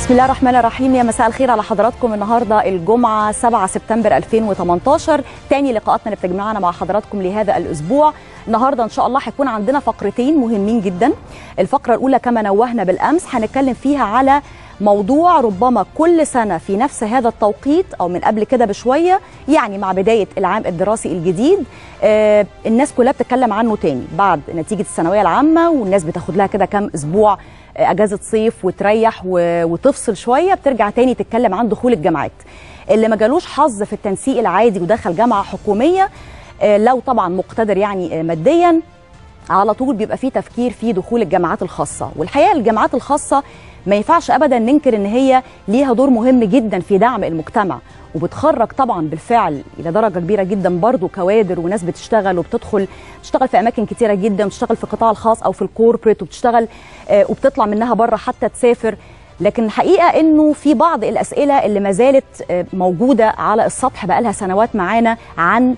بسم الله الرحمن الرحيم يا مساء الخير على حضراتكم النهارده الجمعه 7 سبتمبر 2018 تاني لقاءاتنا اللي بتجمعنا مع حضراتكم لهذا الاسبوع النهارده ان شاء الله هيكون عندنا فقرتين مهمين جدا الفقره الاولى كما نوهنا بالامس هنتكلم فيها على موضوع ربما كل سنه في نفس هذا التوقيت او من قبل كده بشويه يعني مع بدايه العام الدراسي الجديد آه الناس كلها بتتكلم عنه تاني بعد نتيجه الثانويه العامه والناس بتاخد لها كده كام اسبوع اجازه صيف وتريح وتفصل شويه بترجع تاني تتكلم عن دخول الجامعات اللي ما جالوش حظ في التنسيق العادي ودخل جامعه حكوميه لو طبعا مقتدر يعني ماديا على طول بيبقى فيه تفكير في دخول الجامعات الخاصه والحقيقه الجامعات الخاصه ما ينفعش ابدا ننكر ان هي ليها دور مهم جدا في دعم المجتمع وبتخرج طبعا بالفعل الى درجه كبيره جدا برضو كوادر وناس بتشتغل وبتدخل تشتغل في اماكن كتيره جدا بتشتغل في القطاع الخاص او في الكوربريت وبتشتغل آه وبتطلع منها بره حتى تسافر لكن الحقيقه انه في بعض الاسئله اللي ما زالت آه موجوده على السطح بقى لها سنوات معانا عن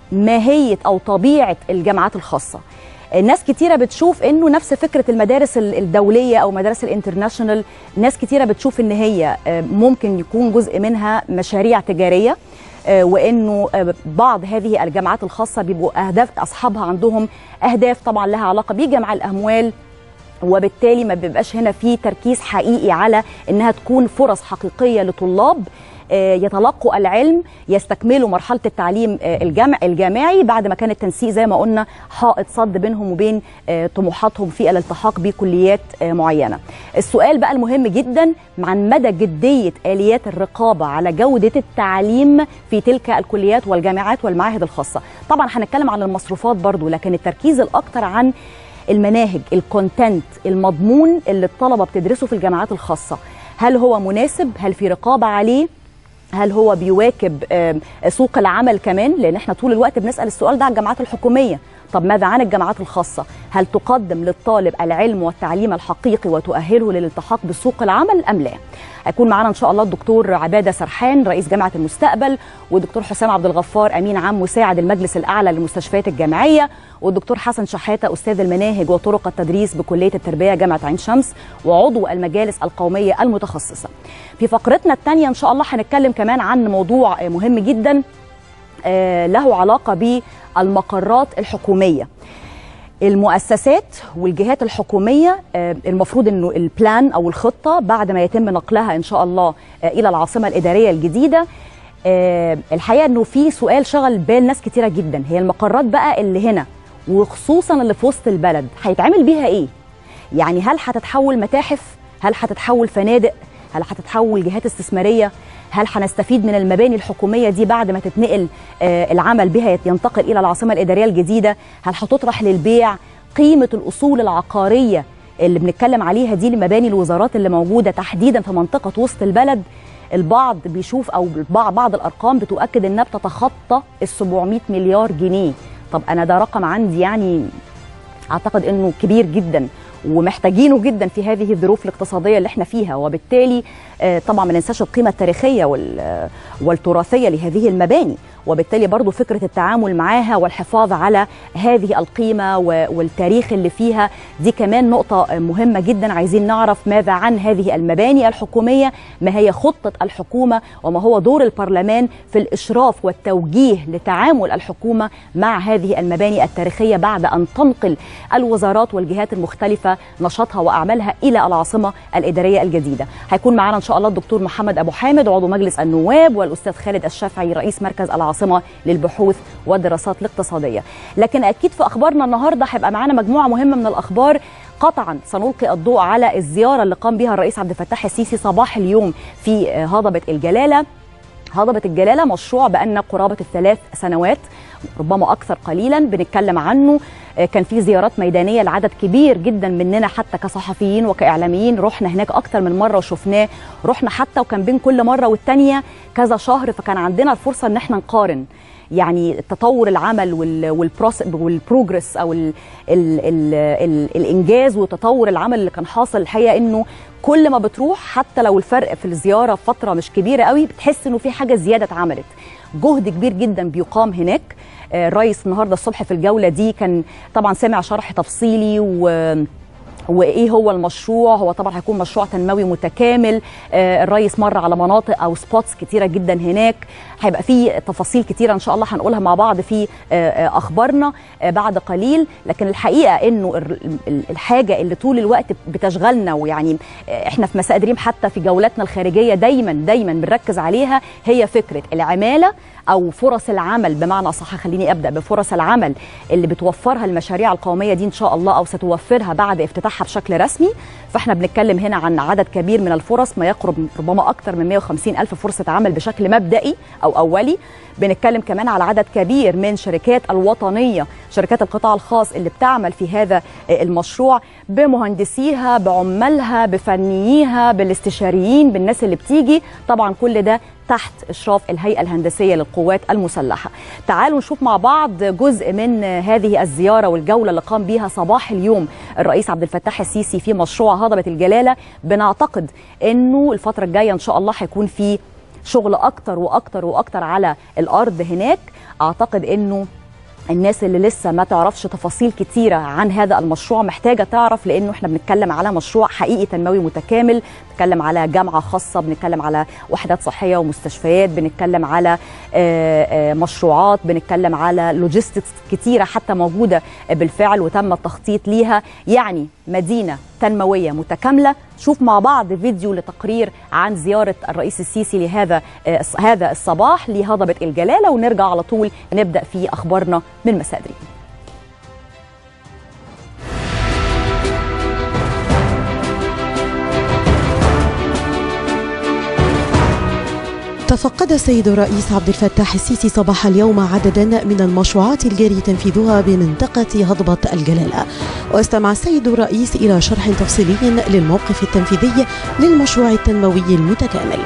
ماهيه او طبيعه الجامعات الخاصه ناس كتيرة بتشوف انه نفس فكرة المدارس الدولية او مدارس الانترناشونال ناس كتيرة بتشوف ان هي ممكن يكون جزء منها مشاريع تجارية وانه بعض هذه الجامعات الخاصة بيبقوا اهداف اصحابها عندهم اهداف طبعا لها علاقة بجمع الاموال وبالتالي ما بيبقاش هنا في تركيز حقيقي على انها تكون فرص حقيقية لطلاب يتلقوا العلم يستكملوا مرحله التعليم الجامع الجامعي بعد ما كان التنسيق زي ما قلنا حائط صد بينهم وبين طموحاتهم في الالتحاق بكليات معينه. السؤال بقى المهم جدا عن مدى جديه اليات الرقابه على جوده التعليم في تلك الكليات والجامعات والمعاهد الخاصه. طبعا هنتكلم عن المصروفات برضو لكن التركيز الاكثر عن المناهج الكونتنت المضمون اللي الطلبه بتدرسه في الجامعات الخاصه هل هو مناسب هل في رقابه عليه هل هو بيواكب سوق العمل كمان لان احنا طول الوقت بنسال السؤال ده على الجامعات الحكوميه طب ماذا عن الجامعات الخاصه هل تقدم للطالب العلم والتعليم الحقيقي وتؤهله للالتحاق بسوق العمل ام لا هيكون معانا ان شاء الله الدكتور عباده سرحان رئيس جامعه المستقبل والدكتور حسام عبد الغفار امين عام مساعد المجلس الاعلى للمستشفيات الجامعيه والدكتور حسن شحاته استاذ المناهج وطرق التدريس بكليه التربيه جامعه عين شمس وعضو المجالس القوميه المتخصصه في فقرتنا الثانيه ان شاء الله هنتكلم كمان عن موضوع مهم جدا له علاقه بالمقرات الحكوميه المؤسسات والجهات الحكوميه المفروض انه البلان او الخطه بعد ما يتم نقلها ان شاء الله الى العاصمه الاداريه الجديده الحقيقه انه في سؤال شغل بال ناس كتيره جدا هي المقرات بقى اللي هنا وخصوصا اللي في وسط البلد هيتعمل بيها ايه يعني هل هتتحول متاحف هل هتتحول فنادق هل هتتحول جهات استثماريه هل هنستفيد من المباني الحكوميه دي بعد ما تتنقل آه العمل بها ينتقل الى العاصمه الاداريه الجديده هل هتطرح للبيع قيمه الاصول العقاريه اللي بنتكلم عليها دي لمباني الوزارات اللي موجوده تحديدا في منطقه وسط البلد البعض بيشوف او بعض الارقام بتؤكد انها بتتخطى ال 700 مليار جنيه طب انا ده رقم عندي يعني اعتقد انه كبير جدا ومحتاجينه جدا في هذه الظروف الاقتصاديه اللي احنا فيها وبالتالي طبعا ما ننساش القيمه التاريخيه والتراثيه لهذه المباني وبالتالي برضو فكره التعامل معاها والحفاظ على هذه القيمه والتاريخ اللي فيها دي كمان نقطه مهمه جدا عايزين نعرف ماذا عن هذه المباني الحكوميه ما هي خطه الحكومه وما هو دور البرلمان في الاشراف والتوجيه لتعامل الحكومه مع هذه المباني التاريخيه بعد ان تنقل الوزارات والجهات المختلفه نشاطها واعمالها الى العاصمه الاداريه الجديده هيكون معنا ان شاء الله الدكتور محمد ابو حامد عضو مجلس النواب والاستاذ خالد الشافعي رئيس مركز العاصمه للبحوث والدراسات الاقتصاديه لكن اكيد في اخبارنا النهارده هيبقى معانا مجموعه مهمه من الاخبار قطعا سنلقي الضوء على الزياره اللي قام بها الرئيس عبد الفتاح السيسي صباح اليوم في هضبه الجلاله هضبة الجلالة مشروع بأن قرابة الثلاث سنوات ربما أكثر قليلا بنتكلم عنه كان في زيارات ميدانية لعدد كبير جدا مننا حتى كصحفيين وكإعلاميين رحنا هناك أكثر من مرة وشفناه رحنا حتى وكان بين كل مرة والتانية كذا شهر فكان عندنا الفرصة أن احنا نقارن يعني تطور العمل والبروجرس او ال ال ال ال الانجاز وتطور العمل اللي كان حاصل الحقيقه انه كل ما بتروح حتى لو الفرق في الزياره فتره مش كبيره قوي بتحس انه في حاجه زياده اتعملت جهد كبير جدا بيقام هناك الرئيس النهارده الصبح في الجوله دي كان طبعا سمع شرح تفصيلي و وايه هو المشروع هو طبعا هيكون مشروع تنموي متكامل آه، الرئيس مر على مناطق او سبوتس كتيره جدا هناك هيبقى في تفاصيل كتيره ان شاء الله هنقولها مع بعض في آه، آه، اخبارنا آه، بعد قليل لكن الحقيقه انه ال- ال- الحاجه اللي طول الوقت بتشغلنا ويعني آه، احنا في مساء دريم حتى في جولاتنا الخارجيه دايما دايما بنركز عليها هي فكره العماله او فرص العمل بمعنى اصح خليني ابدا بفرص العمل اللي بتوفرها المشاريع القوميه دي ان شاء الله او ستوفرها بعد افتتاحها بشكل رسمي فاحنا بنتكلم هنا عن عدد كبير من الفرص ما يقرب ربما اكثر من 150 الف فرصه عمل بشكل مبدئي او اولي بنتكلم كمان على عدد كبير من شركات الوطنيه شركات القطاع الخاص اللي بتعمل في هذا المشروع بمهندسيها بعمالها بفنييها بالاستشاريين بالناس اللي بتيجي طبعا كل ده تحت اشراف الهيئه الهندسيه للقوات المسلحه. تعالوا نشوف مع بعض جزء من هذه الزياره والجوله اللي قام بيها صباح اليوم الرئيس عبد الفتاح السيسي في مشروع هضبه الجلاله بنعتقد انه الفتره الجايه ان شاء الله هيكون في شغل اكتر واكتر واكتر على الارض هناك اعتقد انه الناس اللي لسه ما تعرفش تفاصيل كتيرة عن هذا المشروع محتاجة تعرف لأنه احنا بنتكلم على مشروع حقيقي تنموي متكامل بنتكلم على جامعة خاصة بنتكلم على وحدات صحية ومستشفيات بنتكلم على آه، آه، مشروعات بنتكلم على لوجيستكس كتيرة حتى موجودة بالفعل وتم التخطيط ليها يعني مدينة تنموية متكاملة شوف مع بعض فيديو لتقرير عن زيارة الرئيس السيسي لهذا آه، هذا الصباح لهضبة الجلالة ونرجع على طول نبدأ في أخبارنا من مساء دريم تفقد السيد الرئيس عبد الفتاح السيسي صباح اليوم عددا من المشروعات الجاري تنفيذها بمنطقة هضبة الجلالة واستمع السيد الرئيس إلى شرح تفصيلي للموقف التنفيذي للمشروع التنموي المتكامل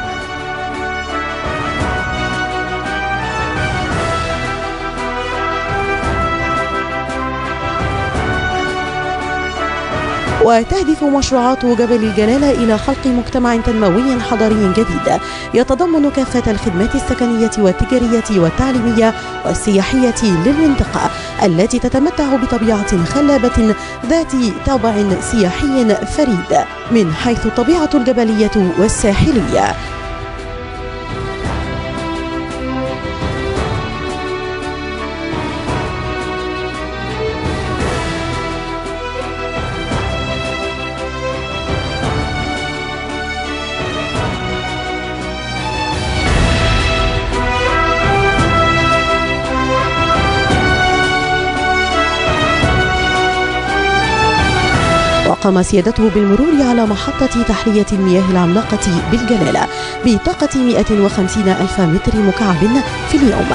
وتهدف مشروعات جبل الجلالة إلى خلق مجتمع تنموي حضري جديد يتضمن كافة الخدمات السكنية والتجارية والتعليمية والسياحية للمنطقة التي تتمتع بطبيعة خلابة ذات طابع سياحي فريد من حيث الطبيعة الجبلية والساحلية وقام سيادته بالمرور على محطة تحلية المياه العملاقة بالجلالة بطاقة 150 ألف متر مكعب في اليوم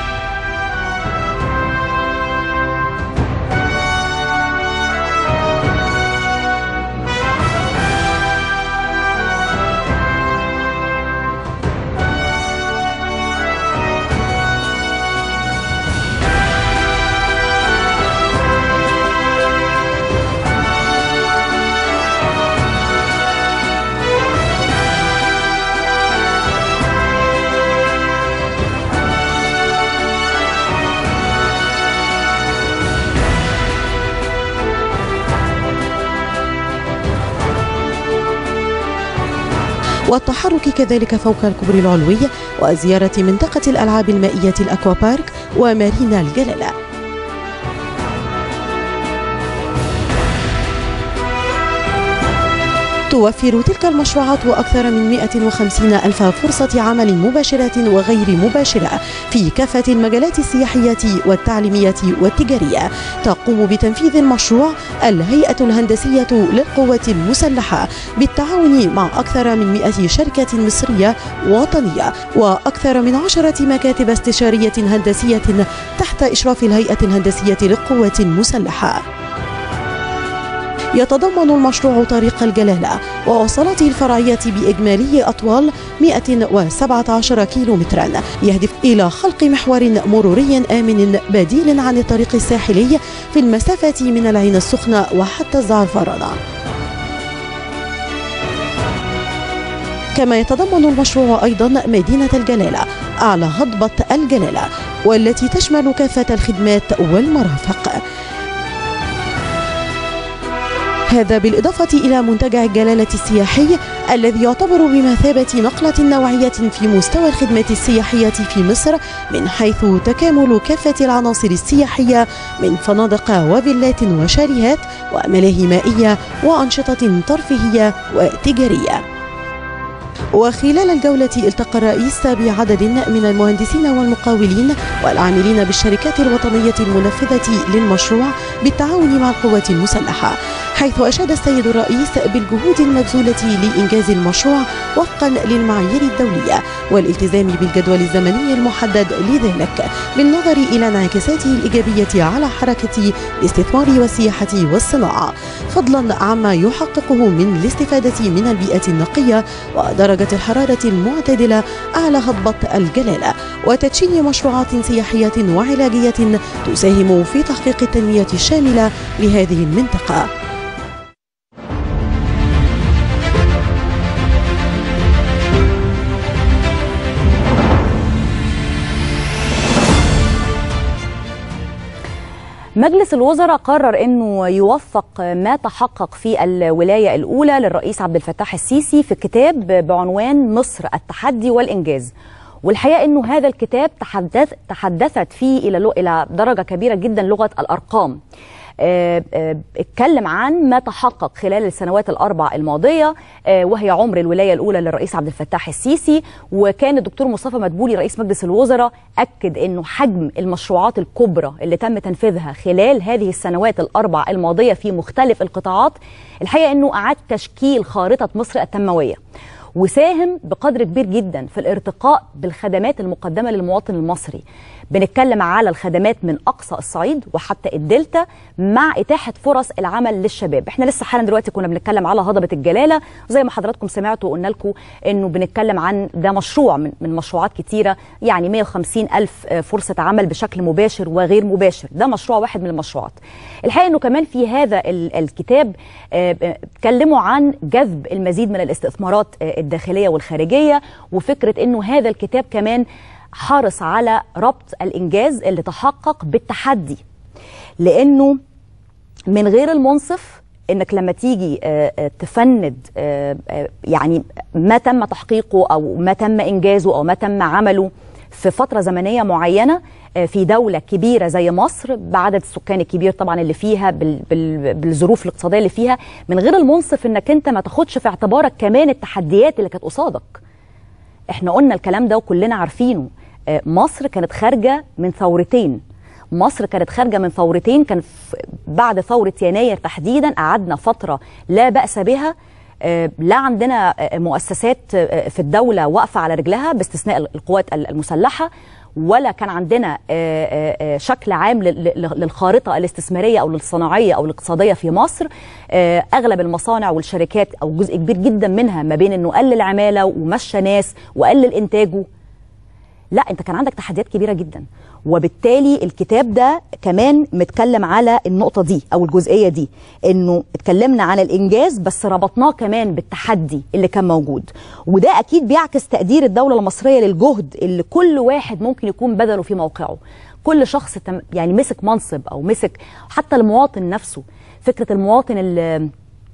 والتحرك كذلك فوق الكوبري العلوي وزيارة منطقة الألعاب المائية الأكوا بارك ومارينا الجلالة توفر تلك المشروعات أكثر من 150 ألف فرصة عمل مباشرة وغير مباشرة في كافة المجالات السياحية والتعليمية والتجارية تقوم بتنفيذ المشروع الهيئة الهندسية للقوات المسلحة بالتعاون مع أكثر من 100 شركة مصرية وطنية وأكثر من عشرة مكاتب استشارية هندسية تحت إشراف الهيئة الهندسية للقوات المسلحة يتضمن المشروع طريق الجلالة ووصلاته الفرعية بإجمالي أطوال 117 كيلومترا يهدف إلى خلق محور مروري آمن بديل عن الطريق الساحلي في المسافة من العين السخنة وحتى الزعفرانة كما يتضمن المشروع أيضا مدينة الجلالة أعلى هضبة الجلالة والتي تشمل كافة الخدمات والمرافق هذا بالإضافة إلى منتجع الجلالة السياحي الذي يعتبر بمثابة نقلة نوعية في مستوى الخدمة السياحية في مصر من حيث تكامل كافة العناصر السياحية من فنادق وفيلات وشاليهات وملاهي مائية وأنشطة ترفيهية وتجارية وخلال الجولة التقى الرئيس بعدد من المهندسين والمقاولين والعاملين بالشركات الوطنية المنفذة للمشروع بالتعاون مع القوات المسلحة حيث أشاد السيد الرئيس بالجهود المبذولة لإنجاز المشروع وفقا للمعايير الدولية والالتزام بالجدول الزمني المحدد لذلك بالنظر إلى انعكاساته الإيجابية على حركة الاستثمار والسياحة والصناعة فضلا عما يحققه من الاستفادة من البيئة النقية ودرجة الحرارة المعتدلة أعلى هضبة الجلالة وتدشين مشروعات سياحية وعلاجية تساهم في تحقيق التنمية الشاملة لهذه المنطقة مجلس الوزراء قرر انه يوثق ما تحقق في الولايه الاولى للرئيس عبد الفتاح السيسي في كتاب بعنوان مصر التحدي والانجاز والحقيقه انه هذا الكتاب تحدث تحدثت فيه الى الى درجه كبيره جدا لغه الارقام اتكلم عن ما تحقق خلال السنوات الاربع الماضيه وهي عمر الولايه الاولى للرئيس عبد الفتاح السيسي وكان الدكتور مصطفى مدبولي رئيس مجلس الوزراء اكد انه حجم المشروعات الكبرى اللي تم تنفيذها خلال هذه السنوات الاربع الماضيه في مختلف القطاعات الحقيقه انه اعاد تشكيل خارطه مصر التنمويه وساهم بقدر كبير جدا في الارتقاء بالخدمات المقدمه للمواطن المصري بنتكلم على الخدمات من اقصى الصعيد وحتى الدلتا مع اتاحه فرص العمل للشباب احنا لسه حالا دلوقتي كنا بنتكلم على هضبه الجلاله زي ما حضراتكم سمعتوا وقلنا لكم انه بنتكلم عن ده مشروع من, من مشروعات كتيره يعني 150 الف فرصه عمل بشكل مباشر وغير مباشر ده مشروع واحد من المشروعات الحقيقه انه كمان في هذا الكتاب اتكلموا عن جذب المزيد من الاستثمارات الداخليه والخارجيه وفكره انه هذا الكتاب كمان حرص على ربط الانجاز اللي تحقق بالتحدي لانه من غير المنصف انك لما تيجي تفند يعني ما تم تحقيقه او ما تم انجازه او ما تم عمله في فتره زمنيه معينه في دولة كبيرة زي مصر بعدد السكان الكبير طبعا اللي فيها بال بال بالظروف الاقتصادية اللي فيها من غير المنصف انك انت ما تاخدش في اعتبارك كمان التحديات اللي كانت قصادك احنا قلنا الكلام ده وكلنا عارفينه مصر كانت خارجه من ثورتين مصر كانت خارجه من ثورتين كان بعد ثوره يناير تحديدا قعدنا فتره لا باس بها لا عندنا مؤسسات في الدوله واقفه على رجلها باستثناء القوات المسلحه ولا كان عندنا شكل عام للخارطه الاستثماريه او للصناعيه او الاقتصاديه في مصر اغلب المصانع والشركات او جزء كبير جدا منها ما بين انه قلل عماله ومشى ناس وقلل انتاجه لا انت كان عندك تحديات كبيره جدا وبالتالي الكتاب ده كمان متكلم على النقطه دي او الجزئيه دي انه اتكلمنا عن الانجاز بس ربطناه كمان بالتحدي اللي كان موجود وده اكيد بيعكس تقدير الدوله المصريه للجهد اللي كل واحد ممكن يكون بذله في موقعه كل شخص يعني مسك منصب او مسك حتى المواطن نفسه فكره المواطن اللي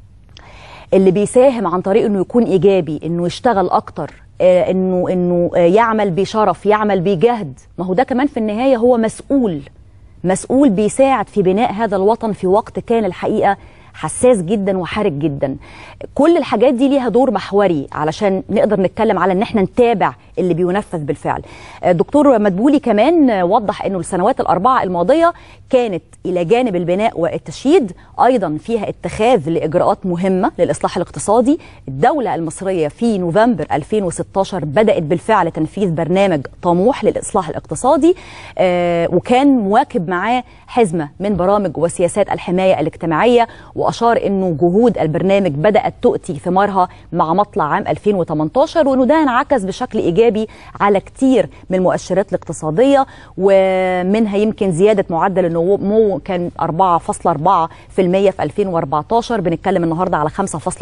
اللي بيساهم عن طريق انه يكون ايجابي انه يشتغل اكتر انه انه يعمل بشرف يعمل بجهد ما هو ده كمان في النهايه هو مسؤول مسؤول بيساعد في بناء هذا الوطن في وقت كان الحقيقه حساس جدا وحرج جدا كل الحاجات دي ليها دور محوري علشان نقدر نتكلم على ان احنا نتابع اللي بينفذ بالفعل دكتور مدبولي كمان وضح انه السنوات الاربعه الماضيه كانت الى جانب البناء والتشييد ايضا فيها اتخاذ لاجراءات مهمه للاصلاح الاقتصادي الدوله المصريه في نوفمبر 2016 بدات بالفعل تنفيذ برنامج طموح للاصلاح الاقتصادي آه وكان مواكب معاه حزمه من برامج وسياسات الحمايه الاجتماعيه واشار انه جهود البرنامج بدات تؤتي ثمارها مع مطلع عام 2018 وانه ده انعكس بشكل ايجابي على كتير من المؤشرات الاقتصاديه ومنها يمكن زياده معدل النمو كان 4.4% في 2014 بنتكلم النهارده على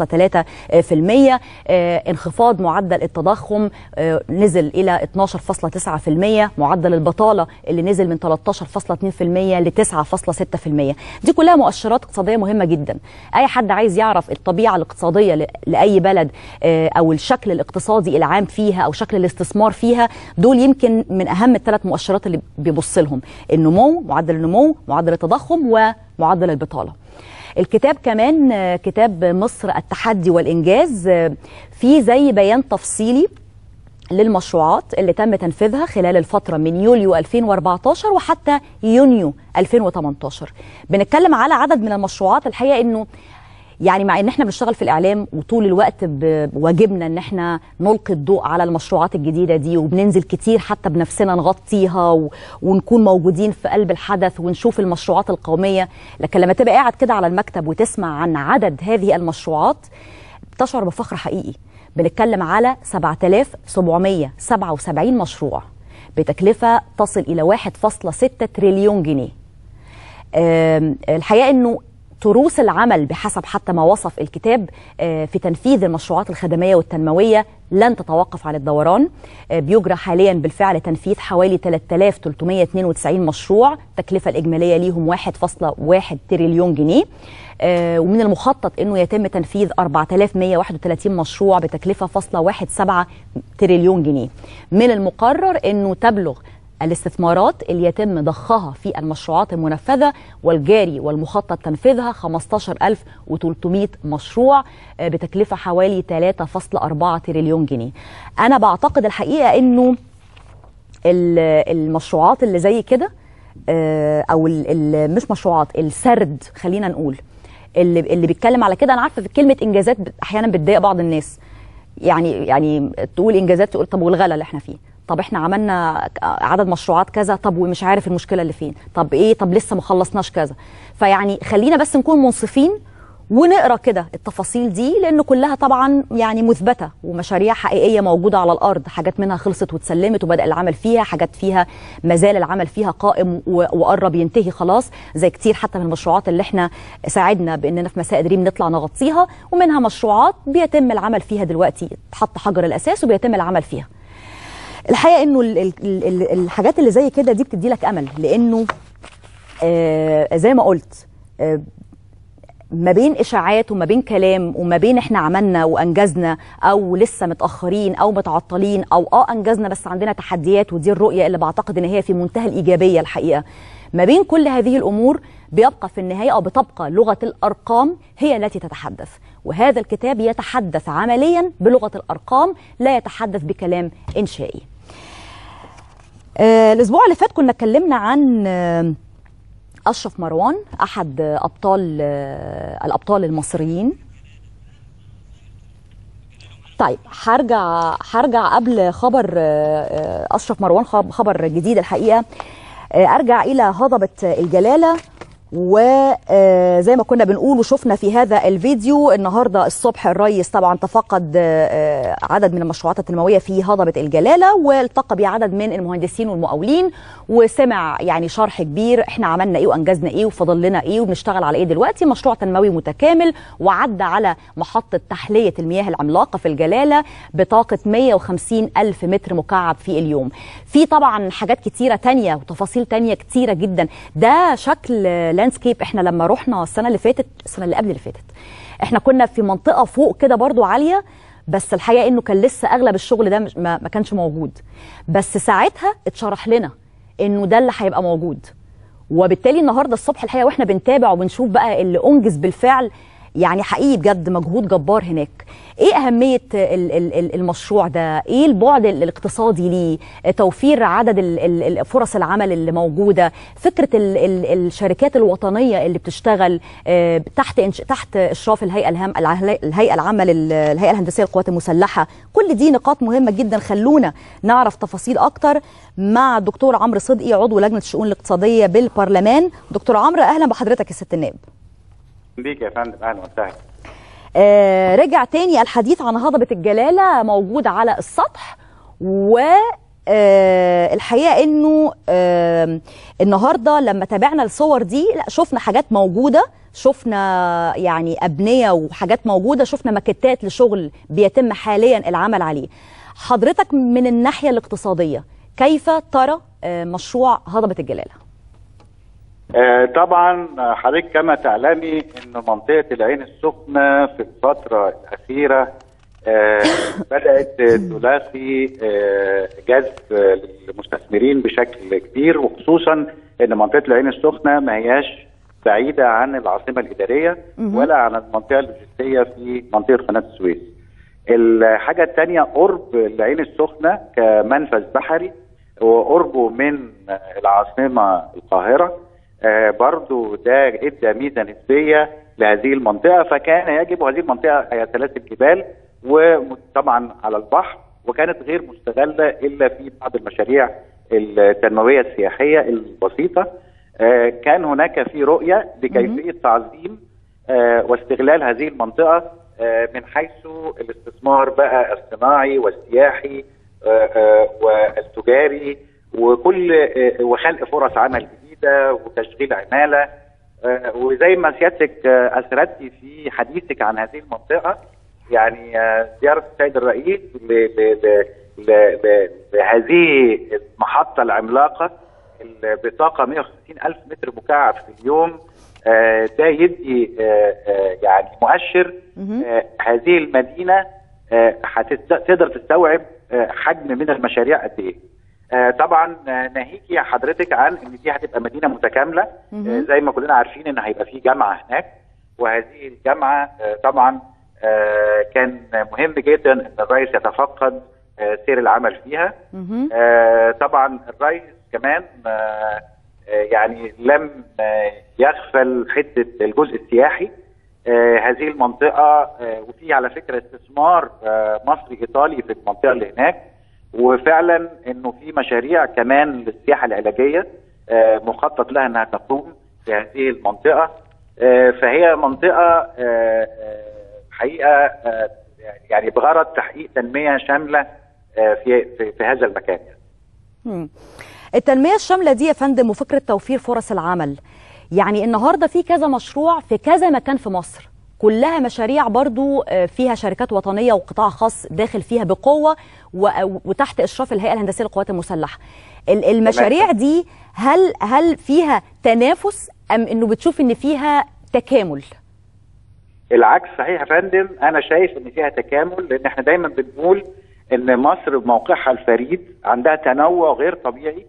5.3% انخفاض معدل التضخم نزل الى 12.9% معدل البطاله اللي نزل من 13.2% ل 9.6% دي كلها مؤشرات اقتصاديه مهمه جدا جدا اي حد عايز يعرف الطبيعه الاقتصاديه ل- لاي بلد آه، او الشكل الاقتصادي العام فيها او شكل الاستثمار فيها دول يمكن من اهم الثلاث مؤشرات اللي بيبص لهم النمو معدل النمو معدل التضخم ومعدل البطاله الكتاب كمان آه، كتاب مصر التحدي والانجاز آه، فيه زي بيان تفصيلي للمشروعات اللي تم تنفيذها خلال الفترة من يوليو 2014 وحتى يونيو 2018 بنتكلم على عدد من المشروعات الحقيقة انه يعني مع ان احنا بنشتغل في الاعلام وطول الوقت بواجبنا ان احنا نلقي الضوء على المشروعات الجديده دي وبننزل كتير حتى بنفسنا نغطيها و... ونكون موجودين في قلب الحدث ونشوف المشروعات القوميه لكن لما تبقى قاعد كده على المكتب وتسمع عن عدد هذه المشروعات تشعر بفخر حقيقي بنتكلم على 7777 مشروع بتكلفة تصل إلى 1.6 تريليون جنيه آم، الحقيقة أنه تروس العمل بحسب حتى ما وصف الكتاب آه، في تنفيذ المشروعات الخدمية والتنموية لن تتوقف عن الدوران آه، بيجرى حاليا بالفعل تنفيذ حوالي 3392 مشروع التكلفة الإجمالية ليهم 1.1 تريليون جنيه آه، ومن المخطط انه يتم تنفيذ 4131 مشروع بتكلفه فاصلة واحد سبعة تريليون جنيه من المقرر انه تبلغ الاستثمارات اللي يتم ضخها في المشروعات المنفذة والجاري والمخطط تنفيذها 15300 مشروع آه، بتكلفة حوالي 3.4 تريليون جنيه أنا بعتقد الحقيقة أنه ال- المشروعات اللي زي كده آه، او ال- ال- مش مشروعات السرد خلينا نقول اللي اللي بيتكلم على كده انا عارفه في كلمه انجازات بت- احيانا بتضايق بعض الناس يعني يعني تقول انجازات تقول طب والغلا اللي احنا فيه طب احنا عملنا عدد مشروعات كذا طب ومش عارف المشكله اللي فين طب ايه طب لسه ما خلصناش كذا فيعني خلينا بس نكون منصفين ونقرا كده التفاصيل دي لان كلها طبعا يعني مثبته ومشاريع حقيقيه موجوده على الارض حاجات منها خلصت واتسلمت وبدا العمل فيها حاجات فيها ما زال العمل فيها قائم و- وقرب ينتهي خلاص زي كتير حتى من المشروعات اللي احنا ساعدنا باننا في مساء دريم نطلع نغطيها ومنها مشروعات بيتم العمل فيها دلوقتي تحط حجر الاساس وبيتم العمل فيها الحقيقه انه ال- ال- ال- الحاجات اللي زي كده دي بتدي لك امل لانه آه زي ما قلت آه ما بين اشاعات وما بين كلام وما بين احنا عملنا وانجزنا او لسه متاخرين او متعطلين او اه انجزنا بس عندنا تحديات ودي الرؤيه اللي بعتقد ان هي في منتهى الايجابيه الحقيقه ما بين كل هذه الامور بيبقى في النهايه او بتبقى لغه الارقام هي التي تتحدث وهذا الكتاب يتحدث عمليا بلغه الارقام لا يتحدث بكلام انشائي آه الاسبوع اللي فات كنا اتكلمنا عن آه اشرف مروان احد ابطال آه، الابطال المصريين طيب هرجع هرجع قبل خبر آه، آه، اشرف مروان خب- خبر جديد الحقيقه آه، ارجع الى هضبه الجلاله وزي ما كنا بنقول وشفنا في هذا الفيديو النهارده الصبح الرئيس طبعا تفقد آه، آه، عدد من المشروعات التنمويه في هضبه الجلاله والتقى بعدد من المهندسين والمقاولين وسمع يعني شرح كبير احنا عملنا ايه وانجزنا ايه وفضل لنا ايه وبنشتغل على ايه دلوقتي مشروع تنموي متكامل وعدى على محطه تحليه المياه العملاقه في الجلاله بطاقه 150 الف متر مكعب في اليوم في طبعا حاجات كتيره تانية وتفاصيل تانية كتيره جدا ده شكل لاندسكيب احنا لما رحنا السنه اللي فاتت السنه اللي قبل اللي فاتت احنا كنا في منطقه فوق كده برضو عاليه بس الحقيقه انه كان لسه اغلب الشغل ده مش- ما ما كانش موجود بس ساعتها اتشرح لنا انه ده اللي هيبقى موجود وبالتالي النهارده الصبح الحقيقه واحنا بنتابع وبنشوف بقى اللي انجز بالفعل يعني حقيقي بجد مجهود جبار هناك ايه اهميه ال- ال- ال- المشروع ده ايه البعد ال- الاقتصادي ليه توفير عدد ال- ال- ال- فرص العمل اللي موجوده فكره ال- ال- الشركات الوطنيه اللي بتشتغل آه، تحت إنش- تحت اشراف الهيئه الهام الهيئه العامه لل- الهيئه الهندسيه للقوات المسلحه كل دي نقاط مهمه جدا خلونا نعرف تفاصيل اكتر مع الدكتور عمرو صدقي عضو لجنه الشؤون الاقتصاديه بالبرلمان دكتور عمرو اهلا بحضرتك يا ست النائب بيك يا فندم اهلا وسهلا آه، رجع تاني الحديث عن هضبة الجلالة موجود على السطح و آه، الحقيقة انه آه، النهاردة لما تابعنا الصور دي لا شفنا حاجات موجودة شفنا يعني أبنية وحاجات موجودة شفنا ماكيتات لشغل بيتم حاليا العمل عليه حضرتك من الناحية الاقتصادية كيف ترى آه، مشروع هضبة الجلالة؟ آه، طبعا آه، حضرتك كما تعلمي ان منطقه العين السخنه في الفتره الاخيره آه، بدات تلاقي آه، جذب آه، للمستثمرين بشكل كبير وخصوصا ان منطقه العين السخنه ما هياش بعيده عن العاصمه الاداريه ولا عن المنطقه اللوجستيه في منطقه قناه السويس. الحاجه الثانيه قرب العين السخنه كمنفذ بحري وقربه من آه، العاصمه القاهره آه، برضو ده ادى ميزه نسبيه لهذه المنطقه فكان يجب هذه المنطقه هي سلاسل جبال وطبعا على البحر وكانت غير مستغله الا في بعض المشاريع التنمويه السياحيه البسيطه آه، كان هناك في رؤيه لكيفيه تعظيم آه، واستغلال هذه المنطقه آه، من حيث الاستثمار بقى الصناعي والسياحي آه، آه، والتجاري وكل آه، وخلق فرص عمل جديده وتشغيل عماله آه، وزي ما سيادتك آه، اثرتي في حديثك عن هذه المنطقه يعني آه، زياره السيد الرئيس ل- ل- ل- ل- ل- لهذه المحطه العملاقه ال- بطاقه 150 الف متر مكعب في اليوم آه، ده يدي آه، آه، يعني مؤشر آه، هذه المدينه آه، هتست- تقدر تستوعب آه، حجم من المشاريع قد ايه آه، طبعا آه، ناهيكي حضرتك عن ان دي هتبقى مدينه متكامله آه، زي ما كلنا عارفين ان هيبقى في جامعه هناك وهذه الجامعه آه، طبعا آه، كان مهم جدا ان الرئيس يتفقد آه، سير العمل فيها آه، طبعا الرئيس كمان آه، آه، يعني لم آه، يغفل حته الجزء السياحي آه، هذه المنطقه آه، وفي على فكره استثمار آه، مصري ايطالي في المنطقه اللي هناك وفعلا انه في مشاريع كمان للسياحه العلاجيه آه، مخطط لها انها تقوم في هذه المنطقه آه، فهي منطقه آه، آه، حقيقه آه، يعني بغرض تحقيق تنميه شامله آه، في في, في هذا المكان يعني. مم. التنمية الشاملة دي يا فندم وفكرة توفير فرص العمل يعني النهاردة في كذا مشروع في كذا مكان في مصر كلها مشاريع برضو آه، فيها شركات وطنية وقطاع خاص داخل فيها بقوة و- وتحت إشراف الهيئة الهندسية للقوات المسلحة ال- المشاريع دي هل هل فيها تنافس أم إنه بتشوف إن فيها تكامل؟ العكس صحيح يا فندم انا شايف ان فيها تكامل لان احنا دايما بنقول ان مصر بموقعها الفريد عندها تنوع غير طبيعي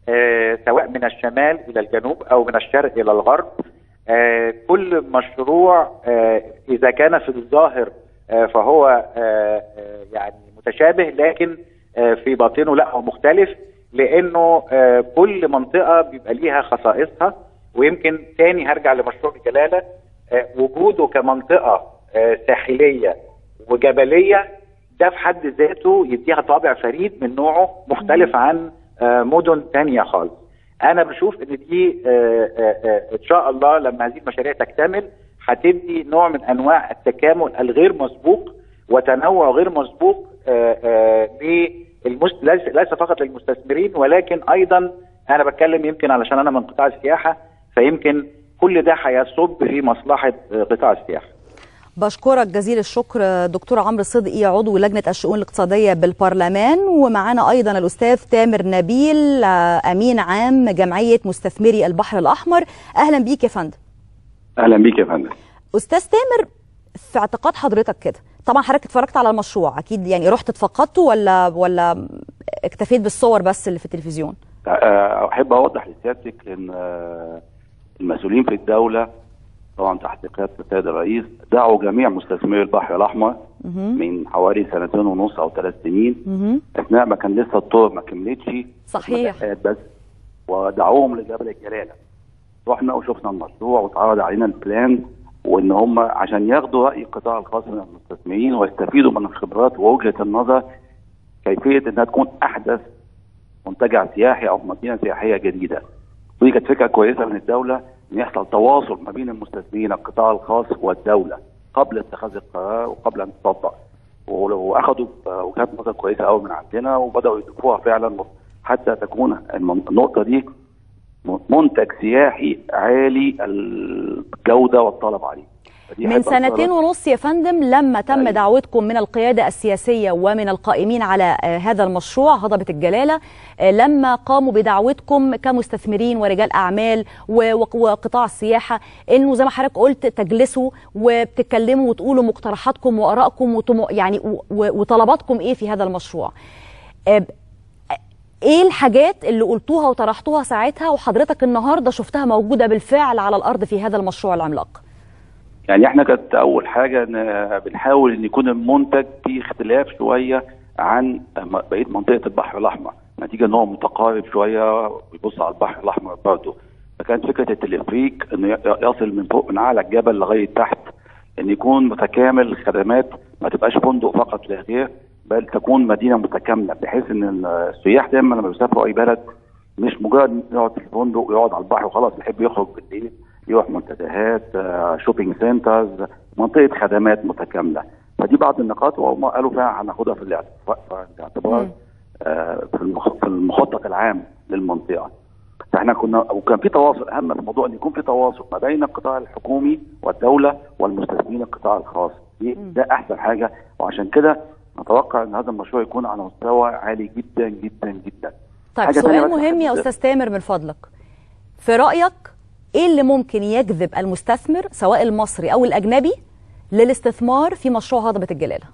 آه سواء من الشمال الى الجنوب او من الشرق الى الغرب آه كل مشروع آه اذا كان في الظاهر آه فهو آه آه يعني متشابه لكن آه في باطنه لا هو مختلف لانه آه كل منطقه بيبقى ليها خصائصها ويمكن تاني هرجع لمشروع الجلاله آه، وجوده كمنطقه آه، ساحليه وجبليه ده في حد ذاته يديها طابع فريد من نوعه مختلف عن آه، مدن تانية خالص انا بشوف ان دي آه، آه، آه، ان شاء الله لما هذه المشاريع تكتمل هتدي نوع من انواع التكامل الغير مسبوق وتنوع غير مسبوق آه، آه، للمست... ليس ليس فقط للمستثمرين ولكن ايضا انا بتكلم يمكن علشان انا من قطاع السياحه فيمكن كل ده هيصب في مصلحه آه، قطاع السياحه بشكرك جزيل الشكر دكتور عمرو صدقي عضو لجنة الشؤون الاقتصادية بالبرلمان ومعانا أيضا الأستاذ تامر نبيل آه، أمين عام جمعية مستثمري البحر الأحمر أهلا بيك يا فندم اهلا بيك يا فندم أستاذ تامر في اعتقاد حضرتك كده طبعا حضرتك اتفرجت على المشروع أكيد يعني رحت اتفقدته ولا ولا اكتفيت بالصور بس اللي في التلفزيون أه، احب اوضح لسيادتك ان أه، المسؤولين في الدوله طبعا تحت قياده السيد الرئيس دعوا جميع مستثمري البحر الاحمر من حوالي سنتين ونص او ثلاث سنين اثناء ما كان لسه الطرق ما كملتش صحيح. مساحات بس ودعوهم لجبل الجلاله رحنا وشفنا المشروع واتعرض علينا البلان وان هم عشان ياخدوا راي القطاع الخاص من المستثمرين ويستفيدوا من الخبرات ووجهه النظر كيفيه انها تكون احدث منتجع سياحي او مدينه سياحيه جديده. ودي كانت فكره كويسه من الدوله ان يحصل تواصل ما بين المستثمرين القطاع الخاص والدوله قبل اتخاذ القرار وقبل ان تطبق. واخذوا وجهات نظر كويسه قوي من عندنا وبداوا يضيفوها فعلا حتى تكون المن- النقطه دي منتج سياحي عالي الجوده والطلب عليه. فدي من هيبقى سنتين خسارة. ونص يا فندم لما تم أيوة. دعوتكم من القيادة السياسية ومن القائمين على آه، هذا المشروع هضبة الجلالة آه، لما قاموا بدعوتكم كمستثمرين ورجال أعمال و- وق- وقطاع السياحة إنه زي ما حضرتك قلت تجلسوا وبتتكلموا وتقولوا مقترحاتكم وآرائكم وطمو- يعني و- و- وطلباتكم إيه في هذا المشروع آه، ب- ايه الحاجات اللي قلتوها وطرحتوها ساعتها وحضرتك النهارده شفتها موجوده بالفعل على الارض في هذا المشروع العملاق يعني احنا كانت اول حاجه ان بنحاول ان يكون المنتج فيه اختلاف شويه عن م- بقيه منطقه البحر الاحمر نتيجه ان هو متقارب شويه ويبص على البحر الاحمر برضه فكانت فكره التلفريك انه ي- يصل من فوق من اعلى الجبل لغايه تحت ان يكون متكامل الخدمات ما تبقاش فندق فقط لا غير بل تكون مدينه متكامله بحيث ان السياح دايما لما بيسافروا اي بلد مش مجرد يقعد في الفندق ويقعد على البحر وخلاص يحب يخرج بالليل يروح منتزهات آه، شوبينج سنترز منطقه خدمات متكامله فدي بعض النقاط وهم قالوا فعلا هناخدها في الاعتبار في الاعتبار آه، في المخ- في المخطط العام للمنطقه فاحنا كنا وكان في تواصل اهم في الموضوع ان يكون في تواصل ما بين القطاع الحكومي والدوله والمستثمرين القطاع الخاص دي ده احسن حاجه وعشان كده نتوقع ان هذا المشروع يكون على مستوى عالي جدا جدا جدا طيب حاجة تانية سؤال بس مهم يا أحب- استاذ تامر من فضلك في رايك ايه اللي ممكن يجذب المستثمر سواء المصري او الاجنبي للاستثمار في مشروع هضبه الجلاله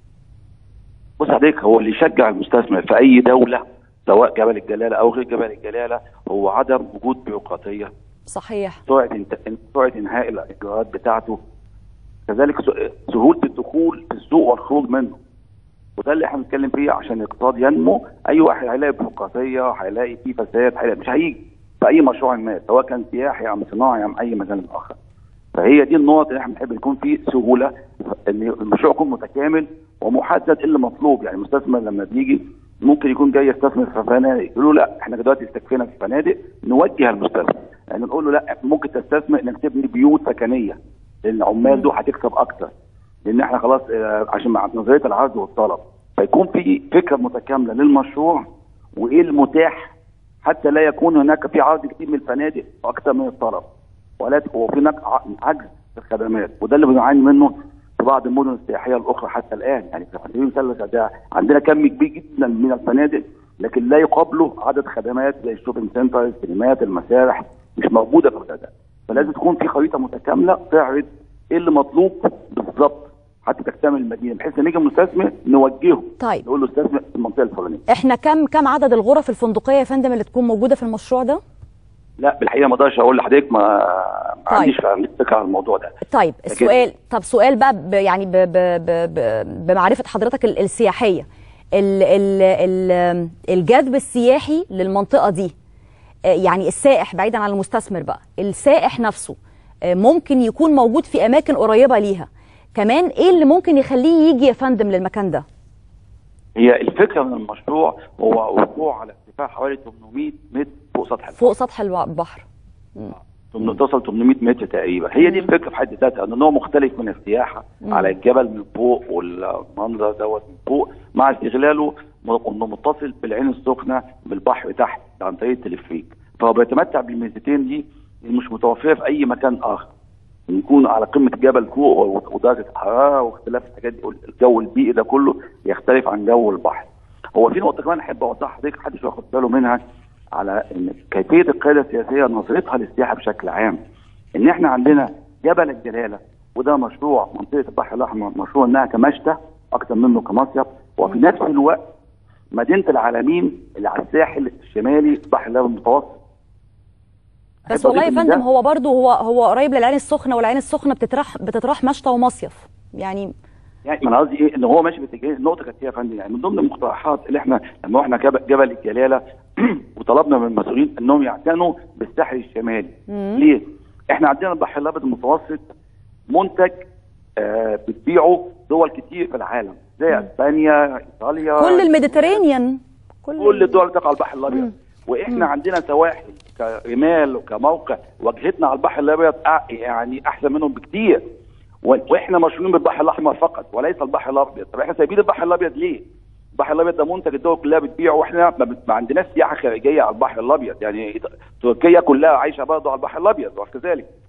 بص حضرتك هو اللي يشجع المستثمر في اي دوله سواء جبل الجلاله او غير جبل الجلاله هو عدم وجود بيروقراطيه صحيح سرعه انت... سرعه انهاء الاجراءات بتاعته كذلك س- سهوله الدخول في السوق والخروج منه وده اللي احنا بنتكلم فيه عشان الاقتصاد ينمو اي واحد هيلاقي بيروقراطيه هيلاقي فيه فساد هيلاقي مش هيجي في اي مشروع ما سواء كان سياحي ام صناعي ام اي مجال اخر فهي دي النقط اللي احنا بنحب يكون فيه سهوله ان المشروع يكون متكامل ومحدد اللي مطلوب يعني المستثمر لما بيجي ممكن يكون جاي يستثمر في فنادق يقولوا لا احنا دلوقتي استكفينا في الفنادق نوجه المستثمر يعني نقول له لا ممكن تستثمر انك تبني بيوت سكنيه لان العمال دول هتكسب اكتر لان احنا خلاص آه، عشان مع نظريه العرض والطلب فيكون في فكره متكامله للمشروع وايه المتاح حتى لا يكون هناك في عرض كتير من الفنادق واكثر من الطلب ولا وفي هناك ع- عجز في الخدمات وده اللي بنعاني منه في بعض المدن السياحيه الاخرى حتى الان يعني في سبيل المثال ده عندنا كم كبير جدا من الفنادق لكن لا يقابله عدد خدمات زي الشوبينج سنتر السينمات المسارح مش موجوده في الغردقه فلازم تكون في خريطه متكامله تعرض ايه اللي مطلوب بالظبط حتى تكتمل المدينه بحيث ان يجي مستثمر نوجهه طيب. نقول له استثمر في المنطقه الفلانيه احنا كم كم عدد الغرف الفندقيه يا فندم اللي تكون موجوده في المشروع ده لا بالحقيقه ما اقدرش اقول لحضرتك ما ما طيب. عنديش عنديش فكره عن الموضوع ده طيب لكن- السؤال طب سؤال بقى ب يعني ب ب ب ب بمعرفه حضرتك ال- السياحيه ال ال ال الجذب السياحي للمنطقه دي آه، يعني السائح بعيدا عن المستثمر بقى السائح نفسه آه، ممكن يكون موجود في اماكن قريبه ليها كمان ايه اللي ممكن يخليه يجي يا فندم للمكان ده هي الفكره من المشروع هو وقوع على ارتفاع حوالي 800 متر فوق سطح البحر فوق سطح الوا- البحر ثم توصل 800 متر تقريبا هي دي الفكره في حد ذاتها ان هو مختلف من السياحه على الجبل من فوق والمنظر دوت من فوق مع استغلاله م- انه متصل بالعين السخنه بالبحر تحت عن طريق التلفريك فهو بيتمتع بالميزتين دي اللي مش متوفره في اي مكان اخر إن يكون على قمه الجبل فوق و- ودرجه الحراره واختلاف الحاجات دي الجو البيئي ده كله يختلف عن جو البحر هو في نقطه كمان احب اوضحها لحضرتك محدش واخد باله منها على ان كيفيه القياده السياسيه نظرتها للسياحه بشكل عام ان احنا عندنا جبل الجلاله وده مشروع منطقه البحر الاحمر مشروع انها كمشتى اكثر منه كمصيف وفي نفس الوقت مدينه العالمين اللي على الساحل الشمالي البحر الابيض المتوسط بس أحب والله يا أضيف إن فندم ده- هو برضو هو هو قريب للعين السخنه والعين السخنه بتطرح بتطرح مشتى ومصيف يعني يعني ما انا قصدي ايه ان هو ماشي باتجاه النقطه كانت هي يا فندم يعني من ضمن المقترحات اللي احنا لما رحنا جبل, جبل الجلاله وطلبنا من المسؤولين انهم يعتنوا بالساحل الشمالي ليه؟ احنا عندنا البحر الابيض المتوسط منتج آه بتبيعه دول كتير في العالم زي اسبانيا ايطاليا كل الميديترينيان كل الدول تقع على البحر الابيض واحنا عندنا سواحل كرمال وكموقع واجهتنا على البحر الابيض أع- يعني احسن منهم بكتير و- واحنا مشهورين بالبحر الاحمر فقط وليس البحر الابيض طب احنا سايبين البحر الابيض ليه؟ البحر الابيض ده منتج الدول كلها بتبيعه واحنا ما, بت- ما عندناش سياحه خارجيه على البحر الابيض يعني تركيا كلها عايشه برضه على البحر الابيض وكذلك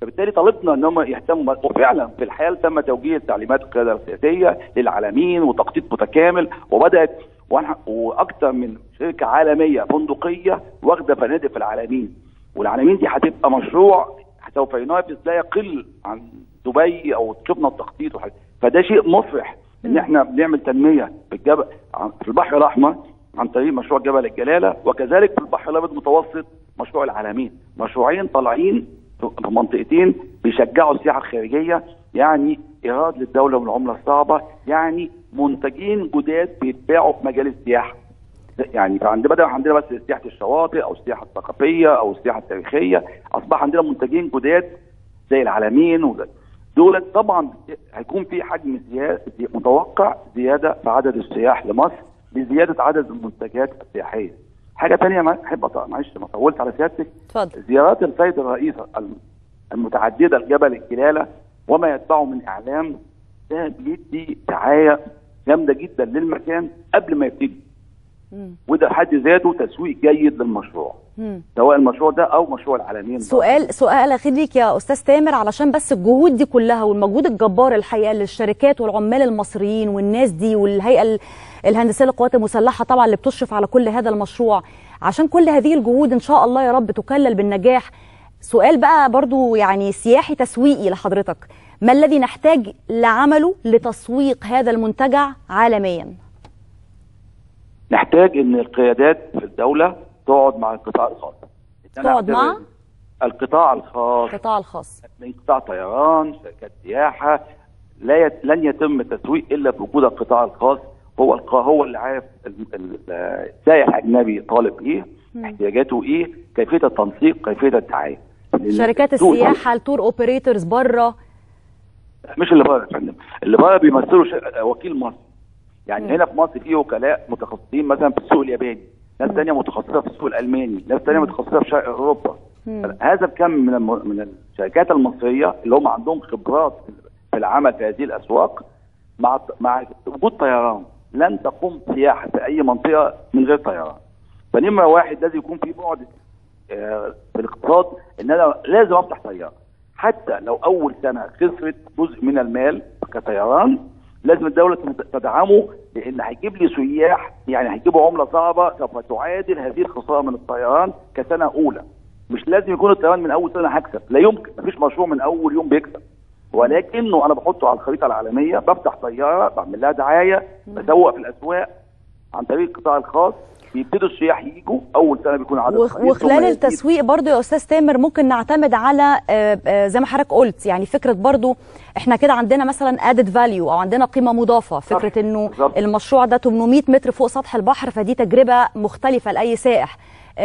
فبالتالي طالبنا ان هم يهتموا وفعلا في الحال تم توجيه تعليمات القياده السياسيه للعالمين وتخطيط متكامل وبدات واكثر من شركه عالميه فندقيه واخده فنادق في العالمين والعالمين دي هتبقى مشروع سوف ينافس لا يقل عن دبي او شفنا التخطيط وحاجة. فده شيء مفرح ان احنا بنعمل تنميه في الجبل في البحر الاحمر عن طريق مشروع جبل الجلاله وكذلك في البحر الابيض المتوسط مشروع العالمين مشروعين طالعين في منطقتين بيشجعوا السياحه الخارجيه يعني ايراد للدوله من العمله الصعبه يعني منتجين جداد بيتباعوا في مجال السياحه يعني فعندنا بدل عندنا بس سياحه الشواطئ او السياحه الثقافيه او السياحه التاريخيه اصبح عندنا منتجين جداد زي العالمين دول طبعا هيكون في حجم زياده متوقع زياده في عدد السياح لمصر بزياده عدد المنتجات السياحيه. حاجه ثانيه ما احب معلش ما طولت على سيادتك اتفضل زيارات السيد الرئيس المتعدده لجبل الجلاله وما يتبعه من اعلام ده بيدي دعايه جامده جدا للمكان قبل ما يبتدي. وده حد ذاته تسويق جيد للمشروع سواء المشروع ده او مشروع العالمين سؤال سؤال اخير ليك يا استاذ تامر علشان بس الجهود دي كلها والمجهود الجبار الحقيقه للشركات والعمال المصريين والناس دي والهيئه الهندسيه للقوات المسلحه طبعا اللي بتشرف على كل هذا المشروع عشان كل هذه الجهود ان شاء الله يا رب تكلل بالنجاح سؤال بقى برضو يعني سياحي تسويقي لحضرتك ما الذي نحتاج لعمله لتسويق هذا المنتجع عالميا نحتاج ان القيادات في الدوله تقعد مع القطاع الخاص تقعد مع القطاع الخاص القطاع الخاص من قطاع طيران شركات سياحه لا يت... لن يتم التسويق الا بوجود القطاع الخاص هو الق... هو اللي عارف السائح الاجنبي طالب ايه احتياجاته ايه كيفيه التنسيق كيفيه الدعايه شركات السياحه التور اوبريتورز بره مش اللي بره يا فندم اللي بره بيمثلوا ش... وكيل مصر يعني هنا في مصر في وكلاء متخصصين مثلا في السوق الياباني ناس ثانيه متخصصه في السوق الالماني ناس ثانيه متخصصه في شرق اوروبا هذا الكم من الم... من الشركات المصريه اللي هم عندهم خبرات في العمل في هذه الاسواق مع مع وجود طيران لن تقوم سياحه في اي منطقه من غير طيران فنمره واحد لازم يكون في بعد في الاقتصاد ان انا لازم افتح طياره حتى لو اول سنه خسرت جزء من المال كطيران لازم الدوله تدعمه لان هيجيب لي سياح يعني هيجيبوا عمله صعبه سوف تعادل هذه الخساره من الطيران كسنه اولى مش لازم يكون الطيران من اول سنه هكسب لا يمكن مفيش مشروع من اول يوم بيكسب ولكنه انا بحطه على الخريطه العالميه بفتح طياره بعمل لها دعايه بسوق في الاسواق عن طريق القطاع الخاص بيبتدوا السياح يجوا اول سنه بيكون عدد وخ وخلال التسويق برضو يا استاذ تامر ممكن نعتمد على زي ما حضرتك قلت يعني فكره برضو احنا كده عندنا مثلا ادد فاليو او عندنا قيمه مضافه فكره انه المشروع ده 800 متر فوق سطح البحر فدي تجربه مختلفه لاي سائح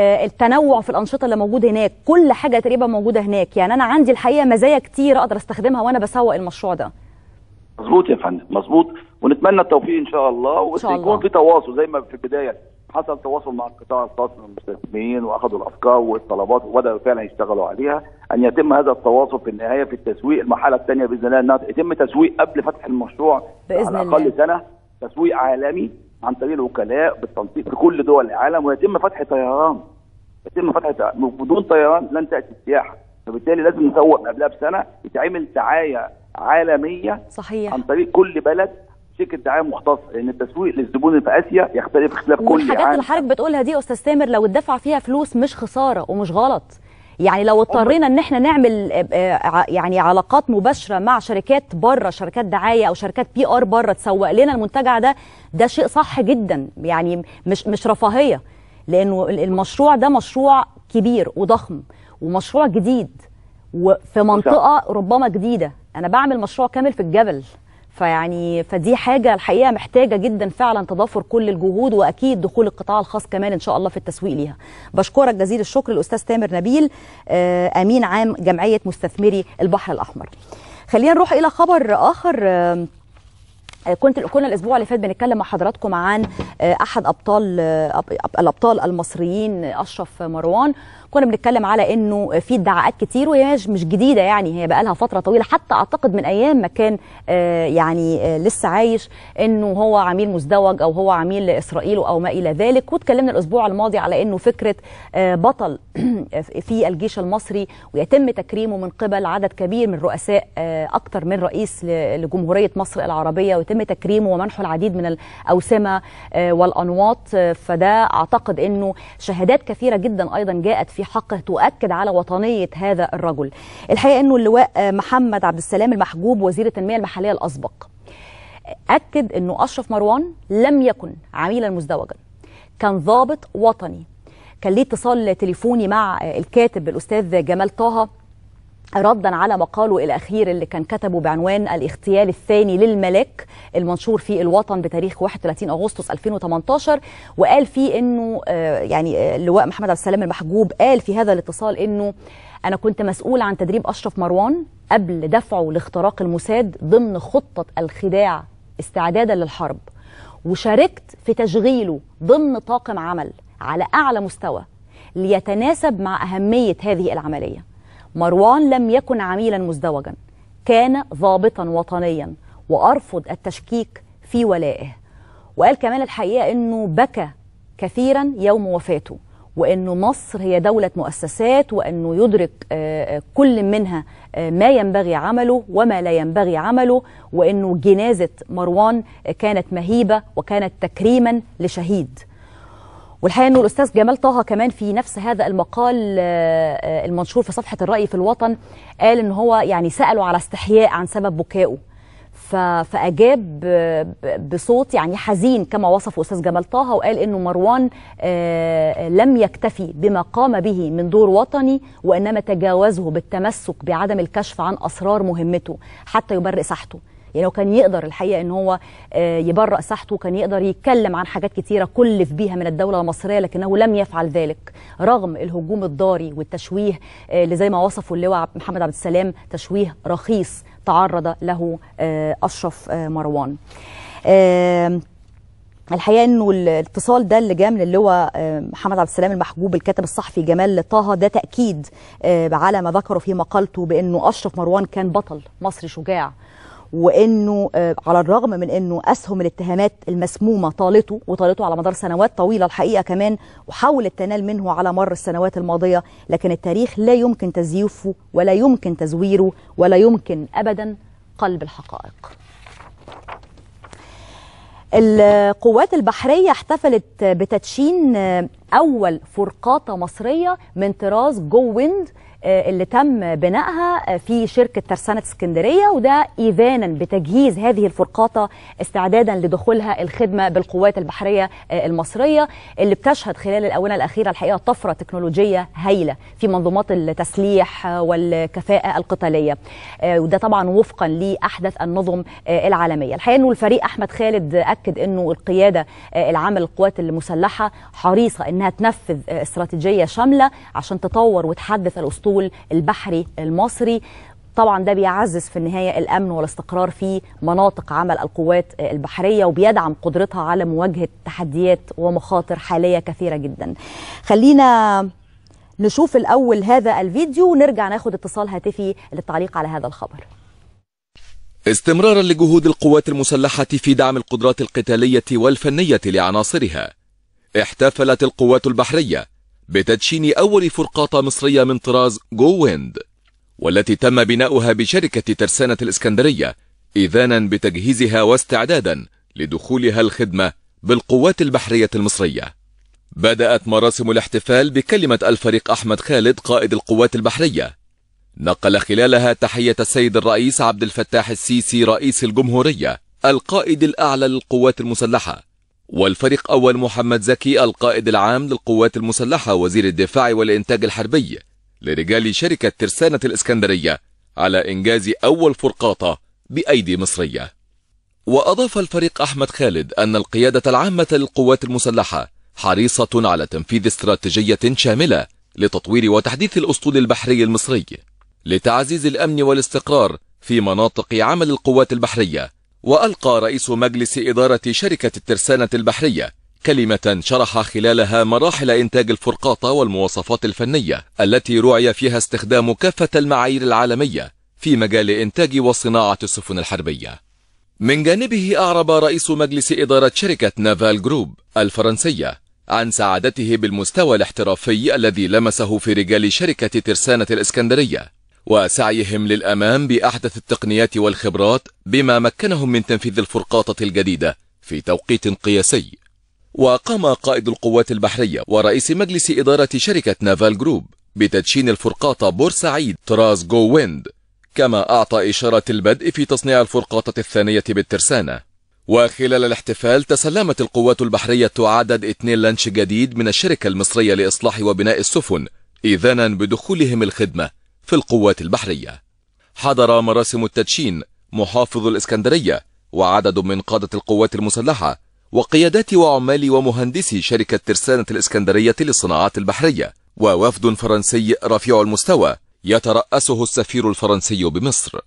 التنوع في الانشطه اللي موجود هناك كل حاجه تقريبا موجوده هناك يعني انا عندي الحقيقه مزايا كتير اقدر استخدمها وانا بسوق المشروع ده مظبوط يا فندم مظبوط ونتمنى التوفيق ان شاء الله ويكون في تواصل زي ما في البدايه حصل تواصل مع القطاع الخاص من المستثمرين واخذوا الافكار والطلبات وبداوا فعلا يشتغلوا عليها ان يتم هذا التواصل في النهايه في التسويق المرحله الثانيه باذن الله انها يتم تسويق قبل فتح المشروع باذن على الاقل سنه تسويق عالمي عن طريق الوكلاء بالتنسيق في كل دول العالم ويتم فتح طيران يتم فتح طيران بدون طيران لن تاتي السياحه فبالتالي لازم نسوق قبلها بسنه يتعمل دعايه عالميه صحيح عن طريق كل بلد شركه دعايه مختصه لان التسويق للزبون في اسيا يختلف اختلاف كلي والحاجات اللي حضرتك بتقولها دي يا استاذ تامر لو اتدفع فيها فلوس مش خساره ومش غلط يعني لو اضطرينا ان احنا نعمل يعني علاقات مباشره مع شركات بره شركات دعايه او شركات بي ار بره تسوق لنا المنتجع ده ده شيء صح جدا يعني مش مش رفاهيه لانه المشروع ده مشروع كبير وضخم ومشروع جديد وفي منطقه ربما جديده انا بعمل مشروع كامل في الجبل فيعني فدي حاجه الحقيقه محتاجه جدا فعلا تضافر كل الجهود واكيد دخول القطاع الخاص كمان ان شاء الله في التسويق ليها. بشكرك جزيل الشكر الاستاذ تامر نبيل امين عام جمعيه مستثمري البحر الاحمر. خلينا نروح الى خبر اخر كنت كنا الاسبوع اللي فات بنتكلم مع حضراتكم عن احد ابطال الابطال المصريين اشرف مروان كنا بنتكلم على انه في ادعاءات كتير وهي مش جديده يعني هي بقى لها فتره طويله حتى اعتقد من ايام ما كان يعني لسه عايش انه هو عميل مزدوج او هو عميل لاسرائيل او ما الى ذلك واتكلمنا الاسبوع الماضي على انه فكره بطل في الجيش المصري ويتم تكريمه من قبل عدد كبير من رؤساء اكثر من رئيس لجمهوريه مصر العربيه ويتم تكريمه ومنحه العديد من الاوسمه والانواط فده اعتقد انه شهادات كثيره جدا ايضا جاءت في حقه تؤكد على وطنيه هذا الرجل الحقيقه انه اللواء محمد عبد السلام المحجوب وزير التنميه المحليه الاسبق اكد انه اشرف مروان لم يكن عميلا مزدوجا كان ضابط وطني كان ليه اتصال تليفوني مع الكاتب الاستاذ جمال طه ردا على مقاله الاخير اللي كان كتبه بعنوان الاغتيال الثاني للملاك المنشور في الوطن بتاريخ 31 اغسطس 2018 وقال فيه انه يعني اللواء محمد عبد السلام المحجوب قال في هذا الاتصال انه انا كنت مسؤول عن تدريب اشرف مروان قبل دفعه لاختراق الموساد ضمن خطه الخداع استعدادا للحرب وشاركت في تشغيله ضمن طاقم عمل على اعلى مستوى ليتناسب مع اهميه هذه العمليه مروان لم يكن عميلا مزدوجا كان ضابطا وطنيا وارفض التشكيك في ولائه وقال كمان الحقيقه انه بكى كثيرا يوم وفاته وانه مصر هي دوله مؤسسات وانه يدرك كل منها ما ينبغي عمله وما لا ينبغي عمله وانه جنازه مروان كانت مهيبه وكانت تكريما لشهيد والحقيقه انه الاستاذ جمال طه كمان في نفس هذا المقال المنشور في صفحه الراي في الوطن قال ان هو يعني ساله على استحياء عن سبب بكائه فاجاب بصوت يعني حزين كما وصفه استاذ جمال طه وقال انه مروان لم يكتفي بما قام به من دور وطني وانما تجاوزه بالتمسك بعدم الكشف عن اسرار مهمته حتى يبرئ ساحته يعني هو كان يقدر الحقيقه ان هو يبرأ ساحته كان يقدر يتكلم عن حاجات كتيره كلف بيها من الدوله المصريه لكنه لم يفعل ذلك رغم الهجوم الضاري والتشويه اللي زي ما وصفه اللواء محمد عبد السلام تشويه رخيص تعرض له اشرف مروان الحقيقه انه الاتصال ده اللي جاء من اللواء محمد عبد السلام المحجوب الكاتب الصحفي جمال طه ده تاكيد على ما ذكره في مقالته بانه اشرف مروان كان بطل مصري شجاع وانه على الرغم من انه اسهم الاتهامات المسمومه طالته وطالته على مدار سنوات طويله الحقيقه كمان وحاولت تنال منه على مر السنوات الماضيه لكن التاريخ لا يمكن تزييفه ولا يمكن تزويره ولا يمكن ابدا قلب الحقائق. القوات البحريه احتفلت بتدشين اول فرقاطه مصريه من طراز جو ويند اللي تم بنائها في شركة ترسانة اسكندرية وده إيذانا بتجهيز هذه الفرقاطة استعدادا لدخولها الخدمة بالقوات البحرية المصرية اللي بتشهد خلال الآونة الأخيرة الحقيقة طفرة تكنولوجية هايلة في منظومات التسليح والكفاءة القتالية وده طبعا وفقا لأحدث النظم العالمية الحقيقة أنه الفريق أحمد خالد أكد أنه القيادة العامة للقوات المسلحة حريصة أنها تنفذ استراتيجية شاملة عشان تطور وتحدث الأسطول الاسطول البحري المصري طبعا ده بيعزز في النهايه الامن والاستقرار في مناطق عمل القوات البحريه وبيدعم قدرتها على مواجهه تحديات ومخاطر حاليه كثيره جدا. خلينا نشوف الاول هذا الفيديو ونرجع ناخد اتصال هاتفي للتعليق على هذا الخبر. استمرارا لجهود القوات المسلحه في دعم القدرات القتاليه والفنيه لعناصرها احتفلت القوات البحريه بتدشين أول فرقاطة مصرية من طراز جو ويند والتي تم بناؤها بشركة ترسانة الإسكندرية إذانا بتجهيزها واستعدادا لدخولها الخدمة بالقوات البحرية المصرية بدأت مراسم الاحتفال بكلمة الفريق أحمد خالد قائد القوات البحرية نقل خلالها تحية السيد الرئيس عبد الفتاح السيسي رئيس الجمهورية القائد الأعلى للقوات المسلحة والفريق أول محمد زكي القائد العام للقوات المسلحة وزير الدفاع والإنتاج الحربي لرجال شركة ترسانة الإسكندرية على إنجاز أول فرقاطة بأيدي مصرية وأضاف الفريق أحمد خالد أن القيادة العامة للقوات المسلحة حريصة على تنفيذ استراتيجية شاملة لتطوير وتحديث الأسطول البحري المصري لتعزيز الأمن والاستقرار في مناطق عمل القوات البحرية وألقى رئيس مجلس إدارة شركة الترسانة البحرية كلمة شرح خلالها مراحل إنتاج الفرقاطة والمواصفات الفنية التي رعي فيها استخدام كافة المعايير العالمية في مجال إنتاج وصناعة السفن الحربية من جانبه أعرب رئيس مجلس إدارة شركة نافال جروب الفرنسية عن سعادته بالمستوى الاحترافي الذي لمسه في رجال شركة ترسانة الإسكندرية وسعيهم للأمام بأحدث التقنيات والخبرات بما مكنهم من تنفيذ الفرقاطة الجديدة في توقيت قياسي وقام قائد القوات البحرية ورئيس مجلس إدارة شركة نافال جروب بتدشين الفرقاطة بورسعيد طراز جو ويند كما أعطى إشارة البدء في تصنيع الفرقاطة الثانية بالترسانة وخلال الاحتفال تسلمت القوات البحرية عدد اثنين لانش جديد من الشركة المصرية لإصلاح وبناء السفن إذانا بدخولهم الخدمة في القوات البحرية حضر مراسم التدشين محافظ الإسكندرية وعدد من قادة القوات المسلحة وقيادات وعمال ومهندسي شركة ترسانة الإسكندرية للصناعات البحرية ووفد فرنسي رفيع المستوى يترأسه السفير الفرنسي بمصر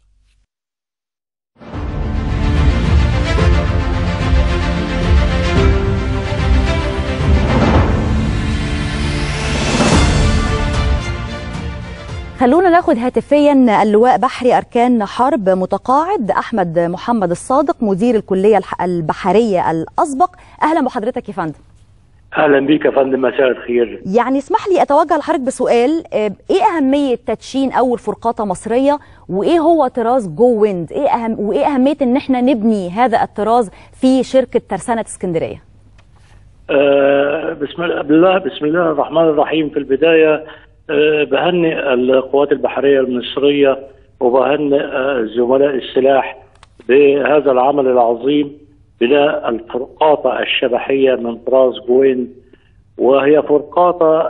خلونا ناخد هاتفيا اللواء بحري أركان حرب متقاعد أحمد محمد الصادق مدير الكلية الح- البحرية الأسبق أهلا بحضرتك يا فندم اهلا بيك يا فندم مساء الخير يعني اسمح لي أتوجه لحضرتك بسؤال آه، إيه أهمية تدشين أول فرقاطة مصرية وإيه هو طراز جو ويند إيه أهم وإيه أهمية إن إحنا نبني هذا الطراز في شركة ترسانة اسكندرية آه بسم الله بالله بسم الله الرحمن الرحيم في البدايه آه بهنئ القوات البحريه المصريه وبهنئ آه زملاء السلاح بهذا العمل العظيم بناء الفرقاطه الشبحيه من طراز جوين وهي فرقاطه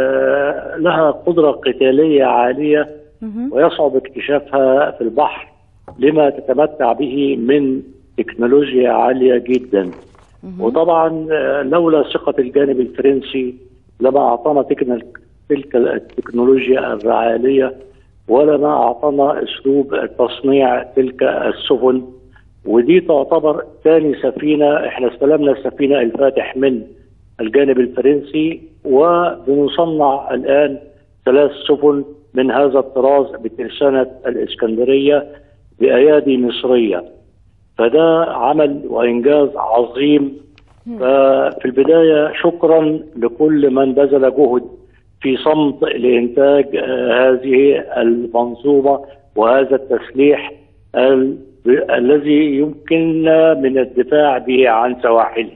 آه لها قدره قتاليه عاليه ويصعب اكتشافها في البحر لما تتمتع به من تكنولوجيا عاليه جدا وطبعا آه، لولا ثقه الجانب الفرنسي لما اعطانا تكن- تلك التكنولوجيا العاليه ولا ما اعطانا اسلوب تصنيع تلك السفن ودي تعتبر ثاني سفينه احنا استلمنا السفينه الفاتح من الجانب الفرنسي وبنصنع الان ثلاث سفن من هذا الطراز بترسانه الاسكندريه بايادي مصريه فده عمل وانجاز عظيم ففي البدايه شكرا لكل من بذل جهد في صمت لانتاج آه، هذه المنظومه وهذا التسليح ال- الذي يمكننا من الدفاع به عن سواحلنا.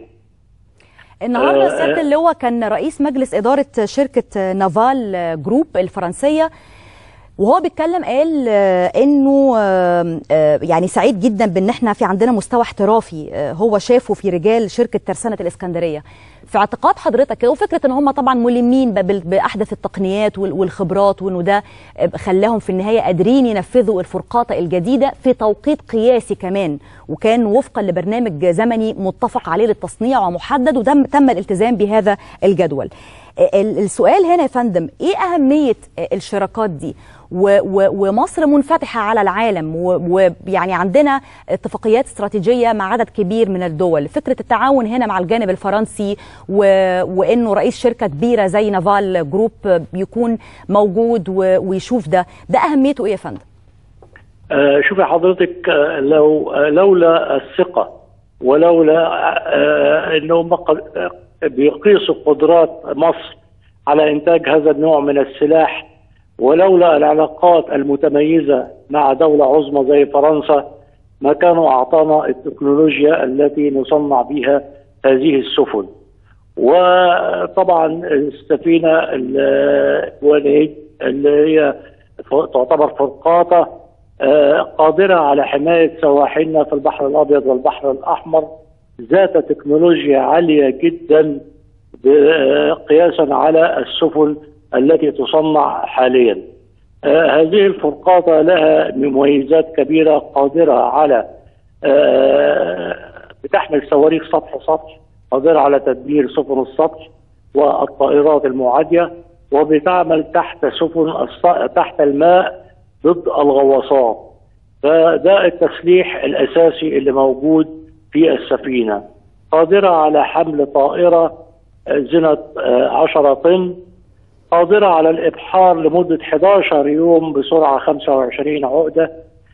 النهارده آه، سياده اللواء كان رئيس مجلس اداره شركه نافال جروب الفرنسيه وهو بيتكلم قال آه، انه آه، آه، يعني سعيد جدا بان احنا في عندنا مستوى احترافي آه، هو شافه في رجال شركه ترسانه الاسكندريه في اعتقاد حضرتك كده وفكره ان هم طبعا ملمين ب- بال- باحدث التقنيات وال- والخبرات وانه ده آه، خلاهم في النهايه قادرين ينفذوا الفرقاطه الجديده في توقيت قياسي كمان وكان وفقا لبرنامج زمني متفق عليه للتصنيع ومحدد وتم تم الالتزام بهذا الجدول ال- السؤال هنا يا فندم ايه اهميه الشراكات دي و- و- ومصر منفتحه على العالم و- ويعني عندنا اتفاقيات استراتيجيه مع عدد كبير من الدول فكره التعاون هنا مع الجانب الفرنسي و... وانه رئيس شركه كبيره زي نافال جروب يكون موجود و... ويشوف ده ده اهميته ايه يا فندم آه، شوفي حضرتك آه، لو آه، لولا الثقة ولولا آه، انهم قد- آه، بيقيسوا قدرات مصر على انتاج هذا النوع من السلاح ولولا العلاقات المتميزة مع دولة عظمى زي فرنسا ما كانوا اعطانا التكنولوجيا التي نصنع بها هذه السفن وطبعا السفينه الوالد اللي هي ف- تعتبر فرقاطه آه، قادره على حمايه سواحلنا في البحر الابيض والبحر الاحمر ذات تكنولوجيا عاليه جدا ب- آه، قياسا على السفن التي تصنع حاليا. آه، هذه الفرقاطه لها مميزات كبيره قادره على آه، بتحمل صواريخ سطح سطح قادرة على تدمير سفن السطح والطائرات المعادية وبتعمل تحت سفن الص- تحت الماء ضد الغواصات فده التسليح الأساسي اللي موجود في السفينة قادرة على حمل طائرة زنة 10 طن قادرة على الإبحار لمدة 11 يوم بسرعة 25 عقدة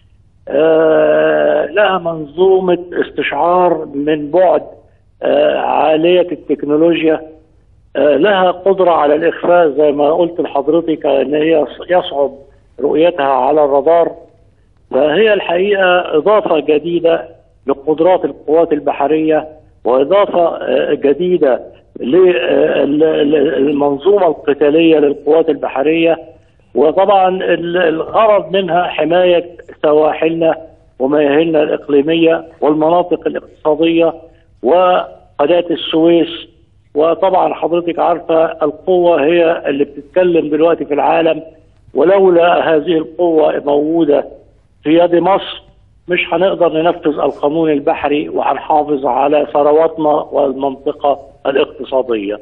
آه، لها منظومة استشعار من بعد آه، عالية التكنولوجيا آه، لها قدرة على الإخفاء زي ما قلت لحضرتك أن هي يصعب رؤيتها على الرادار فهي الحقيقة إضافة جديدة لقدرات القوات البحرية وإضافة آه، جديدة للمنظومة القتالية للقوات البحرية وطبعا ال- الغرض منها حماية سواحلنا ومياهلنا الإقليمية والمناطق الاقتصادية وقناة السويس وطبعا حضرتك عارفة القوة هي اللي بتتكلم دلوقتي في العالم ولولا هذه القوة موجودة في يد مصر مش هنقدر ننفذ القانون البحري وهنحافظ على ثرواتنا والمنطقة الاقتصادية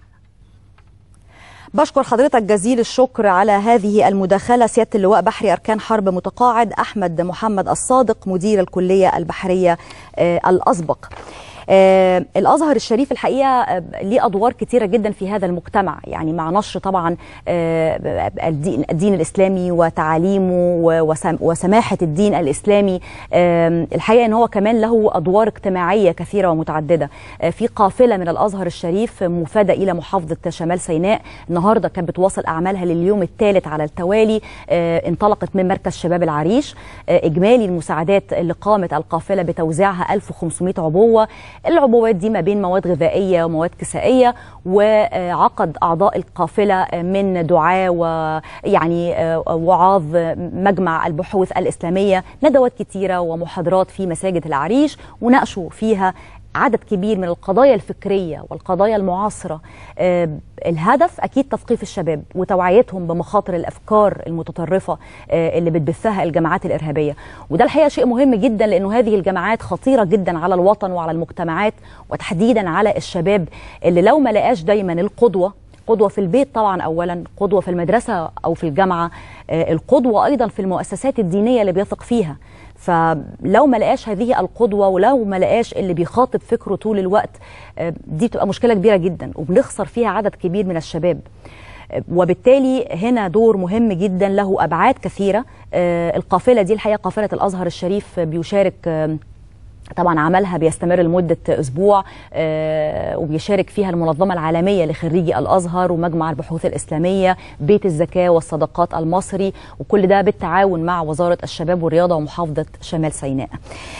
بشكر حضرتك جزيل الشكر على هذه المداخلة سيادة اللواء بحري أركان حرب متقاعد أحمد محمد الصادق مدير الكلية البحرية آه، الأسبق آه الازهر الشريف الحقيقه آه، ليه ادوار كتيره جدا في هذا المجتمع يعني مع نشر طبعا آه، الدين, الدين الاسلامي وتعاليمه و- وسم- وسماحه الدين الاسلامي آه، الحقيقه ان هو كمان له ادوار اجتماعيه كثيره ومتعدده آه، في قافله من الازهر الشريف مفاده الى محافظه شمال سيناء النهارده كانت بتواصل اعمالها لليوم الثالث على التوالي آه، انطلقت من مركز شباب العريش آه، اجمالي المساعدات اللي قامت القافله بتوزيعها 1500 عبوه العبوات دي ما بين مواد غذائيه ومواد كسائيه وعقد اعضاء القافله من دعاه ويعني آه، وعاظ مجمع البحوث الاسلاميه ندوات كتيره ومحاضرات في مساجد العريش وناقشوا فيها عدد كبير من القضايا الفكريه والقضايا المعاصره آه، الهدف اكيد تثقيف الشباب وتوعيتهم بمخاطر الافكار المتطرفه آه، اللي بتبثها الجماعات الارهابيه وده الحقيقه شيء مهم جدا لانه هذه الجماعات خطيره جدا على الوطن وعلى المجتمعات وتحديدا على الشباب اللي لو ما لقاش دايما القدوه قدوة في البيت طبعا أولا قدوة في المدرسة أو في الجامعة آه، القدوة أيضا في المؤسسات الدينية اللي بيثق فيها فلو ما لقاش هذه القدوة ولو ما لقاش اللي بيخاطب فكره طول الوقت آه، دي بتبقى مشكلة كبيرة جدا وبنخسر فيها عدد كبير من الشباب آه، وبالتالي هنا دور مهم جدا له أبعاد كثيرة آه، القافلة دي الحقيقة قافلة الأزهر الشريف بيشارك آه، طبعا عملها بيستمر لمدة أسبوع آه، وبيشارك فيها المنظمة العالمية لخريجي الأزهر ومجمع البحوث الإسلامية بيت الزكاة والصدقات المصري وكل ده بالتعاون مع وزارة الشباب والرياضة ومحافظة شمال سيناء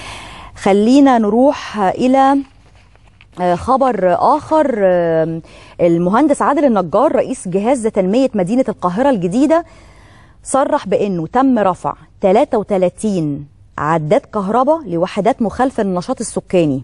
خلينا نروح إلى آه، خبر آخر آه، المهندس عادل النجار رئيس جهاز تنمية مدينة القاهرة الجديدة صرح بأنه تم رفع 33 عداد كهرباء لوحدات مخالفة للنشاط السكاني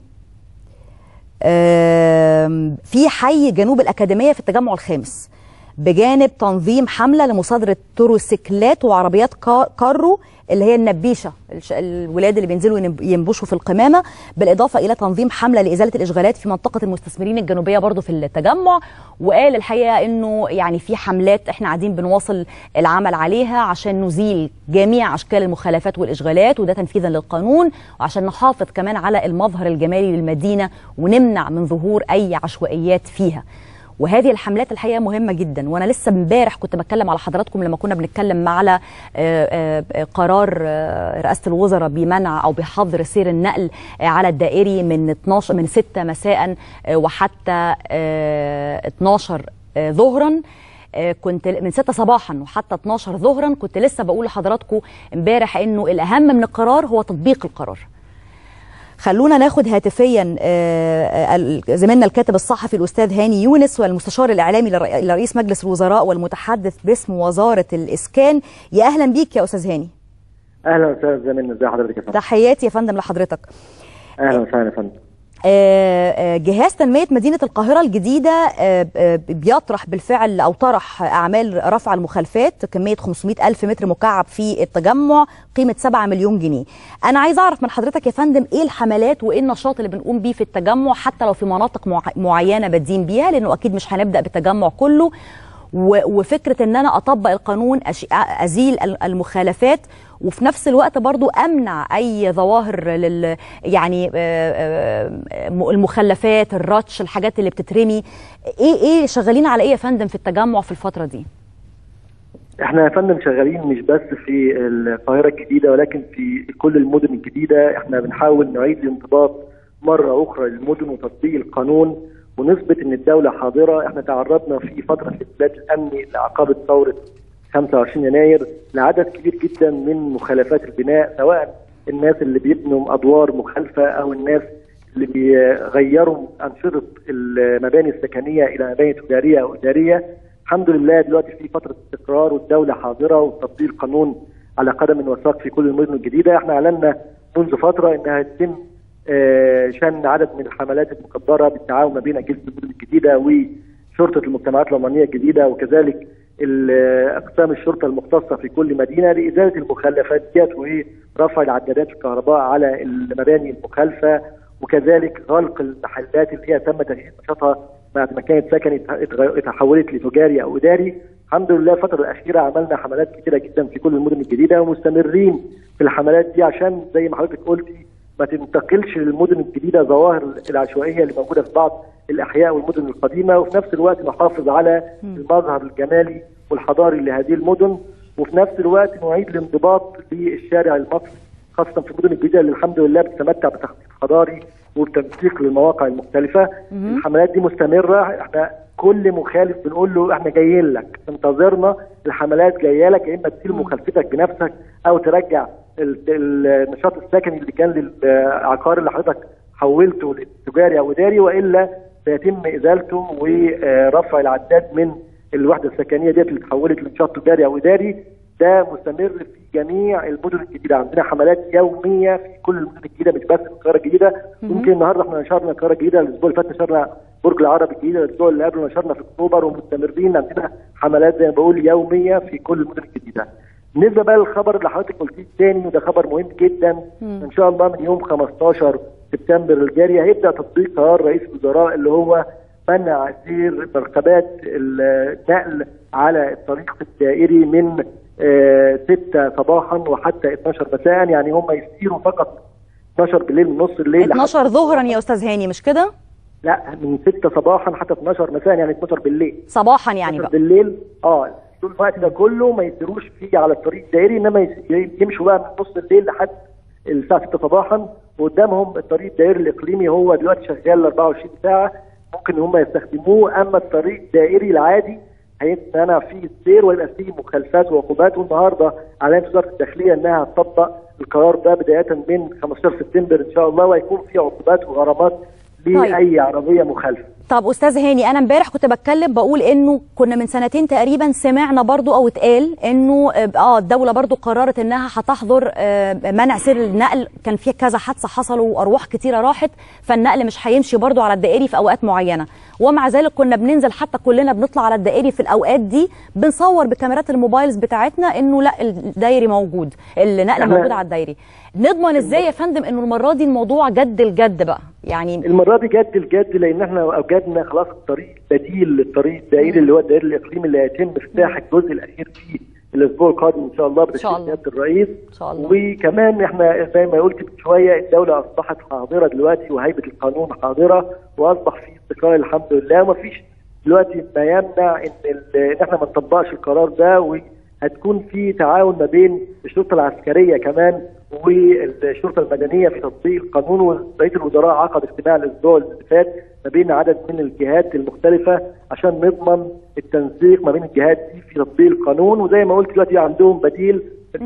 آم، في حي جنوب الأكاديمية في التجمع الخامس بجانب تنظيم حملة لمصادرة تروسيكلات وعربيات كا- كارو اللي هي النبيشة الش- الولاد اللي بينزلوا ينب- ينبشوا في القمامة بالإضافة إلى تنظيم حملة لإزالة الإشغالات في منطقة المستثمرين الجنوبية برضو في التجمع وقال الحقيقة إنه يعني في حملات إحنا قاعدين بنواصل العمل عليها عشان نزيل جميع أشكال المخالفات والإشغالات وده تنفيذا للقانون وعشان نحافظ كمان على المظهر الجمالي للمدينة ونمنع من ظهور أي عشوائيات فيها وهذه الحملات الحقيقه مهمه جدا وانا لسه امبارح كنت بتكلم على حضراتكم لما كنا بنتكلم على آه، آه، قرار آه، رئاسه الوزراء بمنع او بحظر سير النقل آه، على الدائري من 12 من 6 مساء آه، وحتى آه، 12 آه، ظهرا آه، كنت من 6 صباحا وحتى 12 ظهرا كنت لسه بقول لحضراتكم امبارح انه الاهم من القرار هو تطبيق القرار خلونا ناخد هاتفيا آه، آه، زميلنا الكاتب الصحفي الاستاذ هاني يونس والمستشار الاعلامي للر- لرئيس مجلس الوزراء والمتحدث باسم وزاره الاسكان يا اهلا بيك يا استاذ هاني اهلا وسهلا زميلنا ازي حضرتك يا فندم تحياتي يا فندم لحضرتك اهلا وسهلا يا فندم آه، آه، جهاز تنمية مدينة القاهرة الجديدة آه، آه، بيطرح بالفعل أو طرح أعمال رفع المخالفات كمية 500 ألف متر مكعب في التجمع قيمة 7 مليون جنيه أنا عايز أعرف من حضرتك يا فندم إيه الحملات وإيه النشاط اللي بنقوم بيه في التجمع حتى لو في مناطق مع- معينة بادين بيها لأنه أكيد مش هنبدأ بالتجمع كله و- وفكره ان انا اطبق القانون أش- ازيل ال- المخالفات وفي نفس الوقت برضو امنع اي ظواهر لل يعني آه، آه، م- المخلفات الرطش الحاجات اللي بتترمي ايه ايه شغالين على ايه يا فندم في التجمع في الفتره دي احنا يا فندم شغالين مش بس في القاهره الجديده ولكن في كل المدن الجديده احنا بنحاول نعيد الانضباط مره اخرى للمدن وتطبيق القانون ونثبت ان الدوله حاضره احنا تعرضنا في فتره الاثبات الامني لعقابه ثوره 25 يناير لعدد كبير جدا من مخالفات البناء سواء الناس اللي بيبنوا ادوار مخالفه او الناس اللي بيغيروا انشطه المباني السكنيه الى مباني تجاريه او اداريه الحمد لله دلوقتي في فتره استقرار والدوله حاضره وتطبيق القانون على قدم وساق في كل المدن الجديده احنا اعلنا منذ فتره انها يتم آه، شن عدد من الحملات المكبره بالتعاون ما بين اجهزه المدن الجديده وشرطه المجتمعات العمرانيه الجديده وكذلك ال- اقسام الشرطه المختصه في كل مدينه لازاله المخلفات ديت ورفع العدادات الكهرباء على المباني المخالفه وكذلك غلق المحلات اللي هي تم تغيير نشاطها بعد ما كانت سكني اتغ- اتحولت لتجاري او اداري الحمد لله الفتره الاخيره عملنا حملات كتيره جدا في كل المدن الجديده ومستمرين في الحملات دي عشان زي ما حضرتك قلتي ما تنتقلش للمدن الجديده ظواهر العشوائيه اللي موجوده في بعض الاحياء والمدن القديمه وفي نفس الوقت نحافظ على المظهر الجمالي والحضاري لهذه المدن وفي نفس الوقت نعيد الانضباط للشارع المصري خاصه في المدن الجديده اللي الحمد لله بتتمتع بتخطيط حضاري وبتنسيق للمواقع المختلفه الحملات دي مستمره احنا كل مخالف بنقول له احنا جايين لك انتظرنا الحملات جايه لك يا اما تزيل مخالفتك بنفسك او ترجع ال- ال- النشاط السكني اللي كان للعقار اللي حضرتك حولته لتجاري او اداري والا سيتم ازالته ورفع العداد من الوحده السكنيه ديت اللي اتحولت لنشاط تجاري او اداري ده مستمر في جميع المدن الجديده عندنا حملات يوميه في كل المدن الجديده مش بس في القاهره الجديده يمكن النهارده احنا نشرنا القاهره الجديده الاسبوع اللي فات نشرنا برج العرب الجديده الاسبوع اللي قبله نشرنا في اكتوبر ومستمرين عندنا حملات زي ما بقول يوميه في كل المدن الجديده بالنسبه بقى للخبر اللي حضرتك قلتيه تاني وده خبر مهم جدا ان شاء الله من يوم 15 سبتمبر الجاري هيبدا تطبيق قرار رئيس الوزراء اللي هو منع سير مركبات النقل على الطريق الدائري من آه، 6 صباحا وحتى 12 مساء يعني هم يسيروا فقط 12 بالليل من نص الليل لحد- 12 ظهرا يا استاذ هاني مش كده لا من 6 صباحا حتى 12 مساء يعني 12 بالليل صباحا يعني 12 بقى بالليل اه طول الوقت ده كله ما يسيروش فيه على الطريق الدائري انما يس- يمشوا بقى من نص الليل لحد الساعه 6 صباحا وقدامهم الطريق الدائري الاقليمي هو دلوقتي شغال 24 ساعه ممكن هم يستخدموه اما الطريق الدائري العادي هيمنع فيه السير ويبقى فيه مخالفات وعقوبات والنهارده اعلنت وزاره الداخليه انها هتطبق القرار ده بدايه من 15 سبتمبر ان شاء الله وهيكون فيه عقوبات وغرامات لاي عربيه مخالفه طب استاذ هاني انا امبارح كنت بتكلم بقول انه كنا من سنتين تقريبا سمعنا برضو او اتقال انه اه الدوله برضو قررت انها هتحظر آه، منع سير النقل كان في كذا حادثه حصلوا وارواح كتيره راحت فالنقل مش هيمشي برضو على الدائري في اوقات معينه ومع ذلك كنا بننزل حتى كلنا بنطلع على الدائري في الاوقات دي بنصور بكاميرات الموبايلز بتاعتنا انه لا الدائري موجود النقل إحنا- موجود على الدائري نضمن ازاي يا فندم انه المره دي الموضوع جد الجد بقى يعني المره دي جد الجد لان احنا اوجدنا خلاص الطريق بديل للطريق الدائري اللي هو الدائري الاقليمي اللي هيتم افتتاح الجزء الاخير فيه الاسبوع القادم ان شاء الله بتشريف سياده الرئيس ان شاء الله وكمان احنا زي ما قلت من شويه الدوله اصبحت حاضره دلوقتي وهيبه القانون حاضره واصبح في استقرار الحمد لله ومفيش دلوقتي ما يمنع ان ال- ان احنا ما نطبقش القرار ده وهتكون في تعاون ما بين الشرطه العسكريه كمان والشرطه المدنيه في تطبيق القانون ورئيس الوزراء عقد اجتماع الاسبوع اللي فات ما بين عدد من الجهات المختلفه عشان نضمن التنسيق ما بين الجهات دي في تطبيق القانون وزي ما قلت دلوقتي عندهم بديل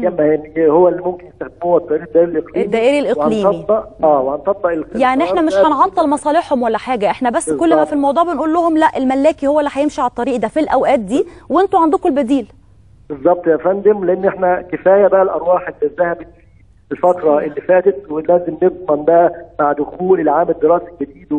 هو اللي ممكن يستخدموه الطريق الدائري الاقليمي الدائري الإقليمي. وهنطبق اه وهنطبق ال- يعني احنا مش القرار ده هنعطل مصالحهم ولا حاجه احنا بس كل ما بالظبط. في الموضوع بنقول لهم لا الملاكي هو اللي هيمشي على الطريق ده في الاوقات دي وانتوا عندكم البديل بالظبط يا فندم لان احنا كفايه بقى الارواح اللي ذهبت في الفتره اللي فاتت ولازم نضمن بقى مع دخول العام الدراسي الجديد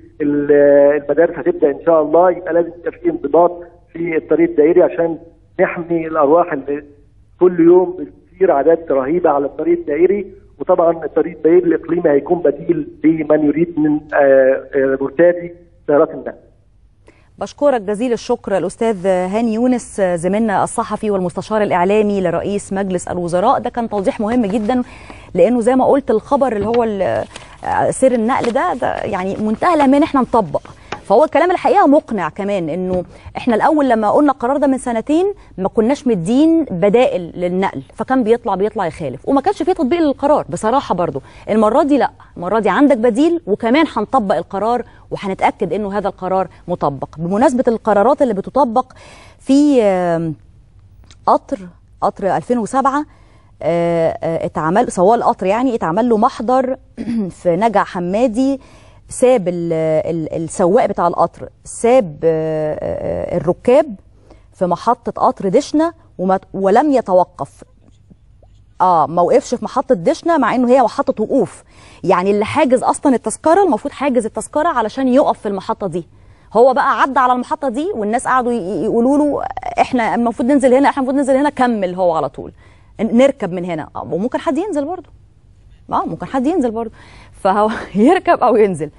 والمدارس هتبدا ان شاء الله يبقى لازم يبقى في انضباط في الطريق الدائري عشان نحمي الارواح اللي كل يوم بتصير اعداد رهيبه على الطريق الدائري وطبعا الطريق الدائري الاقليمي هيكون بديل لمن يريد من آه، آه، مرتادي سيارات النقل بشكرك جزيل الشكر الأستاذ هاني يونس زميلنا الصحفي والمستشار الإعلامي لرئيس مجلس الوزراء ده كان توضيح مهم جدا لأنه زي ما قلت الخبر اللي هو ال- سر النقل ده, ده يعني منتهى الأمان احنا نطبق فهو الكلام الحقيقه مقنع كمان انه احنا الاول لما قلنا القرار ده من سنتين ما كناش مدين بدائل للنقل فكان بيطلع بيطلع يخالف وما كانش فيه تطبيق للقرار بصراحه برضو المره دي لا المره دي عندك بديل وكمان هنطبق القرار وهنتاكد انه هذا القرار مطبق بمناسبه القرارات اللي بتطبق في آم، قطر قطر 2007 آه، آه، اتعمل سواق القطر يعني اتعمل له محضر في نجع حمادي ساب ال- ال- السواق بتاع القطر ساب آه، آه، الركاب في محطة قطر دشنا وما- ولم يتوقف اه ما وقفش في محطة دشنا مع انه هي محطة وقوف يعني اللي حاجز اصلا التذكرة المفروض حاجز التذكرة علشان يقف في المحطة دي هو بقى عدى على المحطة دي والناس قعدوا ي- يقولوا له احنا المفروض ننزل هنا احنا المفروض ننزل هنا كمل هو على طول ن- نركب من هنا آه، وممكن حد ينزل برضه اه ممكن حد ينزل برضه فهو يركب او ينزل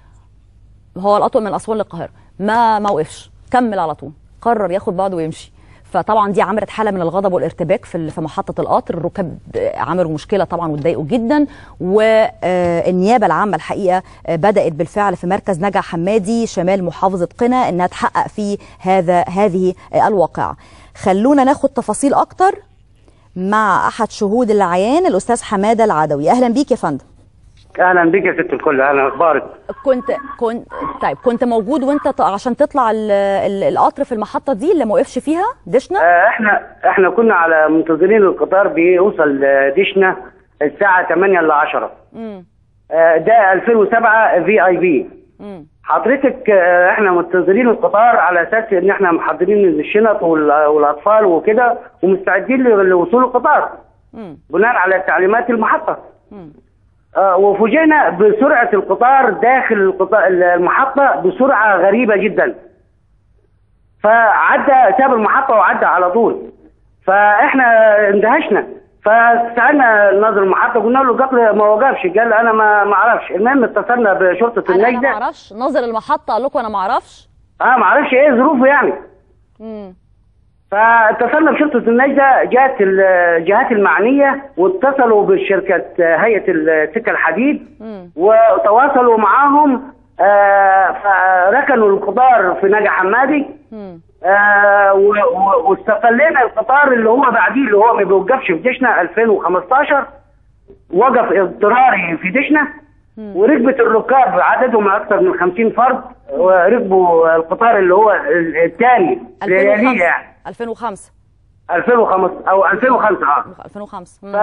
هو الأطول من أسوان للقاهرة ما ما وقفش كمل على طول قرر ياخد بعضه ويمشي فطبعا دي عملت حاله من الغضب والارتباك في ال- في محطه القطر الركاب عملوا مشكله طبعا واتضايقوا جدا والنيابه العامه الحقيقه آه، بدات بالفعل في مركز نجع حمادي شمال محافظه قنا انها تحقق في هذا هذه آه، الواقعه خلونا ناخد تفاصيل اكتر مع احد شهود العيان الاستاذ حماده العدوي اهلا بيك يا فندم اهلا بك يا ست الكل اهلا اخبارك كنت كنت طيب كنت موجود وانت ط- عشان تطلع ال- ال- القطر في المحطه دي اللي ما وقفش فيها دشنا آه، احنا احنا كنا على منتظرين القطار بيوصل آه، دشنا الساعه 8 ل 10 امم آه، ده 2007 في اي بي امم حضرتك آه، احنا منتظرين القطار على اساس ان احنا محضرين الشنط وال- والاطفال وكده ومستعدين لوصول القطار امم بناء على تعليمات المحطه مم. آه، وفوجئنا بسرعه القطار داخل القطار المحطه بسرعه غريبه جدا فعدى ساب المحطه وعدى على طول فاحنا اندهشنا فسالنا ناظر المحطه قلنا له قبل ما وقفش قال انا ما ما اعرفش المهم اتصلنا بشرطه انا انا ما النجده اعرفش ناظر المحطه قال لكم انا ما اعرفش اه ما اعرفش ايه ظروفه يعني امم فاتصلنا بشرطه النجده جات الجهات المعنيه واتصلوا بشركه هيئه السكه الحديد امم وتواصلوا معاهم آه، فركنوا القطار في نجع حمادي امم آه، و- و- واستقلينا القطار اللي هو بعديه اللي هو ما بيوقفش في دشنا 2015 وقف اضطراري في دشنا وركبت الركاب عددهم اكثر من 50 فرد وركبوا القطار اللي هو الثاني لياليه 2005 يعني 2005 2005 او 2005 اه 2005 ف... مم.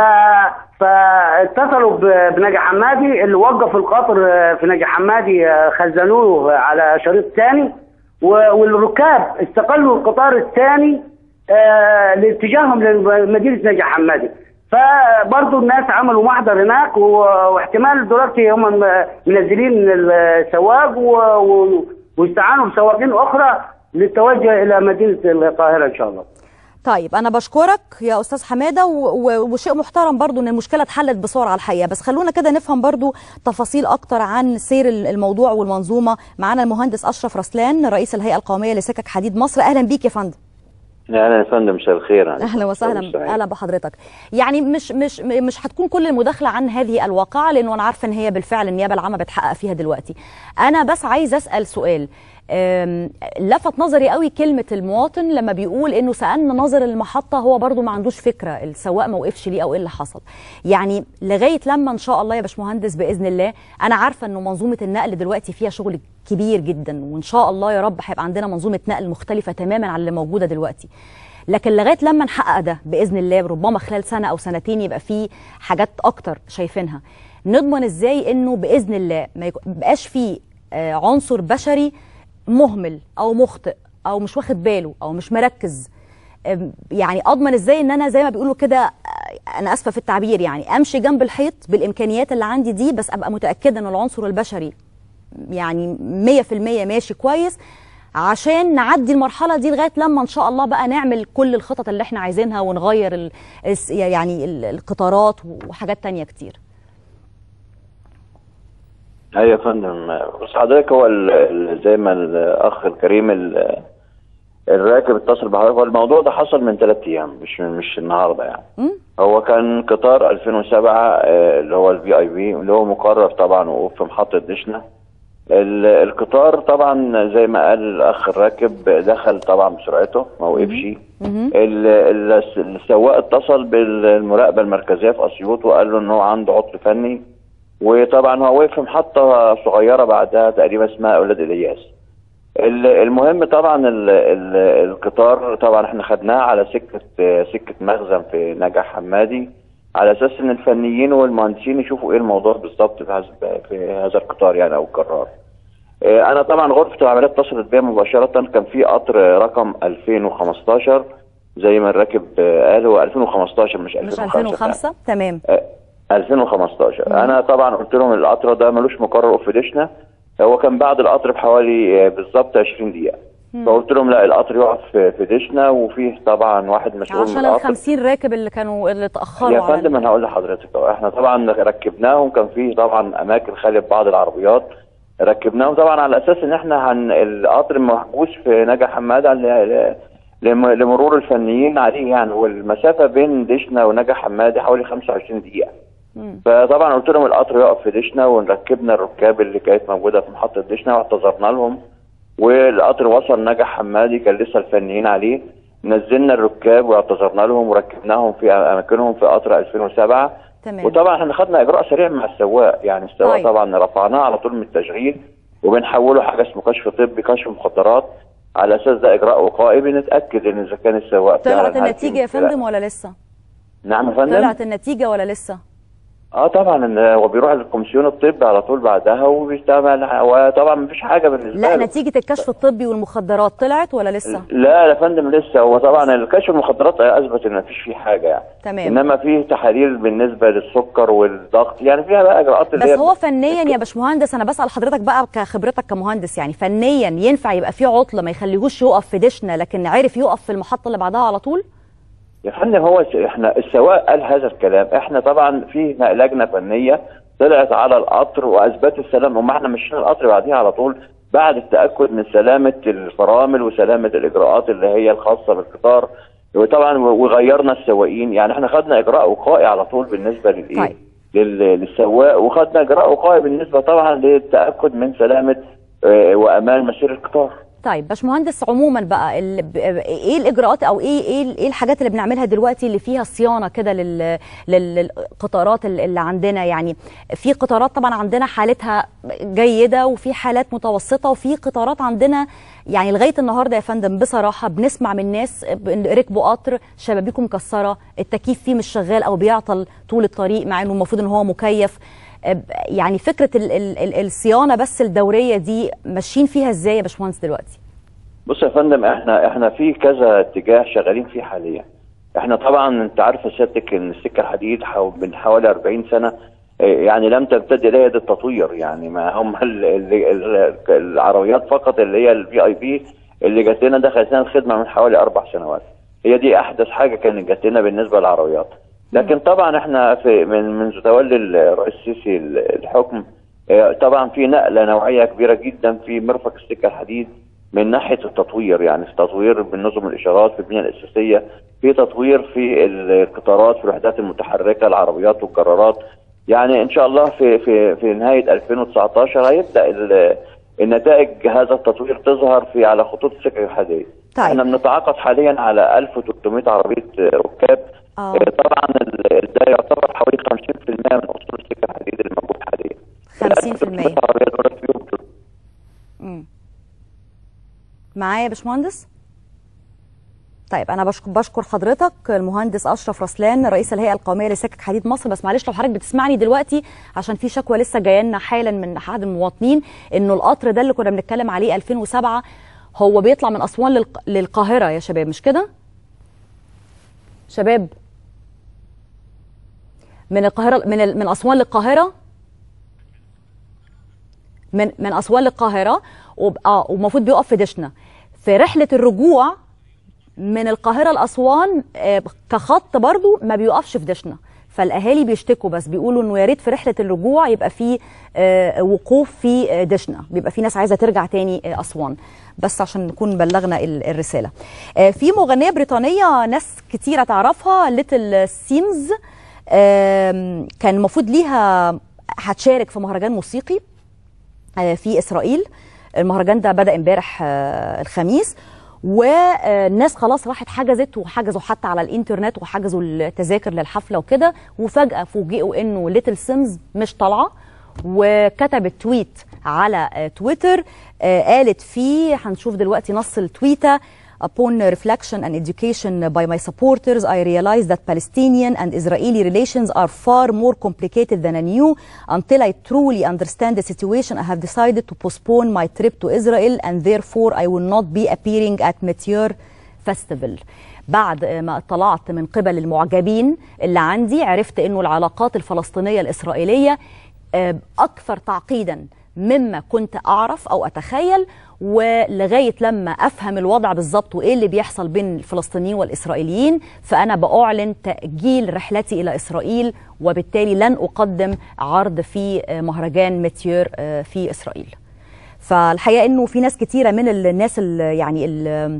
فاتصلوا ب- بنجا حمادي اللي وقف القطر آه، في نجا حمادي آه، خزنوه على شريط ثاني و- والركاب استقلوا القطار الثاني آه، لاتجاههم لمدينه نجا حمادي فبرضه الناس عملوا محضر هناك و- واحتمال دلوقتي هم م- منزلين السواق و- و- واستعانوا بسواقين اخرى للتوجه الى مدينه القاهره ان شاء الله. طيب انا بشكرك يا استاذ حماده و... و... وشيء محترم برضو ان المشكله اتحلت بسرعه الحقيقه بس خلونا كده نفهم برضو تفاصيل اكتر عن سير ال- الموضوع والمنظومه معانا المهندس اشرف رسلان رئيس الهيئه القوميه لسكك حديد مصر اهلا بيك يا فندم اهلا يا فندم مساء الخير عليكم. اهلا وسهلا مساء اهلا بحضرتك يعني مش مش مش هتكون كل المداخله عن هذه الواقعه لانه انا عارفه ان هي بالفعل النيابه العامه بتحقق فيها دلوقتي انا بس عايز اسال سؤال أم، لفت نظري قوي كلمه المواطن لما بيقول انه سالنا ناظر المحطه هو برضو ما عندوش فكره السواق ما وقفش ليه او ايه اللي حصل يعني لغايه لما ان شاء الله يا باشمهندس باذن الله انا عارفه انه منظومه النقل دلوقتي فيها شغل كبير جدا وان شاء الله يا رب هيبقى عندنا منظومه نقل مختلفه تماما عن اللي موجوده دلوقتي لكن لغايه لما نحقق ده باذن الله ربما خلال سنه او سنتين يبقى في حاجات اكتر شايفينها نضمن ازاي انه باذن الله ما يك- يبقاش في آه، عنصر بشري مهمل او مخطئ او مش واخد باله او مش مركز أم، يعني اضمن ازاي ان انا زي ما بيقولوا كده آه، انا اسفه في التعبير يعني امشي جنب الحيط بالامكانيات اللي عندي دي بس ابقى متاكده ان العنصر البشري يعني 100% ماشي كويس عشان نعدي المرحلة دي لغاية لما إن شاء الله بقى نعمل كل الخطط اللي احنا عايزينها ونغير ال الس- يعني ال- القطارات وحاجات تانية كتير ايوه يا فندم بص حضرتك هو ال- ال- زي ما الاخ الكريم ال- الراكب اتصل بحضرتك هو الموضوع ده حصل من ثلاث ايام مش مش النهارده يعني مم. هو كان قطار 2007 آه، اللي هو الفي اي بي اللي هو مقرر طبعا وقوف في محطه دشنا ال- القطار طبعا زي ما قال الاخ الراكب دخل طبعا بسرعته ما وقفش مهم. ال- ال- السواق اتصل بالمراقبه المركزيه في اسيوط وقال له ان هو عنده عطل فني وطبعا هو وقف في محطه صغيره بعدها تقريبا اسمها اولاد الياس ال- المهم طبعا ال ال القطار طبعا احنا خدناه على سكه سكه مخزن في نجع حمادي على اساس ان الفنيين والمهندسين يشوفوا ايه الموضوع بالظبط في هذا في هذا القطار يعني او القرار. اه، انا طبعا غرفه العمليات اتصلت بيا مباشره كان في قطر رقم 2015 زي ما الراكب اه، قال هو 2015 مش 2005 مش 2005 تمام آه، 2015 انا طبعا قلت لهم القطر ده ملوش مقرر اوفيديشنا هو كان بعد القطر بحوالي آه، بالظبط 20 دقيقه فقلت لهم لا القطر يقف في في دشنا وفيه طبعا واحد مسؤول من عشان ال القطر 50 راكب اللي كانوا اللي اتاخروا يا على فندم انا هقول لحضرتك أهو، احنا طبعا ركبناهم كان فيه طبعا اماكن خاليه ببعض العربيات ركبناهم طبعا على اساس ان احنا هن القطر محبوس في نجا حماده ل- لم- لمرور الفنيين عليه يعني والمسافه بين دشنا ونجا حماده حوالي 25 دقيقه مم. فطبعا قلت لهم القطر يقف في دشنا وركبنا الركاب اللي كانت موجوده في محطه دشنا واعتذرنا لهم والقطر وصل نجا حمادي كان لسه الفنيين عليه نزلنا الركاب واعتذرنا لهم وركبناهم في اماكنهم في قطر 2007 تمام وطبعا احنا خدنا اجراء سريع مع السواق يعني السواق طيب. طبعا رفعناه على طول من التشغيل وبنحوله حاجه اسمه كشف طبي كشف مخدرات على اساس ده اجراء وقائي بنتاكد ان اذا كان السواق فعلا طلعت هل في النتيجه يا مشكلة. فندم ولا لسه نعم يا فندم طلعت النتيجه ولا لسه اه طبعا إن هو بيروح للكومسيون الطبي على طول بعدها وبيشتغل وطبعا مفيش حاجه بالنسبه لا له نتيجه الكشف الطبي والمخدرات طلعت ولا لسه لا يا فندم لسه هو طبعا الكشف المخدرات اثبت ان مفيش فيه حاجه يعني تمام انما فيه تحاليل بالنسبه للسكر والضغط يعني فيها بقى اجراءات اللي بس هي هو فنيا يا باشمهندس انا بسال حضرتك بقى كخبرتك كمهندس يعني فنيا ينفع يبقى في عطله ما يخليهوش يقف في دشنا لكن عرف يقف في المحطه اللي بعدها على طول يا فندم هو س- احنا السواق قال هذا الكلام احنا طبعا في لجنه فنيه طلعت على القطر واثبتت السلام وما احنا مشينا القطر بعديها على طول بعد التاكد من سلامه الفرامل وسلامه الاجراءات اللي هي الخاصه بالقطار وطبعا و- وغيرنا السواقين يعني احنا خدنا اجراء وقائي على طول بالنسبه للايه طيب. لل- للسواق وخدنا اجراء وقائي بالنسبه طبعا للتاكد من سلامه آه، وامان مسير القطار طيب باشمهندس عموما بقى ال... ب- ايه الاجراءات او ايه ايه ايه الحاجات اللي بنعملها دلوقتي اللي فيها صيانه كده لل... لل- للقطارات ال- اللي عندنا يعني في قطارات طبعا عندنا حالتها جيده وفي حالات متوسطه وفي قطارات عندنا يعني لغايه النهارده يا فندم بصراحه بنسمع من ناس ب- ركبوا قطر شبابيكه مكسره التكييف فيه مش شغال او بيعطل طول الطريق مع انه المفروض ان هو مكيف أب- يعني فكره ال ال ال الصيانه بس الدوريه دي ماشيين فيها ازاي يا باشمهندس دلوقتي؟ بص يا فندم احنا احنا في كذا اتجاه شغالين فيه حاليا احنا طبعا انت عارف سيادتك ان السكه الحديد حو- من حوالي 40 سنه اه، يعني لم تبتدئ لها يد التطوير يعني ما هم ال- ال- ال- العربيات فقط اللي هي الفي اي بي اللي جات لنا دخلت لنا الخدمه من حوالي اربع سنوات هي دي احدث حاجه كانت جات لنا بالنسبه للعربيات لكن طبعا احنا في من منذ تولي الرئيس السيسي ال- الحكم اه، طبعا في نقله نوعيه كبيره جدا في مرفق السكه الحديد من ناحيه التطوير يعني في تطوير بالنظم الاشارات في البنيه الاساسيه في تطوير في القطارات في الوحدات المتحركه العربيات والجرارات يعني ان شاء الله في في في نهايه 2019 هيبدا ال- النتائج هذا التطوير تظهر في على خطوط السكك الحديديه طيب. احنا بنتعاقد حاليا على 1300 عربيه ركاب اه آه، طبعا ال- ده يعتبر حوالي 50% من اصول السكه الحديد اللي موجود حاليا 50% 1300 عربيه دول فيهم مم. معايا يا باشمهندس؟ طيب انا بشك- بشكر حضرتك المهندس اشرف رسلان رئيس الهيئه القوميه لسكك حديد مصر بس معلش لو حضرتك بتسمعني دلوقتي عشان في شكوى لسه جايه لنا حالا من احد المواطنين انه القطر ده اللي كنا بنتكلم عليه 2007 هو بيطلع من اسوان للق... للقاهره يا شباب مش كده؟ شباب من القاهره من ال... من اسوان للقاهره من من اسوان للقاهره وب- اه ومفروض بيقف في دشنا في رحله الرجوع من القاهره لاسوان آه، كخط برضو ما بيوقفش في دشنا فالاهالي بيشتكوا بس بيقولوا انه يا ريت في رحله الرجوع يبقى في آه، وقوف في آه، دشنا بيبقى في ناس عايزه ترجع تاني آه، اسوان بس عشان نكون بلغنا ال- الرساله آه، في مغنيه بريطانيه ناس كتيره تعرفها ليتل سيمز كان المفروض ليها هتشارك في مهرجان موسيقي آه، في اسرائيل المهرجان ده بدا امبارح آه، الخميس والناس خلاص راحت حجزت وحجزوا حتى على الانترنت وحجزوا التذاكر للحفله وكده وفجاه فوجئوا انه ليتل سيمز مش طالعه وكتبت تويت على آه، تويتر آه، قالت فيه هنشوف دلوقتي نص التويته Upon reflection and education by my supporters, I realize that Palestinian and Israeli relations are far more complicated than I knew. Until I truly understand the situation, I have decided to postpone my trip to Israel and therefore I will not be appearing at Meteor Festival. بعد ما اطلعت من قبل المعجبين اللي عندي عرفت انه العلاقات الفلسطينيه الاسرائيليه آه، اكثر تعقيدا مما كنت اعرف او اتخيل ولغايه لما افهم الوضع بالظبط وايه اللي بيحصل بين الفلسطينيين والاسرائيليين فانا باعلن تاجيل رحلتي الى اسرائيل وبالتالي لن اقدم عرض في آه، مهرجان ميتيور آه، في اسرائيل. فالحقيقه انه في ناس كتيره من الناس ال يعني ال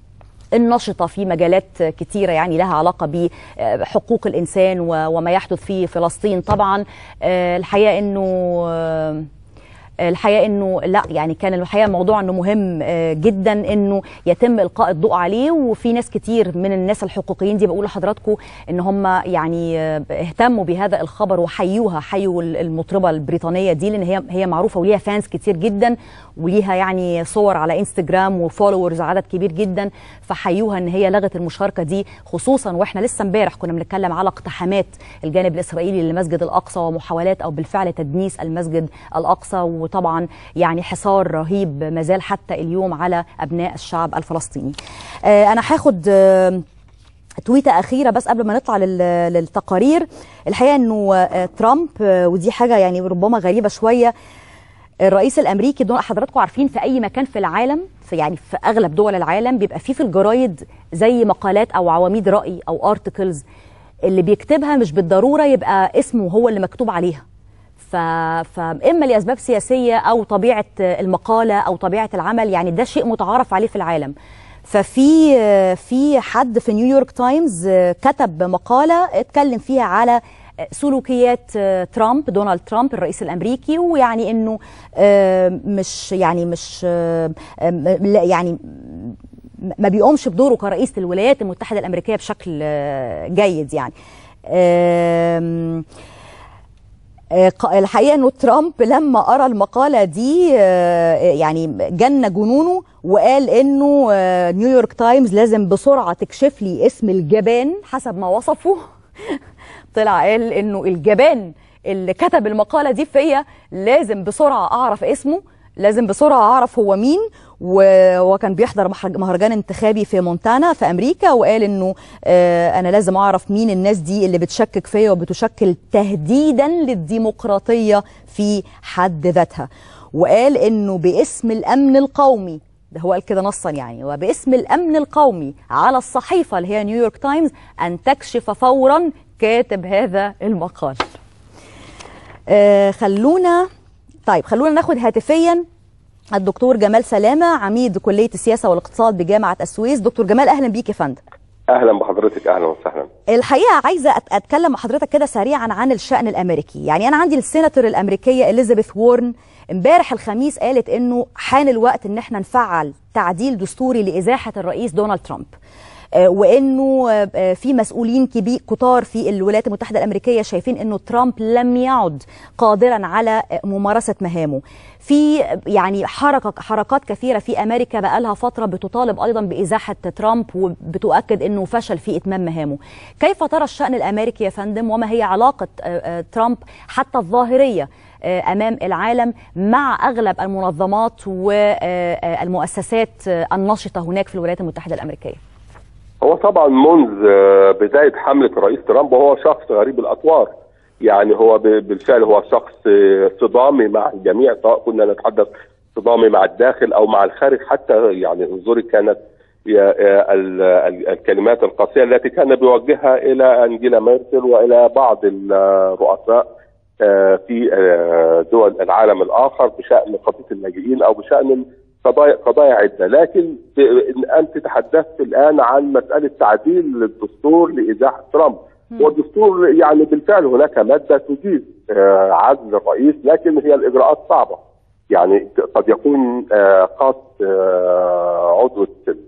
النشطة في مجالات كتيرة يعني لها علاقة بحقوق الإنسان و- وما يحدث في فلسطين طبعا آه، الحقيقة أنه آه، الحقيقه انه لا يعني كان الحقيقه الموضوع انه مهم آه، جدا انه يتم القاء الضوء عليه وفي ناس كتير من الناس الحقوقيين دي بقول لحضراتكم ان هم يعني آه، اهتموا بهذا الخبر وحيوها حيوا المطربه البريطانيه دي لان هي هي معروفه وليها فانز كتير جدا وليها يعني صور على انستجرام وفولورز عدد كبير جدا فحيوها ان هي لغت المشاركه دي خصوصا واحنا لسه امبارح كنا بنتكلم على اقتحامات الجانب الاسرائيلي للمسجد الاقصى ومحاولات او بالفعل تدنيس المسجد الاقصى وطبعا يعني حصار رهيب ما زال حتى اليوم على ابناء الشعب الفلسطيني. آه، انا هاخد آه، تويته اخيره بس قبل ما نطلع لل- للتقارير الحقيقه انه آه، ترامب آه، ودي حاجه يعني ربما غريبه شويه الرئيس الامريكي دول حضراتكم عارفين في اي مكان في العالم في يعني في اغلب دول العالم بيبقى فيه في الجرايد زي مقالات او عواميد راي او ارتكلز اللي بيكتبها مش بالضروره يبقى اسمه هو اللي مكتوب عليها ف... فاما لاسباب سياسيه او طبيعه المقاله او طبيعه العمل يعني ده شيء متعارف عليه في العالم ففي في حد في نيويورك تايمز كتب مقاله اتكلم فيها على سلوكيات ترامب دونالد ترامب الرئيس الامريكي ويعني انه آه، مش يعني مش آه، آه، لا يعني ما بيقومش بدوره كرئيس للولايات المتحده الامريكيه بشكل آه، جيد يعني آم، آه، ق- الحقيقه انه ترامب لما قرا المقاله دي آه، يعني جن جنونه وقال انه آه، نيويورك تايمز لازم بسرعه تكشف لي اسم الجبان حسب ما وصفه طلع قال انه الجبان اللي كتب المقاله دي فيا لازم بسرعه اعرف اسمه لازم بسرعه اعرف هو مين وهو كان بيحضر محرج- مهرجان انتخابي في مونتانا في امريكا وقال انه آه، انا لازم اعرف مين الناس دي اللي بتشكك فيا وبتشكل تهديدا للديمقراطيه في حد ذاتها وقال انه باسم الامن القومي ده هو قال كده نصا يعني وباسم الامن القومي على الصحيفه اللي هي نيويورك تايمز ان تكشف فورا كاتب هذا المقال آه خلونا طيب خلونا ناخد هاتفيا الدكتور جمال سلامه عميد كليه السياسه والاقتصاد بجامعه السويس دكتور جمال اهلا بيك يا فندم اهلا بحضرتك اهلا وسهلا الحقيقه عايزه أت- اتكلم مع حضرتك كده سريعا عن الشان الامريكي يعني انا عندي السيناتور الامريكيه اليزابيث وورن امبارح الخميس قالت انه حان الوقت ان احنا نفعل تعديل دستوري لازاحه الرئيس دونالد ترامب آه، وانه آه، آه، في مسؤولين كبير كتار في الولايات المتحده الامريكيه شايفين انه ترامب لم يعد قادرا على آه، ممارسه مهامه في آه، يعني حركه حركات كثيره في امريكا بقى لها فتره بتطالب ايضا بازاحه ترامب وبتؤكد انه فشل في اتمام مهامه كيف ترى الشان الامريكي يا فندم وما هي علاقه آه، آه، ترامب حتى الظاهريه آه، امام العالم مع اغلب المنظمات والمؤسسات النشطه هناك في الولايات المتحده الامريكيه هو طبعا منذ آه، بدايه حمله الرئيس ترامب وهو شخص غريب الاطوار يعني هو ب- بالفعل هو شخص آه، صدامي مع الجميع سواء كنا نتحدث صدامي مع الداخل او مع الخارج حتى يعني انظري كانت الكلمات القاسيه التي كان بيوجهها الى انجيلا ميركل والى بعض الرؤساء في دول العالم الاخر بشان قضيه اللاجئين او بشان قضايا قضايا عده، لكن انت تحدثت الان عن مساله تعديل الدستور لازاحه ترامب، والدستور يعني بالفعل هناك ماده تجيز عزل الرئيس لكن هي الاجراءات صعبه. يعني قد يكون قاص عضو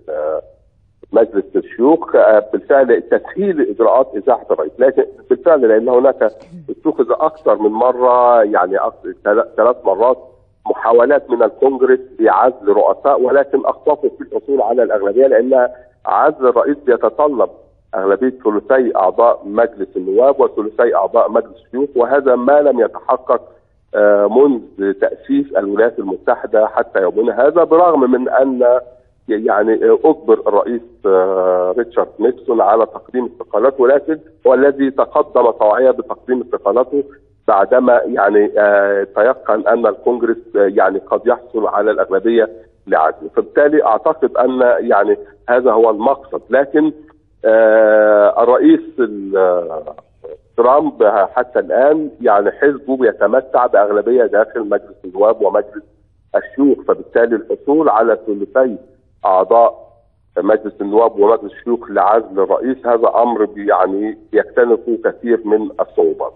مجلس الشيوخ بالفعل تسهيل اجراءات ازاحه الرئيس، لكن بالفعل لان هناك اتخذ اكثر من مره يعني ثلاث مرات محاولات من الكونجرس لعزل رؤساء ولكن اخطفوا في الحصول على الاغلبيه لان عزل الرئيس يتطلب اغلبيه ثلثي اعضاء مجلس النواب وثلثي اعضاء مجلس الشيوخ وهذا ما لم يتحقق منذ تاسيس الولايات المتحده حتى يومنا هذا برغم من ان يعني اجبر الرئيس ريتشارد نيكسون على تقديم استقالته ولكن هو الذي تقدم طوعيه بتقديم استقالته بعدما يعني تيقن ان الكونجرس يعني قد يحصل على الاغلبيه لعزله، فبالتالي اعتقد ان يعني هذا هو المقصد، لكن الرئيس ترامب حتى الان يعني حزبه بيتمتع باغلبيه داخل مجلس النواب ومجلس الشيوخ، فبالتالي الحصول على ثلثي اعضاء مجلس النواب ومجلس الشيوخ لعزل الرئيس هذا امر يعني يكتنف كثير من الصعوبات.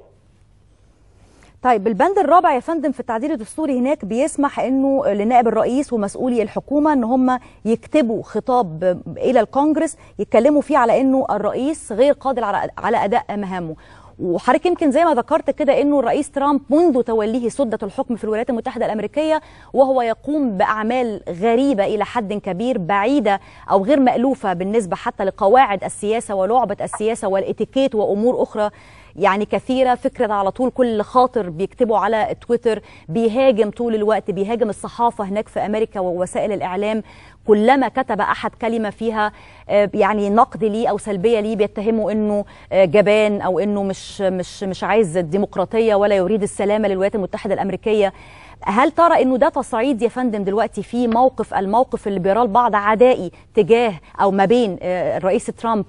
طيب البند الرابع يا فندم في التعديل الدستوري هناك بيسمح انه لنائب الرئيس ومسؤولي الحكومه ان هم يكتبوا خطاب الى الكونجرس يتكلموا فيه على انه الرئيس غير قادر على اداء مهامه وحضرتك يمكن زي ما ذكرت كده انه الرئيس ترامب منذ توليه سده الحكم في الولايات المتحده الامريكيه وهو يقوم باعمال غريبه الى حد كبير بعيده او غير مالوفه بالنسبه حتى لقواعد السياسه ولعبه السياسه والاتيكيت وامور اخرى يعني كثيرة فكرة على طول كل خاطر بيكتبوا على تويتر بيهاجم طول الوقت بيهاجم الصحافة هناك في أمريكا ووسائل الإعلام كلما كتب أحد كلمة فيها يعني نقد ليه أو سلبية ليه بيتهموا أنه جبان أو أنه مش, مش, مش عايز الديمقراطية ولا يريد السلامة للولايات المتحدة الأمريكية هل ترى انه ده تصعيد يا فندم دلوقتي في موقف الموقف اللي بيراه البعض عدائي تجاه او ما بين الرئيس ترامب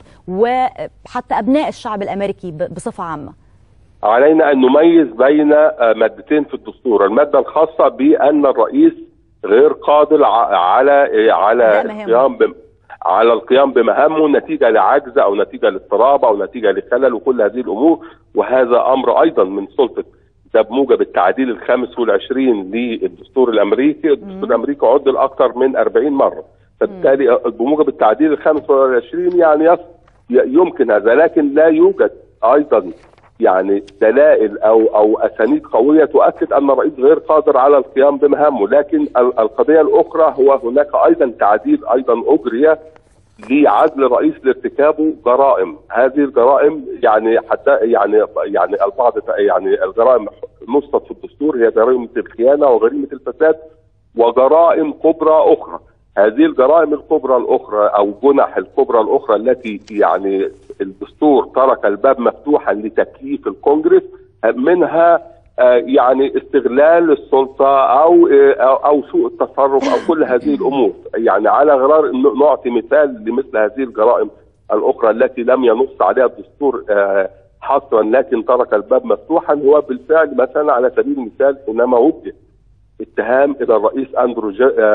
وحتى ابناء الشعب الامريكي بصفه عامه؟ علينا ان نميز بين مادتين في الدستور، الماده الخاصه بان الرئيس غير قادر على على القيام على القيام بمهامه نتيجه لعجز او نتيجه لاضطراب او نتيجه لخلل وكل هذه الامور وهذا امر ايضا من سلطه ده بموجب التعديل الخامس والعشرين للدستور الامريكي، الدستور الامريكي عدل اكثر من 40 مره، فبالتالي بموجب التعديل الخامس والعشرين يعني يمكن هذا لكن لا يوجد ايضا يعني دلائل او او اسانيد قويه تؤكد ان الرئيس غير قادر على القيام بمهامه، لكن القضيه الاخرى هو هناك ايضا تعديل ايضا اجري لعزل الرئيس لارتكابه جرائم، هذه الجرائم يعني حتى يعني يعني البعض يعني الجرائم نصت في الدستور هي جريمه الخيانه وجريمه الفساد وجرائم كبرى اخرى، هذه الجرائم الكبرى الاخرى او جنح الكبرى الاخرى التي يعني الدستور ترك الباب مفتوحا لتكييف الكونجرس منها يعني استغلال السلطه او او سوء التصرف او كل هذه الامور يعني على غرار نعطي مثال لمثل هذه الجرائم الاخرى التي لم ينص عليها الدستور حصرا لكن ترك الباب مفتوحا هو بالفعل مثلا على سبيل المثال حينما وجه اتهام الى الرئيس اندرو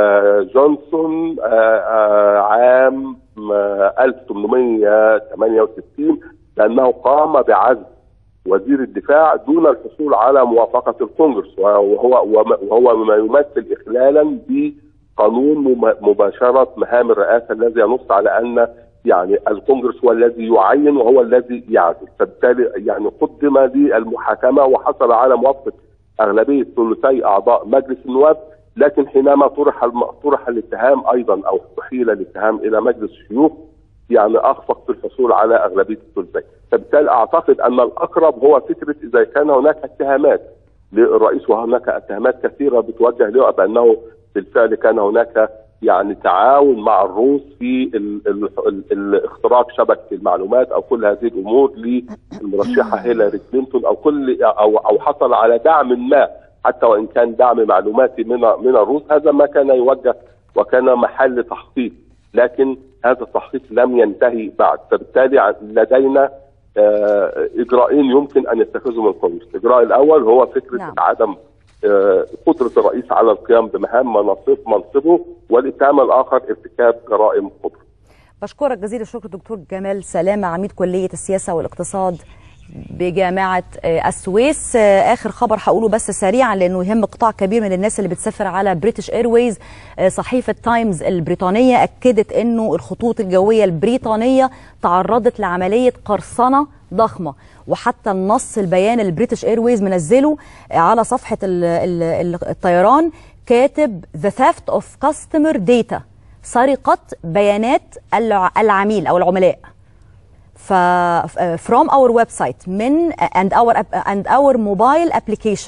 جونسون عام 1868 بانه قام بعزل وزير الدفاع دون الحصول على موافقه الكونغرس وهو وهو ما يمثل اخلالا بقانون مباشره مهام الرئاسه الذي ينص على ان يعني الكونغرس هو الذي يعين وهو الذي يعزل فبالتالي يعني قدم للمحاكمه وحصل على موافقه اغلبيه ثلثي اعضاء مجلس النواب لكن حينما طرح طرح الاتهام ايضا او احيل الاتهام الى مجلس الشيوخ يعني اخفق في الحصول على اغلبيه الثلثين، فبالتالي اعتقد ان الاقرب هو فكره اذا كان هناك اتهامات للرئيس وهناك اتهامات كثيره بتوجه له بانه بالفعل كان هناك يعني تعاون مع الروس في ال ال ال الاختراق شبكه المعلومات او كل هذه الامور للمرشحه هيلاري كلينتون او كل او او حصل على دعم ما حتى وان كان دعم معلوماتي من من الروس هذا ما كان يوجه وكان محل تحقيق لكن هذا التحقيق لم ينتهي بعد فبالتالي لدينا آه، اجراءين يمكن ان يتخذوا من قبل الاجراء الاول هو فكره نعم. عدم آه، قدره الرئيس على القيام بمهام مناصب منصبه والاتهام الاخر ارتكاب جرائم كبرى بشكرك جزيل الشكر دكتور جمال سلامة عميد كلية السياسة والاقتصاد بجامعة آه، السويس آه، آخر خبر هقوله بس سريعا لأنه يهم قطاع كبير من الناس اللي بتسافر على بريتش ايرويز صحيفة تايمز البريطانية أكدت أنه الخطوط الجوية البريطانية تعرضت لعملية قرصنة ضخمة وحتى النص البيان اللي بريتش ايرويز منزله على صفحة ال- ال- ال- الطيران كاتب The theft of customer data سرقة بيانات الع- العميل أو العملاء ف from our website من and our app- and our mobile application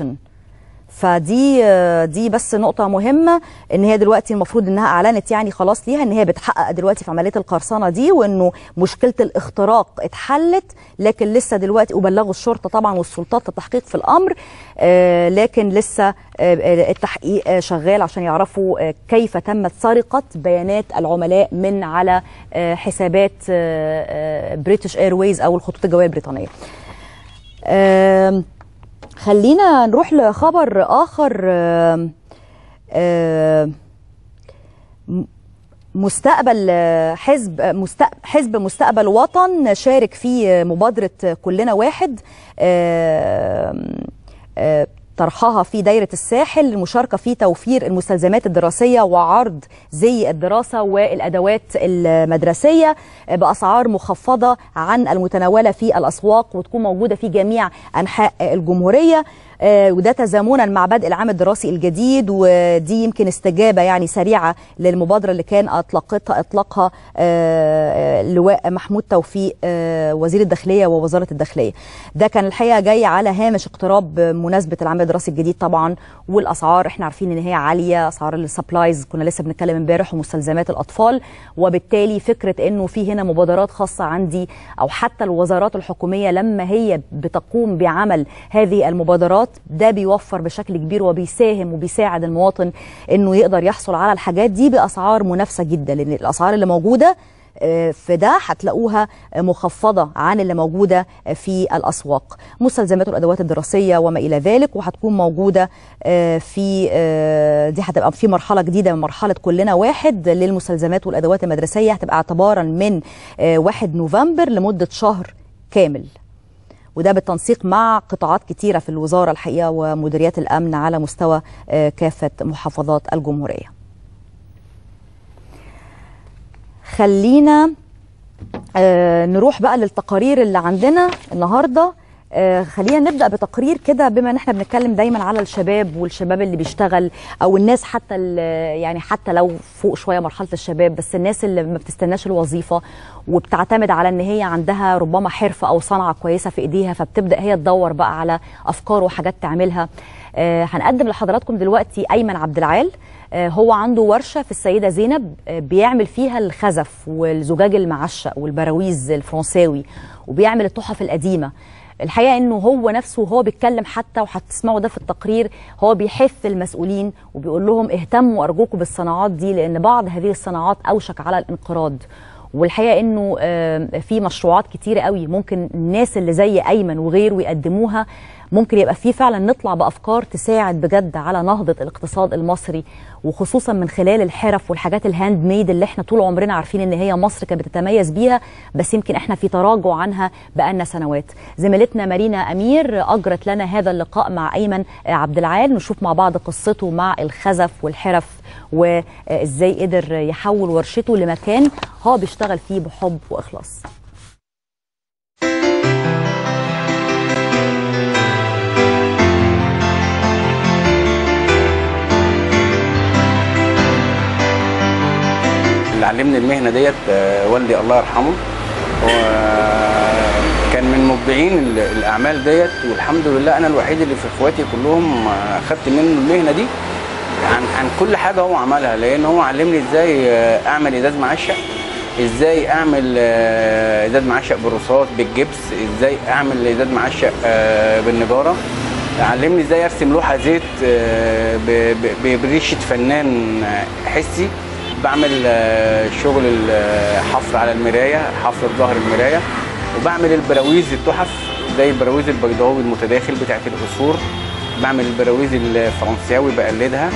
فدي دي بس نقطة مهمة ان هي دلوقتي المفروض انها اعلنت يعني خلاص ليها ان هي بتحقق دلوقتي في عملية القرصنة دي وانه مشكلة الاختراق اتحلت لكن لسه دلوقتي وبلغوا الشرطة طبعا والسلطات للتحقيق في الامر آه، لكن لسه آه، التحقيق آه، شغال عشان يعرفوا آه، كيف تمت سرقة بيانات العملاء من على آه، حسابات بريتش ايرويز او الخطوط الجوية البريطانية. آم، خلينا نروح لخبر آخر آم، آم، م- مستقبل آه، حزب آه، مست- حزب مستقبل وطن شارك في آه، مبادرة آه، كلنا واحد آم، آه، طرحها في دايرة الساحل المشاركة في توفير المستلزمات الدراسية وعرض زي الدراسة والأدوات المدرسية بأسعار مخفضة عن المتناولة في الأسواق وتكون موجودة في جميع أنحاء الجمهورية آه، وده تزامنا مع بدء العام الدراسي الجديد ودي يمكن استجابه يعني سريعه للمبادره اللي كان اطلقتها اطلقها آه، اللواء محمود توفيق آه، وزير الداخليه ووزاره الداخليه. ده كان الحقيقه جاي على هامش اقتراب مناسبه العام الدراسي الجديد طبعا والاسعار احنا عارفين ان هي عاليه اسعار السبلايز كنا لسه بنتكلم امبارح ومستلزمات الاطفال وبالتالي فكره انه في هنا مبادرات خاصه عندي او حتى الوزارات الحكوميه لما هي بتقوم بعمل هذه المبادرات ده بيوفر بشكل كبير وبيساهم وبيساعد المواطن انه يقدر يحصل على الحاجات دي باسعار منافسه جدا لان الاسعار اللي موجوده آه، في ده هتلاقوها مخفضة عن اللي موجودة في الأسواق مستلزمات والأدوات الدراسية وما إلى ذلك وهتكون موجودة آه، في آه، دي هتبقى في مرحلة جديدة من مرحلة كلنا واحد للمستلزمات والأدوات المدرسية هتبقى اعتبارا من آه، 1 نوفمبر لمدة شهر كامل وده بالتنسيق مع قطاعات كتيرة في الوزارة الحقيقة ومديريات الأمن على مستوى آه، كافة محافظات الجمهورية خلينا آه، نروح بقى للتقارير اللي عندنا النهارده آه، خلينا نبدا بتقرير كده بما ان احنا بنتكلم دايما على الشباب والشباب اللي بيشتغل او الناس حتى ال- يعني حتى لو فوق شويه مرحله الشباب بس الناس اللي ما بتستناش الوظيفه وبتعتمد على ان هي عندها ربما حرفه او صنعه كويسه في ايديها فبتبدا هي تدور بقى على افكار وحاجات تعملها آه، هنقدم لحضراتكم دلوقتي ايمن عبد العال آه، هو عنده ورشه في السيده زينب آه، بيعمل فيها الخزف والزجاج المعشق والبراويز الفرنساوي وبيعمل التحف القديمه الحقيقه انه هو نفسه وهو بيتكلم حتى وهتسمعوا ده في التقرير هو بيحث المسؤولين وبيقول لهم اهتموا ارجوكم بالصناعات دي لان بعض هذه الصناعات اوشك على الانقراض والحقيقه انه آه، في مشروعات كتيره قوي ممكن الناس اللي زي ايمن وغيره يقدموها ممكن يبقى في فعلا نطلع بافكار تساعد بجد على نهضه الاقتصاد المصري وخصوصا من خلال الحرف والحاجات الهاند ميد اللي احنا طول عمرنا عارفين ان هي مصر كانت بتتميز بيها بس يمكن احنا في تراجع عنها بقالنا سنوات زميلتنا مارينا امير اجرت لنا هذا اللقاء مع ايمن عبد العال نشوف مع بعض قصته مع الخزف والحرف وازاي قدر يحول ورشته لمكان هو بيشتغل فيه بحب واخلاص اللي علمني المهنه ديت آه، والدي الله يرحمه وكان من مبدعين ال- الاعمال ديت والحمد لله انا الوحيد اللي في اخواتي كلهم آه، اخدت منه المهنه دي عن عن كل حاجه هو عملها لان هو علمني ازاي آه، اعمل ازاز معشق ازاي اعمل آه، ازاز معشق بالرصاص بالجبس ازاي اعمل ازاز معشق آه، بالنجاره علمني ازاي ارسم لوحه زيت آه، ب- ب- بريشه فنان آه، حسي بعمل آه، شغل الحفر على المرايه حفر ظهر المرايه وبعمل البراويز التحف زي البراويز البيضاوي المتداخل بتاعت القصور بعمل البراويز الفرنساوي بقلدها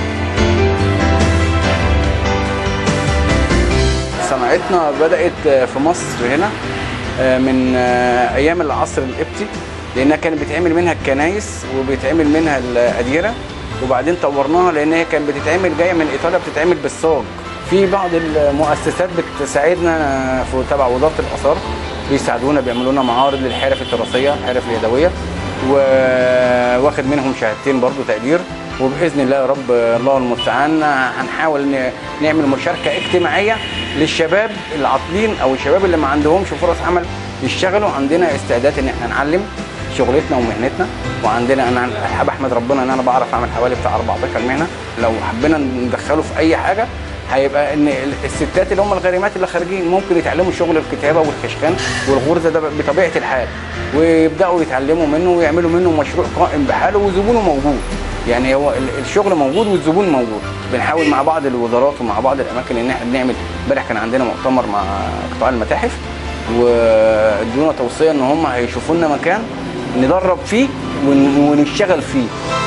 صناعتنا بدأت في مصر هنا آه، من آه، أيام العصر القبطي لأنها كانت بتعمل منها الكنايس وبيتعمل منها الأديرة وبعدين طورناها لأن هي كانت بتتعمل جاية من إيطاليا بتتعمل بالصاج في بعض المؤسسات بتساعدنا في تبع وزارة الآثار بيساعدونا بيعملوا لنا معارض للحرف التراثية الحرف اليدوية وواخد منهم شهادتين برضو تقدير وباذن الله يا رب الله المستعان هنحاول ن- نعمل مشاركه اجتماعيه للشباب العاطلين او الشباب اللي ما عندهمش فرص عمل يشتغلوا عندنا استعداد ان احنا نعلم شغلتنا ومهنتنا وعندنا انا حابب احمد ربنا ان انا بعرف اعمل حوالي بتاع 14 مهنه لو حبينا ندخله في اي حاجه هيبقى ان ال- الستات اللي هم الغارمات اللي خارجين ممكن يتعلموا شغل الكتابه والكشخان والغرزه ده بطبيعه الحال ويبداوا يتعلموا منه ويعملوا منه مشروع قائم بحاله وزبونه موجود يعني هو ال- الشغل موجود والزبون موجود بنحاول مع بعض الوزارات ومع بعض الاماكن ان احنا بنعمل امبارح كان عندنا مؤتمر مع قطاع المتاحف وادونا توصيه ان هم هيشوفوا لنا مكان ندرب فيه ون- ونشتغل فيه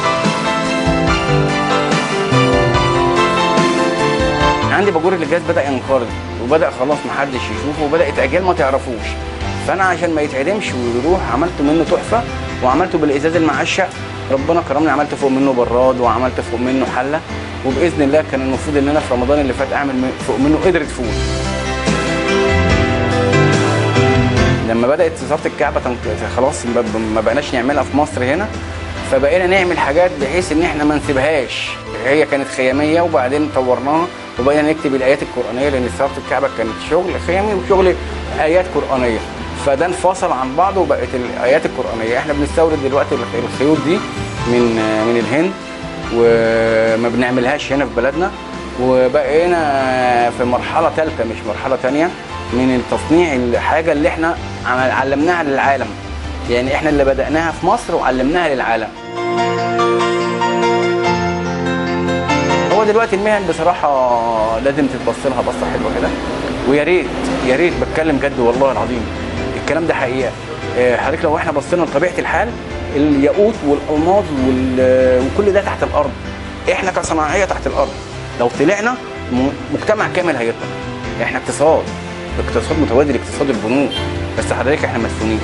عندي باجور الجهاز بدا ينقرض وبدا خلاص محدش يشوفه وبدات اجيال ما تعرفوش فانا عشان ما يتعدمش ويروح عملت منه تحفه وعملته بالازاز المعشق ربنا كرمني عملت فوق منه براد وعملت فوق منه حله وباذن الله كان المفروض ان انا في رمضان اللي فات اعمل من- فوق منه قدره فول لما بدات وزاره الكعبه تنق- خلاص ما- ما بقناش نعملها في مصر هنا فبقينا نعمل حاجات بحيث ان احنا ما نسيبهاش هي كانت خياميه وبعدين طورناها وبقينا نكتب الايات القرانيه لان وزاره الكعبه كانت شغل خيامي وشغل ايات قرانيه فده انفصل عن بعضه وبقت الايات القرانيه احنا بنستورد دلوقتي الخ- الخيوط دي من من الهند وما بنعملهاش هنا في بلدنا وبقينا في مرحله ثالثه مش مرحله ثانيه من التصنيع الحاجه اللي احنا عمل- علمناها للعالم يعني احنا اللي بدأناها في مصر وعلمناها للعالم هو دلوقتي المهن بصراحة لازم تتبص لها بصة حلوة كده ويا ريت يا ريت بتكلم جد والله العظيم الكلام ده حقيقة آه، حضرتك لو احنا بصينا لطبيعة الحال الياقوت والألماظ وال- وكل ده تحت الأرض احنا كصناعية تحت الأرض لو طلعنا م- مجتمع كامل هيطلع احنا اقتصاد اقتصاد متوازي لاقتصاد البنوك بس حضرتك احنا مسؤولين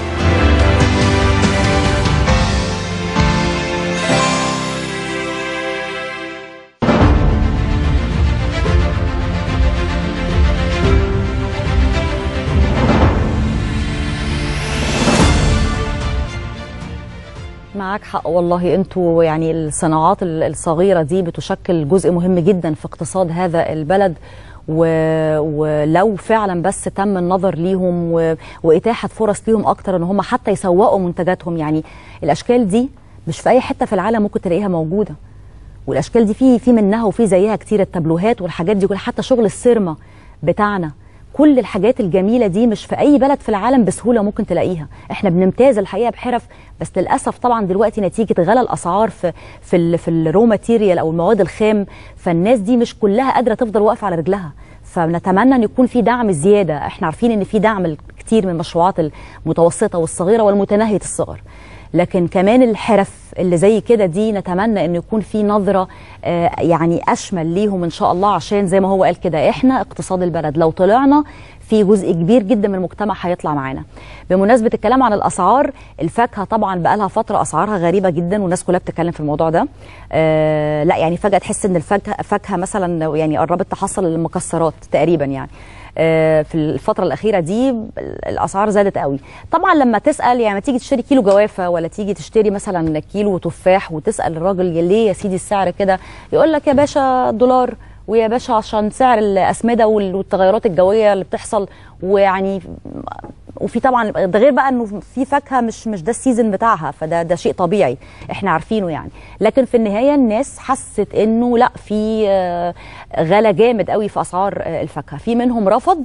معاك حق والله انتوا يعني الصناعات ال- الصغيره دي بتشكل جزء مهم جدا في اقتصاد هذا البلد و... ولو فعلا بس تم النظر ليهم و... واتاحه فرص ليهم اكتر ان هم حتى يسوقوا منتجاتهم يعني الاشكال دي مش في اي حته في العالم ممكن تلاقيها موجوده والاشكال دي في في منها وفي زيها كتير التابلوهات والحاجات دي كلها حتى شغل السيرما بتاعنا كل الحاجات الجميله دي مش في اي بلد في العالم بسهوله ممكن تلاقيها احنا بنمتاز الحقيقه بحرف بس للاسف طبعا دلوقتي نتيجه غلا الاسعار في في ال في الرو ماتيريال او المواد الخام فالناس دي مش كلها قادره تفضل واقفه على رجلها فنتمنى ان يكون في دعم زياده احنا عارفين ان في دعم كتير من المشروعات المتوسطه والصغيره والمتناهيه الصغر لكن كمان الحرف اللي زي كده دي نتمنى انه يكون في نظره آه، يعني اشمل ليهم ان شاء الله عشان زي ما هو قال كده احنا اقتصاد البلد لو طلعنا في جزء كبير جدا من المجتمع هيطلع معانا بمناسبه الكلام عن الاسعار الفاكهه طبعا بقى لها فتره اسعارها غريبه جدا والناس كلها بتتكلم في الموضوع ده آه لا يعني فجاه تحس ان الفاكهه فاكهه مثلا يعني قربت تحصل المكسرات تقريبا يعني آه، في الفترة الأخيرة دي الأسعار زادت قوي طبعا لما تسأل يعني لما تيجي تشتري كيلو جوافة ولا تيجي تشتري مثلا كيلو تفاح وتسأل الراجل ليه يا سيدي السعر كده يقول لك يا باشا دولار ويا باشا عشان سعر الأسمدة وال- والتغيرات الجوية اللي بتحصل ويعني وفي طبعا ده غير بقى انه في فاكهه مش مش ده السيزون بتاعها فده ده شيء طبيعي احنا عارفينه يعني لكن في النهايه الناس حست انه لا في آه، غلا جامد قوي في اسعار آه، الفاكهه في منهم رفض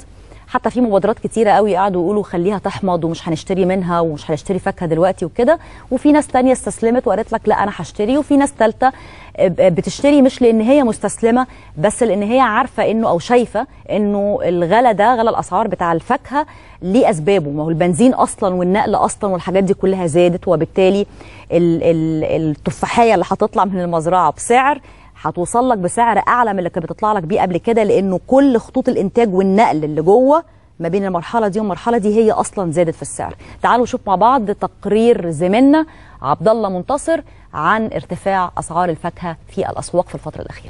حتى في مبادرات كتيره قوي قعدوا يقولوا خليها تحمض ومش هنشتري منها ومش هنشتري فاكهه دلوقتي وكده وفي ناس تانية استسلمت وقالت لك لا انا هشتري وفي ناس ثالثه بتشتري مش لان هي مستسلمه بس لان هي عارفه انه او شايفه انه الغلا ده غلا الاسعار بتاع الفاكهه ليه اسبابه ما هو البنزين اصلا والنقل اصلا والحاجات دي كلها زادت وبالتالي ال- ال- التفاحيه اللي هتطلع من المزرعه بسعر هتوصل لك بسعر اعلى من اللي كانت بتطلع لك بيه قبل كده لانه كل خطوط الانتاج والنقل اللي جوه ما بين المرحله دي والمرحله دي هي اصلا زادت في السعر تعالوا نشوف مع بعض تقرير زميلنا عبد الله منتصر عن ارتفاع اسعار الفاكهه في الاسواق في الفتره الاخيره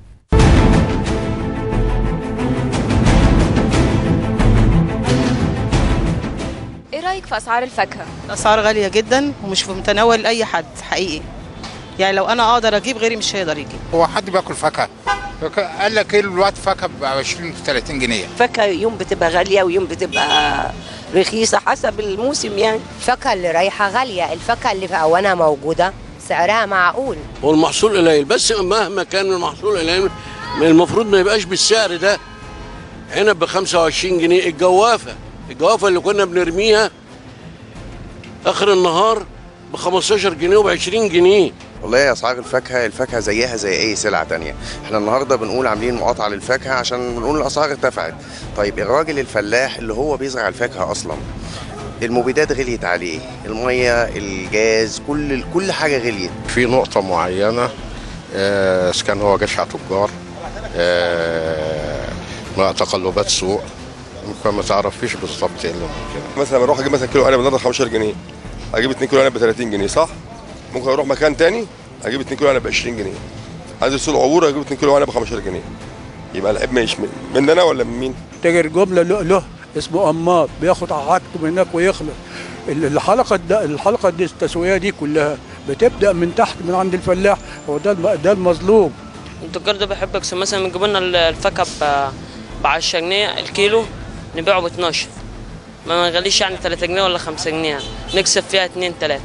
ايه رايك في اسعار الفاكهه الاسعار غاليه جدا ومش في متناول اي حد حقيقي يعني لو انا اقدر اجيب غيري مش هيقدر يجيب هو حد بياكل فاكهه قال لك كيلو الوقت فاكهه ب 20 30 جنيه فاكهه يوم بتبقى غاليه ويوم بتبقى رخيصه حسب الموسم يعني الفاكهه اللي رايحه غاليه الفاكهه اللي في اوانها موجوده سعرها معقول والمحصول قليل بس مهما كان المحصول قليل المفروض ما يبقاش بالسعر ده عنب ب 25 جنيه الجوافه الجوافه اللي كنا بنرميها اخر النهار ب 15 جنيه وب 20 جنيه والله اسعار الفاكهه الفاكهه زيها زي اي سلعه تانية احنا النهارده بنقول عاملين مقاطعه للفاكهه عشان بنقول الاسعار ارتفعت طيب الراجل الفلاح اللي هو بيزرع الفاكهه اصلا المبيدات غليت عليه الميه الجاز كل كل حاجه غليت في نقطه معينه آه، اذا كان هو جشع تجار آه، مع تقلبات سوق ممكن ما تعرفيش بالظبط ايه اللي ممكن مثلا بروح اجيب مثلا كيلو عنب النهارده 15 جنيه اجيب 2 كيلو عنب ب 30 جنيه صح؟ ممكن اروح مكان تاني اجيب 2 كيلو عنب ب 20 جنيه عايز سوق العبور اجيب 2 كيلو عنب ب 15 جنيه يبقى العيب مش من من انا ولا من مين؟ تاجر جمله له, له اسمه امار بياخد حاجته من هناك ويخلص ال- الحلقه الد- الحلقه دي التسويه دي كلها بتبدا من تحت من عند الفلاح هو ده الم- ده المظلوم التجار ده بحب اكسب مثلا بيجيبوا لنا الفاكهه ب 10 جنيه الكيلو نبيعه ب 12 ما نغليش يعني 3 جنيه ولا 5 جنيه يعني نكسب فيها 2 3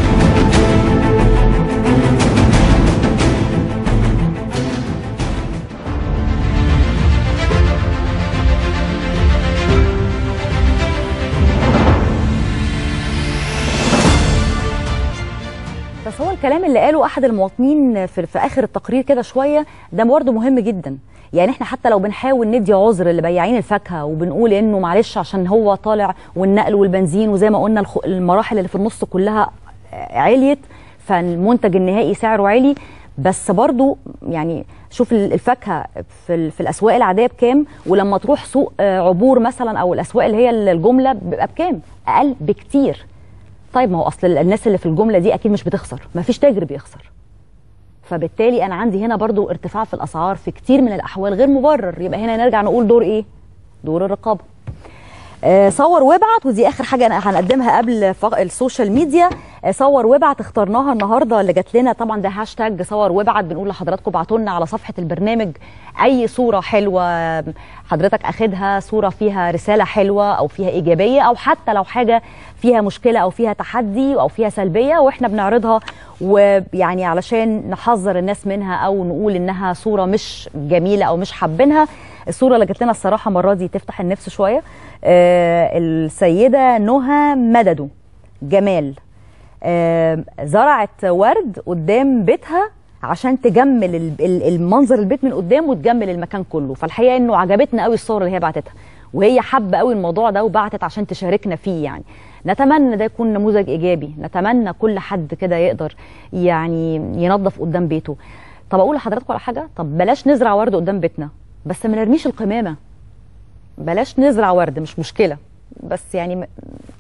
بس هو الكلام اللي قاله احد المواطنين في, في اخر التقرير كده شويه ده برضه مهم جدا يعني احنا حتى لو بنحاول ندي عذر لبياعين الفاكهه وبنقول انه معلش عشان هو طالع والنقل والبنزين وزي ما قلنا الخ- المراحل اللي في النص كلها عليت فالمنتج النهائي سعره عالي بس برضو يعني شوف ال- الفاكهه في, ال- في الاسواق العاديه بكام ولما تروح سوق آه، عبور مثلا او الاسواق اللي هي الجمله بيبقى بكام اقل بكتير طيب ما هو اصل الناس اللي في الجمله دي اكيد مش بتخسر ما فيش تاجر بيخسر فبالتالي انا عندي هنا برضو ارتفاع في الاسعار في كتير من الاحوال غير مبرر يبقى هنا نرجع نقول دور ايه دور الرقابه آه، صور وابعت ودي اخر حاجه انا هنقدمها قبل ف- السوشيال ميديا آه، صور وابعت اخترناها النهارده اللي جات لنا طبعا ده هاشتاج صور وابعت بنقول لحضراتكم ابعتوا لنا على صفحه البرنامج اي صوره حلوه حضرتك اخدها صوره فيها رساله حلوه او فيها ايجابيه او حتى لو حاجه فيها مشكله او فيها تحدي او فيها سلبيه واحنا بنعرضها ويعني علشان نحذر الناس منها او نقول انها صوره مش جميله او مش حابينها الصوره اللي جات لنا الصراحه المره دي تفتح النفس شويه آه السيده نهى مددو جمال آه زرعت ورد قدام بيتها عشان تجمل ال- ال- المنظر البيت من قدام وتجمل المكان كله فالحقيقه انه عجبتنا قوي الصور اللي هي بعتتها وهي حابه قوي الموضوع ده وبعتت عشان تشاركنا فيه يعني نتمنى ده يكون نموذج ايجابي نتمنى كل حد كده يقدر يعني ينظف قدام بيته طب اقول لحضراتكم على حاجه طب بلاش نزرع ورد قدام بيتنا بس ما نرميش القمامه بلاش نزرع ورد مش مشكله بس يعني م-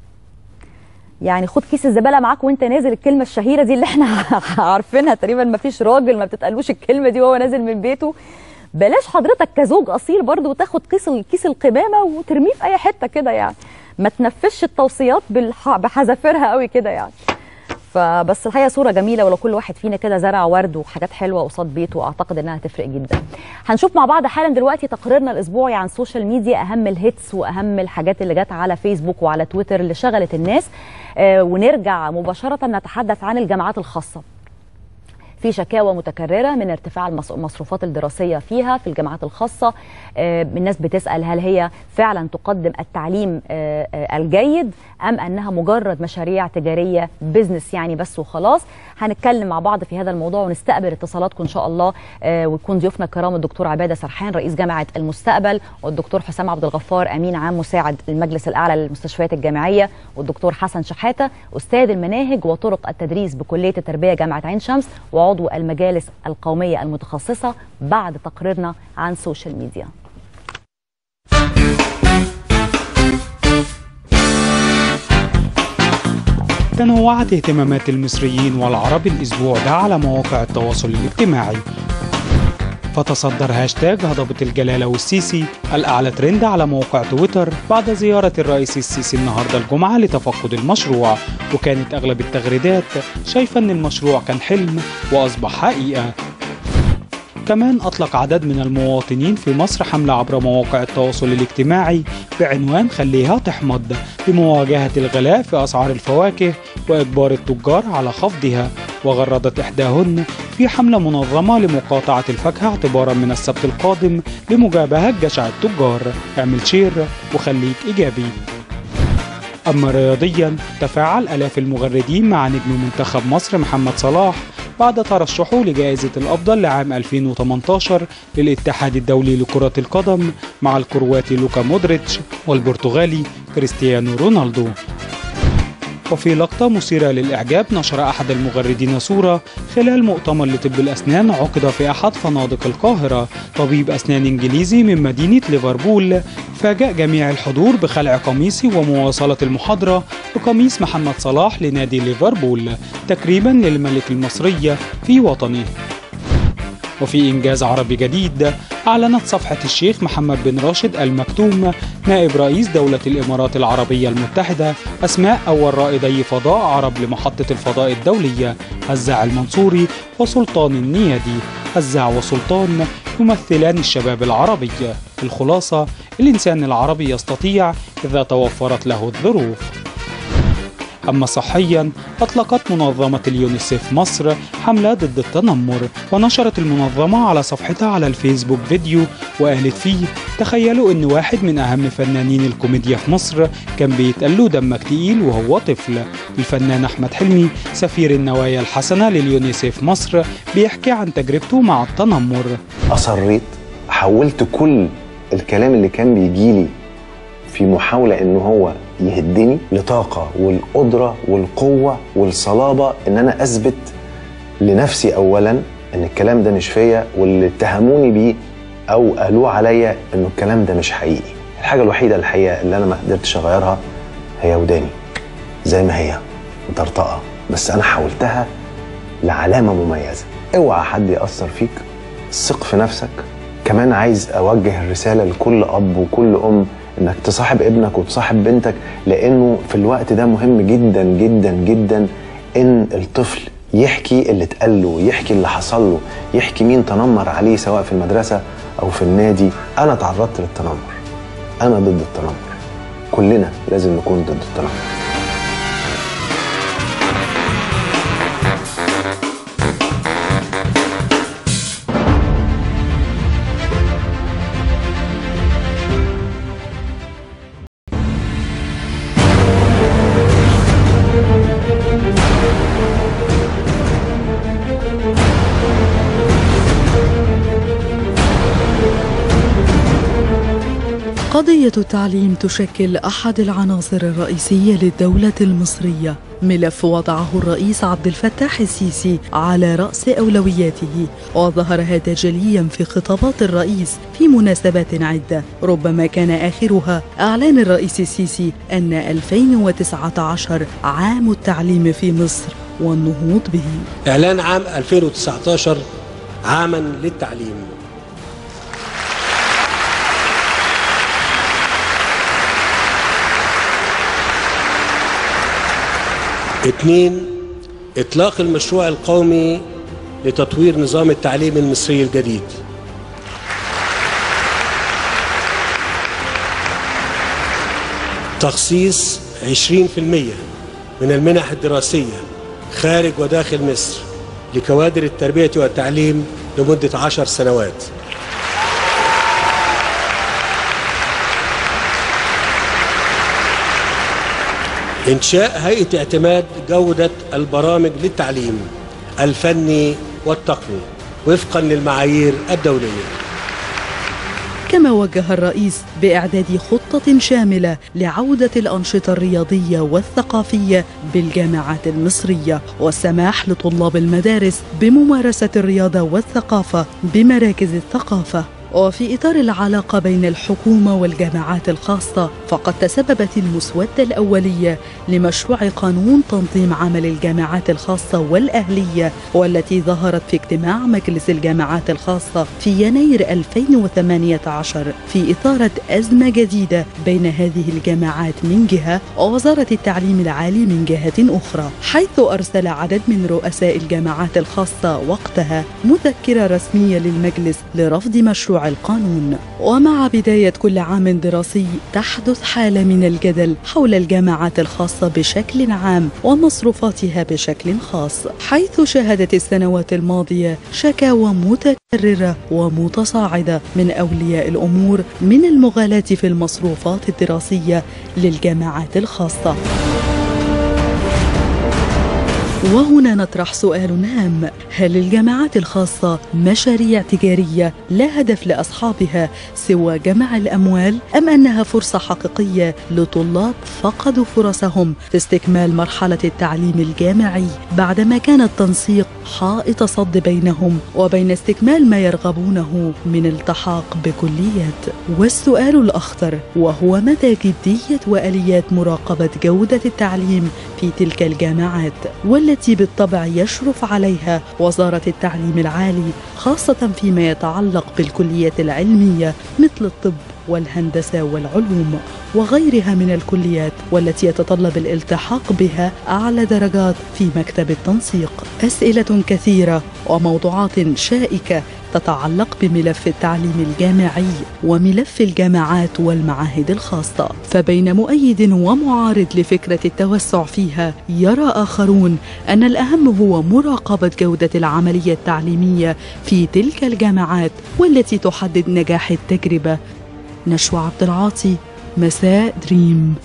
يعني خد كيس الزباله معاك وانت نازل الكلمه الشهيره دي اللي احنا عارفينها تقريبا ما فيش راجل ما بتتقالوش الكلمه دي وهو نازل من بيته بلاش حضرتك كزوج اصيل برضو تاخد كيس كيس القمامه وترميه في اي حته كده يعني ما تنفذش التوصيات بالح... بحذافيرها قوي كده يعني فبس الحقيقه صوره جميله ولو كل واحد فينا كده زرع ورد وحاجات حلوه قصاد بيته اعتقد انها هتفرق جدا هنشوف مع بعض حالا دلوقتي تقريرنا الاسبوعي عن السوشيال ميديا اهم الهيتس واهم الحاجات اللي جت على فيسبوك وعلى تويتر اللي شغلت الناس آه ونرجع مباشره نتحدث عن الجامعات الخاصه في شكاوى متكرره من ارتفاع المصروفات الدراسيه فيها في الجامعات الخاصه الناس بتسال هل هي فعلا تقدم التعليم الجيد ام انها مجرد مشاريع تجاريه بزنس يعني بس وخلاص هنتكلم مع بعض في هذا الموضوع ونستقبل اتصالاتكم ان شاء الله ويكون ضيوفنا الكرام الدكتور عباده سرحان رئيس جامعه المستقبل والدكتور حسام عبد الغفار امين عام مساعد المجلس الاعلى للمستشفيات الجامعيه والدكتور حسن شحاته استاذ المناهج وطرق التدريس بكليه التربيه جامعه عين شمس وعضو المجالس القوميه المتخصصه بعد تقريرنا عن سوشيال ميديا تنوعت اهتمامات المصريين والعرب الأسبوع ده على مواقع التواصل الاجتماعي فتصدر هاشتاج هضبة الجلالة والسيسي الأعلى ترند على موقع تويتر بعد زيارة الرئيس السيسي النهاردة الجمعة لتفقد المشروع وكانت أغلب التغريدات شايفة أن المشروع كان حلم وأصبح حقيقة كمان أطلق عدد من المواطنين في مصر حملة عبر مواقع التواصل الاجتماعي بعنوان خليها تحمض لمواجهة الغلاء في أسعار الفواكه وإجبار التجار على خفضها وغردت إحداهن في حملة منظمة لمقاطعة الفاكهة اعتبارا من السبت القادم لمجابهة جشع التجار اعمل شير وخليك إيجابي أما رياضيا تفاعل ألاف المغردين مع نجم منتخب مصر محمد صلاح بعد ترشحه لجائزة الأفضل لعام 2018 للاتحاد الدولي لكرة القدم مع الكرواتي لوكا مودريتش والبرتغالي كريستيانو رونالدو وفي لقطة مثيرة للإعجاب نشر أحد المغردين صورة خلال مؤتمر لطب الأسنان عقد في أحد فنادق القاهرة طبيب أسنان إنجليزي من مدينة ليفربول فاجأ جميع الحضور بخلع قميصي ومواصلة المحاضرة بقميص محمد صلاح لنادي ليفربول تكريما للملك المصري في وطنه وفي إنجاز عربي جديد أعلنت صفحة الشيخ محمد بن راشد المكتوم نائب رئيس دولة الإمارات العربية المتحدة أسماء أول رائدي فضاء عرب لمحطة الفضاء الدولية هزاع المنصوري وسلطان النيادي هزاع وسلطان يمثلان الشباب العربي الخلاصة الإنسان العربي يستطيع إذا توفرت له الظروف أما صحيا أطلقت منظمة اليونيسيف مصر حملة ضد التنمر ونشرت المنظمة على صفحتها على الفيسبوك فيديو وقالت فيه تخيلوا أن واحد من أهم فنانين الكوميديا في مصر كان بيتقال له دمك تقيل وهو طفل الفنان أحمد حلمي سفير النوايا الحسنة لليونيسيف مصر بيحكي عن تجربته مع التنمر أصريت حولت كل الكلام اللي كان بيجيلي في محاولة إن هو يهدني لطاقة والقدرة والقوة والصلابة إن أنا أثبت لنفسي أولا إن الكلام ده مش فيا واللي اتهموني بيه أو قالوه عليا إنه الكلام ده مش حقيقي الحاجة الوحيدة الحقيقة اللي أنا ما قدرتش أغيرها هي وداني زي ما هي مطرطقة بس أنا حولتها لعلامة مميزة اوعى حد يأثر فيك ثق في نفسك كمان عايز أوجه الرسالة لكل أب وكل أم انك تصاحب ابنك وتصاحب بنتك لانه في الوقت ده مهم جدا جدا جدا ان الطفل يحكي اللي اتقال له يحكي اللي حصل له يحكي مين تنمر عليه سواء في المدرسه او في النادي انا تعرضت للتنمر انا ضد التنمر كلنا لازم نكون ضد التنمر قضية التعليم تشكل أحد العناصر الرئيسية للدولة المصرية ملف وضعه الرئيس عبد الفتاح السيسي على رأس أولوياته وظهر هذا جليا في خطابات الرئيس في مناسبات عدة ربما كان آخرها إعلان الرئيس السيسي أن 2019 عام التعليم في مصر والنهوض به إعلان عام 2019 عاما للتعليم اثنين إطلاق المشروع القومي لتطوير نظام التعليم المصري الجديد تخصيص 20% من المنح الدراسية خارج وداخل مصر لكوادر التربية والتعليم لمدة عشر سنوات إنشاء هيئة اعتماد جودة البرامج للتعليم الفني والتقني وفقا للمعايير الدولية كما وجه الرئيس بإعداد خطة شاملة لعودة الأنشطة الرياضية والثقافية بالجامعات المصرية والسماح لطلاب المدارس بممارسة الرياضة والثقافة بمراكز الثقافة وفي إطار العلاقة بين الحكومة والجامعات الخاصة فقد تسببت المسودة الأولية لمشروع قانون تنظيم عمل الجامعات الخاصة والأهلية والتي ظهرت في اجتماع مجلس الجامعات الخاصة في يناير 2018 في إثارة أزمة جديدة بين هذه الجامعات من جهة ووزارة التعليم العالي من جهة أخرى حيث أرسل عدد من رؤساء الجامعات الخاصة وقتها مذكرة رسمية للمجلس لرفض مشروع القانون ومع بداية كل عام دراسي تحدث حالة من الجدل حول الجامعات الخاصة بشكل عام ومصروفاتها بشكل خاص حيث شهدت السنوات الماضية شكاوى متكررة ومتصاعدة من أولياء الأمور من المغالاة في المصروفات الدراسية للجامعات الخاصة وهنا نطرح سؤال هام هل الجامعات الخاصة مشاريع تجارية لا هدف لأصحابها سوى جمع الأموال أم أنها فرصة حقيقية لطلاب فقدوا فرصهم في استكمال مرحلة التعليم الجامعي بعدما كان التنسيق حائط صد بينهم وبين استكمال ما يرغبونه من التحاق بكليات والسؤال الأخطر وهو مدى جدية وآليات مراقبة جودة التعليم في تلك الجامعات والتي بالطبع يشرف عليها وزارة التعليم العالي خاصة فيما يتعلق بالكليات العلمية مثل الطب والهندسة والعلوم وغيرها من الكليات والتي يتطلب الالتحاق بها أعلى درجات في مكتب التنسيق أسئلة كثيرة وموضوعات شائكة تتعلق بملف التعليم الجامعي وملف الجامعات والمعاهد الخاصة فبين مؤيد ومعارض لفكرة التوسع فيها يرى آخرون أن الأهم هو مراقبة جودة العملية التعليمية في تلك الجامعات والتي تحدد نجاح التجربة نشوى عبد العاطي مساء دريم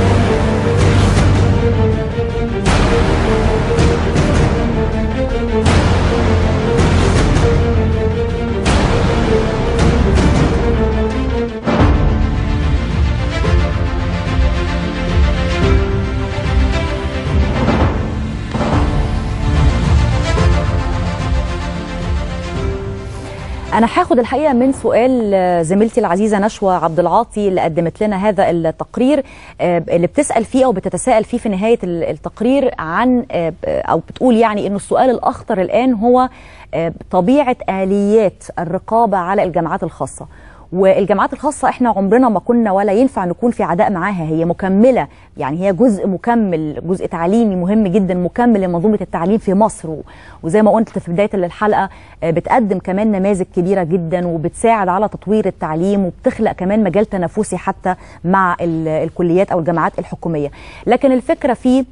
انا هاخد الحقيقه من سؤال زميلتي العزيزه نشوى عبد العاطي اللي قدمت لنا هذا التقرير اللي بتسال فيه او بتتساءل فيه في نهايه التقرير عن او بتقول يعني انه السؤال الاخطر الان هو طبيعه اليات الرقابه على الجامعات الخاصه والجامعات الخاصة احنا عمرنا ما كنا ولا ينفع نكون في عداء معاها هي مكملة يعني هي جزء مكمل جزء تعليمي مهم جدا مكمل لمنظومة التعليم في مصر وزي ما قلت في بداية الحلقة بتقدم كمان نماذج كبيرة جدا وبتساعد على تطوير التعليم وبتخلق كمان مجال تنافسي حتى مع الكليات أو الجامعات الحكومية لكن الفكرة في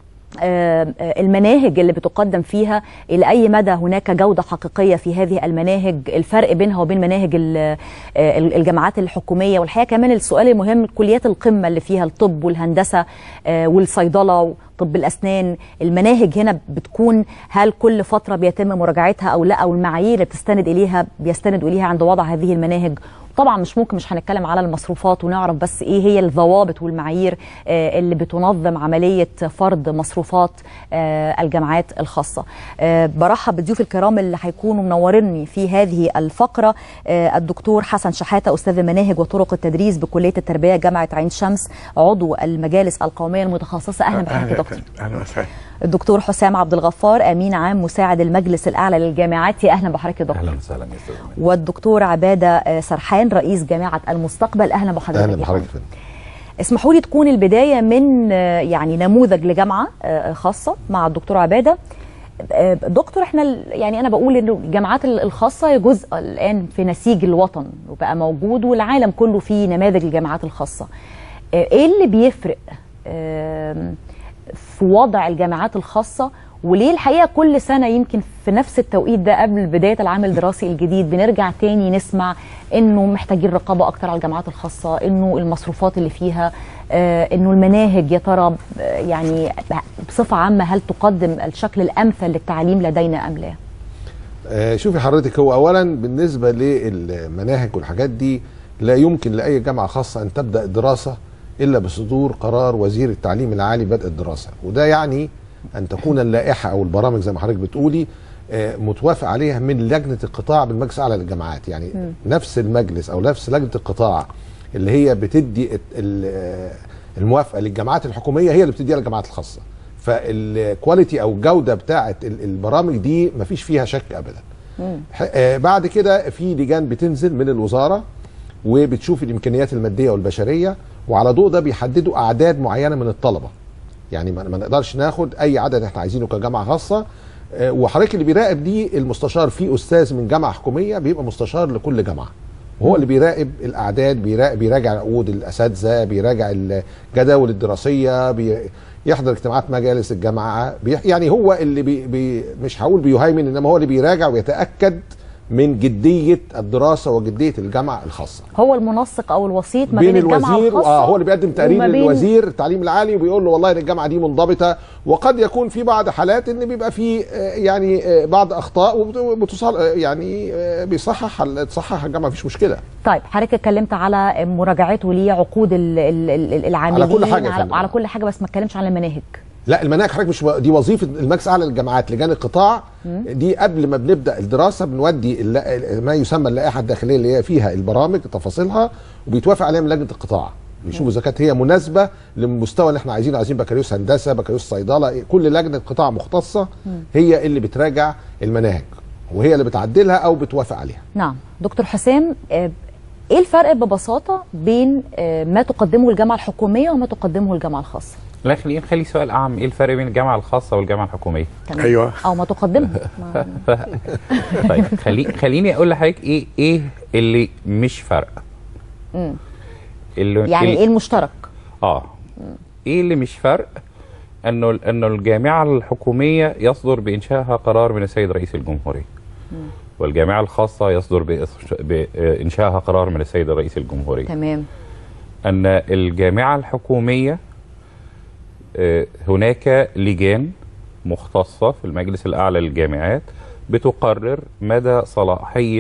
المناهج اللي بتقدم فيها إلى أي مدى هناك جودة حقيقية في هذه المناهج الفرق بينها وبين مناهج الجامعات الحكومية والحقيقة كمان السؤال المهم كليات القمة اللي فيها الطب والهندسة والصيدلة طب الأسنان المناهج هنا بتكون هل كل فترة بيتم مراجعتها أو لا أو المعايير اللي بتستند إليها بيستندوا إليها عند وضع هذه المناهج طبعا مش ممكن مش هنتكلم على المصروفات ونعرف بس ايه هي الضوابط والمعايير آه اللي بتنظم عمليه فرض مصروفات آه الجامعات الخاصه. آه برحب بالضيوف الكرام اللي هيكونوا منوريني في هذه الفقره الدكتور حسن شحاته استاذ المناهج وطرق التدريس بكليه التربيه جامعه عين شمس عضو المجالس القوميه المتخصصه اهلا بحضرتك يا دكتور. اهلا وسهلا. الدكتور حسام عبد الغفار امين عام مساعد المجلس الاعلى للجامعات يا اهلا بحضرتك يا دكتور اهلا وسهلا يا استاذ والدكتور عباده سرحان رئيس جامعه المستقبل اهلا بحضرتك اهلا بحضرتك اسمحوا لي تكون البدايه من يعني نموذج لجامعه خاصه مع الدكتور عباده دكتور احنا يعني انا بقول انه الجامعات الخاصه هي جزء الان في نسيج الوطن وبقى موجود والعالم كله فيه نماذج الجامعات الخاصه ايه اللي بيفرق في وضع الجامعات الخاصه وليه الحقيقه كل سنه يمكن في نفس التوقيت ده قبل بدايه العام الدراسي الجديد بنرجع تاني نسمع انه محتاجين رقابه اكتر على الجامعات الخاصه انه المصروفات اللي فيها آه انه المناهج يا ترى آه، يعني بصفه عامه هل تقدم الشكل الامثل للتعليم لدينا ام لا؟ آه، شوفي حضرتك هو اولا بالنسبه للمناهج والحاجات دي لا يمكن لاي جامعه خاصه ان تبدا الدراسه الا بصدور قرار وزير التعليم العالي بدء الدراسه وده يعني ان تكون اللائحه او البرامج زي ما حضرتك بتقولي آه، متوافق عليها من لجنه القطاع بالمجلس الاعلى للجامعات يعني مم. نفس المجلس او نفس لجنه القطاع اللي هي بتدي الت- ال- آه، الموافقه للجامعات الحكوميه هي اللي بتديها للجامعات الخاصه فالكواليتي او الجوده بتاعه ال- البرامج دي مفيش فيها شك ابدا ح- آه، بعد كده في لجان بتنزل من الوزاره وبتشوف الامكانيات الماديه والبشريه وعلى ضوء ده بيحددوا اعداد معينه من الطلبه يعني ما ما نقدرش ناخد اي عدد احنا عايزينه كجامعه خاصه آه، وحضرتك اللي بيراقب دي المستشار في استاذ من جامعه حكوميه بيبقى مستشار لكل جامعه وهو اللي بيراقب الاعداد بيراقب بيراجع عقود الاساتذه بيراجع الجداول الدراسيه بي يحضر اجتماعات مجالس الجامعه بي يعني هو اللي بي بي مش هقول بيهيمن انما هو اللي بيراجع ويتاكد من جديه الدراسه وجديه الجامعه الخاصه هو المنسق او الوسيط ما بين بين, الجامعه الوزير الخاصه اه هو اللي بيقدم تقرير وما بين- للوزير التعليم العالي وبيقول له والله ان الجامعه دي منضبطه وقد يكون في بعض حالات ان بيبقى في آه، يعني آه، بعض اخطاء وبتصل آه، يعني آه، بيصحح تصحح الجامعه مفيش مشكله طيب حضرتك اتكلمت على مراجعته لعقود ال- ال- ال- العاملين على كل حاجة يا على, فندم. على كل حاجه بس ما اتكلمش عن المناهج لا المناهج حضرتك مش دي وظيفه المجلس الاعلى للجامعات لجان القطاع مم. دي قبل ما بنبدا الدراسه بنودي الل- ما يسمى اللائحه الداخليه اللي هي فيها البرامج تفاصيلها وبيتوافق عليها من لجنه القطاع بيشوفوا اذا كانت هي مناسبه للمستوى اللي احنا عايزينه عايزين بكالوريوس هندسه بكالوريوس صيدله كل لجنه قطاع مختصه مم. هي اللي بتراجع المناهج وهي اللي بتعدلها او بتوافق عليها نعم دكتور حسام آه، ايه الفرق ببساطه بين آه، ما تقدمه الجامعه الحكوميه وما تقدمه الجامعه الخاصه لا خلينا نخلي سؤال اعم ايه الفرق بين الجامعه الخاصه والجامعه الحكوميه تمام. او ما تقدمه ما- طيب خلي خليني اقول لحضرتك ايه ايه اللي مش فرق مم. اللي يعني اللي- ايه المشترك اه ايه اللي مش فرق انه انه الجامعه الحكوميه يصدر بانشائها قرار من السيد رئيس الجمهوريه والجامعه الخاصه يصدر بإص- بانشائها قرار من السيد رئيس الجمهوريه تمام ان الجامعه الحكوميه آه، هناك لجان مختصه في المجلس الاعلى للجامعات بتقرر مدى صلاحيه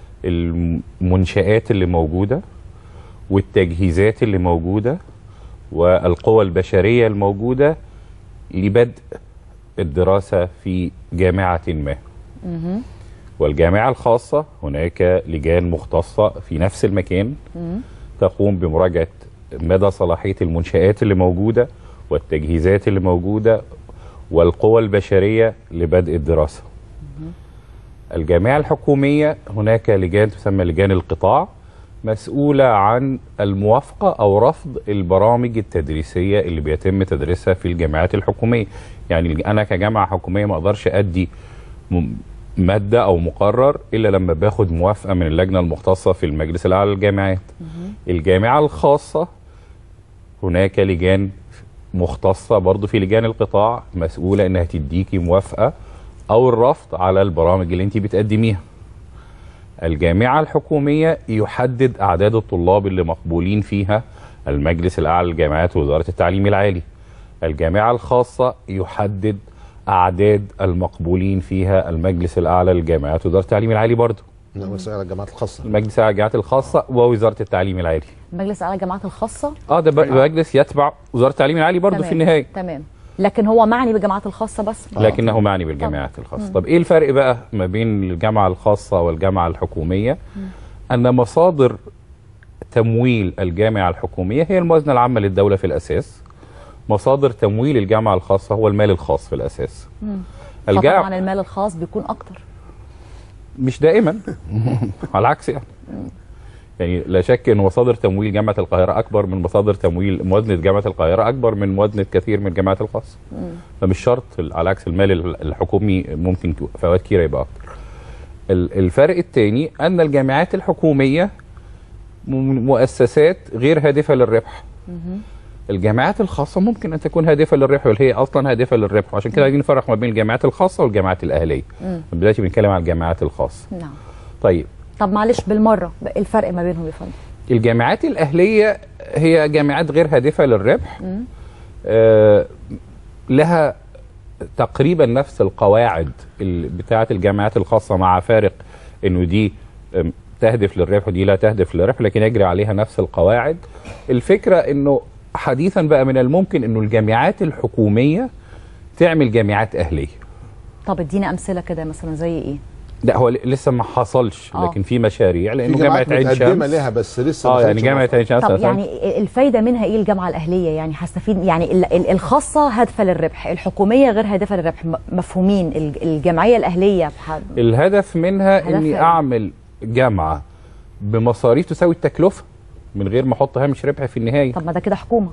المنشآت اللي موجوده والتجهيزات اللي موجوده والقوى البشريه الموجوده لبدء الدراسه في جامعه ما مهم. والجامعه الخاصه هناك لجان مختصه في نفس المكان مم. تقوم بمراجعه مدى صلاحيه المنشآت اللي موجوده والتجهيزات اللي موجوده والقوى البشريه لبدء الدراسه. الجامعه الحكوميه هناك لجان تسمى لجان القطاع مسؤوله عن الموافقه او رفض البرامج التدريسيه اللي بيتم تدريسها في الجامعات الحكوميه. يعني انا كجامعه حكوميه ما اقدرش ادي م- ماده او مقرر الا لما باخد موافقه من اللجنه المختصه في المجلس الاعلى للجامعات. الجامعه الخاصه هناك لجان مختصه برضو في لجان القطاع مسؤوله انها تديكي موافقه او الرفض على البرامج اللي انت بتقدميها. الجامعه الحكوميه يحدد اعداد الطلاب اللي مقبولين فيها المجلس الاعلى للجامعات ووزاره التعليم العالي. الجامعه الخاصه يحدد اعداد المقبولين فيها المجلس الاعلى للجامعات ووزاره التعليم العالي برضو. نعم على الجامعات الخاصه المجلس الاعلى للجامعات الخاصه ووزاره التعليم العالي. مجلس اعلى الجامعات الخاصه اه ده ب- مجلس يتبع وزاره التعليم العالي برضه تمام. في النهايه تمام لكن هو معني بالجامعات الخاصه بس لكنه معني بالجامعات الخاصه مم. طب ايه الفرق بقى ما بين الجامعه الخاصه والجامعه الحكوميه ان مصادر تمويل الجامعه الحكوميه هي الموازنه العامه للدوله في الاساس مصادر تمويل الجامعه الخاصه هو المال الخاص في الاساس مم. الجامعة- فطبعا المال الخاص بيكون اكتر مش دائما على العكس يعني يعني لا شك ان مصادر تمويل جامعه القاهره اكبر من مصادر تمويل موازنه جامعه القاهره اكبر من موازنه كثير من الجامعات الخاصه مم. فمش شرط على عكس المال الحكومي ممكن في اوقات كتيره يبقى اكتر ال- الفرق الثاني ان الجامعات الحكوميه م- مؤسسات غير هادفه للربح مهم. الجامعات الخاصه ممكن ان تكون هادفه للربح واللي هي اصلا هادفه للربح وعشان كده عايزين نفرق ما بين الجامعات الخاصه والجامعات الاهليه مم. دلوقتي بنتكلم عن الجامعات الخاصه نعم طيب طب معلش بالمره الفرق ما بينهم يا فندم الجامعات الاهليه هي جامعات غير هادفه للربح مم. آه لها تقريبا نفس القواعد ال- بتاعه الجامعات الخاصه مع فارق انه دي آم، تهدف للربح ودي لا تهدف للربح لكن يجري عليها نفس القواعد الفكره انه حديثا بقى من الممكن انه الجامعات الحكوميه تعمل جامعات اهليه طب ادينا امثله كده مثلا زي ايه لا هو ل- لسه ما حصلش آه. لكن في مشاريع لانه في جامعه جامعات عين متقدمة شمس لها بس لسه ما اه يعني خدتش جامعه عين شمس طب مثلاً يعني الفايده منها ايه الجامعه الاهليه يعني هستفيد يعني ال- ال- الخاصه هادفه للربح الحكوميه غير هادفه للربح م- مفهومين ال- الجمعيه الاهليه ح- الهدف منها هدفها اني إيه؟ اعمل جامعه بمصاريف تساوي التكلفه من غير ما احط هامش ربح في النهايه طب ما ده كده حكومه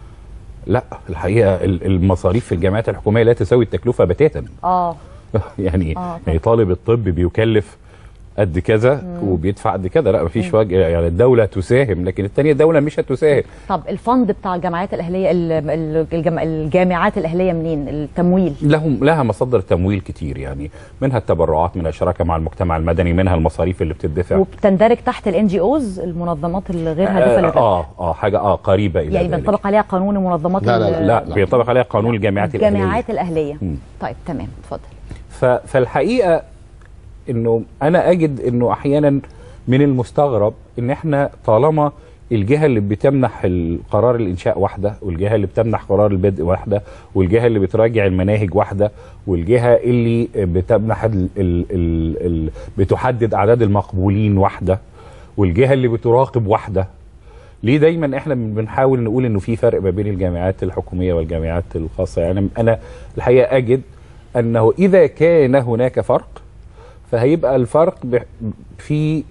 لا الحقيقه ال- المصاريف في الجامعات الحكوميه لا تساوي التكلفه بتاتا اه يعني آه، يعني طالب الطب بيكلف قد كذا وبيدفع قد كذا لا مفيش وجه يعني الدوله تساهم لكن الثانيه الدوله مش هتساهم طب الفند بتاع الجامعات الاهليه ال- ال- الجم- الجامعات الاهليه منين التمويل لهم لها مصادر تمويل كتير يعني منها التبرعات منها الشراكه مع المجتمع المدني منها المصاريف اللي بتدفع وبتندرج تحت الان جي اوز المنظمات الغير هادفه آه, للربح اه اه حاجه اه قريبه الى يعني ذلك. بينطبق عليها قانون المنظمات لا لا ال- لا, لا بينطبق عليها قانون الجامعات الاهليه الجامعات الاهليه مم. طيب تمام اتفضل ف- فالحقيقه انه انا اجد انه احيانا من المستغرب ان احنا طالما الجهه اللي بتمنح القرار الانشاء واحده والجهه اللي بتمنح قرار البدء واحده والجهه اللي بتراجع المناهج واحده والجهه اللي بتمنح ال ال ال ال بتحدد اعداد المقبولين واحده والجهه اللي بتراقب واحده ليه دايما احنا بنحاول نقول انه في فرق ما بين الجامعات الحكوميه والجامعات الخاصه يعني انا الحقيقه اجد انه اذا كان هناك فرق فهيبقى الفرق ب- في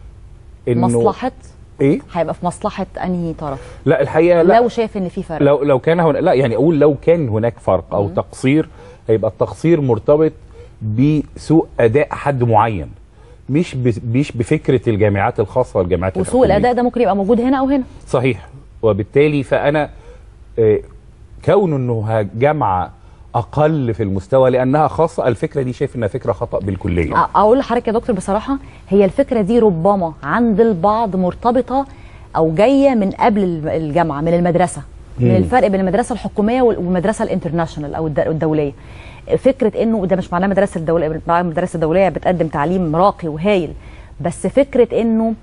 انه مصلحه ايه هيبقى في مصلحه انهي طرف لا الحقيقه لا لو شايف ان في فرق لو لو كان هنا لا يعني اقول لو كان هناك فرق او تقصير هيبقى التقصير مرتبط بسوء اداء حد معين مش ب- مش بفكره الجامعات الخاصه والجامعات وسوء الحكومية. الاداء ده ممكن يبقى موجود هنا او هنا صحيح وبالتالي فانا آه، كون انه جامعه اقل في المستوى لانها خاصه الفكره دي شايف انها فكره خطا بالكليه أ- اقول لحضرتك يا دكتور بصراحه هي الفكره دي ربما عند البعض مرتبطه او جايه من قبل الم- الجامعه من المدرسه من مم. الفرق بين المدرسه الحكوميه وال- والمدرسه الانترناشونال او الد- الدوليه فكره انه ده مش معناه المدرسه الدوليه المدرسه الدوليه بتقدم تعليم راقي وهايل بس فكره انه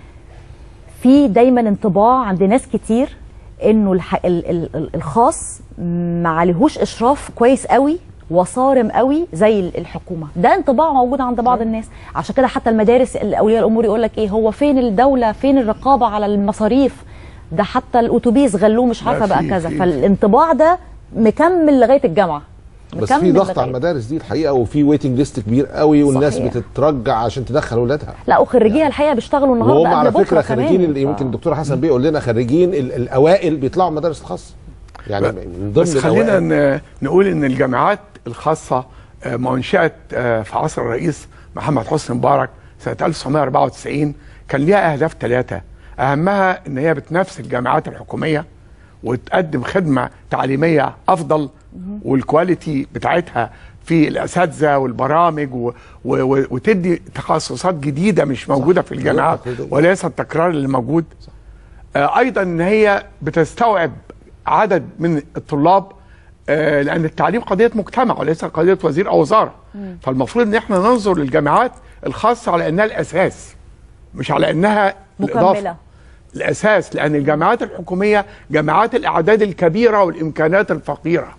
في دايما انطباع عند ناس كتير انه الح... ال... ال... ال- الخاص ما عليهوش اشراف كويس قوي وصارم قوي زي ال- الحكومه ده انطباع موجود عند بعض الناس عشان كده حتى المدارس اولياء الامور يقول لك ايه هو فين الدوله فين الرقابه على المصاريف ده حتى الاتوبيس غلوه مش لا، عارفه بقى في- كذا في- فالانطباع ده مكمل لغايه الجامعه بس في ضغط على المدارس دي الحقيقه وفي ويتنج ليست كبير قوي والناس صحيح. بتترجع عشان تدخل اولادها لا وخريجيها الحقيقه بيشتغلوا النهارده وهم قبل على بكرة فكره كمان. خريجين اللي يمكن الدكتور حسن بيه يقول لنا خريجين ال- الاوائل بيطلعوا من المدارس الخاصه يعني من ضمن بس خلينا الأوائل. ن- نقول ان الجامعات الخاصه آه، ما انشات آه، في عصر الرئيس محمد حسني مبارك سنه 1994 كان ليها اهداف ثلاثه اهمها ان هي بتنافس الجامعات الحكوميه وتقدم خدمه تعليميه افضل والكواليتي بتاعتها في الاساتذه والبرامج و... و... و... وتدي تخصصات جديده مش موجوده في الجامعات وليس التكرار اللي موجود آه، ايضا ان هي بتستوعب عدد من الطلاب آه، لان التعليم قضيه مجتمع وليس قضيه وزير او وزاره فالمفروض ان احنا ننظر للجامعات الخاصه على انها الاساس مش على انها الاضافه مكمله الاساس لان الجامعات الحكوميه جامعات الاعداد الكبيره والامكانات الفقيره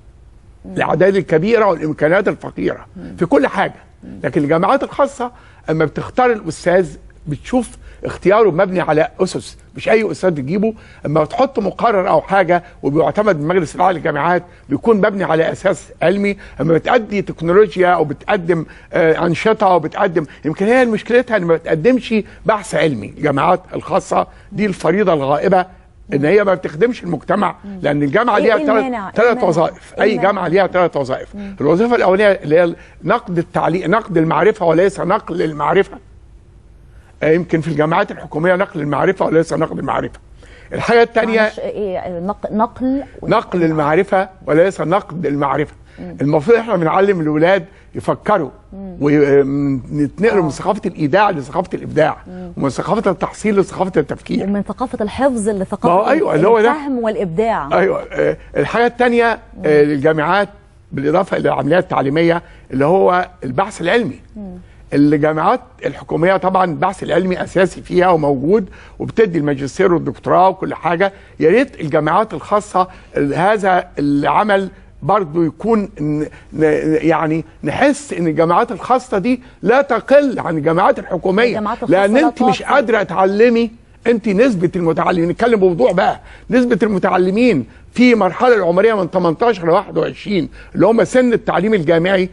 الاعداد الكبيره والامكانات الفقيره في كل حاجه لكن الجامعات الخاصه اما بتختار الاستاذ بتشوف اختياره مبني على اسس مش اي استاذ تجيبه اما تحط مقرر او حاجه وبيعتمد من مجلس الاعلى للجامعات بيكون مبني على اساس علمي اما بتأدي تكنولوجيا او بتقدم آه، انشطه وبتقدم يمكن هي مشكلتها ان ما بتقدمش بحث علمي الجامعات الخاصه دي الفريضه الغائبه ان هي ما بتخدمش المجتمع لان الجامعه إيه- ليها إيه ثلاث المانع؟ إيه ثلاث المانع؟ وظائف إيه اي المانع؟ جامعه ليها ثلاث وظائف الوظيفه الاولانيه اللي هي نقد التعليم نقد المعرفه وليس نقل المعرفه آه، يمكن في الجامعات الحكوميه نقل المعرفه وليس نقد المعرفه الحاجه الثانيه معلش، ايه نق- نقل نقل المعرفه وليس نقد المعرفه المفروض احنا بنعلم الاولاد يفكروا ونتنقلوا من ثقافه الايداع لثقافه الابداع ومن ثقافه التحصيل لثقافه التفكير ومن ثقافه الحفظ ما هو لثقافه أيوة، اللي هو ده. الفهم والابداع ايوه آه، الحاجه الثانيه للجامعات بالاضافه الى العمليات التعليميه اللي هو البحث العلمي الجامعات الحكوميه طبعا البحث العلمي اساسي فيها وموجود وبتدي الماجستير والدكتوراه وكل حاجه يا ريت الجامعات الخاصه ال- هذا العمل برضه يكون ن- ن- يعني نحس ان الجامعات الخاصه دي لا تقل عن الجامعات الحكوميه الجامعات الخاصة لان لا انت مش تعطي. قادره تعلمي انت نسبه المتعلمين نتكلم بوضوح بقى نسبه المتعلمين في مرحله العمريه من 18 ل 21 اللي هم سن التعليم الجامعي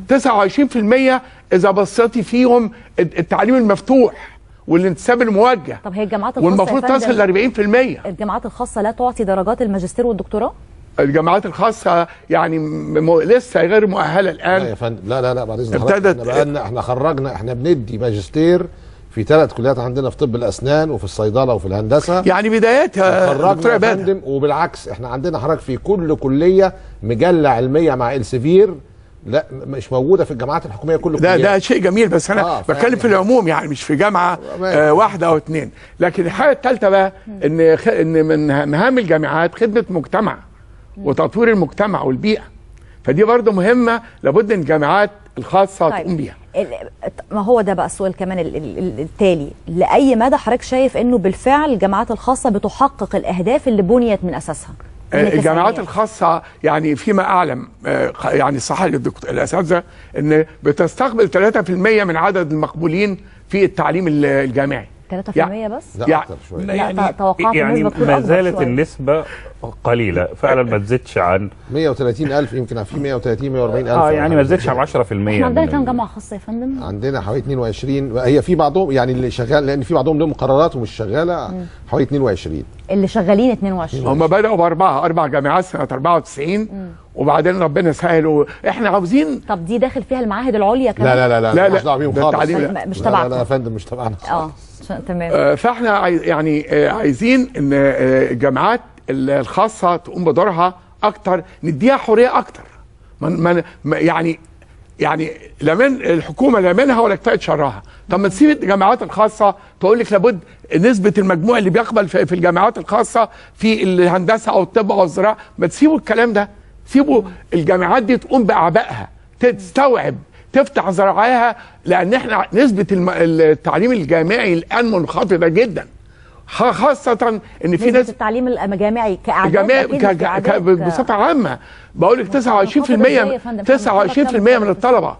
29% اذا بصيتي فيهم التعليم المفتوح والانتساب الموجه طب هي الجامعات الخاصه والمفروض يا فندم، تصل ل 40% الجامعات الخاصه لا تعطي درجات الماجستير والدكتوراه الجامعات الخاصه يعني م- م- لسه غير مؤهله الان لا يا فندم لا لا لا بعد اذن حضرتك ابتدت- احنا بقالنا احنا خرجنا احنا بندي ماجستير في ثلاث كليات عندنا في طب الاسنان وفي الصيدله وفي الهندسه يعني بدايتها دكتور خرجنا يا عباده فندم وبالعكس احنا عندنا حضرتك في كل كليه مجله علميه مع السفير لا م- مش موجوده في الجامعات الحكوميه كل ده كليات ده شيء جميل بس انا آه، آه فاهم. بتكلم في العموم يعني مش في جامعه آه واحده او اثنين لكن الحاجه الثالثه بقى ان خ... ان من مهام الجامعات خدمه مجتمع وتطوير المجتمع والبيئه فدي برضه مهمه لابد ان الجامعات الخاصه طيب. تقوم بيها ال- ما هو ده بقى السؤال كمان ال- ال- ال- التالي لاي مدى حضرتك شايف انه بالفعل الجامعات الخاصه بتحقق الاهداف اللي بنيت من اساسها من آه، الجامعات التسعينات؟ الخاصة يعني فيما أعلم آه، خ- يعني صح للدكتور الأساتذة أن بتستقبل 3% من عدد المقبولين في التعليم ال- الجامعي 3% بس؟ يعني لا ت- توقعت يعني النسبة تكون ما أكبر زالت شوية. النسبة قليلة فعلا ما تزيدش عن 130 الف يمكن في 130 140 الف اه يعني ما تزيدش عن 10% احنا عندنا من كام جامعه خاصه يا فندم؟ عندنا حوالي 22 هي في بعضهم يعني اللي شغال لان في بعضهم لهم مقررات ومش شغاله حوالي 22 اللي شغالين 22 هم بدأوا بأربعة أربع جامعات سنة 94 وبعدين ربنا سهل و- إحنا عاوزين طب دي داخل فيها المعاهد العليا كمان لا لا لا لا، مش لا، دعوه بيهم ده خالص التعليم لا. لا مش لا لا تبعكم. لا يا فندم مش تبعنا اه عشان- تمام آه، فاحنا عايز يعني آه، عايزين ان آه، الجامعات ال- الخاصه تقوم بدورها اكتر نديها حريه اكتر من من ما- يعني يعني لا من الحكومه لا منها ولا كفايه شرها طب ما تسيب الجامعات الخاصه تقول لك لابد نسبه المجموع اللي بيقبل في في الجامعات الخاصه في الهندسه او الطب او الزراعه ما تسيبوا الكلام ده سيبوا الجامعات دي تقوم باعبائها تستوعب تفتح ذراعيها لان احنا نسبه الم- التعليم الجامعي الان منخفضه جدا خ- خاصه ان في نسبة ناس التعليم الجامعي كاعداد جميع أكيد ك- مش ك- كأعداد، ك- بصفه عامه بقول لك 29% إزاي يا فندم؟ 29% من الطلبه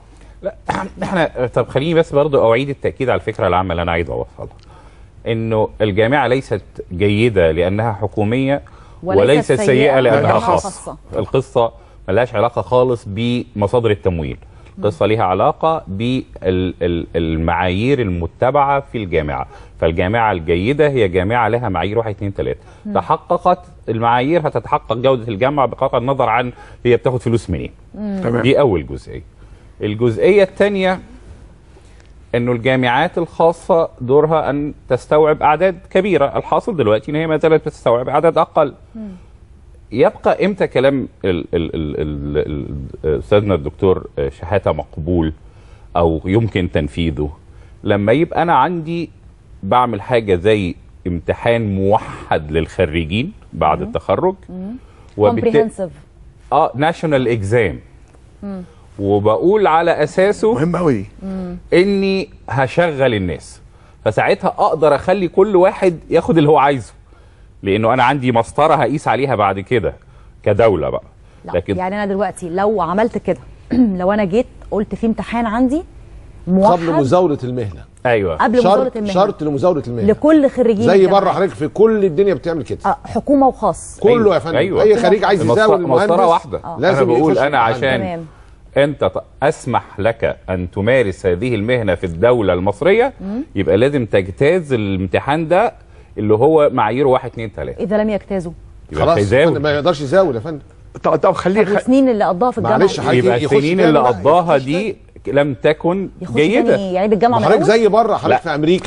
احنا طب خليني بس برضو اعيد التاكيد على الفكره العامه اللي انا عايز اوصلها انه الجامعه ليست جيده لانها حكوميه وليست وليست سيئة سيئه لانها لأنها خاصه خاصة. القصه ملهاش علاقه خالص بمصادر التمويل القصه ليها علاقه بالمعايير المتبعه في الجامعه فالجامعه الجيده هي جامعه لها معايير 1 2 3 مم. تحققت المعايير هتتحقق جوده الجامعه بقطع النظر عن هي بتاخد فلوس منين مم. تمام. دي اول جزئيه الجزئيه الثانيه انه الجامعات الخاصه دورها ان تستوعب اعداد كبيره الحاصل دلوقتي ان هي ما زالت بتستوعب اعداد اقل يبقى امتى كلام ال- ال- ال- ال- ال- استاذنا الدكتور شحاته مقبول او يمكن تنفيذه لما يبقى انا عندي بعمل حاجه زي امتحان موحد للخريجين بعد التخرج وبالت- كومبريهنسيف اه ناشونال اكزام وبقول على اساسه مهم قوي اني هشغل الناس فساعتها اقدر اخلي كل واحد ياخد اللي هو عايزه لانه انا عندي مسطره هقيس عليها بعد كده كدوله بقى لكن يعني انا دلوقتي لو عملت كده لو انا جيت قلت في امتحان عندي موحد قبل مزاوله المهنه ايوه قبل شرط مزاولة المهنة. شرط لمزاوله المهنه لكل خريجين زي الجامعة. بره حضرتك في كل الدنيا بتعمل كده آه، حكومه وخاص كله يا فندم اي خريج عايز المسطرة- يزاول المهندس مسطره واحده لازم انا بقول يخش انا الامتحان. عشان تمام. انت ت- اسمح لك ان تمارس هذه المهنه في الدوله المصريه مم. يبقى لازم تجتاز الامتحان ده اللي هو معاييره 1 2 3 اذا لم يجتازوا يبقى خلاص مش هيزاول. فندم، ما يقدرش يزاول يا فندم طب طب خليه طب والسنين اللي قضاها في الجامعه معلش حضرتك يبقى يخش السنين تاني اللي بقى، قضاها دي لم تكن يخش جيده تاني يعيد الجامعه من حضرتك الأول؟ زي بره حضرتك لا. في امريكا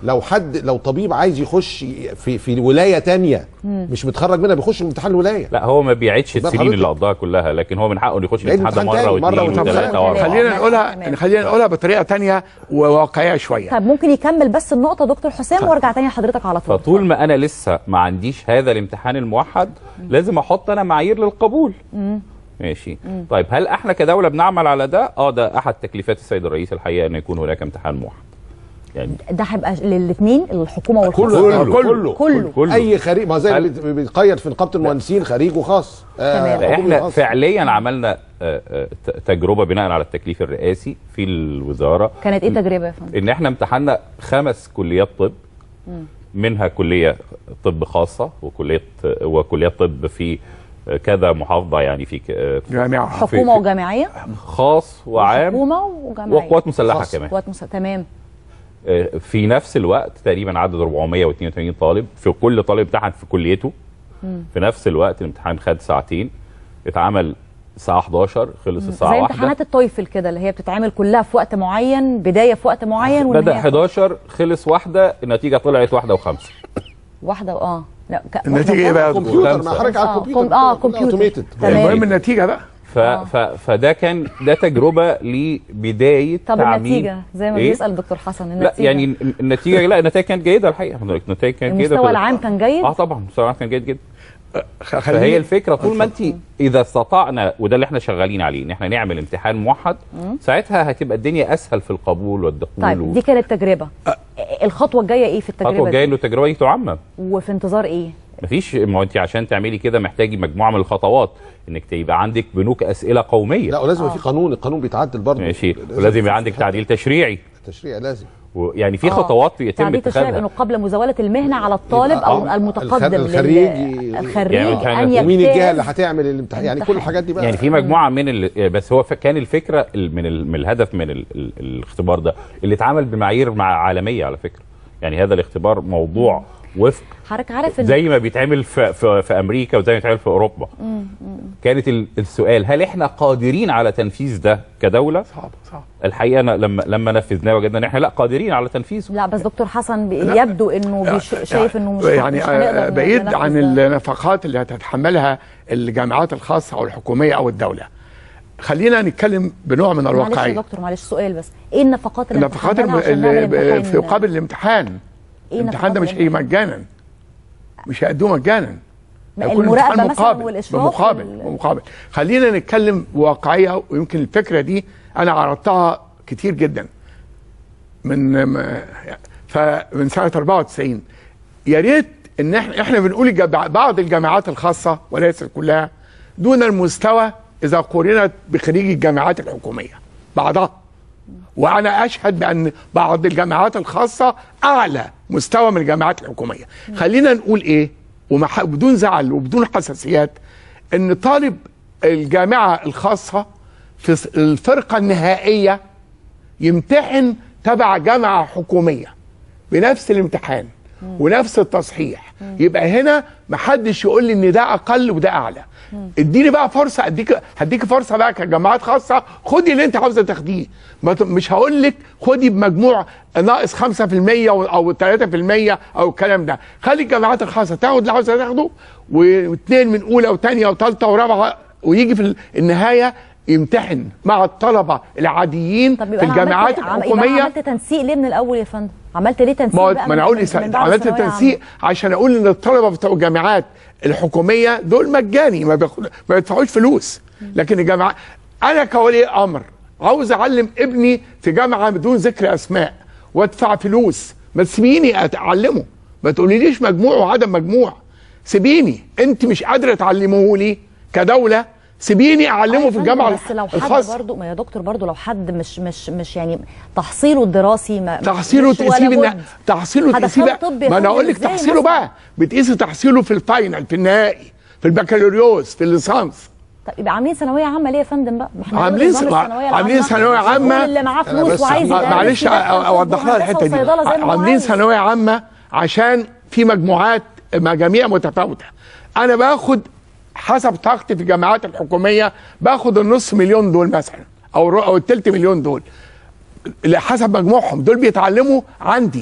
لو حد لو طبيب عايز يخش في في ولايه تانية مم. مش متخرج منها بيخش امتحان الولايه لا هو ما بيعيدش خد بالك السنين اللي حضرتك؟ قضاها كلها لكن هو من حقه انه يخش بيعيد الامتحان ده امتحان مره تاني، مرة واثنين وثلاثة. وثلاثه واربعه خلينا نقولها خلينا نقولها بطريقه تانية وواقعيه شويه طب ممكن يكمل بس النقطه دكتور حسام وارجع تاني لحضرتك على طول فطول ما انا لسه ما عنديش هذا الامتحان الموحد لازم احط انا معايير للقبول مم. ماشي مم. طيب هل احنا كدوله بنعمل على ده اه ده احد تكليفات السيد الرئيس الحقيقه ان يكون هناك امتحان موحد يعني ده هيبقى للاثنين الحكومه والخاص كله كله كله, كله. اي خريج ما زي هل- اللي بيتقيد في نقابه المهندسين خريج وخاص آه حكومي احنا وخاص. فعليا عملنا آه، آه، ت- تجربه بناء على التكليف الرئاسي في الوزاره كانت ايه تجربه يا فندم؟ ان احنا امتحنا خمس كليات طب مم. منها كليه طب خاصه وكليه وكليات طب في كذا محافظه يعني في ك- جامعه حكومه وجامعيه خاص وعام حكومه وجامعيه وقوات مسلحة خاص. كمان. قوات مسلحه تمام آه، في نفس الوقت تقريبا عدد 482 طالب في كل طالب امتحن في كليته مم. في نفس الوقت الامتحان خد ساعتين اتعمل الساعه 11 خلص الساعه زي 1 امتحانات التويفل كده اللي هي بتتعمل كلها في وقت معين بدايه في وقت معين بدا والنهايه 11 خلص واحده النتيجه طلعت واحده وخمسه واحده اه لا ك... النتيجه ايه بقى يا دكتور؟ كمبيوتر ما حضرتك على آه، الكمبيوتر كم... اه كله كمبيوتر automated. تمام المهم النتيجه بقى ف... ف... فده كان ده تجربه لبدايه طب تعميم النتيجه زي ما إيه؟ بيسال الدكتور حسن لا النتيجه يعني ال- النتيجه لا النتائج كانت جيده الحقيقه حضرتك النتائج كانت جيده المستوى في- العام كان جيد اه طبعا المستوى العام كان جيد جدا خليني- فهي الفكره طول ما انت اذا استطعنا وده اللي احنا شغالين عليه ان احنا نعمل امتحان موحد مم. ساعتها هتبقى الدنيا اسهل في القبول والدخول طيب دي كانت تجربه الخطوه الجايه ايه في الخطوه التجربه الجايه دي؟ انه التجربه دي تعمم وفي انتظار ايه مفيش ما هو انت عشان تعملي كده محتاجي مجموعه من الخطوات انك تبقى عندك بنوك اسئله قوميه لا ولازم يبقى في قانون القانون بيتعدل برضه ماشي ولازم يبقى عندك تعديل تشريعي التشريع لازم يعني في آه. خطوات يتم تعديل تشريع اتخاذها انه قبل مزاوله المهنه على الطالب يبقى او آه، المتقدم الخ- الخريج لل- ي- الخريج يعني ان كان- ومين الجهه اللي يجتاز هتعمل الامتحان يعني كل الحاجات دي بقى يعني في مجموعه من ال... بس هو ف- كان الفكره ال- من ال... من الهدف من ال... ال... الاختبار ده اللي اتعمل بمعايير مع عالميه على فكره يعني هذا الاختبار موضوع وفق حضرتك عارف ان زي ما بيتعمل في, في, في امريكا وزي ما بيتعمل في اوروبا مم، مم. كانت ال- السؤال هل احنا قادرين على تنفيذ ده كدوله صعب صعب الحقيقه أنا لما لما نفذناه وجدنا ان احنا لا قادرين على تنفيذه لا بس دكتور حسن بي- لا. يبدو انه بيش شايف انه مش يعني مش هنقدر آه، بعيد ننفذ عن ده. النفقات اللي هتتحملها الجامعات الخاصه او الحكوميه او الدوله خلينا نتكلم بنوع من معلش يا الواقعيه دكتور معلش سؤال بس ايه النفقات اللي النفقات هنتحملها الم... عشان نعمل اللي امتحان؟ في قابل الامتحان إيه الامتحان ده نفقات مش هي مجانا مش هيأدوه مجانا ما هيكون المراقبة امتحان مثلا مقابل والإشراف بمقابل وال- بمقابل خلينا نتكلم بواقعيه ويمكن الفكره دي انا عرضتها كتير جدا من م- فمن سنه 94 يا ريت ان احنا احنا بنقول الجب- بعض الجامعات الخاصه وليست كلها دون المستوى اذا قورنت بخريج الجامعات الحكوميه بعضها وانا اشهد بان بعض الجامعات الخاصه اعلى مستوى من الجامعات الحكوميه خلينا نقول ايه ومح- وبدون زعل وبدون حساسيات ان طالب الجامعه الخاصه في الس- الفرقه النهائيه يمتحن تبع جامعه حكوميه بنفس الامتحان ونفس التصحيح يبقى هنا محدش يقول لي ان ده اقل وده اعلى اديني بقى فرصه اديك هديك فرصه بقى كجامعات خاصه خدي اللي انت عاوزه تاخديه ما ت- مش هقول لك خدي بمجموع ناقص 5% او أو 3% او الكلام ده خلي الجامعات الخاصه تاخد اللي عاوزه تاخده واثنين من اولى وثانيه وثالثه ورابعه ويجي في ال- النهايه يمتحن مع الطلبه العاديين طب في يبقى أنا الجامعات عملت- عم- يبقى الحكوميه عملت تنسيق ليه من الاول يا فندم عملت ليه تنسيق ما, بقى ما انا من- اقول من لسه بعد عملت الثانوية التنسيق عشان اقول ان الطلبه بتوع الجامعات الحكوميه دول مجاني ما بياخد ما بيدفعوش فلوس لكن الجامعات انا كولي امر عاوز اعلم ابني في جامعه بدون ذكر اسماء وادفع فلوس ما تسيبيني اتعلمه ما تقوليليش مجموع وعدم مجموع سيبيني انت مش قادره تعلمه لي كدوله سيبيني اعلمه في الجامعه بس لو حد الخاصه برضو ما يا دكتور برضو لو حد مش مش مش يعني تحصيله الدراسي ما تحصيله مش ولا تقيسيه بالن- بد. تحصيله تقيسيه هدخله بقى طب يا ما انا فندم اقول لك إزاي تحصيله مثلاً؟ بقى بتقيسي تحصيله في الفاينل في النهائي في البكالوريوس في الليسانس طب يبقى عاملين ثانويه عامه ليه يا فندم بقى؟ ما احنا عاملين نظام مع- الثانوية عاملين العامة. ثانويه عامه كل اللي معاه أنا فلوس بس- وعايز مع- يدرس معلش يدخل أ- طب اوضح لها وهندسة الحته دي وصيدلة زي ما هو عاملين عايز. ثانويه عامه عشان في مجموعات مجاميع متفاوته انا باخد حسب طاقتي في الجامعات الحكوميه باخد النص مليون دول مثلا او الر- او التلت مليون دول اللي حسب مجموعهم دول بيتعلموا عندي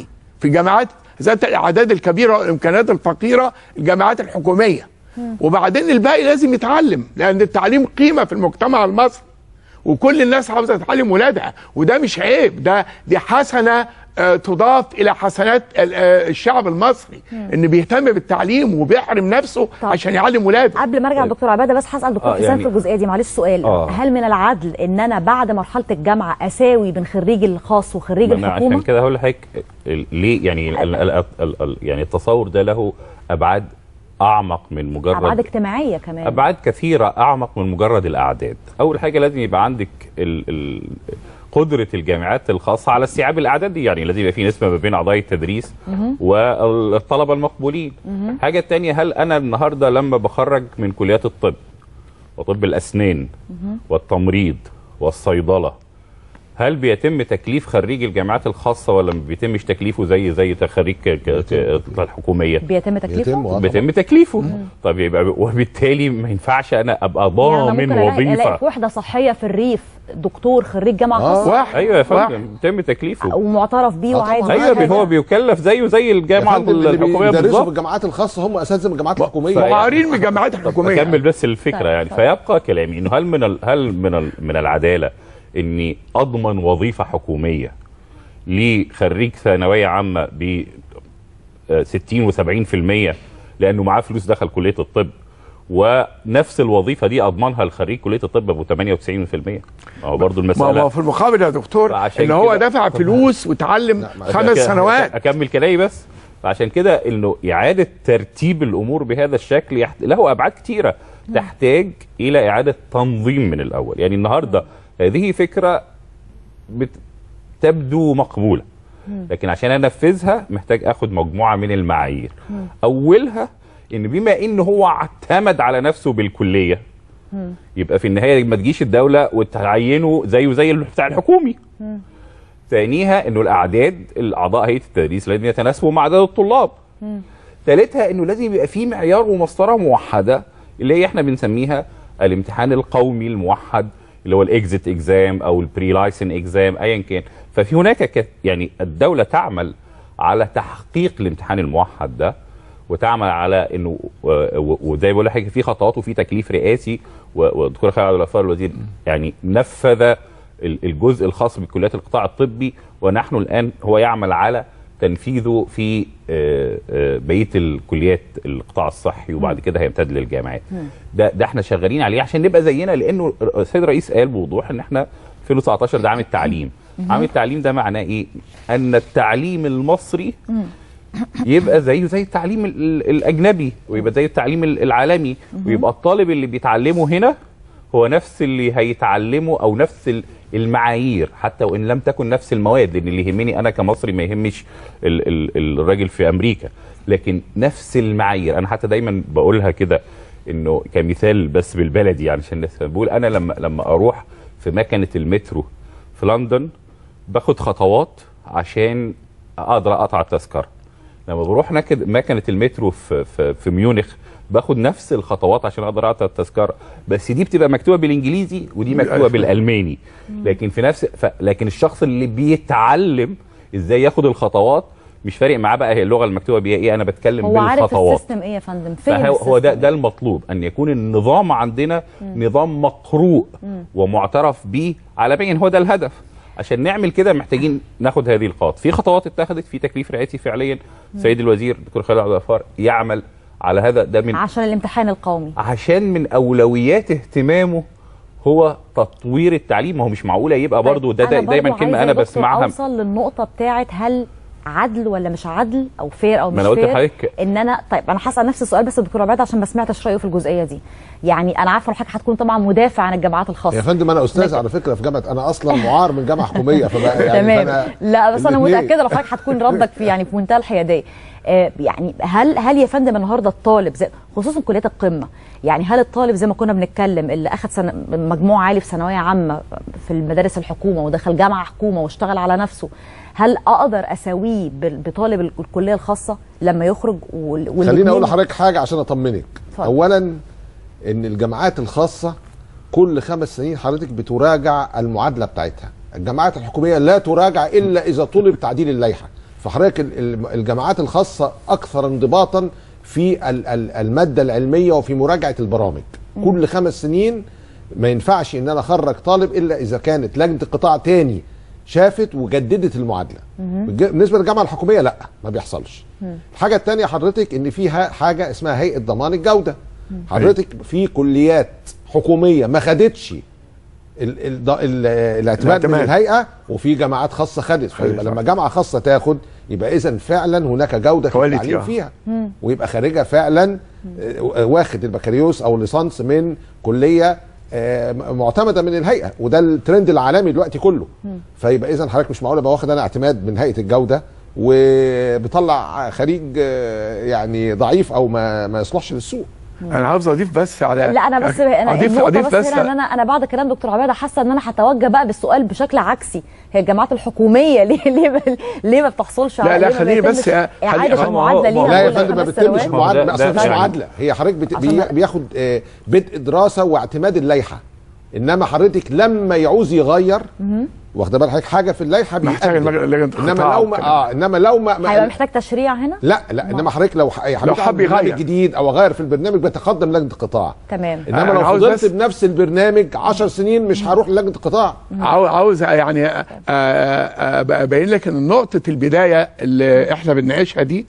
في جامعات ذات الاعداد الكبيره والامكانيات الفقيره الجامعات الحكوميه وبعدين الباقي لازم يتعلم لان التعليم قيمه في المجتمع المصري وكل الناس عاوزه تتعلم ولادها وده مش عيب ده دي حسنه آه، تضاف الى حسنات ال- آه، الشعب المصري مم. ان بيهتم بالتعليم وبيحرم نفسه عشان يعلم ولاده قبل ما ارجع لدكتور عباده بس هسال دكتور آه، حسام يعني- في الجزئيه دي معلش سؤال آه. هل من العدل ان انا بعد مرحله الجامعه اساوي بين خريج الخاص وخريج ما أنا عشان الحكومه كده هقول لحضرتك ال- ليه يعني ال ال ال ال يعني التصور ده له ابعاد اعمق من مجرد ابعاد اجتماعيه كمان ابعاد كثيره اعمق من مجرد الاعداد اول حاجه لازم يبقى عندك ال ال قدره الجامعات الخاصه على استيعاب الاعداد دي يعني لازم يبقى في نسبه ما بين اعضاء التدريس مهم. والطلبه المقبولين مهم. الحاجه الثانيه هل انا النهارده لما بخرج من كليات الطب وطب الاسنان مهم. والتمريض والصيدله هل بيتم تكليف خريج الجامعات الخاصه ولا ما بيتمش تكليفه زي زي خريج ك- ك- الحكوميه بيتم تكليفه بيتم تكليفه طب يبقى وبالتالي ما ينفعش انا ابقى يعني أنا ضامن ممكن الاقي الاقي وظيفه في وحده صحيه في الريف دكتور خريج جامعه خاصه ايوه يا فندم بيتم تكليفه ومعترف بيه وعادي ايوه بي- هو بيكلف زيه زي الجامعه يا فندم اللي الحكوميه بيدرسوا في بالظبط الجامعات الخاصه هم اساتذه من الجامعات الحكوميه معارين من الجامعات الحكوميه اكمل بس الفكره طيب، يعني اتفضل. فيبقى كلامي انه هل من ال هل من ال من العداله اني اضمن وظيفه حكوميه لخريج ثانويه عامه ب 60 و70% لانه معاه فلوس دخل كليه الطب ونفس الوظيفه دي اضمنها لخريج كليه الطب ب 98% ما هو برضه ما المساله هو في المقابل يا دكتور عشان ان هو كده- دفع فلوس وتعلم خمس أك- سنوات اكمل كلامي بس عشان كده انه اعاده ترتيب الامور بهذا الشكل يحت... له ابعاد كتيره تحتاج الى اعاده تنظيم من الاول يعني النهارده هذه فكره بت... تبدو مقبوله لكن عشان انفذها محتاج اخد مجموعه من المعايير اولها ان بما ان هو اعتمد على نفسه بالكليه يبقى في النهايه ما تجيش الدوله وتعينه زيه زي اللي بتاع الحكومي ثانيها انه الاعداد الاعضاء هيئه التدريس لازم يتناسبوا مع عدد الطلاب ثالثها انه لازم يبقى في معيار ومسطره موحده اللي هي احنا بنسميها الامتحان القومي الموحد اللي هو الاكزيت اكزام او البري لايسن اكزام ايا كان ففي هناك ك- يعني الدوله تعمل على تحقيق الامتحان الموحد ده وتعمل على انه و- و- وزي ما بقول لحضرتك في خطوات وفي تكليف رئاسي و- والدكتور خالد عبد الغفار الوزير يعني نفذ ال- الجزء الخاص بكليات القطاع الطبي ونحن الان هو يعمل على تنفيذه في آه، آه، بقيه الكليات القطاع الصحي وبعد كده هيمتد للجامعات ده ده احنا شغالين عليه عشان نبقى زينا لانه السيد الرئيس قال بوضوح ان احنا 2019 ده عام التعليم مهم. عام التعليم ده معناه ايه ان التعليم المصري يبقى زيه زي التعليم ال- ال- الاجنبي ويبقى زي التعليم ال- العالمي ويبقى الطالب اللي بيتعلمه هنا هو نفس اللي هيتعلمه او نفس ال- المعايير حتى وان لم تكن نفس المواد لان اللي يهمني انا كمصري ما يهمش ال ال الراجل في امريكا لكن نفس المعايير انا حتى دايما بقولها كده انه كمثال بس بالبلدي يعني عشان الناس بقول انا لما لما اروح في مكنه المترو في لندن باخد خطوات عشان اقدر اقطع التذكره لما بروح نكد مكنه المترو في في, في ميونخ باخد نفس الخطوات عشان اقدر اقطع التذكره بس دي بتبقى مكتوبه بالانجليزي ودي مكتوبه بالألماني. بالالماني لكن في نفس ف... لكن الشخص اللي بيتعلم ازاي ياخد الخطوات مش فارق معاه بقى هي اللغه المكتوبه بيها ايه انا بتكلم هو عارف بالخطوات السيستم ايه يا فندم فين فهو هو ده السيستم؟ ده المطلوب ان يكون النظام عندنا مم. نظام مقروء مم. ومعترف به عالميا هو ده الهدف عشان نعمل كده محتاجين ناخد هذه الخطوات في خطوات اتخذت في تكليف رئاسي فعليا سيد الوزير دكتور خالد عبد الغفار يعمل على هذا ده من عشان الامتحان القومي عشان من اولويات اهتمامه هو تطوير التعليم ما هو مش معقوله يبقى برضو ده, ده أنا دايما برضو كلمه عايزة انا يا دكتور بسمعها اوصل للنقطه بتاعت هل عدل ولا مش عدل او فير او ما مش أنا قلت فير لحضرتك- ان انا طيب انا هسال نفس السؤال بس الدكتور عباد عشان ما سمعتش رايه في الجزئيه دي يعني انا عارفه ان حضرتك هتكون طبعا مدافع عن الجامعات الخاصه يا فندم انا استاذ على فكره في جامعه انا اصلا معار من جامعه حكوميه فبقى يعني تمام فأنا لا بس انا الاتنين. متاكده لو حضرتك هتكون ردك في يعني في منتهى الحياديه آه، يعني هل هل يا فندم النهارده الطالب زي خصوصا كليات القمه يعني هل الطالب زي ما كنا بنتكلم اللي اخذ سنة مجموع عالي في ثانويه عامه في المدارس الحكومه ودخل جامعه حكومه واشتغل على نفسه هل اقدر اساويه بال- بطالب ال- الكليه الخاصه لما يخرج وال- خليني والاتنين- اقول لحضرتك حاجه عشان اطمنك اتفضل. اولا ان الجامعات الخاصه كل خمس سنين حضرتك بتراجع المعادله بتاعتها الجامعات الحكوميه لا تراجع الا اذا طلب تعديل اللائحه فحضرتك ال- ال- الجامعات الخاصه اكثر انضباطا في ال- ال- الماده العلميه وفي مراجعه البرامج مم. كل خمس سنين ما ينفعش ان انا اخرج طالب الا اذا كانت لجنه قطاع تاني شافت وجددت المعادله مهم. بالج- بالنسبه للجامعه الحكوميه لا ما بيحصلش الحاجه الثانيه حضرتك ان فيها حاجه اسمها هيئه ضمان الجوده حضرتك في كليات حكوميه ما خدتش ال ال ال الاعتماد من الاعتماد. الهيئه وفي جامعات خاصه خدت فيبقى صح. لما جامعه خاصه تاخد يبقى اذا فعلا هناك جوده في Quality، التعليم آه. فيها ويبقى خارجها فعلا آه، واخد البكالوريوس او الليسانس من كليه آه، معتمده من الهيئه وده الترند العالمي دلوقتي كله فيبقى اذا حضرتك مش معقول ابقى واخد انا اعتماد من هيئه الجوده وبطلع خريج آه، يعني ضعيف او ما ما يصلحش للسوق انا عاوز اضيف بس على لا انا بس انا اضيف النقطة اضيف بس, هنا ان انا انا بعد كلام دكتور عباده حاسه ان انا هتوجه بقى بالسؤال بشكل عكسي هي الجامعات الحكوميه ليه ليه ما- ليه ما بتحصلش لا، على لا، ليه ما خليني بيتمش بس- خلي- اعاده هو- المعادله هو- ليها لا يا كل فندم ما خمس بتتمش سنوات؟ معادله ده- اصلا ده مفيش يعني- معادله هي حضرتك بت... عشان بي... ما- بياخد آه، بدء دراسه واعتماد اللائحه انما حضرتك لما يعوز يغير مهم. واخده بالك حضرتك حاجه في اللائحه محتاج بيقدم. المج- لجنة انما القطاع لو ما وكده. اه انما لو ما, ما هيبقى محتاج تشريع هنا لا لا انما حضرتك لو ح- حبيت لو حب أعمل برنامج يغير. جديد او اغير في البرنامج بتقدم لجنه القطاع تمام انما أنا لو عاوز فضلت بس- بنفس البرنامج 10 سنين مش هروح لجنه القطاع عاو- عاوز يعني آه، آه، آه، ابين لك ان نقطه البدايه اللي احنا بنناقشها دي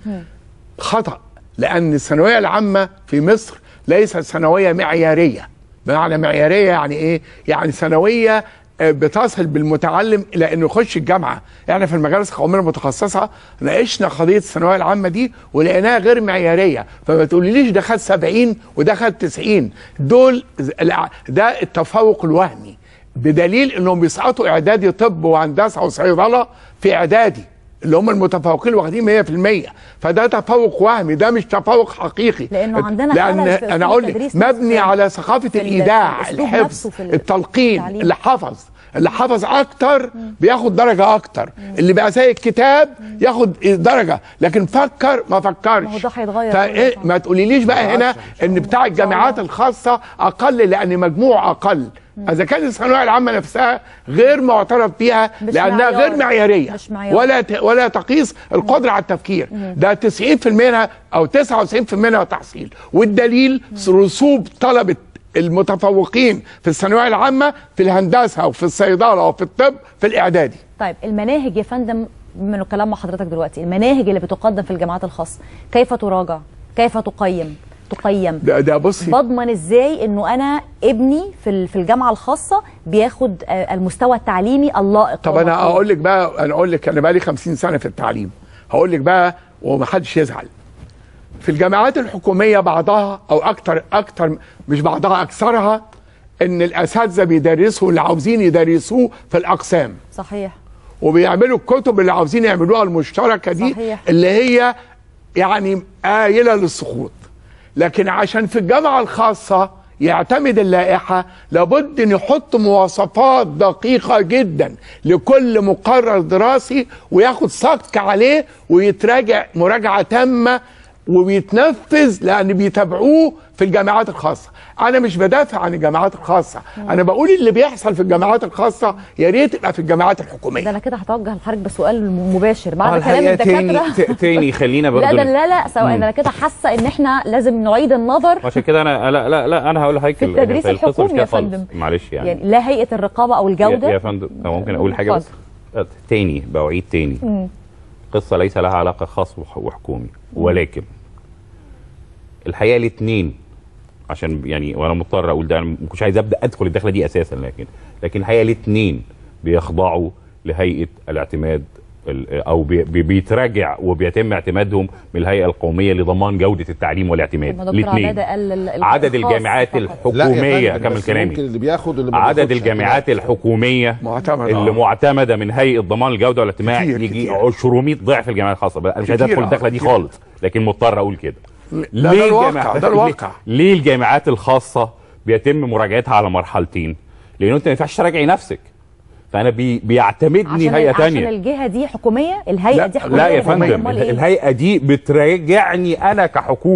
خطا لان الثانويه العامه في مصر ليست ثانويه معياريه بمعنى معياريه يعني ايه يعني ثانويه آه، بتصل بالمتعلم الى انه يخش الجامعه احنا في المجالس القوميه المتخصصه ناقشنا قضيه الثانويه العامه دي ولقيناها غير معياريه فما تقوليليش ده خد 70 وده خد 90 دول ز- الع- ده التفوق الوهمي بدليل انهم بيسقطوا اعدادي طب وهندسه وصيدله في اعدادي اللي هم المتفوقين واخدين 100% فده تفوق وهمي ده مش تفوق حقيقي لأنه عندنا لان خلل في انا أسلوب اقول لك التدريس مبني نفسه. على ثقافه في ال- الايداع الأسلوب الحفظ نفسه في ال- التلقين التعليم. اللي حفظ اللي حفظ اكتر بياخد درجه اكتر اللي بقى زي الكتاب ياخد درجه لكن فكر ما فكرش ما هو ده هيتغير فإيه ما تقوليليش بقى هنا ان بتاع الجامعات الخاصه اقل لان مجموع اقل اذا كانت الثانويه العامه نفسها غير معترف بيها مش لانها معيار. غير معياريه مش معيار. ولا ت... ولا تقيس القدره على التفكير ده 90% منها او 99% منها تحصيل والدليل رسوب طلبه المتفوقين في الثانويه العامه في الهندسه وفي الصيدله وفي الطب في الاعدادي طيب المناهج يا فندم من الكلام مع حضرتك دلوقتي المناهج اللي بتقدم في الجامعات الخاصه كيف تراجع كيف تقيم تقيم ده ده بصي بضمن ازاي انه انا ابني في ال- في الجامعه الخاصه بياخد آه، المستوى التعليمي اللائق طب انا والمطلوب. اقول لك بقى انا اقول لك انا بقى لي 50 سنه في التعليم هقول لك بقى ومحدش يزعل في الجامعات الحكوميه بعضها او اكتر اكتر مش بعضها اكثرها ان الاساتذه بيدرسوا اللي عاوزين يدرسوه في الاقسام صحيح وبيعملوا الكتب اللي عاوزين يعملوها المشتركه دي صحيح. اللي هي يعني قايله للسقوط لكن عشان في الجامعه الخاصه يعتمد اللائحه لابد ان يحط مواصفات دقيقه جدا لكل مقرر دراسي وياخد صك عليه ويتراجع مراجعه تامه وبيتنفذ لان بيتابعوه في الجامعات الخاصه انا مش بدافع عن الجامعات الخاصه انا بقول اللي بيحصل في الجامعات الخاصه يا ريت يبقى في الجامعات الحكوميه ده انا كده هتوجه لحضرتك بسؤال مباشر بعد آه، كلام الحقيقة تاني الدكاتره ت- تاني خلينا برضو لا ده لا لا سواء مم. انا كده حاسه ان احنا لازم نعيد النظر عشان كده انا لا لا لا انا هقول لحضرتك في ال- التدريس هي القصة مش الحكومي كده يا خالص. فندم. معلش يعني, يعني لا هيئه الرقابه او يا, الجوده يا فندم أنا ممكن اقول حاجه بس آه، تاني بعيد تاني مم. قصه ليس لها علاقه خاص وح- وحكومي ولكن الحقيقه الاثنين عشان يعني وانا مضطر اقول ده انا ما كنتش عايز ابدا ادخل الدخله دي اساسا لكن لكن الحقيقه الاثنين بيخضعوا لهيئه الاعتماد ال- او بي- بي- بيتراجع وبيتم اعتمادهم من الهيئه القوميه لضمان جوده التعليم والاعتماد لما دكتور عباده قال ال- ال- عدد الخاص الجامعات فقط. الحكوميه اكمل كلامي ممكن اللي بياخد اللي ما عدد بياخدش الجامعات الحكوميه معتمد اللي آه. معتمده من هيئه ضمان الجوده والاجتماع كتير، يجي كتير. 200 ضعف الجامعات الخاصه بقى انا مش عايز كتير، ادخل آه، الدخله دي كتير. خالص لكن مضطر اقول كده لا، ده الواقع، الجامعات- ده الواقع. ليه, ليه الجامعات الخاصه بيتم مراجعتها على مرحلتين لان انت ما ينفعش تراجعي نفسك فانا بي بيعتمدني عشان هيئه عشان تانية الجهه دي حكوميه الهيئه لا, دي حكوميه لا يا أمال فندم إيه؟ الهيئه دي بتراجعني انا كحكومه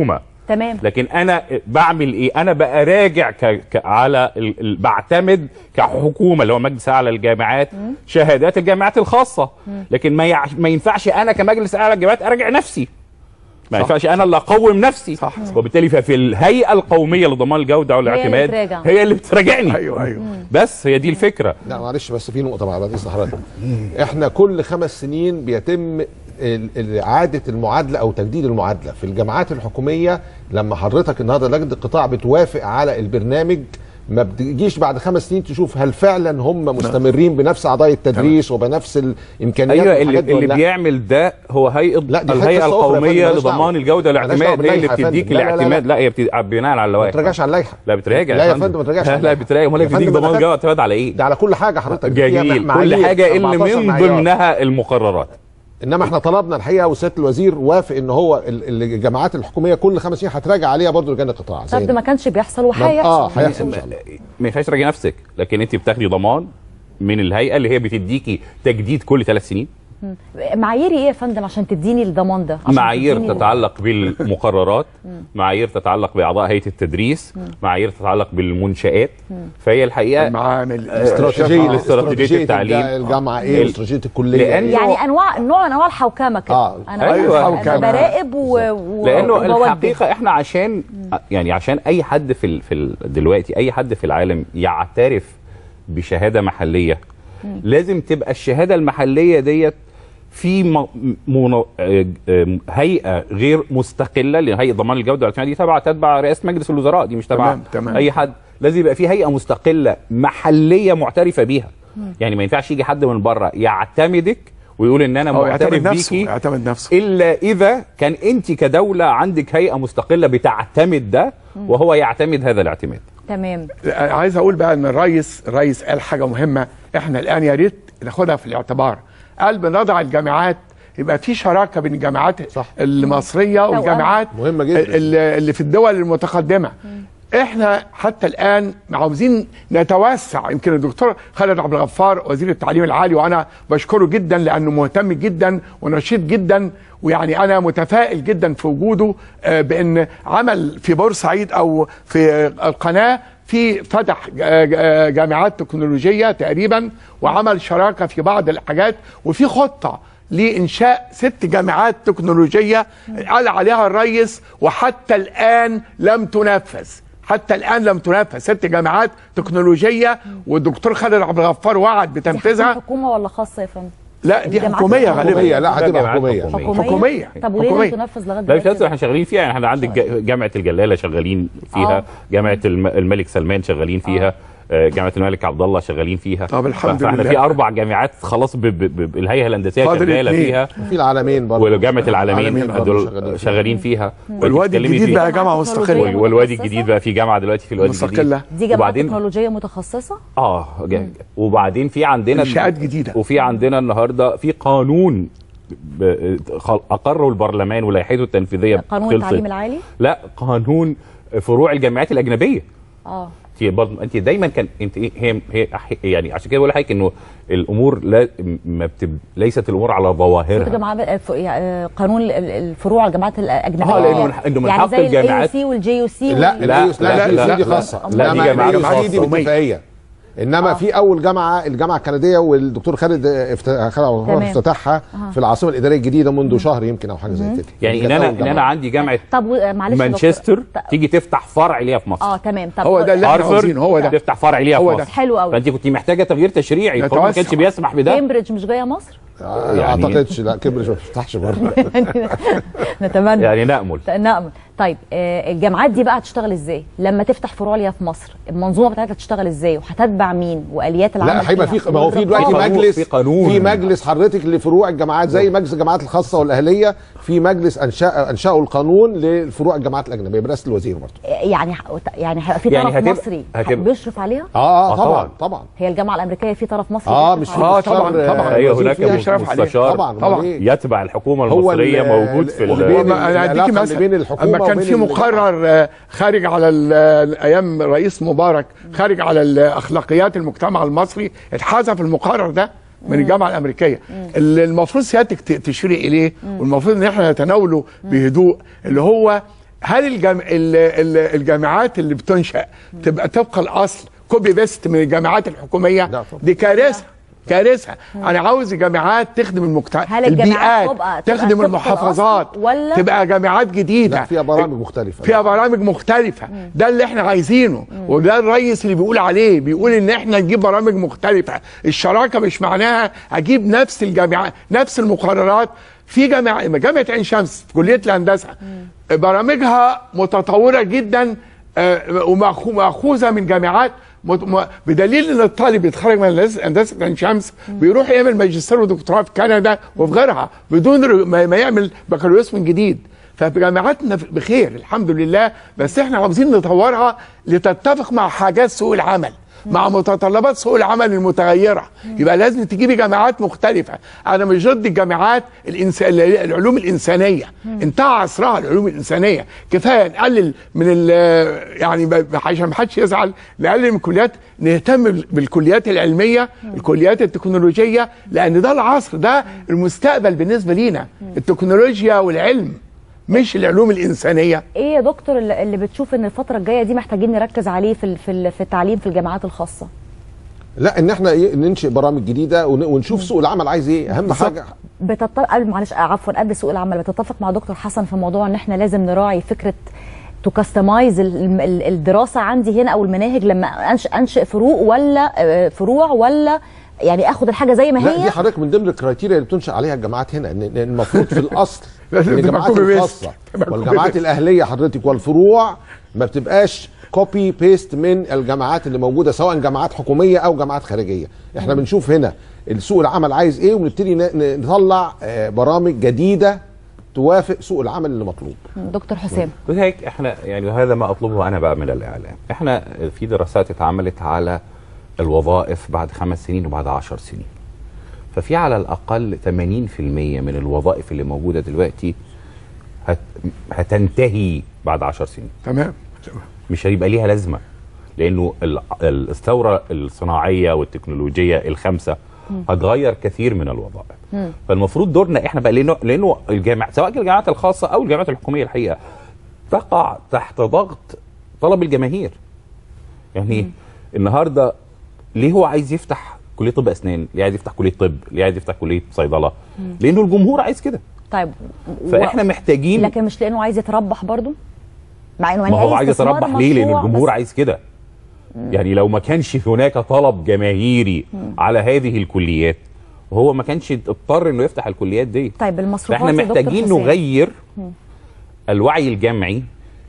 تمام لكن انا بعمل ايه انا بقى راجع ك... ك... على ال... ال... بعتمد كحكومه اللي هو مجلس اعلى للجامعات مم. شهادات الجامعات الخاصه مم. لكن ما يع... ما ينفعش انا كمجلس اعلى للجامعات اراجع نفسي ما صح. ينفعش انا اللي اقوم نفسي صح. وبالتالي ففي الهيئه القوميه لضمان الجوده والاعتماد بتراجع. هي اللي بتراجعني ايوه ايوه بس هي دي الفكره لا معلش بس في نقطه مع بعد اذن حضرتك احنا كل خمس سنين بيتم ال- ال- اعاده المعادله او تجديد المعادله في الجامعات الحكوميه لما حضرتك النهارده لجنه القطاع بتوافق على البرنامج ما بتجيش بعد خمس سنين تشوف هل فعلا هم مستمرين بنفس اعضاء التدريس وبنفس الامكانيات ايوه اللي, والحاجات دي اللي ولا لا؟ بيعمل ده هو هيئه لا، دي الهيئه حتة صغرى يا القوميه فندم، مالهاش لضمان دعوة. الجوده مالهاش دعوة والاعتماد هي اللي باللائحة يا بتديك فندم. لا، لا، لا، لا. الاعتماد لا هي بتد... بناء على اللوائح ما تراجعش على اللائحه لا بتراجع لا يا فندم ما تراجعش على لا بتراجع امال هي يا بتديك فندم ضمان أنا جوده اعتماد على ايه؟ ده على كل حاجه حضرتك جميل فيها كل معايير، حاجه اللي 14 من معيار. ضمنها المقررات انما احنا طلبنا الحقيقه وسياده الوزير وافق ان هو ال- الجامعات الحكوميه كل خمس سنين هتراجع عليها برضه لجان القطاع طب ده ما كانش بيحصل وهيحصل اه هيحصل ان شاء الله ما ينفعش تراجعي نفسك لكن انت بتاخدي ضمان من الهيئه اللي هي بتديكي تجديد كل ثلاث سنين مم. معاييري ايه يا فندم عشان تديني الضمان ده عشان معايير تديني ال- تتعلق بالمقررات مم. معايير تتعلق باعضاء هيئه التدريس مم. معايير تتعلق بالمنشات مم. فهي الحقيقه المعامل استراتيجيه استراتيجيه التعليم الجامعه ايه ال- واستراتيجيه الكليه لأن إيه؟ يعني انواع نوع انواع الحوكمه كده آه. انا أيوة. أنا براقب و... و... لانه وبوجه. الحقيقه احنا عشان يعني عشان اي حد في ال... في ال... دلوقتي اي حد في العالم يعترف بشهاده محليه مم. لازم تبقى الشهاده المحليه ديت في م... من... آه، آه، هيئه غير مستقله لان هيئه ضمان الجوده والاعتماد دي تبع تتبع رئاسه مجلس الوزراء دي مش تبع تمام، تمام. اي حد لازم يبقى في هيئه مستقله محليه معترفه بيها مم. يعني ما ينفعش يجي حد من بره يعتمدك ويقول ان انا هو معترف يعتمد نفسه بيكي يعتمد نفسه الا اذا كان انت كدوله عندك هيئه مستقله بتعتمد ده مم. وهو يعتمد هذا الاعتماد تمام عايز اقول بقى ان الرئيس الرئيس قال حاجه مهمه احنا الان يا ريت ناخدها في الاعتبار قال بنضع الجامعات يبقى في شراكه بين الجامعات صح. المصريه توأم. والجامعات مهمه جدا اللي اللي في الدول المتقدمه احنا حتى الان عاوزين نتوسع يمكن الدكتور خالد عبد الغفار وزير التعليم العالي وانا بشكره جدا لانه مهتم جدا ونشيط جدا ويعني انا متفائل جدا في وجوده آه، بان عمل في بورسعيد او في القناه في فتح آه، آه، جامعات تكنولوجيه تقريبا وعمل شراكه في بعض الحاجات وفي خطه لانشاء ست جامعات تكنولوجيه قال عليها الرئيس وحتى الان لم تنفذ حتى الان لم تنفذ ست جامعات تكنولوجيه والدكتور خالد عبد الغفار وعد دي بتنفيذها حكومه ولا خاصه يا فندم لا دي الجامعات حكوميه غالبا حكومية، لا، هتبقى جامعات حكومية. حكوميه طب وليه حكومية. لم تنفذ لغايه لا مش دلوقتي لازم احنا شغالين فيها يعني احنا عندك جا- جامعه الجلاله شغالين فيها آه. جامعه الم- الملك سلمان شغالين فيها آه، جامعه الملك عبد الله شغالين فيها طب الحمد فاحنا لله. في اربع جامعات خلاص ب- ب- ب- الهيئه الهندسيه فاضل شغاله اتنين. فيها في العالمين برضه وجامعه العالمين العالمين برضه دول شغالين فيها. شغالين فيها والوادي بتتكلمي الجديد فيه. بقى جامعه مستقله وال- والوادي الجديد بقى في جامعه دلوقتي في الوادي الجديد مستقله دي جامعات وبعدين تكنولوجيه متخصصه اه جا- وبعدين في عندنا إنشاءات جديدة. وفي عندنا النهارده في قانون ب- خل- اقره البرلمان ولائحته التنفيذيه قانون خلصت. التعليم العالي لا قانون فروع الجامعات الاجنبيه اه انت برضه انت دايما كان انت ايه هي هي أح- يعني عشان كده بقول لحضرتك انه الامور لا ما بتب ليست الامور على ظواهرها جامعات الف- يعني قانون ال- ال- الفروع الجامعات الاجنبيه آه، لأنه من- إنه من يعني حق زي الجامعات- سي والجي يو سي لا لا لا لا, لا, دي خاصه لا، دي جامعات ال AUC دي خاصة. باتفاقيه انما في اول جامعه الجامعه الكنديه والدكتور خالد افت- خالد عبد الغفار تمام. افتتحها أها. في العاصمه الاداريه الجديده منذ شهر يمكن او حاجه زي كده يعني ان كانت انا أول ان انا جامعة. عندي جامعه طب و- معلش يا مانشستر دكتور. تيجي تفتح فرع ليها في مصر اه تمام طب هو ده اللي احنا هارفارد عاوزينه هو ده تفتح فرع ليها في هو ده. مصر حلو قوي فانت كنت محتاجه تغيير تشريعي القانون ما نتوسع. كانش بيسمح بده كامبريدج مش جايه مصر آه، يعني- اعتقدش لا كبرش ما بتفتحش بره نتمنى يعني نامل نأمل طيب آه، الجامعات دي بقى هتشتغل ازاي لما تفتح فروع ليها في مصر المنظومه بتاعتها هتشتغل ازاي وهتتبع مين واليات العمل لا هيبقى فيها؟ في ما هو في دلوقتي قانون- مجلس في قانون. في مجلس حضرتك لفروع الجامعات زي مجلس الجامعات الخاصه والاهليه في مجلس انشا انشاوا القانون لفروع الجامعات الاجنبيه برئاسه الوزير برضه يعني يعني هيبقى في يعني طرف هتبقى- مصري هتبقى- بيشرف عليها اه, آه، آه طبعا طبعاً. طبعا هي الجامعه الامريكيه في طرف مصري اه بيشرف مش عليها؟ آه، طبعاً، مستشار، طبعاً. آه، ايوه الوزير هناك فيها يشرف عليه. مستشار طبعا طبعاً. أمال إيه؟ يتبع الحكومه هو المصريه ال- موجود في اللي ال- بين- انا اديكي العلاقة اللي مثلا بين الحكومة اما كان وبين في ال- مقرر آه، خارج على ال- ايام رئيس مبارك خارج على ال- اخلاقيات المجتمع المصري اتحذف المقرر ده من الجامعه الامريكيه اللي المفروض سيادتك ت- تشيري اليه والمفروض ان احنا نتناوله بهدوء اللي هو هل الجام... ال- ال- الجامعات اللي بتنشا تبقى طبق الاصل كوبي بيست من الجامعات الحكوميه دي كارثه كارثه انا عاوز الجامعات تخدم المجتمع هل الجامعات البيئات تبقى- تبقى تخدم طبق المحافظات الأصل ولا- تبقى جامعات جديده لا فيها برامج مختلفه فيها برامج مختلفة ده اللي احنا عايزينه وده الرئيس اللي بيقول عليه بيقول ان احنا نجيب برامج مختلفة الشراكة مش معناها اجيب نفس الجامعات نفس المقررات في جامعة جامعة عين شمس في كلية الهندسة برامجها متطورة جدا آه، ومأخو- مأخوذة من جامعات مت- م- بدليل ان الطالب يتخرج من هندسة- هندسة عين شمس بيروح يعمل ماجستير ودكتوراه في كندا وفي غيرها بدون ر- ما ما يعمل بكالوريوس من جديد فجامعاتنا بخير الحمد لله بس احنا عاوزين نطورها لتتفق مع حاجات سوق العمل مع متطلبات سوق العمل المتغيره يبقى لازم تجيبي جامعات مختلفه انا مش ضد الجامعات الإنس... العلوم الانسانيه انتهى عصرها العلوم الانسانيه كفايه نقلل من ال... يعني ب- عشان ما حدش يزعل نقلل من الكليات نهتم بالكليات العلميه الكليات التكنولوجيه لان ده العصر ده المستقبل بالنسبه لينا التكنولوجيا والعلم مش العلوم الانسانيه ايه يا دكتور اللي اللي بتشوف ان الفتره الجايه دي محتاجين نركز عليه في ال- في ال- في التعليم في الجامعات الخاصه لا ان احنا إيه ننشئ برامج جديده ون- ونشوف سوق العمل عايز ايه اهم حاجه بتط... قبل معلش عفوا قبل سوق العمل بتتفق مع دكتور حسن في موضوع ان احنا لازم نراعي فكره تو كاستمايز الدراسه عندي هنا او المناهج لما انشئ انشئ فروق ولا آه، فروع ولا يعني اخد الحاجه زي ما لا دي هي حضرتك من ضمن الكرايتيريا اللي بتنشا عليها الجامعات هنا ان إن المفروض في الاصل لازم ان تبقى الجامعات copy paste. الخاصه تبقى copy والجامعات paste. الاهليه حضرتك والفروع ما بتبقاش كوبي بيست من الجامعات اللي موجوده سواء جامعات حكوميه او جامعات خارجيه احنا مم. بنشوف هنا سوق العمل عايز ايه ونبتدي ن- ن- نطلع آه، برامج جديده توافق سوق العمل اللي مطلوب دكتور حسام وهيك احنا يعني وهذا ما اطلبه انا بقى من الاعلام احنا في دراسات اتعملت على الوظائف بعد خمس سنين وبعد عشر سنين ففي على الاقل 80% من الوظائف اللي موجوده دلوقتي هت هتنتهي بعد عشر سنين تمام مش هيبقى ليها لازمه لانه ال- ال- الثوره الصناعيه والتكنولوجيه الخمسه مم. هتغير كثير من الوظائف فالمفروض دورنا احنا بقى لانه لانه الجامعات سواء كان الجامعات الخاصه او الجامعات الحكوميه الحقيقه تقع تحت ضغط طلب الجماهير يعني النهارده ليه هو عايز يفتح كليه طب اسنان ليه عايز يفتح كليه طب ليه عايز يفتح كليه صيدله مم. لانه الجمهور عايز كده طيب فاحنا محتاجين لكن مش لانه عايز يتربح برضو مع انه يعني ما هو أي عايز استثمار يتربح ليه لان مشروع الجمهور بس- عايز كده يعني لو ما كانش هناك طلب جماهيري مم. على هذه الكليات هو ما كانش اضطر انه يفتح الكليات دي طيب المصروفات فاحنا يا دكتور محتاجين حسام. نغير مم. الوعي الجمعي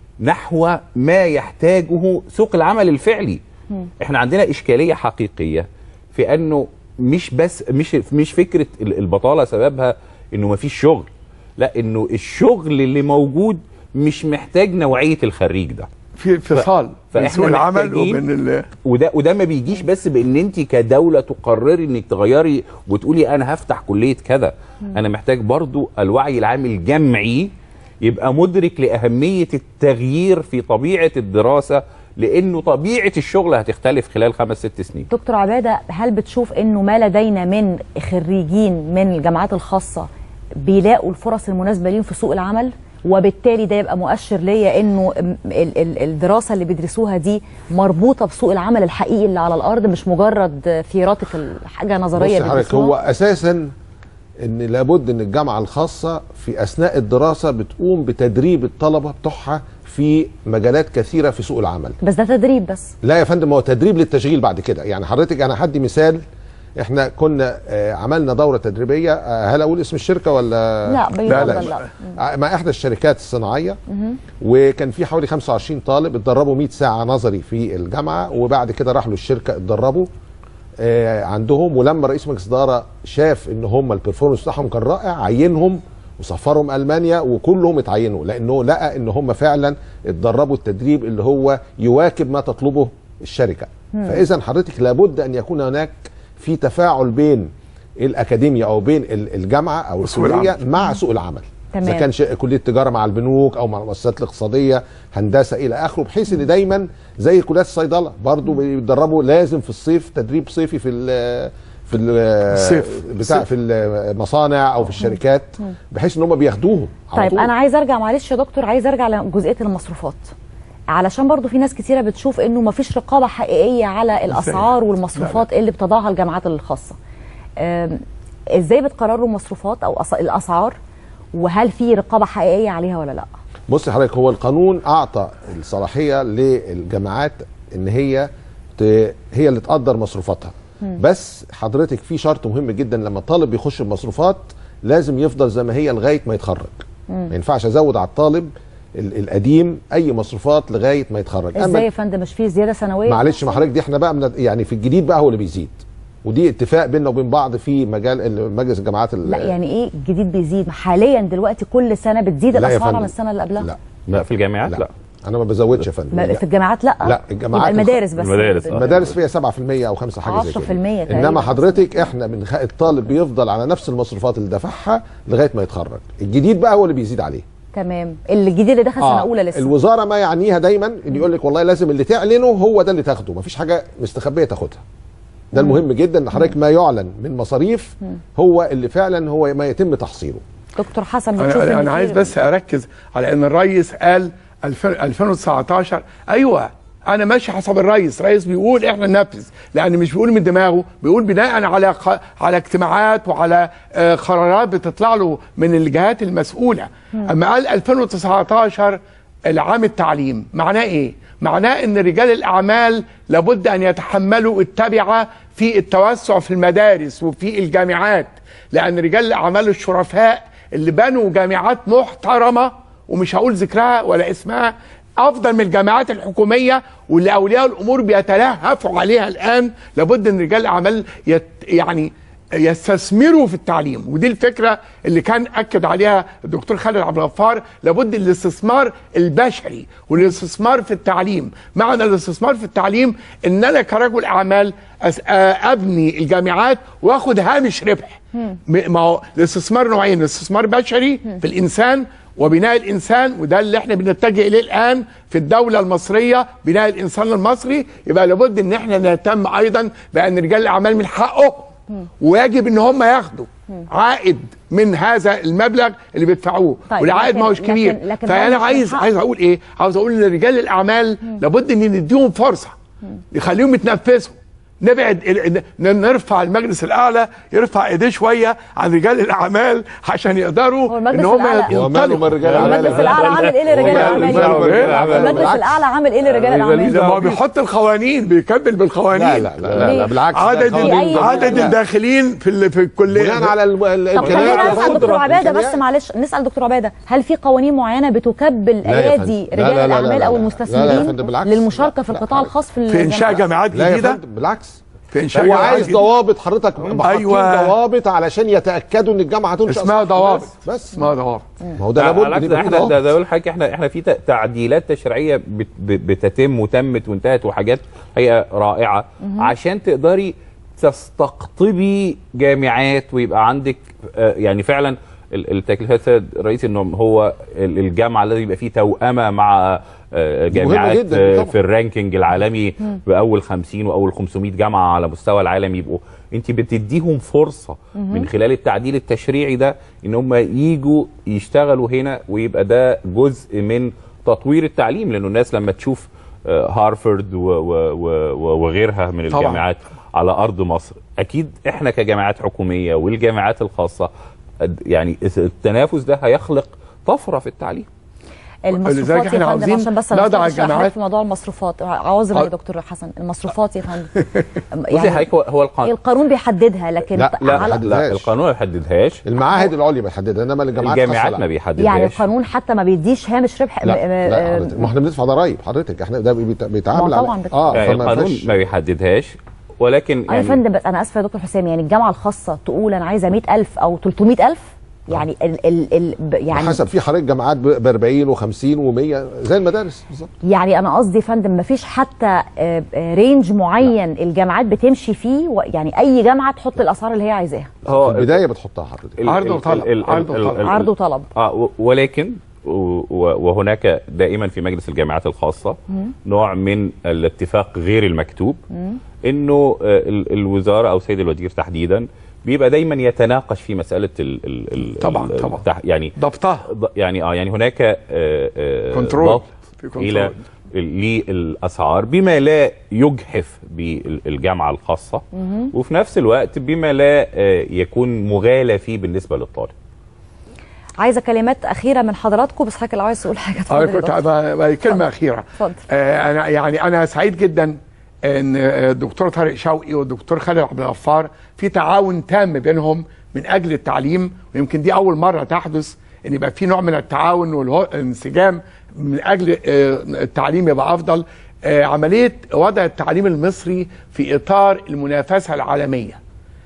نحو ما يحتاجه سوق العمل الفعلي مم. احنا عندنا اشكاليه حقيقيه في انه مش بس مش مش فكره ال- البطاله سببها انه ما فيش شغل لا انه الشغل اللي موجود مش محتاج نوعيه الخريج ده في انفصال بين فاحنا سوق العمل محتاجين- وبين ال- وده وده ما بيجيش بس بان انت كدوله تقرري انك تغيري وتقولي انا هفتح كليه كذا انا محتاج برضو الوعي العام الجمعي يبقى مدرك لاهميه التغيير في طبيعه الدراسه لانه طبيعه الشغل هتختلف خلال خمس ست سنين دكتور عباده هل بتشوف انه ما لدينا من خريجين من الجامعات الخاصه بيلاقوا الفرص المناسبه ليهم في سوق العمل وبالتالي ده يبقى مؤشر ليا انه ال- ال- الدراسه اللي بيدرسوها دي مربوطه بسوق العمل الحقيقي اللي على الارض مش مجرد ثيوراتيكال حاجه نظريه بص حضرتك بيدرسوها هو اساسا ان لابد ان الجامعه الخاصه في اثناء الدراسه بتقوم بتدريب الطلبه بتوعها في مجالات كثيره في سوق العمل بس ده تدريب بس لا يا فندم هو تدريب للتشغيل بعد كده يعني حضرتك انا هدي مثال احنا كنا آه، عملنا دوره تدريبيه آه، هل اقول اسم الشركه ولا لا، بيفضل لا. آه، مع احدى الشركات الصناعيه مهم. وكان في حوالي 25 طالب اتدربوا 100 ساعه نظري في الجامعه وبعد كده راحوا للشركه اتدربوا آه، عندهم ولما رئيس مجلس الاداره شاف ان هم البرفورمانس بتاعهم كان رائع عينهم وسفرهم المانيا وكلهم اتعينوا لانه لقى ان هم فعلا اتدربوا التدريب اللي هو يواكب ما تطلبه الشركه مم. فاذا حضرتك لابد ان يكون هناك في تفاعل بين الاكاديميا او بين ال- الجامعه او وسوق الكليه العمل. مع سوق العمل تمام. اذا كان ش- كليه تجاره مع البنوك او مع المؤسسات الاقتصاديه هندسه الى اخره بحيث ان دايما زي كليات الصيدله برضو بيدربوا لازم في الصيف تدريب صيفي في ال- في ال- الصيف. بتاع في المصانع او في الشركات بحيث ان هم بياخدوهم على طيب طول. انا عايز ارجع معلش يا دكتور عايز ارجع لجزئيه المصروفات علشان برضو في ناس كتيره بتشوف انه مفيش رقابه حقيقيه على الاسعار والمصروفات اللي بتضعها الجامعات الخاصه أم، ازاي بتقرروا المصروفات او أس- الاسعار وهل في رقابه حقيقيه عليها ولا لا بص حضرتك هو القانون اعطى الصلاحيه للجامعات ان هي ت... هي اللي تقدر مصروفاتها مم. بس حضرتك في شرط مهم جدا لما الطالب يخش المصروفات لازم يفضل زي ما هي لغايه ما يتخرج ما ينفعش ازود على الطالب ال- القديم اي مصروفات لغايه ما يتخرج ازاي يا فندم مش في زياده سنويه معلش ما حضرتك دي احنا بقى من يعني في الجديد بقى هو اللي بيزيد ودي اتفاق بيننا وبين بعض في مجال ال- مجلس الجامعات ال- لا يعني ايه الجديد بيزيد حاليا دلوقتي كل سنه بتزيد لا يا الاسعار عن فندم. السنه اللي قبلها لا لا في الجامعات لا, انا ما بزودش يا فندم ما- في الجامعات لا لا الجامعات يبقى المدارس بس المدارس، آه. المدارس فيها 7% او 5 حاجه زي 10% كده تقريباً. انما حضرتك احنا بنخ... الطالب بيفضل على نفس المصروفات اللي دفعها لغايه ما يتخرج الجديد بقى هو اللي بيزيد عليه تمام الجديد اللي دخل سنه اولى لسه الوزاره ما يعنيها دايما ان يقول لك والله لازم اللي تعلنه هو ده اللي تاخده مفيش حاجه مستخبيه تاخدها ده مم. المهم جدا ان حضرتك ما يعلن من مصاريف مم. هو اللي فعلا هو ما يتم تحصيله دكتور حسن بتشوف انا, إن أنا في- عايز بس اركز على ان الرئيس قال 2000 2019 ايوه انا ماشي حسب الرئيس الرئيس بيقول احنا ننفذ لان مش بيقول من دماغه بيقول بناء على ق- على اجتماعات وعلى آه، قرارات بتطلع له من الجهات المسؤوله مم. اما قال 2019 العام التعليم معناه ايه معناه ان رجال الاعمال لابد ان يتحملوا التبعه في التوسع في المدارس وفي الجامعات لان رجال الاعمال الشرفاء اللي بنوا جامعات محترمه ومش هقول ذكرها ولا اسمها افضل من الجامعات الحكوميه واللي اولياء الامور بيتلهفوا عليها الان لابد ان رجال الاعمال يت يعني يستثمروا في التعليم ودي الفكره اللي كان اكد عليها الدكتور خالد عبد الغفار لابد الاستثمار البشري والاستثمار في التعليم معنى الاستثمار في التعليم ان انا كرجل اعمال أس- آه، ابني الجامعات واخد هامش ربح م- ما هو الاستثمار نوعين استثمار بشري في الانسان وبناء الانسان وده اللي احنا بنتجه اليه الان في الدوله المصريه بناء الانسان المصري يبقى لابد ان احنا نهتم ايضا بان رجال الاعمال من حقهم ويجب ان هم ياخدوا عائد من هذا المبلغ اللي بيدفعوه طيب، والعائد ما لكن- هوش كبير لكن- لكن فانا هو مش عايز من عايز اقول ايه عاوز اقول ان رجال الاعمال لابد ان نديهم فرصه نخليهم يتنفسوا نبعد ال- ن- نرفع المجلس الاعلى يرفع ايديه شويه عن رجال الاعمال عشان يقدروا المجلس ان هم الأعلى- هو ماله من رجال المجلس الأعمال؟ الاعلى عامل ايه لرجال إيه؟ الاعمال المجلس الاعلى عامل ايه لرجال الاعمال ده ما هو بيحط القوانين بيكمل بالقوانين لا لا لا لا, لا بالعكس ده عدد قوانين عدد جميلة. الداخلين في ال- في الكليه بناء على ال- ال- طب خلينا الامكانيات نسال دكتور والقدرة. عباده بس الإمكانيات. معلش نسال دكتور عباده هل في قوانين معينه بتكبل لا يا ايادي فندم. لا رجال لا لا لا الاعمال لا او لا. المستثمرين لا لا يا فندم، بالعكس. للمشاركه في القطاع الخاص في في انشاء الجامعات؟ جامعات لا يا جديده فندم بالعكس في انشاء هو جامعات عايز جديدة. ضوابط حضرتك حاطين أيوة. ضوابط علشان يتاكدوا ان الجامعه هتنشا اسمها صح. ضوابط بس بس اسمها ضوابط ما هو ده لابد على ان عكس يبقى في احنا ده ضوابط ده اقول حضرتك احنا احنا في ت- تعديلات تشريعيه بت- ب- بتتم وتمت وانتهت وحاجات هي رائعه مهم. عشان تقدري تستقطبي جامعات ويبقى عندك آه، يعني فعلا ال- التكليفات السيد الرئيس انه هو ال- الجامعه لازم يبقى فيه توأمه مع آه، دي مهمة جامعات جداً آه، طبعاً. في الرانكينج العالمي مم. باول 50 واول 500 جامعه على مستوى العالم يبقوا انت بتديهم فرصه مهم. من خلال التعديل التشريعي ده ان هم يجوا يشتغلوا هنا ويبقى ده جزء من تطوير التعليم لانه الناس لما تشوف آه، هارفرد و- و- و- وغيرها من طبعاً. الجامعات على ارض مصر اكيد احنا كجامعات حكوميه والجامعات الخاصه قد- يعني التنافس ده هيخلق طفره في التعليم المصروفات لذلك يا إحنا فندم عاوزين عشان بس نضع نضع الجامعات- في موضوع المصروفات عاوز يا آه. دكتور حسن المصروفات يا فندم بصي حضرتك هو هو القانون القانون بيحددها لكن لا لا, على- لا القانون ما بيحددهاش المعاهد العليا بيحددها انما الجامعات الجامعات الخاصة لا. ما بيحددهاش يعني القانون حتى ما بيديش هامش ربح لا م- لا م- حضرتك ما احنا بندفع ضرايب حضرتك احنا ده بيت- بيتعامل ما هو على طبعاً بت- اه يعني فما القانون فيش ما بيحددهاش ولكن اه يا فندم بس انا اسفه يا دكتور حسام يعني الجامعه الخاصه تقول انا عايزه 100000 او 300000 يعني ال ال ال ب- يعني حسب في حضرتك جامعات ب 40 و50 و100 زي المدارس بالظبط يعني انا قصدي يا فندم مفيش حتى آه، آه، رينج معين الجامعات بتمشي فيه و- يعني اي جامعه تحط الاسعار اللي هي عايزاها هو في البدايه بتحطها حضرتك ال- عرض ال- وطلب، ال- ال- عرض ال- وطلب. ال- عرض وطلب اه و- ولكن و- وهناك دائما في مجلس الجامعات الخاصه مم. نوع من الاتفاق غير المكتوب مم. انه آه، ال- الوزاره او سيد الوزير تحديدا بيبقى دايما يتناقش في مساله ال ال ال طبعاً، ال- طبعاً. التح- يعني ضبطها ض- يعني اه يعني هناك آه، آه، كنترول. ضبط في كنترول. الى للاسعار بما لا يجحف بالجامعه الخاصه مهم. وفي نفس الوقت بما لا آه، يكون مغالى فيه بالنسبه للطالب عايزه كلمات اخيره من حضراتكم بس حضرتك لو عايز تقول حاجه اتفضل انا يا كنت دكتور. أبقى- أبقى كلمه اخيره اتفضل آه، انا يعني انا سعيد جدا ان آه، الدكتور طارق شوقي والدكتور خالد عبد الغفار في تعاون تام بينهم من اجل التعليم ويمكن دي اول مره تحدث ان يبقى في نوع من التعاون والانسجام من اجل آه، التعليم يبقى افضل آه، عمليه وضع التعليم المصري في اطار المنافسه العالميه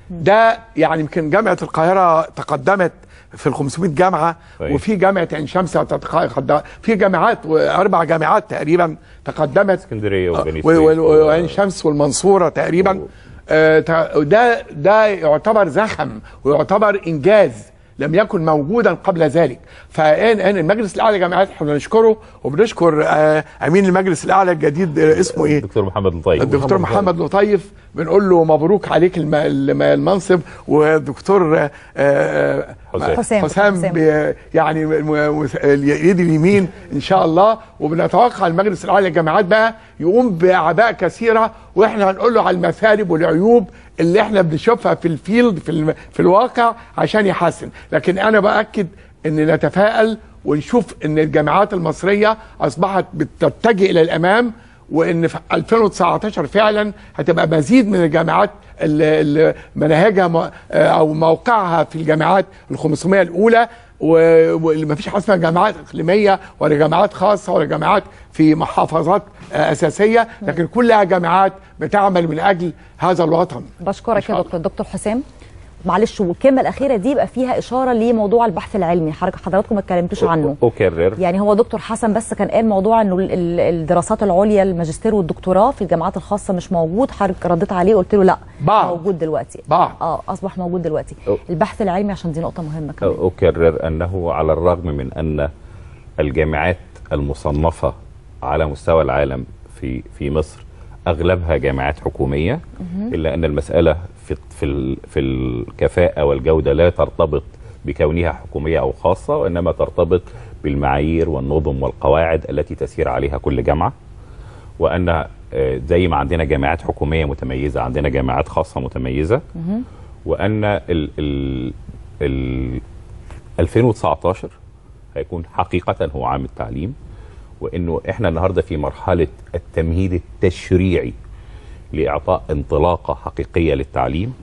ده يعني يمكن جامعه القاهره تقدمت في ال 500 جامعه طيب. وفي جامعه عين شمس تتقدم في جامعات اربع جامعات تقريبا تقدمت اسكندريه وبني و- سويف و- وعين شمس والمنصوره تقريبا آه، تع- ده ده يعتبر زخم ويعتبر انجاز لم يكن موجودا قبل ذلك فان ان المجلس الاعلى للجامعات احنا بنشكره وبنشكر آه، امين المجلس الاعلى الجديد آه، اسمه ايه الدكتور محمد لطيف الدكتور محمد لطيف بنقول له مبروك عليك الم- الم- المنصب والدكتور آه، آه، حسام. حسام. حسام حسام. بي- يعني م- م- اليد اليمين ان شاء الله وبنتوقع المجلس الاعلى للجامعات بقى يقوم باعباء كثيره واحنا هنقول له على المثالب والعيوب اللي احنا بنشوفها في الفيلد في, الم- في الواقع عشان يحسن لكن انا باكد ان نتفائل ونشوف ان الجامعات المصريه اصبحت بتتجه الى الامام وان في 2019 فعلا هتبقى مزيد من الجامعات اللي مناهجها م- او موقعها في الجامعات ال 500 الاولى واللي ما فيش حاجه اسمها جامعات اقليميه ولا جامعات خاصه ولا جامعات في محافظات آه، اساسيه لكن كلها جامعات بتعمل من اجل هذا الوطن بشكرك يا دكتور دكتور حسام معلش والكلمه الاخيره دي يبقى فيها اشاره لموضوع البحث العلمي حضرتك حضراتكم ما اتكلمتوش عنه اكرر يعني هو دكتور حسن بس كان قال موضوع انه ال- ال- الدراسات العليا الماجستير والدكتوراه في الجامعات الخاصه مش موجود حضرتك رديت عليه قلت له لا بعض. موجود دلوقتي بعض. اه اصبح موجود دلوقتي أو. البحث العلمي عشان دي نقطه مهمه كمان أكرر أنه على الرغم من أن الجامعات المصنفة على مستوى العالم في في مصر أغلبها جامعات حكومية مهم. إلا أن المسألة في في ال- في الكفاءة والجودة لا ترتبط بكونها حكومية أو خاصة وإنما ترتبط بالمعايير والنظم والقواعد التي تسير عليها كل جامعة وأن آه، زي ما عندنا جامعات حكومية متميزة عندنا جامعات خاصة متميزة مهم. وان ال ال ال 2019 هيكون حقيقه هو عام التعليم وانه احنا النهارده في مرحله التمهيد التشريعي لاعطاء انطلاقه حقيقيه للتعليم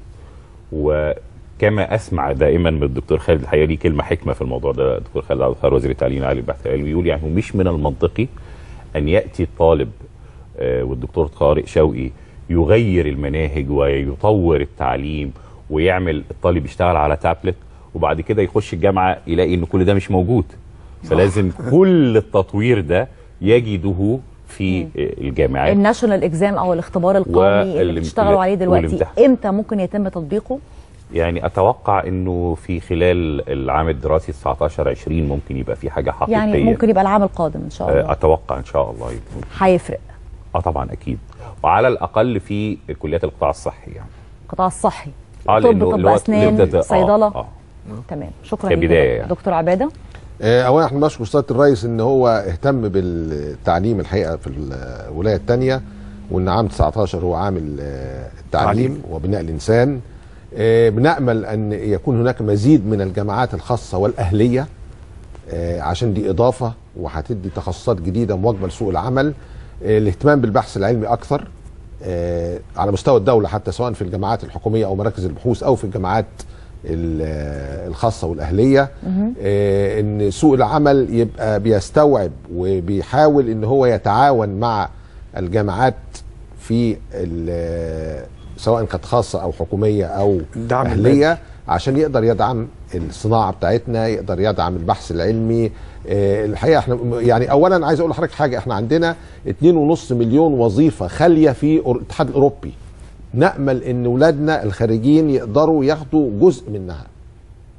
وكما اسمع دائما من الدكتور خالد الحقيقه ليه كلمه حكمه في الموضوع ده الدكتور خالد عبد الغفار وزير التعليم العالي والبحث العلمي يقول يعني هو مش من المنطقي ان ياتي الطالب آه، والدكتور طارق شوقي يغير المناهج ويطور التعليم ويعمل الطالب يشتغل على تابلت وبعد كده يخش الجامعه يلاقي ان كل ده مش موجود فلازم كل التطوير ده يجده في آه، الجامعات الناشونال اكزام او الاختبار القومي اللي والامتلاء- بتشتغلوا عليه دلوقتي والامتحان. امتى ممكن يتم تطبيقه يعني اتوقع انه في خلال العام الدراسي 19 20 ممكن يبقى في حاجه حقيقيه يعني ممكن يبقى العام القادم ان شاء الله آه، اتوقع ان شاء الله يكون هيفرق اه طبعا اكيد وعلى الاقل في كليات القطاع الصحي يعني القطاع الصحي آه، طب لأنه طب اللي هو اسنان اللي بتت- آه، صيدله آه. تمام شكرا ليك يا كبداية دكتور. يعني. دكتور عباده آه، اولا احنا بنشكر سياده الرئيس ان هو اهتم بالتعليم الحقيقه في الولايه الثانيه وان عام 19 هو عام ال- التعليم وبناء الانسان آه، بنامل ان يكون هناك مزيد من الجامعات الخاصه والاهليه آه، عشان دي اضافه وهتدي تخصصات جديده مواكبه لسوق العمل آه، الاهتمام بالبحث العلمي اكثر آه، على مستوى الدوله حتى سواء في الجامعات الحكوميه او مراكز البحوث او في الجامعات ال- آه، الخاصه والاهليه آه، ان سوق العمل يبقى بيستوعب وبيحاول ان هو يتعاون مع الجامعات في ال- سواء كانت خاصه او حكوميه او الدعم اهليه عشان يقدر يدعم الصناعه بتاعتنا يقدر يدعم البحث العلمي آه، الحقيقه احنا يعني اولا عايز اقول لحضرتك حاجه احنا عندنا 2.5 مليون وظيفه خاليه في الاتحاد الاوروبي نامل ان اولادنا الخارجين يقدروا ياخدوا جزء منها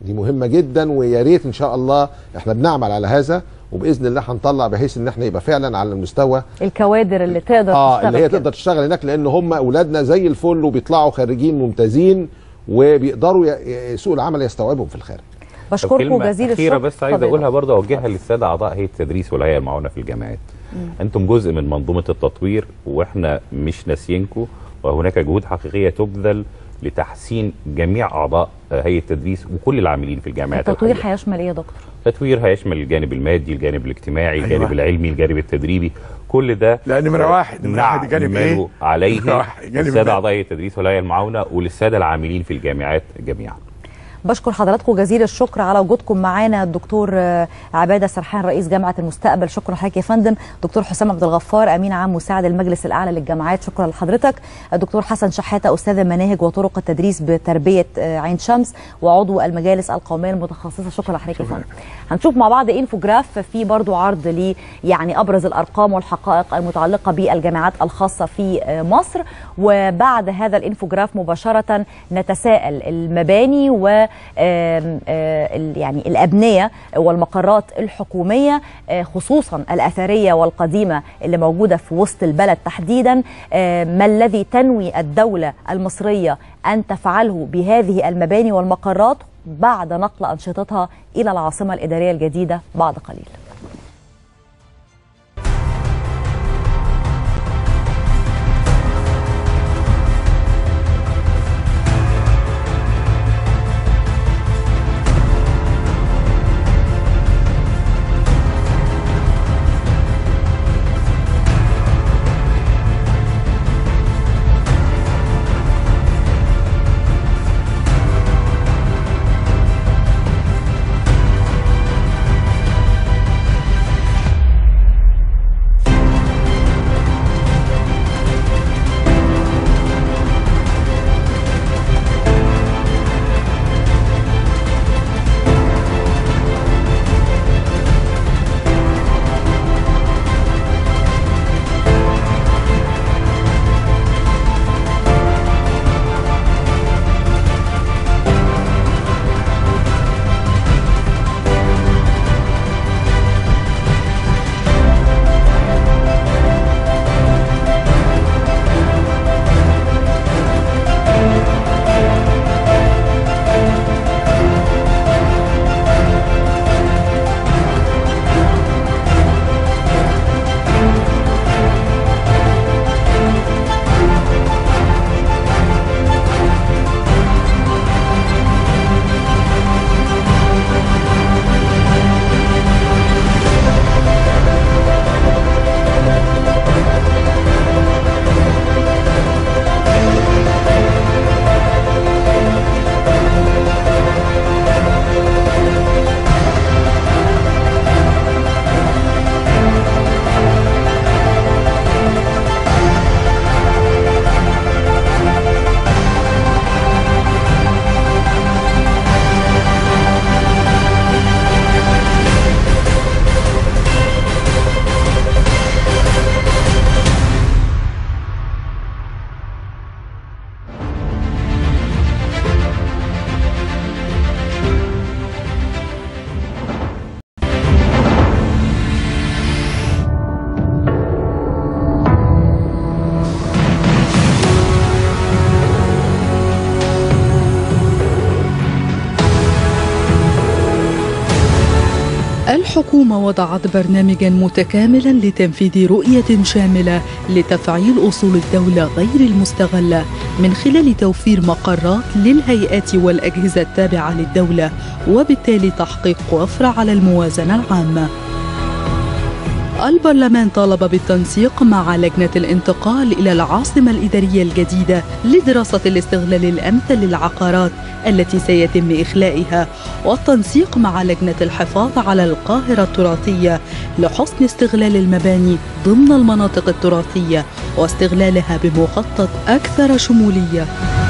دي مهمه جدا ويا ريت ان شاء الله احنا بنعمل على هذا وباذن الله هنطلع بحيث ان احنا يبقى فعلا على المستوى الكوادر اللي تقدر اه تشتغل اللي هي كده. تقدر تشتغل هناك لان هم اولادنا زي الفل وبيطلعوا خريجين ممتازين وبيقدروا ي- ي- سوق العمل يستوعبهم في الخارج بشكركم كلمة جزيل أخيرة الشكر بس عايز اتفضل. أقولها برضه أوجهها للسادة أعضاء هيئة التدريس والهيئة المعاونة في الجامعات أنتم جزء من منظومة التطوير وإحنا مش ناسيينكم وهناك جهود حقيقية تبذل لتحسين جميع أعضاء هيئة التدريس وكل العاملين في الجامعات التطوير الحقيقة. هيشمل ايه يا دكتور؟ التطوير هيشمل الجانب المادي الجانب الاجتماعي الجانب أيوة. العلمي الجانب التدريبي كل ده لا، نمرة واحد، نمرة واحد الجانب إيه؟ نعمل عليه نمرة واحد، الجانب السادة المادي. أعضاء هيئة التدريس والهيئة المعاونة وللسادة العاملين في الجامعات جميعا بشكر حضراتكم جزيل الشكر على وجودكم معانا الدكتور آه، عباده سرحان رئيس جامعه المستقبل شكرا لحضرتك يا فندم دكتور حسام عبد الغفار امين عام مساعد المجلس الاعلى للجامعات شكرا لحضرتك الدكتور حسن شحاته استاذ المناهج وطرق التدريس بتربيه آه، عين شمس وعضو المجالس القوميه المتخصصه شكرا لحضرتك يا فندم هنشوف مع بعض انفوجراف في برضو عرض ل يعني ابرز الارقام والحقائق المتعلقه بالجامعات الخاصه في آه، مصر وبعد هذا الانفوجراف مباشره نتساءل المباني و آم، آه، ال- يعني الابنيه والمقرات الحكوميه آه، خصوصا الاثريه والقديمه اللي موجوده في وسط البلد تحديدا آه، ما الذي تنوي الدوله المصريه ان تفعله بهذه المباني والمقرات بعد نقل انشطتها الى العاصمه الاداريه الجديده بعد قليل الحكومة وضعت برنامجا متكاملا لتنفيذ رؤية شاملة لتفعيل أصول الدولة غير المستغلة من خلال توفير مقرات للهيئات والأجهزة التابعة للدولة وبالتالي تحقيق وفرة على الموازنة العامة البرلمان طالب بالتنسيق مع لجنة الانتقال إلى العاصمة الإدارية الجديدة لدراسة الاستغلال الأمثل للعقارات التي سيتم إخلائها والتنسيق مع لجنة الحفاظ على القاهرة التراثية لحسن استغلال المباني ضمن المناطق التراثية واستغلالها بمخطط أكثر شمولية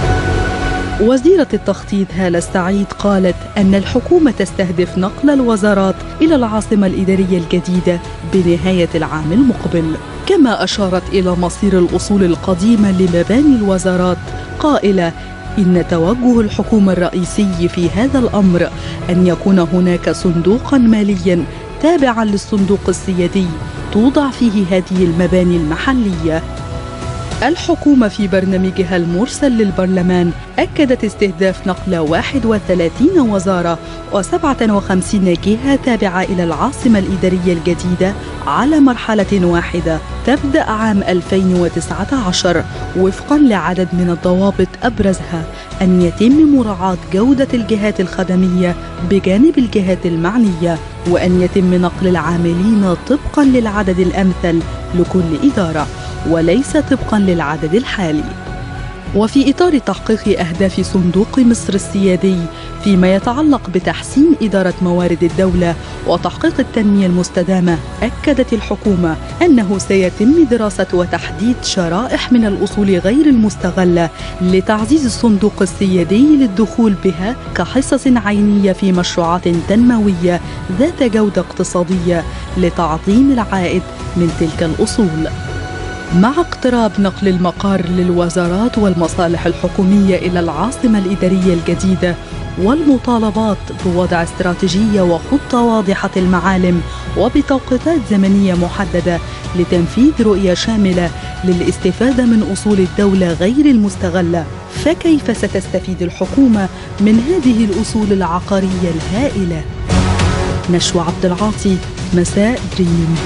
وزيرة التخطيط هالة السعيد قالت أن الحكومة تستهدف نقل الوزارات إلى العاصمة الإدارية الجديدة بنهاية العام المقبل كما أشارت إلى مصير الأصول القديمة لمباني الوزارات قائلة إن توجه الحكومة الرئيسي في هذا الأمر أن يكون هناك صندوقا ماليا تابعا للصندوق السيادي توضع فيه هذه المباني المحلية الحكومة في برنامجها المرسل للبرلمان أكدت استهداف نقل 31 وزارة و57 جهة تابعة إلى العاصمة الإدارية الجديدة على مرحلة واحدة تبدأ عام 2019 وفقا لعدد من الضوابط أبرزها أن يتم مراعاة جودة الجهات الخدمية بجانب الجهات المعنية وأن يتم نقل العاملين طبقا للعدد الأمثل لكل إدارة وليس طبقا للعدد الحالي وفي إطار تحقيق أهداف صندوق مصر السيادي فيما يتعلق بتحسين إدارة موارد الدولة وتحقيق التنمية المستدامة أكدت الحكومة أنه سيتم دراسة وتحديد شرائح من الأصول غير المستغلة لتعزيز الصندوق السيادي للدخول بها كحصص عينية في مشروعات تنموية ذات جودة اقتصادية لتعظيم العائد من تلك الأصول مع اقتراب نقل المقار للوزارات والمصالح الحكومية إلى العاصمة الإدارية الجديدة والمطالبات بوضع استراتيجية وخطة واضحة المعالم وبتوقيتات زمنية محددة لتنفيذ رؤية شاملة للاستفادة من أصول الدولة غير المستغلة فكيف ستستفيد الحكومة من هذه الأصول العقارية الهائلة؟ نشوى عبد العاطي مساء دريم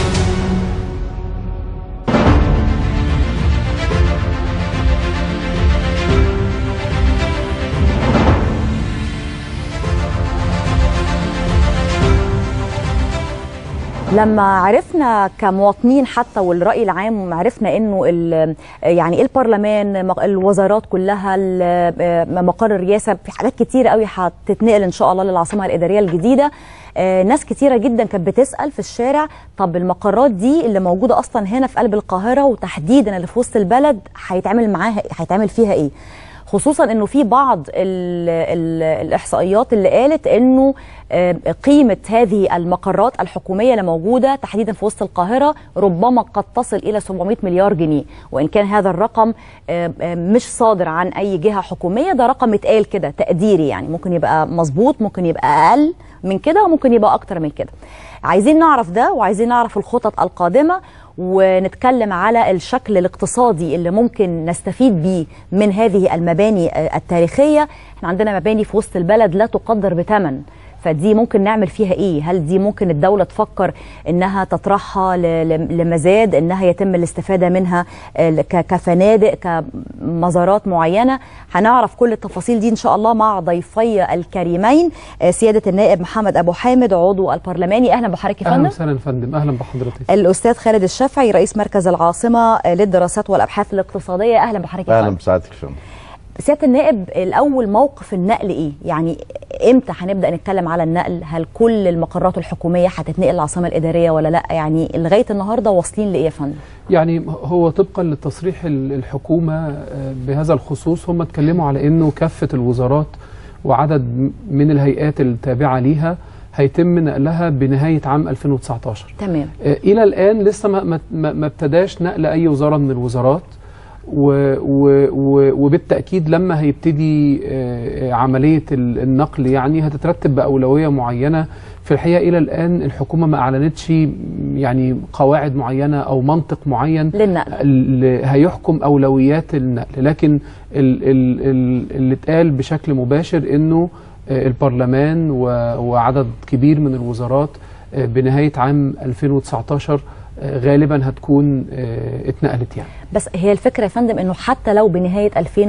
لما عرفنا كمواطنين حتى والرأي العام عرفنا انه ال- يعني البرلمان مق- الوزارات كلها ال- مقر الرئاسة في حاجات كتير قوي هتتنقل ان شاء الله للعاصمة الإدارية الجديدة آه، ناس كتيرة جدا كانت بتسأل في الشارع طب المقرات دي اللي موجودة أصلا هنا في قلب القاهرة وتحديدا اللي في وسط البلد هيتعمل معاها هيتعمل فيها إيه؟ خصوصا انه في بعض ال ال الاحصائيات اللي قالت انه آه، قيمه هذه المقرات الحكوميه اللي موجوده تحديدا في وسط القاهره ربما قد تصل الى 700 مليار جنيه وان كان هذا الرقم آه، آه، مش صادر عن اي جهه حكوميه ده رقم اتقال كده تقديري يعني ممكن يبقى مظبوط ممكن يبقى اقل من كده وممكن يبقى اكتر من كده عايزين نعرف ده وعايزين نعرف الخطط القادمه ونتكلم على الشكل الاقتصادي اللي ممكن نستفيد بيه من هذه المباني آه، التاريخية احنا عندنا مباني في وسط البلد لا تقدر بثمن فدي ممكن نعمل فيها ايه هل دي ممكن الدولة تفكر انها تطرحها ل- ل- لمزاد انها يتم الاستفادة منها آه، ك- كفنادق كمزارات معينة هنعرف كل التفاصيل دي ان شاء الله مع ضيفي الكريمين آه، سيادة النائب محمد ابو حامد عضو البرلماني اهلا بحضرتك يا اهلا فندم وسهلا يا فندم اهلا بحضرتك الاستاذ خالد الشافعي رئيس مركز العاصمه للدراسات والابحاث الاقتصاديه اهلا بحضرتك يا اهلا فندم. بسعادتك يا فندم سياده النائب الاول موقف النقل ايه يعني امتى هنبدا نتكلم على النقل هل كل المقرات الحكوميه هتتنقل العاصمه الاداريه ولا لا يعني لغايه النهارده واصلين لايه يا فندم يعني هو طبقا لتصريح ال- الحكومه آه، بهذا الخصوص هم اتكلموا على انه كافه الوزارات وعدد م- من الهيئات التابعه ليها هيتم نقلها بنهايه عام 2019 تمام آه، الى الان لسه ما ما- ما ما ابتداش نقل اي وزاره من الوزارات و و و وبالتاكيد لما هيبتدي آه، آه، عمليه ال- النقل يعني هتترتب باولويه معينه في الحقيقه الى الان الحكومه ما اعلنتش يعني قواعد معينه او منطق معين للنقل ال- هيحكم اولويات النقل لكن ال- ال- ال- اللي اتقال بشكل مباشر انه آه، البرلمان و- وعدد كبير من الوزارات آه، بنهايه عام 2019 آه، غالبا هتكون آه، اتنقلت يعني بس هي الفكره يا فندم انه حتى لو بنهايه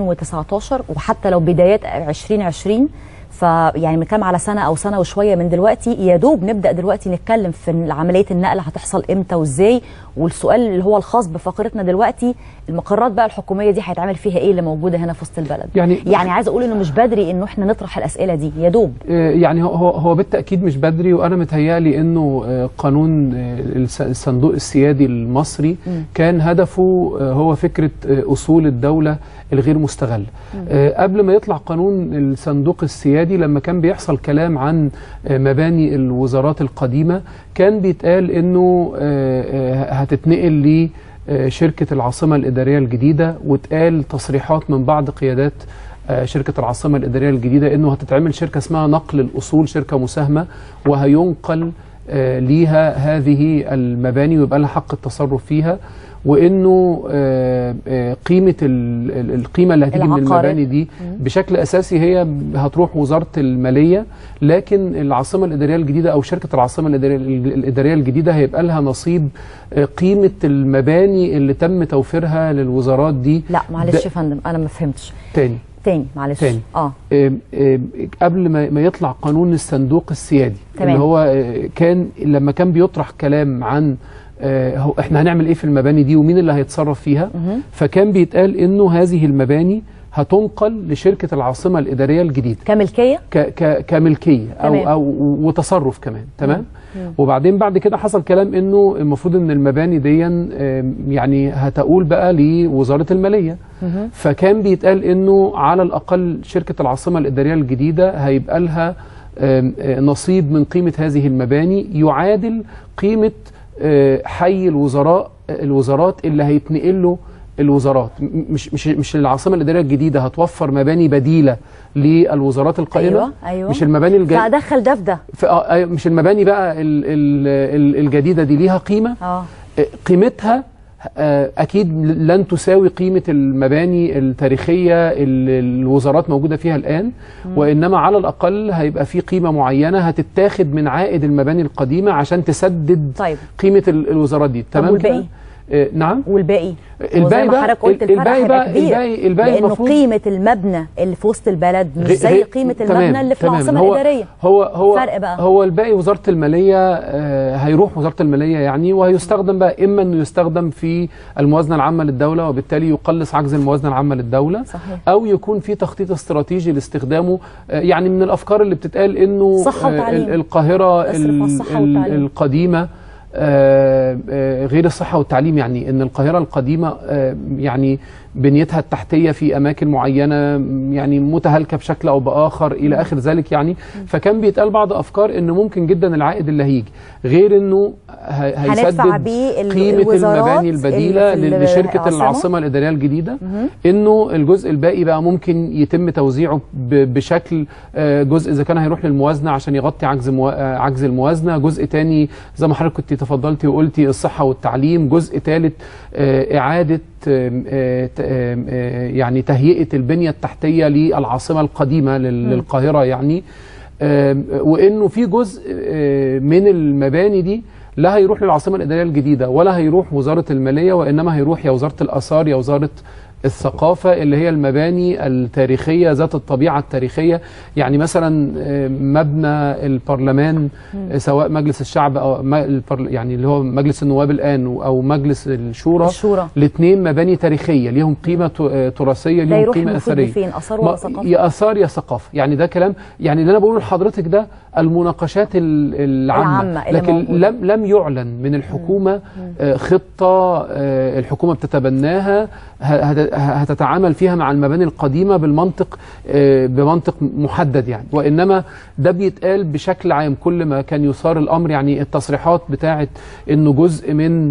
2019 وحتى لو بدايات 2020 فيعني بنتكلم على سنه او سنه وشويه من دلوقتي يا دوب نبدا دلوقتي نتكلم في عمليه النقل هتحصل امتى وازاي والسؤال اللي هو الخاص بفقرتنا دلوقتي المقرات بقى الحكوميه دي هيتعمل فيها ايه اللي موجوده هنا في وسط البلد يعني- يعني عايزه اقول انه مش بدري انه احنا نطرح الاسئله دي يا دوب آه، يعني هو- هو هو بالتاكيد مش بدري وانا متهيألي انه آه، قانون آه، الس- الصندوق السيادي المصري مم. كان هدفه آه، هو فكره آه، اصول الدوله الغير مستغله آه، قبل ما يطلع قانون الصندوق السيادي لما كان بيحصل كلام عن آه، مباني الوزارات القديمه كان بيتقال انه آه، آه، هتتنقل لشركه العاصمه الاداريه الجديده واتقال تصريحات من بعض قيادات آه، شركه العاصمه الاداريه الجديده انه هتتعمل شركه اسمها نقل الاصول شركه مساهمه وهينقل آه، ليها هذه المباني ويبقى لها حق التصرف فيها وانه آه، آه، قيمه ال- ال- القيمه اللي هتيجي من العقارات. المباني دي بشكل اساسي هي هتروح وزاره الماليه لكن العاصمه الاداريه الجديده او شركه العاصمه الاداريه الاداريه الجديده هيبقى لها نصيب آه، قيمه المباني اللي تم توفيرها للوزارات دي لا معلش ده- يا فندم انا ما فهمتش تاني تاني معلش تاني. اه آم، آم، قبل ما ما يطلع قانون الصندوق السيادي تمام. اللي هو آه، كان لما كان بيطرح كلام عن آه، هو احنا هنعمل ايه في المباني دي ومين اللي هيتصرف فيها مهم. فكان بيتقال انه هذه المباني هتنقل لشركه العاصمه الاداريه الجديده كملكيه ك ك كملكيه او تمام. او وتصرف كمان تمام مم. وبعدين بعد كده حصل كلام انه المفروض ان المباني دي آم، يعني هتقول بقى لوزاره الماليه مهم. فكان بيتقال انه على الاقل شركه العاصمه الاداريه الجديده هيبقى لها آم، آه، نصيب من قيمه هذه المباني يعادل قيمه آه، حي الوزراء الوزارات اللي هيتنقل له الوزارات م- مش مش مش العاصمه الاداريه الجديده هتوفر مباني بديله للوزارات القائمه ايوه ايوه مش المباني الج... فادخل ده في ده ف- آه، أيوة، مش المباني بقى ال... ال... ال- الجديده دي ليها قيمه اه آه، قيمتها آه، اكيد لن تساوي قيمه المباني التاريخيه اللي الوزارات موجوده فيها الان مم. وانما على الاقل هيبقى في قيمه معينه هتتاخد من عائد المباني القديمه عشان تسدد طيب قيمه ال- الوزارات دي تمام والباقي؟ كده؟ آه، نعم والباقي الباقي وزي ما بقى- حضرتك قلت الفرق الباقي هيبقى بقى- كبير الباقي- الباقي لانه المفروض- قيمه المبنى اللي في وسط البلد مش غي- زي غي- قيمه تمام، المبنى اللي في تمام. العاصمه هو الاداريه هو هو فرق بقى. هو الباقي وزاره الماليه آه، هيروح وزاره الماليه يعني وهيستخدم بقى اما انه يستخدم في الموازنه العامه للدوله وبالتالي يقلص عجز الموازنه العامه للدوله صحيح. او يكون في تخطيط استراتيجي لاستخدامه آه، يعني من الافكار اللي بتتقال انه صحة آه، وتعليم. ال- القاهره اصرف ال- على الصحة ال- والتعليم. القديمه آه، آه، غير الصحة والتعليم يعني أن القاهرة القديمة آه، يعني بنيتها التحتية في أماكن معينة يعني متهالكة بشكل أو بآخر إلى آخر ذلك يعني فكان بيتقال بعض أفكار أنه ممكن جدا العائد اللي هيجي غير أنه ه- هندفع هيسدد بيه ال- قيمة الوزارات المباني البديلة اللي في ل- لشركة العاصمة. العاصمة الإدارية الجديدة مهم. انه الجزء الباقي بقى ممكن يتم توزيعه ب- بشكل آه، جزء اذا كان هيروح للموازنه عشان يغطي عجز مو... آه، عجز الموازنه جزء تاني زي ما حضرتك كنت تفضلتي وقلتي الصحه والتعليم جزء ثالث اعاده آم، آه، ت- آم، آه، يعني تهيئه البنيه التحتيه للعاصمه القديمه لل- مم. للقاهره يعني آم، وانه في جزء آه، من المباني دي لا هيروح للعاصمه الاداريه الجديده ولا هيروح وزاره الماليه وانما هيروح يا وزاره الاثار يا وزاره الثقافة اللي هي المباني التاريخية ذات الطبيعة التاريخية يعني مثلا آه، مبنى البرلمان مم. آه، سواء مجلس الشعب أو ما- البرل- يعني اللي هو مجلس النواب الآن أو مجلس الشورى الشورى. الاثنين مباني تاريخية ليهم قيمة ت- آه، تراثية ده ليهم يروح قيمة المفروض أثرية فين اثار ما- ولا ثقافه يا اثار يا ثقافه يعني ده كلام يعني اللي انا بقوله لحضرتك ده المناقشات ال- العامه, العامة اللي لكن موجودة. لم لم يعلن من الحكومه آه، خطه آه، الحكومه بتتبناها ه- هت- هتتعامل فيها مع المباني القديمه بالمنطق آه، بمنطق محدد يعني وانما ده بيتقال بشكل عام كل ما كان يثار الامر يعني التصريحات بتاعه انه جزء من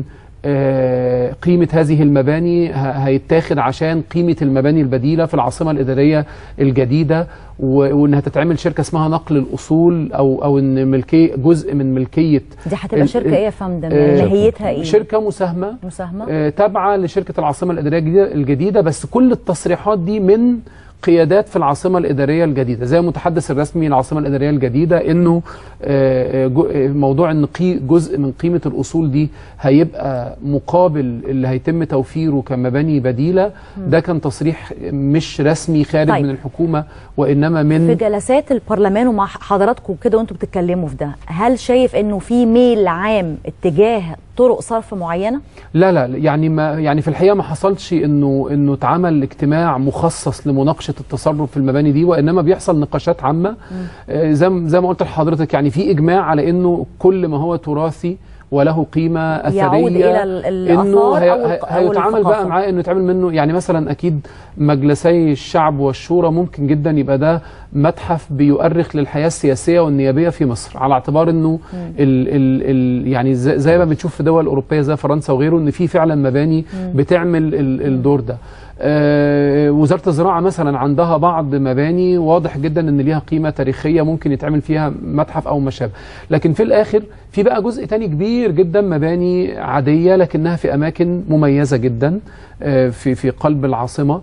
آه، قيمة هذه المباني ه- هيتاخد عشان قيمة المباني البديلة في العاصمة الإدارية الجديدة و- وإنها تتعمل شركة اسمها نقل الأصول أو أو إن ملكية جزء من ملكية دي هتبقى ال- شركه ايه يا فندم آه، ماهيتها ايه شركة مساهمة مساهمه آه، تابعة لشركة العاصمة الإدارية الجديدة- الجديدة بس كل التصريحات دي من قيادات في العاصمة الإدارية الجديدة زي المتحدث الرسمي للعاصمة الإدارية الجديدة إنه آه، آه، جو- آه، موضوع إن قي- جزء من قيمة الأصول دي هيبقى مقابل اللي هيتم توفيره كمباني بديلة مم. ده كان تصريح مش رسمي خارج طيب. من الحكومة وإنما من في جلسات البرلمان ومع حضراتكم كده وانتم بتتكلموا في ده هل شايف انه في ميل عام اتجاه طرق صرف معينه لا لا يعني ما يعني في الحقيقه ما حصلش انه انه اتعمل اجتماع مخصص لمناقشه التصرف في المباني دي وانما بيحصل نقاشات عامه آه، زي ما- زي ما قلت لحضرتك يعني في اجماع على انه كل ما هو تراثي وله قيمه اثريه يعود إلى ال- انه الآثار هي أو الق- أو هيتعامل الثقافة. بقى معاه انه يتعمل منه يعني مثلا اكيد مجلسي الشعب والشورى ممكن جدا يبقى ده متحف بيؤرخ للحياه السياسيه والنيابيه في مصر على اعتبار انه ال ال ال يعني زي, زي ما بنشوف في دول اوروبيه زي فرنسا وغيره ان في فعلا مباني مم. بتعمل ال الدور ده آه، وزاره الزراعه مثلا عندها بعض مباني واضح جدا ان ليها قيمه تاريخيه ممكن يتعمل فيها متحف او ما شابه لكن في الاخر في بقى جزء تاني كبير جدا مباني عاديه لكنها في اماكن مميزه جدا آه، في في قلب العاصمه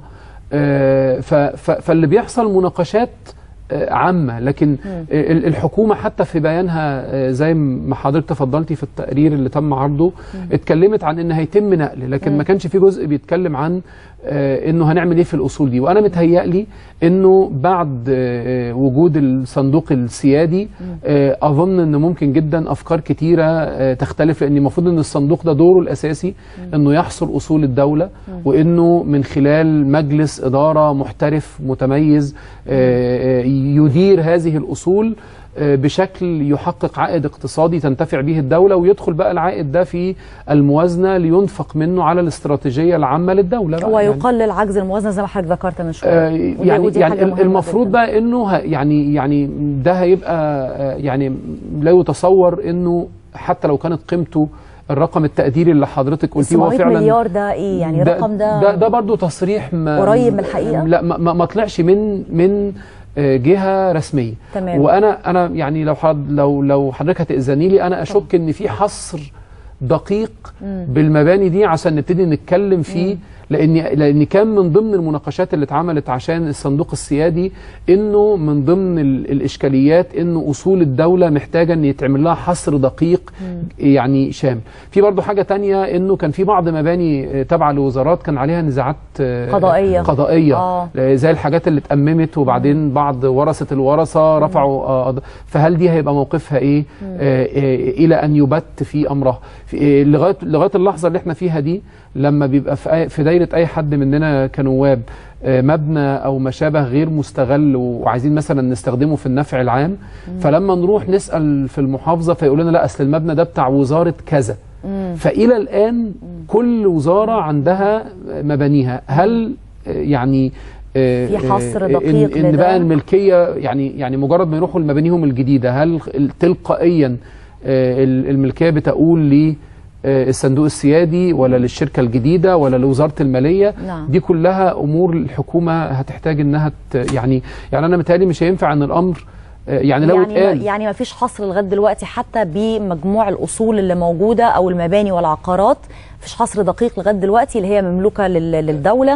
آه، ف- ف- فاللي بيحصل مناقشات آه، عامة لكن آه، ال- الحكومة حتى في بيانها آه، زي ما حضرتك تفضلتي في التقرير اللي تم عرضه اتكلمت عن ان هيتم نقل لكن ما كانش في جزء بيتكلم عن آه، انه هنعمل ايه في الاصول دي وانا متهيألي انه بعد آه، وجود الصندوق السيادي آه، اظن ان ممكن جدا افكار كتيره آه، تختلف لان المفروض ان الصندوق ده دوره الاساسي انه يحصر اصول الدوله وانه من خلال مجلس اداره محترف متميز آه، آه، يدير هذه الاصول آه، بشكل يحقق عائد اقتصادي تنتفع به الدولة ويدخل بقى العائد ده في الموازنة لينفق منه على الاستراتيجية العامة للدولة بقى يعني. ويقلل عجز الموازنه زي ما حضرتك ذكرت من شويه آه، ودي- يعني ودي يعني حاجة مهمة المفروض جداً. بقى انه ه- يعني يعني ده هيبقى آه، يعني لا يتصور انه حتى لو كانت قيمته الرقم التقديري اللي حضرتك قلتيه هو 700 فعلا مليار ده ايه يعني ده- الرقم ده ده ده برضه تصريح ما قريب من الحقيقة؟ لا ما, ما- ما طلعش من من آه، جهه رسميه تمام. وانا انا يعني لو حد لو لو حضرتك هتاذني لي انا اشك ان في حصر دقيق مم. بالمباني دي عشان نبتدي نتكلم فيه لان لان كان من ضمن المناقشات اللي اتعملت عشان الصندوق السيادي انه من ضمن ال- الاشكاليات انه اصول الدوله محتاجه ان يتعمل لها حصر دقيق يعني شامل في برضو حاجه تانية انه كان في بعض مباني آه، تابعه لوزارات كان عليها نزاعات آه، قضائية. قضائيه آه. آه، زي الحاجات اللي اتأممت وبعدين بعض ورثة الورثة رفعوا آه، قض- فهل دي هيبقى موقفها ايه آه، آه، الى ان يبت في امرها في- آه، لغايه لغايه اللحظه اللي احنا فيها دي لما بيبقى في أي- في دايره اي حد مننا كنواب آه، مبنى او ما شابه غير مستغل وعايزين مثلا نستخدمه في النفع العام فلما نروح نسال في المحافظه فيقول لنا لا اصل المبنى ده بتاع وزاره كذا فإلى الآن كل وزارة عندها مبانيها هل آه، يعني آه، في حصر آه، دقيق إن, إن لده؟ بقى الملكية يعني يعني مجرد ما يروحوا لمبانيهم الجديدة هل تلقائيا آه، ال- الملكية بتقول لي آه، الصندوق السيادي ولا للشركة الجديدة ولا لوزارة المالية نعم. دي كلها أمور الحكومة هتحتاج إنها ت- يعني يعني أنا متهيألي مش هينفع إن الأمر آه، يعني لو يعني اتقال يعني ما فيش حصر لغايه دلوقتي حتى بمجموع الاصول اللي موجوده او المباني والعقارات مفيش حصر دقيق لغايه دلوقتي اللي هي مملوكه لل- للدوله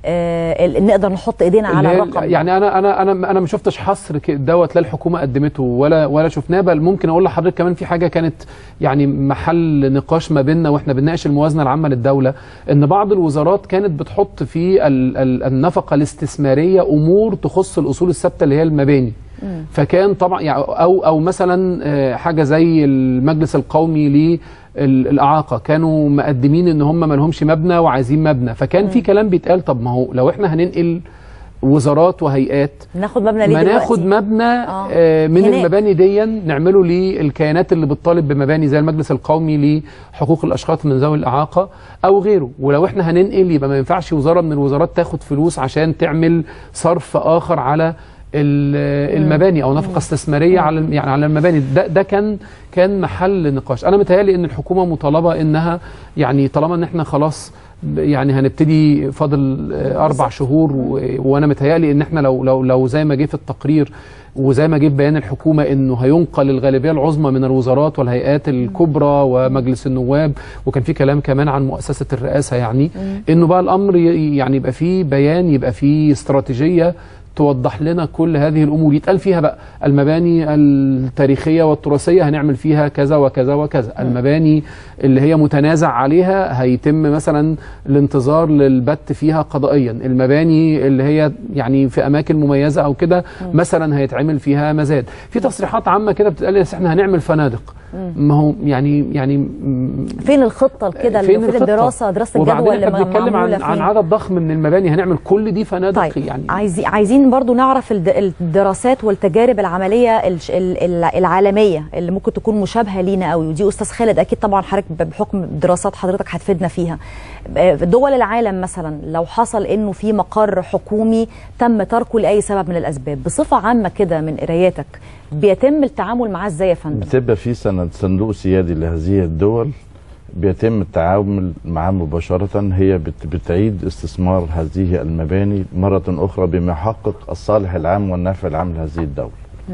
آه ال- نقدر نحط ايدينا على اللي هي- الرقم يعني انا انا انا انا ما شفتش حصر ك- دوت لا الحكومه قدمته ولا ولا شفناه بل ممكن اقول لحضرتك كمان في حاجه كانت يعني محل نقاش ما بيننا واحنا بنناقش الموازنه العامه للدوله ان بعض الوزارات كانت بتحط في ال- ال- النفقه الاستثماريه امور تخص الاصول الثابته اللي هي المباني فكان طبعا يعني او او مثلا آه، حاجه زي المجلس القومي للاعاقه كانوا مقدمين ان هم ما لهمش مبنى وعايزين مبنى فكان في كلام بيتقال طب ما هو لو احنا هننقل وزارات وهيئات ناخد مبنى ليه ما دلوقتي؟ ناخد مبنى آه. آه من هناك. المباني دي نعمله للكيانات اللي بتطالب بمباني زي المجلس القومي لحقوق الاشخاص من ذوي الاعاقه او غيره ولو احنا هننقل يبقى ما ينفعش وزاره من الوزارات تاخد فلوس عشان تعمل صرف اخر على ال- المباني او نفقه استثماريه على يعني على المباني ده ده كان كان محل نقاش انا متهيألي ان الحكومه مطالبه انها يعني طالما ان احنا خلاص ب- يعني هنبتدي فاضل آه، اربع شهور و- وانا متهيألي ان احنا لو لو لو زي ما جه في التقرير وزي ما جه في بيان الحكومه انه هينقل الغالبيه العظمى من الوزارات والهيئات الكبرى ومجلس النواب وكان في كلام كمان عن مؤسسه الرئاسه يعني انه بقى الامر ي- يعني يبقى فيه بيان يبقى فيه استراتيجيه توضح لنا كل هذه الامور يتقال فيها بقى المباني التاريخيه والتراثيه هنعمل فيها كذا وكذا وكذا المباني اللي هي متنازع عليها هيتم مثلا الانتظار للبت فيها قضائيا المباني اللي هي يعني في اماكن مميزه او كده مثلا هيتعمل فيها مزاد في تصريحات عامه كده بتتقال بس احنا هنعمل فنادق ما هو يعني يعني م- فين الخطه كده اللي فين الخطة؟ الدراسه دراسه وبعدين الجدوى اللي احنا بنتكلم معموله عن عن فين؟ عدد ضخم من المباني هنعمل كل دي فنادق طيب يعني عايزين عايزين برضو نعرف الد- الدراسات والتجارب العمليه الش- ال- ال- العالميه اللي ممكن تكون مشابهه لينا قوي ودي استاذ خالد اكيد طبعا حضرتك ب- بحكم دراسات حضرتك هتفيدنا فيها آه، في دول العالم مثلا لو حصل انه في مقر حكومي تم تركه لاي سبب من الاسباب بصفه عامه كده من قراياتك بيتم التعامل معاه ازاي يا فندم بتبقى في سند صندوق سيادي لهذه الدول بيتم التعامل معاه مباشرة هي بت- بتعيد استثمار هذه المباني مرة أخرى بما يحقق الصالح العام والنفع العام لهذه الدولة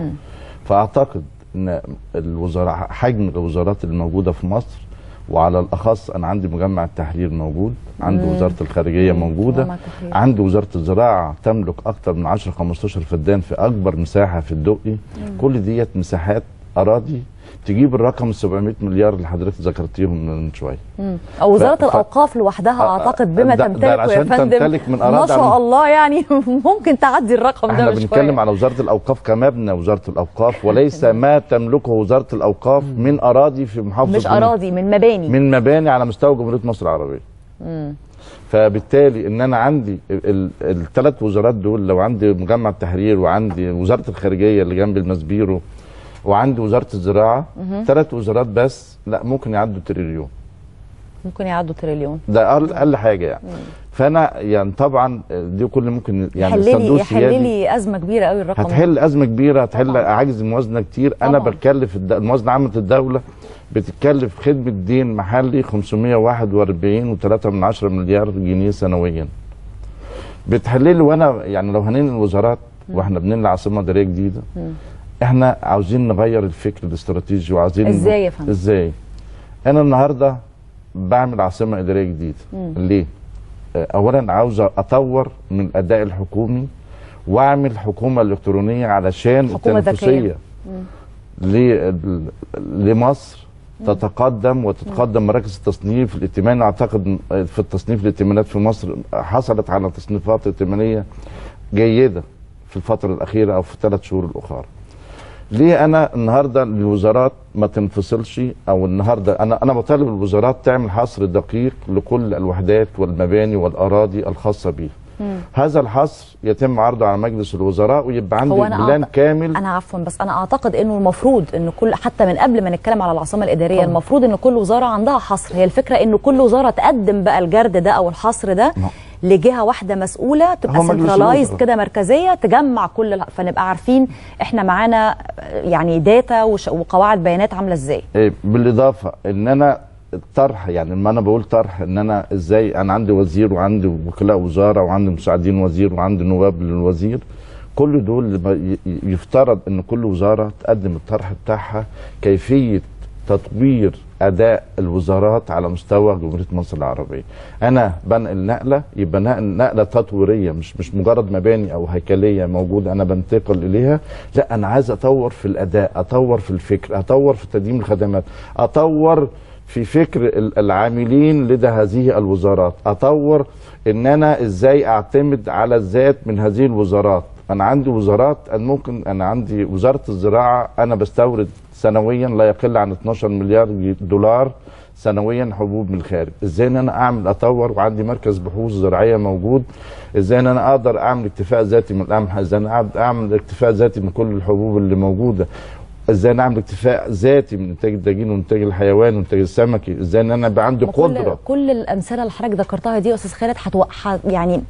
فأعتقد أن الوزراء حجم الوزارات الموجودة في مصر وعلى الأخص أنا عندي مجمع التحرير موجود عندي مم. وزارة الخارجية موجودة مجمع التحرير. عندي وزارة الزراعة تملك أكثر من 10 15 فدان في أكبر مساحة في الدقي كل ديت مساحات أراضي تجيب الرقم 700 مليار اللي حضرتك ذكرتيهم من شويه مم. او وزاره ف- ف- الاوقاف لوحدها آه، اعتقد بما ده- ده تمتلكه يا عشان فندم تمتلك من ما أراضي شاء عن- الله يعني ممكن تعدي الرقم ده احنا بشوية. بنتكلم على وزاره الاوقاف كمبنى وزاره الاوقاف وليس ما تملكه وزاره الاوقاف من اراضي في محافظه مش جنوب- اراضي من مباني من مباني على مستوى جمهوريه مصر العربيه مم. فبالتالي ان انا عندي الثلاث وزارات دول لو عندي مجمع التحرير وعندي وزاره الخارجيه اللي جنب المسبيرو وعندي وزاره الزراعه مهم. ثلاث وزارات بس لا ممكن يعدوا تريليون ممكن يعدوا تريليون ده اقل أقل حاجه يعني فانا يعني طبعا دي كل ممكن يعني يحل لي صندوق يحل سيادي لي ازمه كبيره قوي الرقم ده. هتحل ازمه كبيره هتحل عجز موازنه كتير انا طبعاً. بتكلف الد- الموازنه عامه الدوله بتتكلف خدمه دين محلي 541 و3 من 10 مليار جنيه سنويا بتحل لي وانا يعني لو هننقل الوزارات واحنا بننقل عاصمه اداريه جديده مم. احنا عاوزين نغير الفكر الاستراتيجي وعاوزين إزاي يا فندم؟ ازاي انا النهارده بعمل عاصمه اداريه جديده مم. ليه آه، اولا عاوز اطور من الاداء الحكومي واعمل حكومه الكترونيه علشان حكومة ذكية. التنافسيه مم. ل- لمصر تتقدم وتتقدم مراكز التصنيف الائتماني اعتقد في التصنيف الائتمانات في مصر حصلت على تصنيفات ائتمانيه جيده في الفتره الاخيره او في الثلاث شهور الاخرى. ليه انا النهارده الوزارات ما تنفصلش او النهارده انا انا بطالب الوزارات تعمل حصر دقيق لكل الوحدات والمباني والاراضي الخاصه بيها. مم. هذا الحصر يتم عرضه على مجلس الوزراء ويبقى عندي هو أنا بلان أعت- كامل انا عفوا بس انا اعتقد انه المفروض ان كل حتى من قبل ما نتكلم على العاصمه الاداريه طبعا. المفروض ان كل وزاره عندها حصر هي الفكره انه كل وزاره تقدم بقى الجرد ده او الحصر ده لجهه واحده مسؤوله تبقى هو مجلس سنترلايزد الوزراء. كده مركزيه تجمع كل ال- فنبقى عارفين احنا معانا يعني داتا وش- وقواعد بيانات عامله ازاي إيه، بالاضافه ان انا الطرح يعني لما انا بقول طرح ان انا ازاي انا عندي وزير وعندي وكلاء وزاره وعندي مساعدين وزير وعندي نواب للوزير كل دول لما ي- ي- يفترض ان كل وزاره تقدم الطرح بتاعها كيفيه تطوير اداء الوزارات على مستوى جمهوريه مصر العربيه. انا بنقل نقله يبقى نقل- نقله تطويريه مش مش مجرد مباني او هيكليه موجوده انا بنتقل اليها، لا انا عايز اطور في الاداء، اطور في الفكر، اطور في تقديم الخدمات، اطور في فكر ال- العاملين لدى هذه الوزارات، اطور ان انا ازاي اعتمد على الذات من هذه الوزارات، انا عندي وزارات أنا ممكن انا عندي وزاره الزراعه انا بستورد سنويا لا يقل عن 12 مليار جي- دولار سنويا حبوب من الخارج ازاي ان انا اعمل اطور وعندي مركز بحوث زراعيه موجود ازاي ان انا اقدر اعمل اكتفاء ذاتي من القمح ازاي انا أقدر اعمل اكتفاء ذاتي من كل الحبوب اللي موجوده ازاي انا اعمل اكتفاء ذاتي من انتاج الدجين وانتاج الحيوان وانتاج السمكي ازاي ان انا يبقى عندي وكل قدره كل الامثله اللي حضرتك ذكرتها دي يا استاذ خالد هتوق... ح- يعني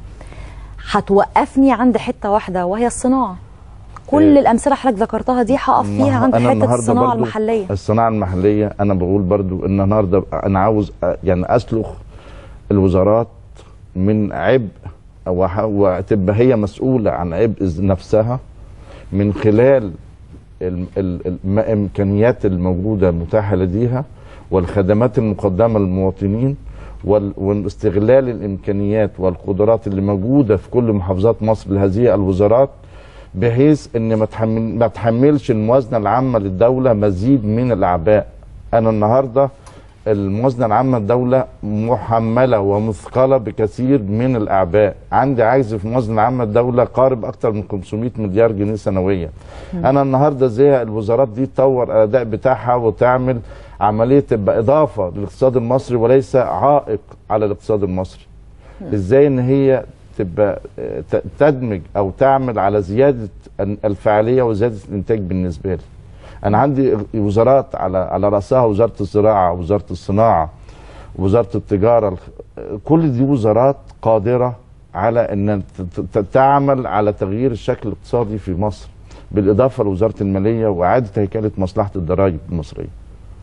هتوقفني عند حته واحده وهي الصناعه كل إيه. الامثله اللي حضرتك ذكرتها دي هقف فيها النها- عند أنا حته النهاردة الصناعه برضو المحليه الصناعه المحليه انا بقول برضو ان النهارده انا عاوز أ- يعني اسلخ الوزارات من عبء وح- وتبقى هي مسؤوله عن عبء ز- نفسها من خلال ال- ال- الامكانيات الموجوده متاحه لديها والخدمات المقدمه للمواطنين وال- واستغلال الامكانيات والقدرات اللي موجوده في كل محافظات مصر لهذه الوزارات بحيث ان ما تحمل ما تحملش الموازنه العامه للدوله مزيد من الاعباء انا النهارده الموازنه العامه للدوله محمله ومثقله بكثير من الاعباء عندي عجز في الموازنه العامه للدوله قارب اكثر من 500 مليار جنيه سنويا مم. انا النهارده ازاي الوزارات دي تطور الاداء بتاعها وتعمل عمليه تبقى اضافه للاقتصاد المصري وليس عائق على الاقتصاد المصري ازاي ان هي تبقى آه، ت- تدمج او تعمل على زياده ال- الفعاليه وزياده الانتاج بالنسبه لي انا عندي وزارات على على راسها وزاره الزراعه وزاره الصناعه وزاره التجاره الخ- كل دي وزارات قادره على ان ت- ت- تعمل على تغيير الشكل الاقتصادي في مصر بالاضافه لوزاره الماليه واعاده هيكله مصلحه الضرائب المصريه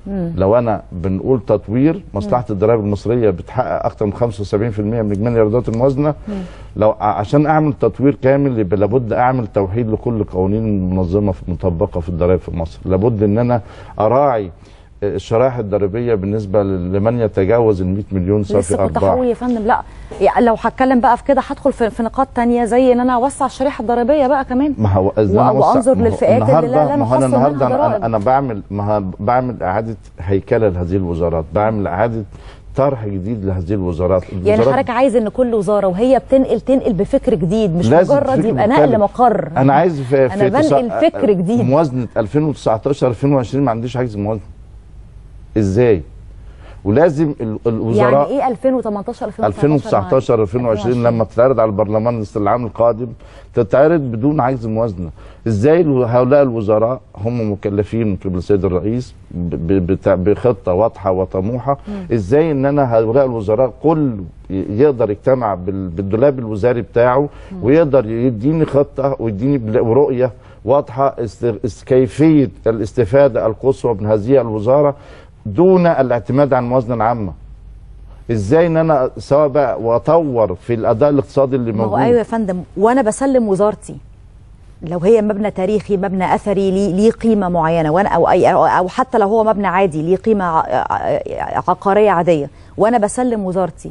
مم. لو انا بنقول تطوير مصلحه الضرائب المصريه بتحقق اكثر من 75% من اجمالي الايرادات الموازنه لو ع- عشان اعمل تطوير كامل يبقى لابد اعمل توحيد لكل قوانين المنظمه في- المطبقه في الضرائب في مصر لابد ان انا اراعي الشرائح الضريبيه بالنسبه لمن يتجاوز ال 100 مليون صافي لسه كنت ارباح هقول يا فندم لا يعني لو هتكلم بقى في كده هدخل في, في نقاط تانية زي ان انا اوسع الشريحه الضريبيه بقى كمان ما هو إذا أنا و- وسع- وانظر ما هو للفئات اللي لا, لا النهاردة- ما هو نخصم انا منها النهارده ضرائب انا, أنا بعمل ما ه- بعمل اعاده هيكله لهذه الوزارات بعمل اعاده طرح جديد لهذه الوزارات يعني الوزارات حضرتك عايز ان كل وزاره وهي بتنقل تنقل بفكر جديد مش لازم مجرد فكر يبقى مختلف. نقل مقر انا عايز في, في انا بنقل تسع- فكر جديد موازنه 2019 2020 ما عنديش حاجز موازنه ازاي ولازم ال- الوزراء يعني ايه 2018 2019 2020 لما تتعرض على البرلمان العام القادم تتعرض بدون عجز موازنه ازاي الو- هؤلاء الوزراء هم مكلفين من قبل السيد الرئيس ب- ب- بتاع- بخطه واضحه وطموحه ازاي ان انا هؤلاء الوزراء كل ي- يقدر يجتمع بال- بالدولاب الوزاري بتاعه ويقدر يديني خطه ويديني بل- رؤيه واضحه است- است- كيفيه الاستفاده القصوى من هذه الوزاره دون الاعتماد على الموازنه العامه ازاي ان انا سواء بقى واطور في الاداء الاقتصادي اللي ما هو موجود ايوه يا فندم وانا بسلم وزارتي لو هي مبنى تاريخي مبنى اثري ليه ليه قيمه معينه وانا او اي او أو حتى لو هو مبنى عادي ليه قيمه ع- ع- عقاريه عاديه وانا بسلم وزارتي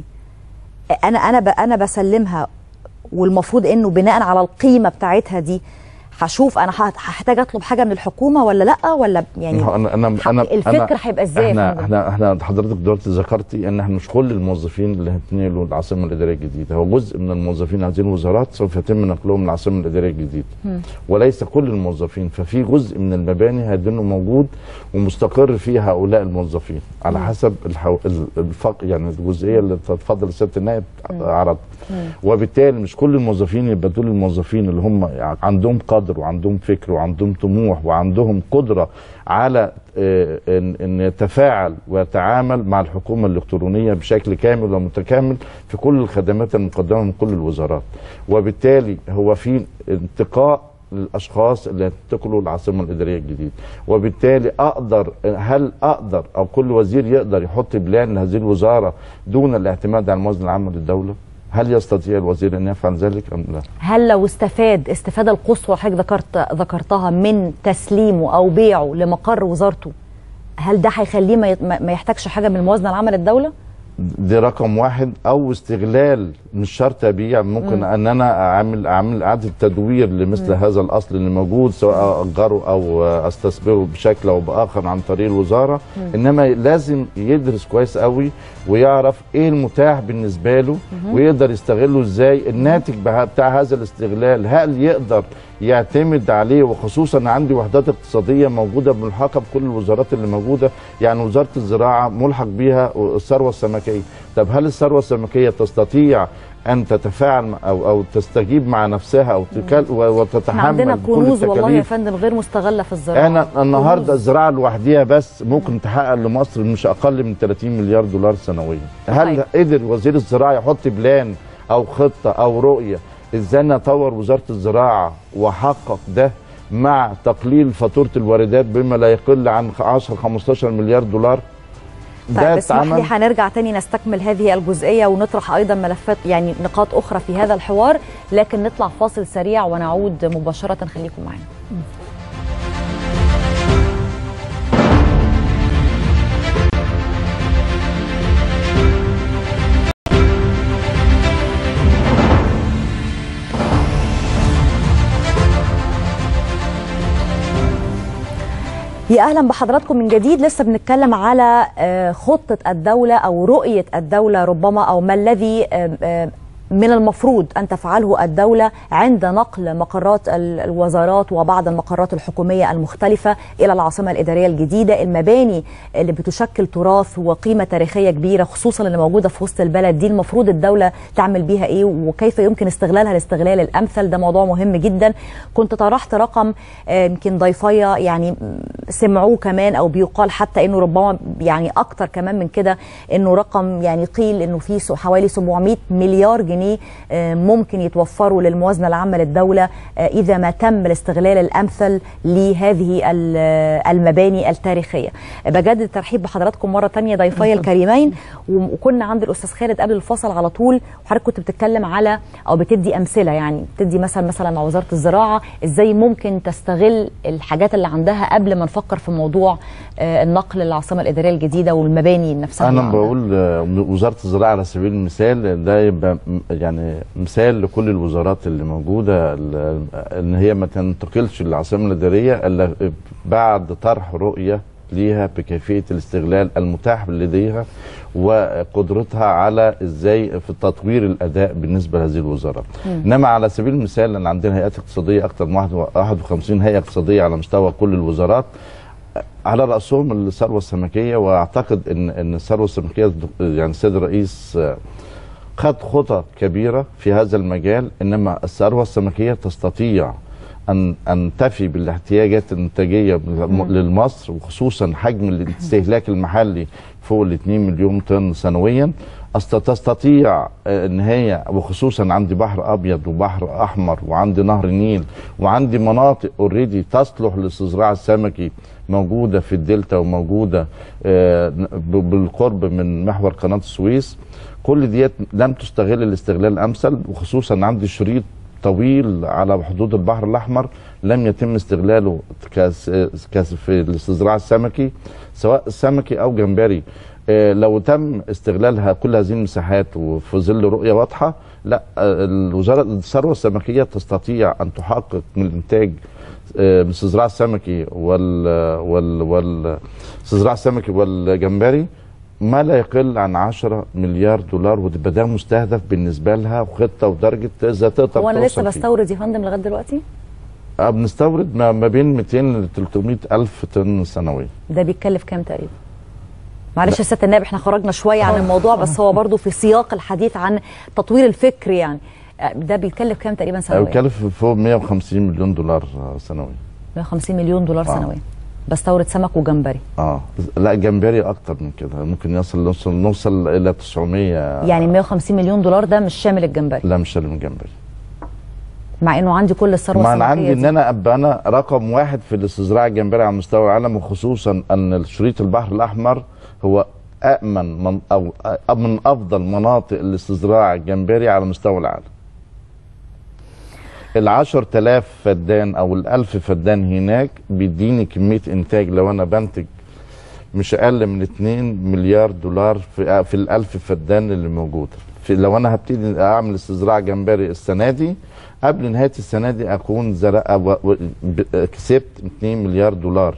انا انا ب- انا بسلمها والمفروض انه بناء على القيمه بتاعتها دي هشوف انا هت- هحتاج اطلب حاجه من الحكومه ولا لا ولا يعني ما هو انا انا انا الفكر أنا- هيبقى إزاي يا احنا فندم؟ احنا احنا حضرتك دلوقتي ذكرتي ان احنا مش كل الموظفين اللي هيتنقلوا العاصمه الاداريه الجديده هو جزء من الموظفين هذه الوزارات سوف يتم نقلهم العاصمه الاداريه الجديده مم. وليس كل الموظفين ففي جزء من المباني هيدنه موجود ومستقر فيه هؤلاء الموظفين على مم. حسب الحو... ال- الفق يعني الجزئيه اللي تفضل سياده النائب عرض وبالتالي مش كل الموظفين يبقى دول الموظفين اللي هم عندهم قدر وعندهم فكر وعندهم طموح وعندهم قدره على آه، ان ان يتفاعل ويتعامل مع الحكومه الالكترونيه بشكل كامل ومتكامل في كل الخدمات المقدمه من كل الوزارات وبالتالي هو في انتقاء للاشخاص اللي ينتقلوا العاصمه الاداريه الجديده وبالتالي اقدر هل اقدر او كل وزير يقدر يحط بلان لهذه الوزاره دون الاعتماد على الموازنه العامه للدوله هل يستطيع الوزير ان يفعل ذلك ام لا هل لو استفاد استفاده القصوى حضرتك ذكرت ذكرتها من تسليمه او بيعه لمقر وزارته هل ده هيخليه ما يت- ما ما يحتاجش حاجه من الموازنه العامه للدوله؟ دي رقم واحد او استغلال مش شرط ابيع ممكن مم. ان انا اعمل اعمل اعاده تدوير لمثل مم. هذا الاصل اللي موجود سواء اجره او استثمره بشكل او باخر عن طريق الوزاره مم. انما لازم يدرس كويس قوي ويعرف ايه المتاح بالنسبه له مهم. ويقدر يستغله ازاي الناتج بها- بتاع هذا الاستغلال هل يقدر يعتمد عليه وخصوصا عندي وحدات اقتصاديه موجوده ملحقه بكل الوزارات اللي موجوده يعني وزاره الزراعه ملحق بيها الثروه السمكيه طب هل الثروه السمكيه تستطيع ان تتفاعل مع- او او تستجيب مع نفسها او تكل احنا وتتحمل عندنا كل كنوز والله يا التكاليف فندم غير مستغله في الزراعه انا النهارده كنوز. الزراعه لوحديها بس ممكن تحقق لمصر مش اقل من 30 مليار دولار سنويا هل قدر وزير الزراعه يحط بلان او خطه او رؤيه ازاي نطور وزاره الزراعه وحقق ده مع تقليل فاتوره الواردات بما لا يقل عن 10 15 مليار دولار طيب اسمح لي اتعمل. هنرجع تاني نستكمل هذه الجزئيه ونطرح ايضا ملفات يعني نقاط اخرى في هذا الحوار لكن نطلع فاصل سريع ونعود مباشره خليكم معنا يا اهلا بحضراتكم من جديد لسه بنتكلم على آه، خطه الدوله او رؤيه الدوله ربما او ما الذي آه، آه، من المفروض ان تفعله الدوله عند نقل مقرات ال- الوزارات وبعض المقرات الحكوميه المختلفه الى العاصمه الاداريه الجديده المباني اللي بتشكل تراث وقيمه تاريخيه كبيره خصوصا اللي موجوده في وسط البلد دي المفروض الدوله تعمل بيها ايه وكيف يمكن استغلالها الاستغلال الامثل ده موضوع مهم جدا كنت طرحت رقم آه، يمكن ضيفية يعني م، سمعوه كمان او بيقال حتى انه ربما يعني اكتر كمان من كده انه رقم يعني قيل انه في سو- حوالي 700 مليار جنيه جنيه آه، ممكن يتوفروا للموازنه العامه للدوله آه، اذا ما تم الاستغلال الامثل لهذه ال- آه، المباني التاريخيه بجدد الترحيب بحضراتكم مره تانية ضيفي الكريمين وكنا عند الاستاذ خالد قبل الفصل على طول وحضرتك كنت بتتكلم على او بتدي امثله يعني بتدي مثلا مثلا مع وزاره الزراعه ازاي ممكن تستغل الحاجات اللي عندها قبل ما نفكر في موضوع آه، النقل للعاصمه الاداريه الجديده والمباني نفسها انا اللي عندها. بقول آه، وزاره الزراعه على سبيل المثال ده يبقى م- يعني مثال لكل الوزارات اللي موجوده ال- ان هي ما تنتقلش للعاصمه الاداريه الا بعد طرح رؤيه ليها بكيفيه الاستغلال المتاح لديها وقدرتها على ازاي في تطوير الاداء بالنسبه لهذه الوزارات. مم. انما على سبيل المثال ان عندنا هيئات اقتصاديه اكثر من 51 هيئه اقتصاديه على مستوى كل الوزارات على راسهم الثروه السمكيه واعتقد ان ان الثروه السمكيه يعني السيد الرئيس آه، خد خطى كبيره في هذا المجال انما الثروه السمكيه تستطيع ان ان تفي بالاحتياجات الانتاجيه لمصر وخصوصا حجم الاستهلاك المحلي فوق ال 2 مليون طن سنويا أست- تستطيع آه، ان هي وخصوصا عندي بحر ابيض وبحر احمر وعندي نهر النيل وعندي مناطق اوريدي تصلح للاستزراع السمكي موجوده في الدلتا وموجوده آه، ب- بالقرب من محور قناه السويس كل ديت لم تستغل الاستغلال الامثل وخصوصا عندي شريط طويل على حدود البحر الاحمر لم يتم استغلاله كاس كاس في الاستزراع السمكي سواء سمكي او جمبري آه، لو تم استغلالها كل هذه المساحات وفي ظل رؤيه واضحه لا آه، الوزاره الثروه السمكيه تستطيع ان تحقق من الانتاج آه، من الاستزراع السمكي وال وال وال الاستزراع السمكي والجمبري ما لا يقل عن 10 مليار دولار وتبقى ده مستهدف بالنسبه لها وخطه ودرجه اذا تقدر هو انا لسه توصل فيه. بستورد يا فندم لغايه دلوقتي آه، بنستورد ما ما بين 200 ل 300 الف طن سنويا ده بيتكلف كام تقريبا معلش يا سياده النائب احنا خرجنا شويه عن الموضوع بس هو برضو في سياق الحديث عن تطوير الفكر يعني آه، ده بيتكلف كام تقريبا سنويا بيكلف فوق 150 مليون دولار آه، سنويا 150 مليون دولار آه. سنويا بستورد سمك وجمبري اه لا جمبري اكتر من كده ممكن يصل نوصل نوصل الى 900 يعني 150 مليون دولار ده مش شامل الجمبري لا مش شامل الجمبري مع انه عندي كل الثروه ما انا السمكيه عندي ان دي. انا ابقى انا رقم واحد في الاستزراع الجمبري على مستوى العالم وخصوصا ان شريط البحر الاحمر هو امن من او أ- من افضل مناطق الاستزراع الجمبري على مستوى العالم ال 10000 فدان او ال 1000 فدان هناك بيديني كميه انتاج لو انا بنتج مش اقل من 2 مليار دولار في في ال 1000 فدان اللي موجوده في لو انا هبتدي اعمل استزراع جمبري السنه دي قبل نهايه السنه دي اكون زرع و- و- ب- كسبت 2 مليار دولار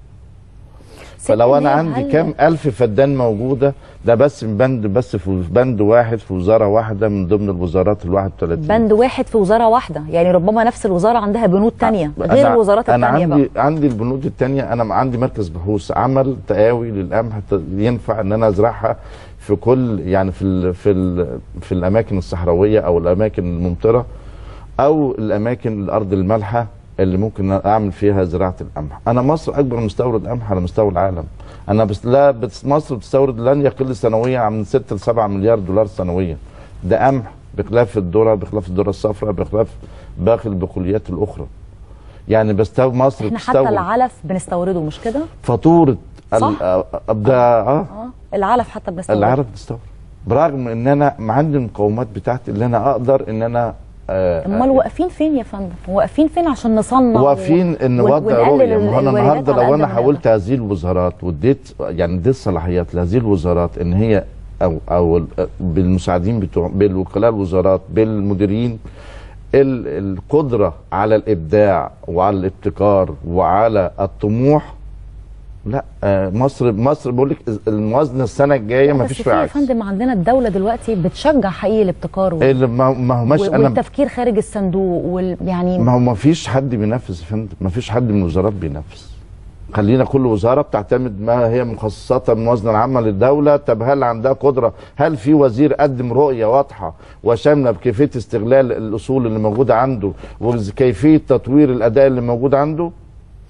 فلو انا مليار عندي هل- كام الف فدان موجوده ده بس من بند بس في بند واحد في وزاره واحده من ضمن الوزارات ال 31 بند واحد في وزاره واحده يعني ربما نفس الوزاره عندها بنود تانية غير أنا- الوزارات انا التانية عندي بقى عندي البنود التانية انا عندي مركز بحوث عمل تقاوي للقمح ت- ينفع ان انا ازرعها في كل يعني في ال في ال في الاماكن الصحراويه او الاماكن الممطره او الاماكن الارض المالحه اللي ممكن اعمل فيها زراعه القمح انا مصر اكبر مستورد قمح على مستوى العالم انا بس لا بس مصر بتستورد لن يقل سنويا عن 6 ل 7 مليار دولار سنويا ده قمح بخلاف الذره بخلاف الذره الصفراء بخلاف باقي البقوليات الاخرى يعني بستو مصر احنا حتى بتستورد العلف بنستورده مش كده فاتوره ال- صح؟ آه، ابدا اه اه العلف حتى بنستورده العرب بتستورد برغم ان انا عندي المقومات بتاعتي اللي انا اقدر ان انا آه، امال واقفين فين يا فندم واقفين فين عشان نصنع و- واقفين ان ون- وضع ونقلل رؤيه ال- ما هو انا الواردات النهارده على لو قد انا ما حاولت هذه الوزارات واديت يعني اديت صلاحيات لهذه الوزارات ان هي او او ال- بالمساعدين بتوع بالوكلاء الوزارات بالمديرين ال- القدره على الابداع وعلى الابتكار وعلى الطموح لا آه، مصر مصر بقول لك الموازنه السنه الجايه ما بس فيش في فيها يا عكس فندم عندنا الدوله دلوقتي بتشجع حقيقي الابتكار وال- اللي ما ما هو ماشي وال- انا والتفكير خارج الصندوق وال يعني ما هو ما فيش حد بينفذ يا فندم ما فيش حد من الوزارات بينفذ خلينا كل وزاره بتعتمد ما هي مخصصاتها من الموازنه العامه للدوله طب هل عندها قدره هل في وزير قدم رؤيه واضحه وشامله بكيفيه استغلال الاصول اللي موجوده عنده وكيفيه تطوير الاداء اللي موجود عنده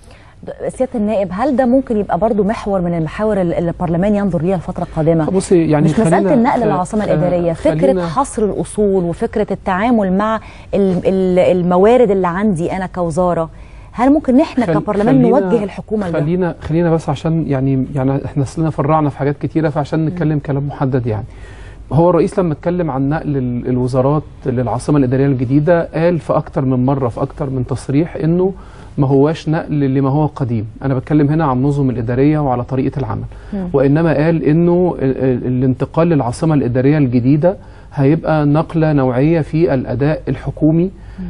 سياده النائب هل ده ممكن يبقى برضو محور من المحاور اللي البرلمان ينظر ليها الفتره القادمه بصي يعني مش مساله خلينا- النقل خ- للعاصمه خ- الاداريه فكره خلينا- حصر الاصول وفكره التعامل مع ال- ال- الموارد اللي عندي انا كوزاره هل ممكن احنا خل- كبرلمان خلينا- نوجه الحكومه لده خلينا خلينا بس عشان يعني يعني احنا اصلنا فرعنا في حاجات كتيره فعشان نتكلم كلام محدد يعني هو الرئيس لما اتكلم عن نقل ال- الوزارات للعاصمه الاداريه الجديده قال في اكتر من مره في اكتر من تصريح انه ما هواش نقل لما هو قديم انا بتكلم هنا عن النظم الاداريه وعلى طريقه العمل مم. وانما قال انه ال- ال- الانتقال للعاصمه الاداريه الجديده هيبقى نقله نوعيه في الاداء الحكومي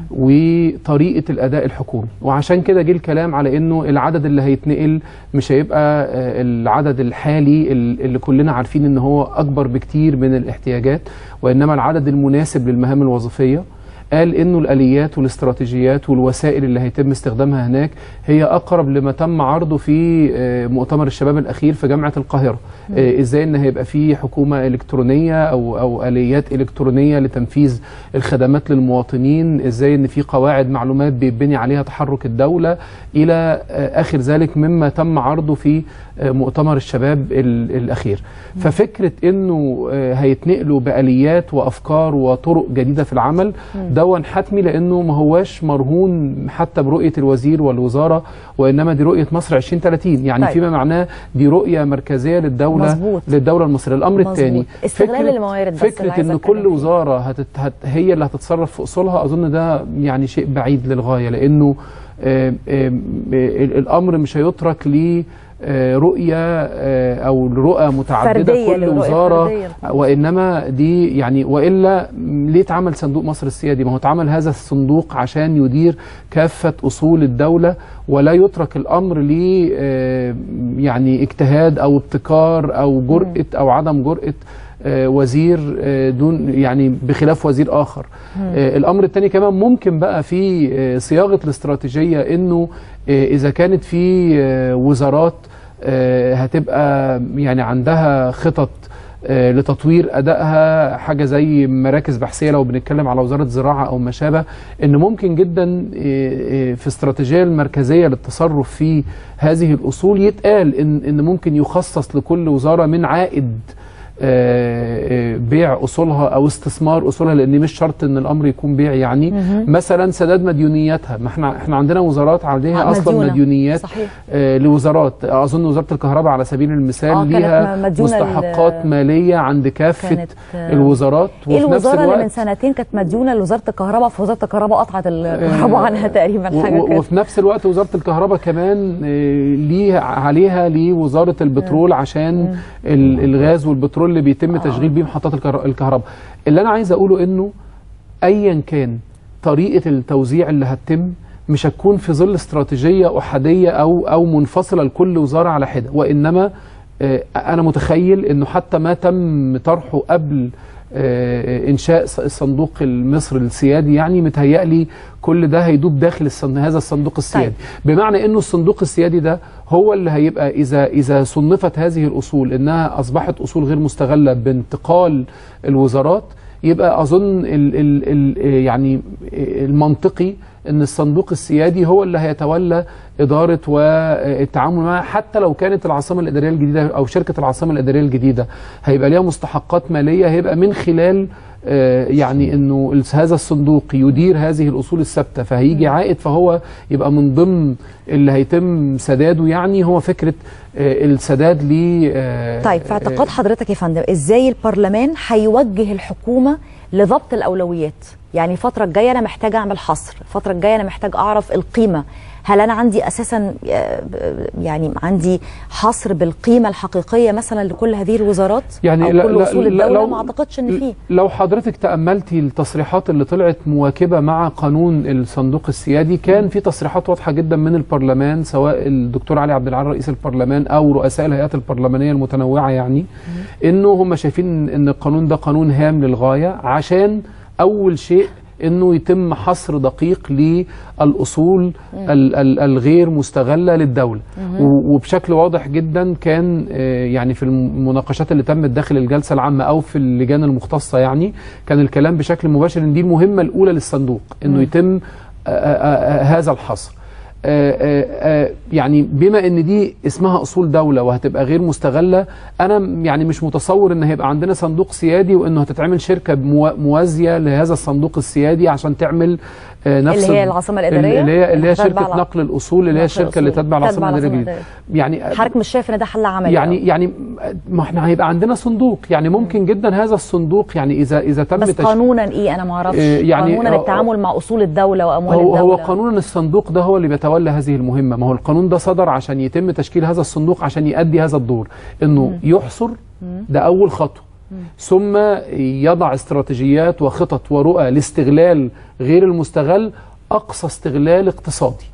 وطريقه الاداء الحكومي وعشان كده جه الكلام على انه العدد اللي هيتنقل مش هيبقى آه، العدد الحالي ال- اللي كلنا عارفين ان هو اكبر بكتير من الاحتياجات وانما العدد المناسب للمهام الوظيفيه قال انه الاليات والاستراتيجيات والوسائل اللي هيتم استخدامها هناك هي اقرب لما تم عرضه في آه، مؤتمر الشباب الاخير في جامعه القاهره مم. آه، ازاي ان هيبقى في حكومه الكترونيه او او اليات الكترونيه لتنفيذ الخدمات للمواطنين ازاي ان في قواعد معلومات بيبني عليها تحرك الدوله الى آه، اخر ذلك مما تم عرضه في آه، مؤتمر الشباب ال- الاخير ففكره انه آه، هيتنقلوا باليات وافكار وطرق جديده في العمل مم. دون حتمي لانه ما هواش مرهون حتى برؤيه الوزير والوزاره وانما دي رؤيه مصر 2030 يعني طيب. فيما معناه دي رؤيه مركزيه للدوله مظبوط. للدوله المصريه الامر مظبوط. الثاني استغلال الموارد بس اللي فكره عايزة ان كل وزاره هتت هت هي اللي هتتصرف في اصولها اظن ده يعني شيء بعيد للغايه لانه آه، آه، آه، الامر مش هيترك ل آه، رؤيه آه، او رؤى متعدده فردية كل للرؤية وزاره الفردية. وانما دي يعني والا م، ليه اتعمل صندوق مصر السيادي ما هو اتعمل هذا الصندوق عشان يدير كافه اصول الدوله ولا يترك الامر ل آه، يعني اجتهاد او ابتكار او جرأه او عدم جرأه آه، وزير آه، دون يعني بخلاف وزير اخر آه، الامر الثاني كمان ممكن بقى في آه، صياغه الاستراتيجيه انه آه، اذا كانت في آه، وزارات آه، هتبقى يعني عندها خطط آه، لتطوير ادائها حاجه زي مراكز بحثيه لو بنتكلم على وزاره زراعه او ما شابه ان ممكن جدا آه، آه، في استراتيجيه المركزيه للتصرف في هذه الاصول يتقال ان ان ممكن يخصص لكل وزاره من عائد آه، آه، بيع اصولها او استثمار اصولها لان مش شرط ان الامر يكون بيع يعني مهم. مثلا سداد مديونياتها ما احنا احنا عندنا وزارات عليها آه، اصلا مديونة. مديونيات صحيح. آه، لوزارات اظن وزاره الكهرباء على سبيل المثال آه، كانت ليها مديونة مستحقات ال- ماليه عند كافه كانت، آه، الوزارات ايه وفي نفس الوزاره اللي من الوقت سنتين كانت مديونه لوزاره الكهرباء في وزاره الكهرباء قطعت الكهرباء آه، عنها تقريبا و- حاجه و- كده وفي نفس الوقت وزاره الكهرباء كمان آه، ليه عليها لوزاره البترول عشان ال- الغاز والبترول اللي بيتم تشغيل بيه محطات الكهر- الكهرباء اللي انا عايز اقوله انه ايا كان طريقه التوزيع اللي هتتم مش هتكون في ظل استراتيجيه احاديه او او منفصله لكل وزاره على حده وانما آه، انا متخيل انه حتى ما تم طرحه قبل آه، انشاء ص- الصندوق المصري السيادي يعني متهيألي كل ده هيدوب داخل الصن... هذا الصندوق السيادي بمعنى انه الصندوق السيادي ده هو اللي هيبقى اذا اذا صنفت هذه الاصول انها اصبحت اصول غير مستغله بانتقال الوزارات يبقى اظن ال ال ال يعني المنطقي ان الصندوق السيادي هو اللي هيتولى اداره والتعامل معها حتى لو كانت العاصمه الاداريه الجديده او شركه العاصمه الاداريه الجديده هيبقى ليها مستحقات ماليه هيبقى من خلال آه، يعني انه الس- هذا الصندوق يدير هذه الاصول الثابته فهيجي عائد فهو يبقى من ضمن اللي هيتم سداده يعني هو فكره آه، السداد ل آه، طيب في اعتقاد حضرتك يا فندم ازاي البرلمان هيوجه الحكومه لضبط الاولويات يعني الفتره الجايه انا محتاج اعمل حصر الفتره الجايه انا محتاج اعرف القيمه هل انا عندي اساسا آه، يعني عندي حصر بالقيمه الحقيقيه مثلا لكل هذه الوزارات يعني او لا- كل لا- اصول لا- الدوله لو- ما اعتقدش ان فيه لو حضرتك تأملتي التصريحات اللي طلعت مواكبة مع قانون الصندوق السيادي كان في تصريحات واضحة جدا من البرلمان سواء الدكتور علي عبد العال رئيس البرلمان أو رؤساء الهيئات البرلمانية المتنوعة يعني إنه هم شايفين إن القانون ده قانون هام للغاية عشان أول شيء انه يتم حصر دقيق للاصول ال- ال- الغير مستغله للدوله مهم. و- وبشكل واضح جدا كان آه، يعني في المناقشات اللي تمت داخل الجلسه العامه او في اللجان المختصه يعني كان الكلام بشكل مباشر ان دي المهمه الاولى للصندوق انه مم. يتم آه، آه، آه، هذا الحصر آه، آه، آه، يعني بما ان دي اسمها اصول دوله وهتبقى غير مستغله انا م- يعني مش متصور ان هيبقى عندنا صندوق سيادي وانه هتتعمل شركه مو- موازيه لهذا الصندوق السيادي عشان تعمل آه، نفس اللي هي ال- العاصمة الإدارية؟ اللي هي اللي هي اللي تتبع شركه الع- نقل الاصول اللي هي نقل الشركه اللي الأصول. تتبع العاصمه العاصمة الاداريه يعني حضرتك مش شايف ان ده حل عملي يعني يعني ما احنا هيبقى عندنا صندوق يعني ممكن جدا هذا الصندوق يعني اذا اذا تم بس تش- قانونا ايه انا ما اعرفش آه، يعني قانونا آه، التعامل مع اصول الدوله واموال هو الدوله هو قانون الصندوق ده هو اللي بيتولى هذه المهمه ما هو القانون ده صدر عشان يتم تشكيل هذا الصندوق عشان يؤدي هذا الدور انه يحصر ده اول خطوه ثم يضع استراتيجيات وخطط ورؤى لاستغلال غير المستغل اقصى استغلال اقتصادي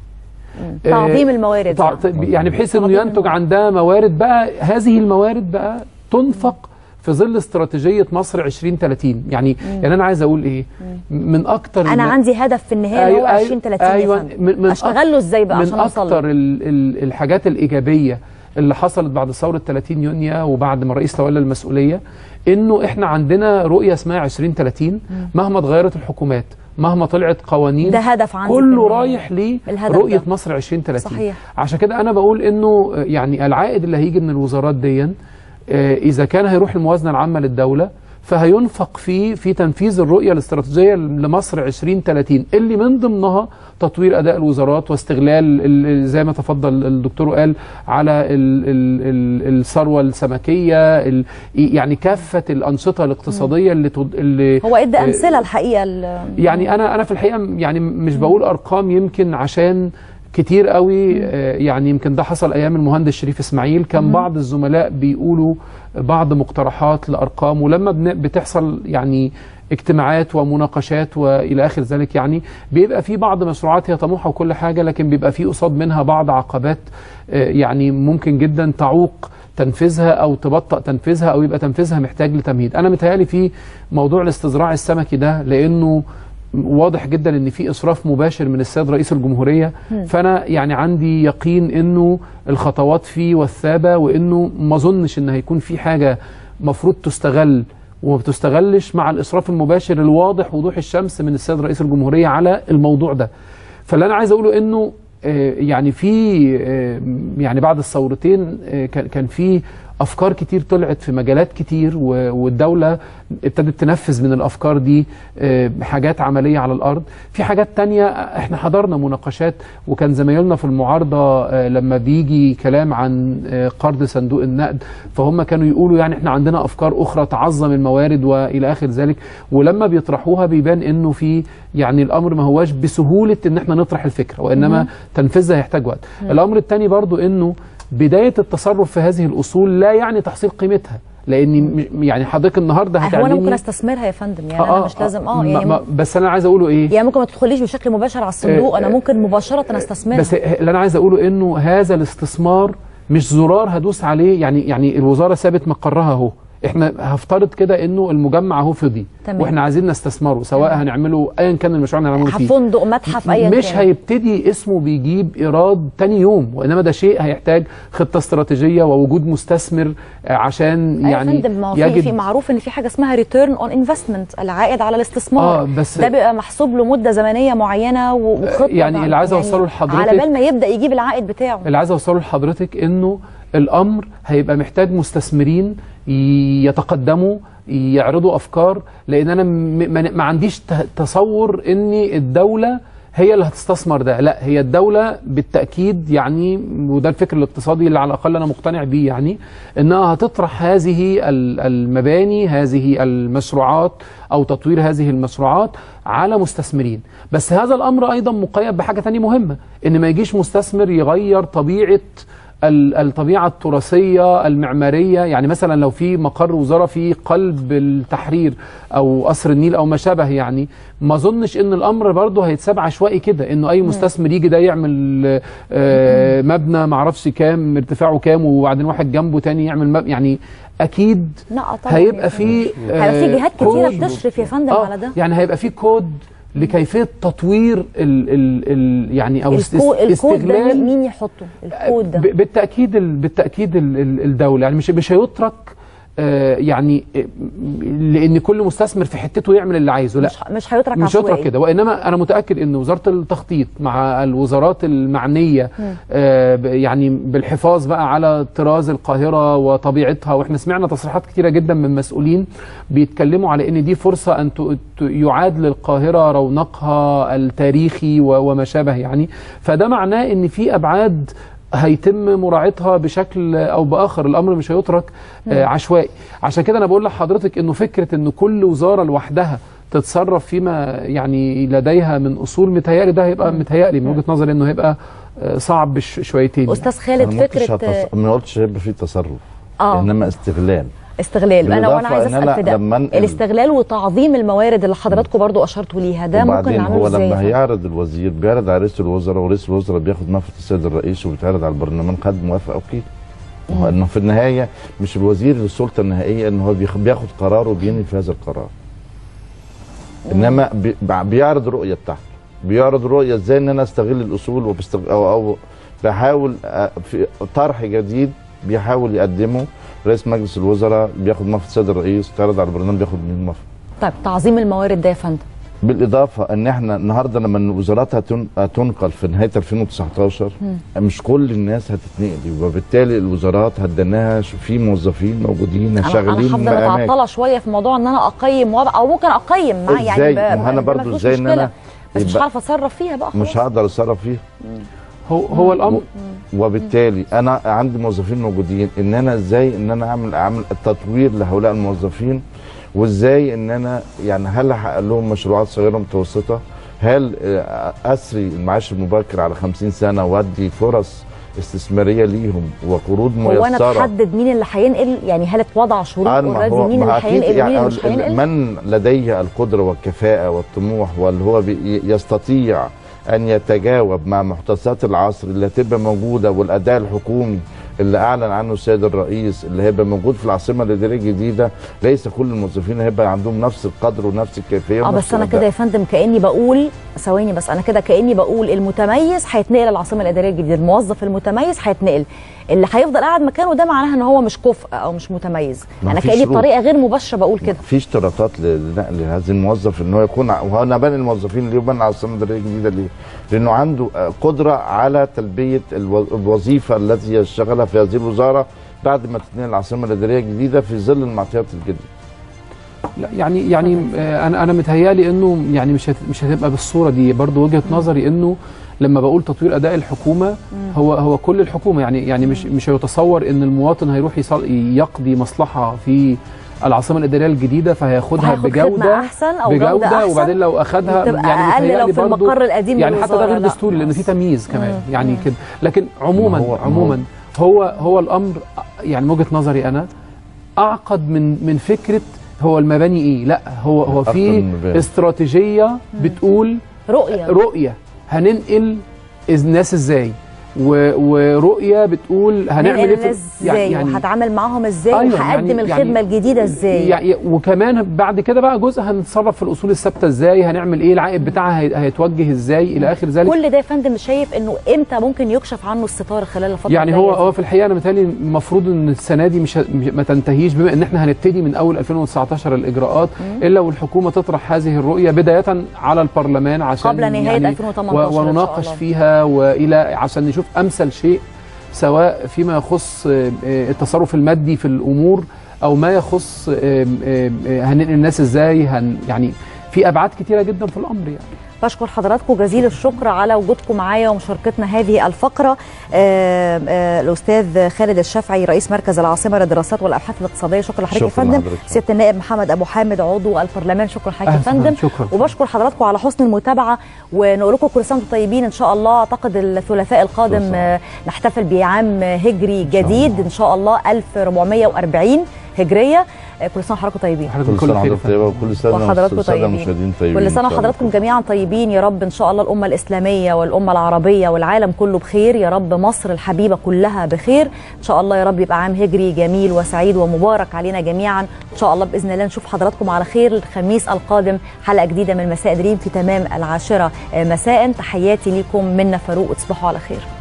تعظيم آه، الموارد تع- يعني بحيث انه ينتج عندها موارد بقى هذه الموارد بقى تنفق في ظل استراتيجيه مصر 2030 يعني يعني انا عايز اقول ايه من اكتر انا الن- عندي هدف في النهايه أيوة هو أيوة 20 30 أيوة يا فندم. من من اشتغل له ازاي بقى من عشان اوصل اكتر له؟ ال ال الحاجات الايجابيه اللي حصلت بعد ثوره 30 يونيو وبعد ما الرئيس تولى المسؤوليه انه احنا عندنا رؤيه اسمها 2030 مهما اتغيرت الحكومات مهما طلعت قوانين ده هدف عندي كله في النهاية. رايح الهدف لرؤيه ده. مصر 2030 صحيح. عشان كده انا بقول انه يعني العائد اللي هيجي من الوزارات دي آه، اذا كان هيروح الموازنه العامه للدوله فهينفق فيه في تنفيذ الرؤيه الاستراتيجيه لمصر 2030 اللي من ضمنها تطوير اداء الوزارات واستغلال ال- زي ما تفضل الدكتور قال على ال- ال- ال- الثروه السمكيه ال- يعني كافه الانشطه الاقتصاديه اللي تد- اللي هو ادى آه، امثله الحقيقه ال- يعني انا انا في الحقيقه يعني مش بقول ارقام يمكن عشان كتير قوي آه، يعني يمكن ده حصل ايام المهندس شريف اسماعيل كان مم. بعض الزملاء بيقولوا بعض مقترحات لارقام ولما بن- بتحصل يعني اجتماعات ومناقشات والى اخر ذلك يعني بيبقى في بعض مشروعات هي طموحه وكل حاجه لكن بيبقى في قصاد منها بعض عقبات آه، يعني ممكن جدا تعوق تنفيذها او تبطئ تنفيذها او يبقى تنفيذها محتاج لتمهيد انا متهيألي في موضوع الاستزراع السمكي ده لانه واضح جدا ان في اسراف مباشر من السيد رئيس الجمهوريه مم. فانا يعني عندي يقين انه الخطوات فيه والثابه وانه ما اظنش ان هيكون في حاجه مفروض تستغل وما بتستغلش مع الاسراف المباشر الواضح وضوح الشمس من السيد رئيس الجمهوريه على الموضوع ده فاللي انا عايز اقوله انه آه، يعني في آه، يعني بعد الثورتين آه، كان كان في افكار كتير طلعت في مجالات كتير و- والدوله ابتدت تنفذ من الافكار دي آه، حاجات عمليه على الارض في حاجات تانية احنا حضرنا مناقشات وكان زمايلنا في المعارضه آه، لما بيجي كلام عن آه، قرض صندوق النقد فهم كانوا يقولوا يعني احنا عندنا افكار اخرى تعظم الموارد والى اخر ذلك ولما بيطرحوها بيبان انه في يعني الامر ما هواش بسهوله ان احنا نطرح الفكره وانما مم. تنفيذها يحتاج وقت مم. الامر الثاني برضو انه بدايه التصرف في هذه الاصول لا يعني تحصيل قيمتها لان م- يعني حضرتك النهارده هو انا ممكن هتعلمي استثمرها يا فندم يعني انا مش لازم اه ما- يعني ما- بس انا عايز اقوله ايه يعني ممكن ما تدخليش بشكل مباشر على الصندوق آه، انا آه، ممكن مباشره استثمرها بس اللي انا عايز اقوله انه هذا الاستثمار مش زرار هدوس عليه يعني يعني الوزاره سابت مقرها اهو احنا هفترض كده انه المجمع اهو فضي تمام. واحنا عايزين نستثمره سواء هنعمله ايا كان المشروع اللي هنعمله فيه فندق متحف ايا مش كان. هيبتدي اسمه بيجيب ايراد تاني يوم وانما ده شيء هيحتاج خطه استراتيجيه ووجود مستثمر آه، عشان أيوة يعني يا فندم ما هو في في معروف ان في حاجه اسمها ريتيرن اون انفستمنت العائد على الاستثمار آه، بس- ده بيبقى محسوب له مده زمنيه معينه و- وخطه يعني بقى. اللي عايز أوصله لحضرتك- على بال ما يبدا يجيب العائد بتاعه اللي عايز اوصله لحضرتك انه الامر هيبقى محتاج مستثمرين يتقدموا يعرضوا افكار لان انا م- ما ما عنديش ت- تصور ان الدوله هي اللي هتستثمر ده لا هي الدولة بالتأكيد يعني وده الفكر الاقتصادي اللي على الأقل أنا مقتنع بيه يعني إنها هتطرح هذه ال- المباني هذه المشروعات أو تطوير هذه المشروعات على مستثمرين بس هذا الأمر أيضا مقيد بحاجة تانية مهمة إن ما يجيش مستثمر يغير طبيعة ال- الطبيعة التراثية المعمارية يعني مثلا لو في مقر وزارة في قلب التحرير أو قصر النيل أو ما شابه يعني ما أظنش إن الأمر برضه هيتساب عشوائي كده إنه أي مستثمر يجي ده يعمل آه، مبنى معرفش كام ارتفاعه كام وبعدين واحد جنبه تاني يعمل مبنى يعني أكيد لا طبعا هيبقى في هيبقى في جهات كتيره كود. بتشرف يا فندم آه، على ده يعني هيبقى في كود لكيفيه تطوير ال ال ال يعني او است- الكو- الكود ده استغلال مين يحطه الكود ده ب- بالتاكيد ال- بالتاكيد ال- ال- الدوله يعني مش مش هيترك آه، يعني آه، لان كل مستثمر في حتته يعمل اللي عايزه لا مش مش هيترك مش هيترك عشوائي. كده وانما انا متاكد ان وزاره التخطيط مع الوزارات المعنيه مم. آه، ب- يعني بالحفاظ بقى على طراز القاهره وطبيعتها واحنا سمعنا تصريحات كتيره جدا من مسؤولين بيتكلموا على ان دي فرصه ان ت- ت- يعاد للقاهره رونقها التاريخي و- وما شابه يعني فده معناه ان في ابعاد هيتم مراعاتها بشكل او باخر الامر مش هيترك آه، مم. عشوائي عشان كده انا بقول لحضرتك انه فكره ان كل وزاره لوحدها تتصرف فيما يعني لديها من اصول متهيألي ده هيبقى متهيألي من وجهه نظري انه هيبقى آه، صعب ش- شويتين استاذ خالد أنا ما قلتش فكره هتص- ما قلتش هيبقى في تصرف اه انما استغلال استغلال انا وانا بالإضافة عايز إن اسال أنا في ده لما أنقل- الاستغلال وتعظيم الموارد اللي حضراتكم برضو اشرتوا ليها ده ممكن وبعدين نعمله هو ازاي يا لما فندم؟ هيعرض الوزير بيعرض على رئيس الوزراء ورئيس الوزراء بياخد موافقه السيد الرئيس وبيتعرض على البرلمان خد موافقه او كده هو انه في النهايه مش الوزير السلطه النهائيه ان هو بيخ- بياخد قرار وبينهي في هذا القرار انما بي- بيعرض الرؤيه بتاعته بيعرض رؤيه ازاي ان انا استغل الاصول وبستغ... او او بحاول آه، في طرح جديد بيحاول يقدمه رئيس مجلس الوزراء بياخد موافقه السيد الرئيس تعرض على البرلمان بياخد منه موافقه طيب تعظيم الموارد ده يا فندم بالاضافه ان احنا النهارده لما الوزارات هتن- هتنقل في نهايه 2019 مم. مش كل الناس هتتنقل وبالتالي الوزارات هديناها ش- في موظفين موجودين انا شغالين انا هفضل بأماكن. اتعطله شويه في موضوع ان انا اقيم وضع او ممكن اقيم معاه يعني ازاي ب- ما انا ب- برضو مفيش ازاي ان مشكلة. انا بس مش يبقى- عارفه اتصرف فيها بقى خلاص مش هقدر اتصرف فيها هو هو الامر وبالتالي انا عندي موظفين موجودين ان انا ازاي ان انا اعمل اعمل التطوير لهؤلاء الموظفين وازاي ان انا يعني هل احقق لهم مشروعات صغيره متوسطه هل آه، اسري المعاش المبكر على 50 سنه وادي فرص استثماريه ليهم وقروض هو انا ميسره تحدد مين اللي هينقل يعني هل اتوضع شروط آه، ما اوريدي هو- مين ما اللي أكيد هينقل مين يعني اللي مش ال- هينقل من لديه القدرة والكفاءة والطموح واللي هو بي- يستطيع أن يتجاوب مع محتسات العصر اللي هتبقى موجودة والأداء الحكومي اللي أعلن عنه السيد الرئيس اللي هيبقى موجود في العاصمة الإدارية الجديدة ليس كل الموظفين هيبقى عندهم نفس القدر ونفس الكيفية اه ونفس بس انا الأداء. كده يا فندم كاني بقول ثواني بس انا كده كاني بقول المتميز هيتنقل العاصمه الاداريه الجديده الموظف المتميز هيتنقل اللي هيفضل قاعد مكانه ده معناها ان هو مش كفء او مش متميز ما انا فيش كاني شروط. بطريقه غير مباشره بقول كده في اشتراطات لنقل هذا الموظف ان هو يكون ع- وهو انا بني الموظفين ليه وبني العاصمه الاداريه الجديده ليه؟ لانه عنده آه، قدره على تلبيه الو- الوظيفه التي يشتغلها في هذه الوزاره بعد ما تتنقل العاصمه الاداريه الجديده في ظل المعطيات الجديده. لا يعني يعني آه، انا انا متهيالي انه يعني مش هت مش هتبقى بالصوره دي برضو وجهه نظري انه لما بقول تطوير اداء الحكومه هو هو كل الحكومه يعني يعني مش مش هيتصور ان المواطن هيروح يصل يقضي مصلحه في العاصمه الاداريه الجديده فهياخدها فهياخد خدمة بجوده أحسن أو جودة بجوده أحسن وبعدين لو اخدها وتبقى يعني أقل لو متهيألي في برضو- المقر القديم يعني حتى ده للوزارة، غير لا. دستوري لان في تمييز كمان مم. يعني مم. كده لكن عموما ما هو- ما هو- عموما هو هو الامر يعني من وجهه نظري انا اعقد من من فكره هو المباني ايه لا هو هو أكتر في من مباني. استراتيجيه بتقول رؤيه رؤيه هننقل الناس ازاي و- ورؤيه بتقول هنعمل ايه هنعمل في- ازاي وهتعامل معاهم ازاي أيوة، وهقدم يعني- الخدمه يعني- الجديده ازاي يعني وكمان بعد كده بقى جزء هنتصرف في الاصول الثابته ازاي هنعمل ايه العائد بتاعها هي- هيتوجه ازاي الى اخر ذلك كل ده يا فندم شايف انه امتى ممكن يكشف عنه الستار خلال الفتره يعني الجاية هو دي؟ هو في الحقيقه انا متهيألي المفروض ان السنه دي مش ه- مش- ما تنتهيش بما ان احنا هنبتدي من اول 2019 الاجراءات الا والحكومه تطرح هذه الرؤيه بدايه على البرلمان عشان قبل نهاية 2018 و- إن شاء ونناقش الله. فيها والى عشان نشوف امثل شيء سواء فيما يخص آه، آه، التصرف المادي في الامور او ما يخص آه، آه، آه، هننقل الناس ازاي هن يعني في ابعاد كتيره جدا في الامر يعني بشكر حضراتكم جزيل الشكر على وجودكم معايا ومشاركتنا هذه الفقرة آه، آه، الأستاذ خالد الشافعي رئيس مركز العاصمة للدراسات والأبحاث الاقتصادية شكرا لحضرتك يا شكراً فندم لحضرتك. سيادة النائب محمد أبو حامد عضو البرلمان شكرا لحضرتك يا أهلاً فندم شكراً. وبشكر حضراتكم على حسن المتابعة ونقول لكم كل سنة وانتم طيبين إن شاء الله أعتقد الثلاثاء القادم آه، نحتفل بعام هجري جديد إن شاء الله 1440 هجرية آه، كل سنة وحضراتكم طيبين كل سنه وحضرتك طيبه وكل سنه وحضراتكم والسادة طيبين المشاهدين طيبين كل إن سنه شاء الله. وحضراتكم جميعا طيبين يا رب ان شاء الله الامه الاسلاميه والامه العربيه والعالم كله بخير يا رب مصر الحبيبه كلها بخير ان شاء الله يا رب يبقى عام هجري جميل وسعيد ومبارك علينا جميعا ان شاء الله باذن الله نشوف حضراتكم على خير الخميس القادم حلقه جديده من مساء دريم في تمام العاشره مساء تحياتي ليكم منا فاروق وتصبحوا على خير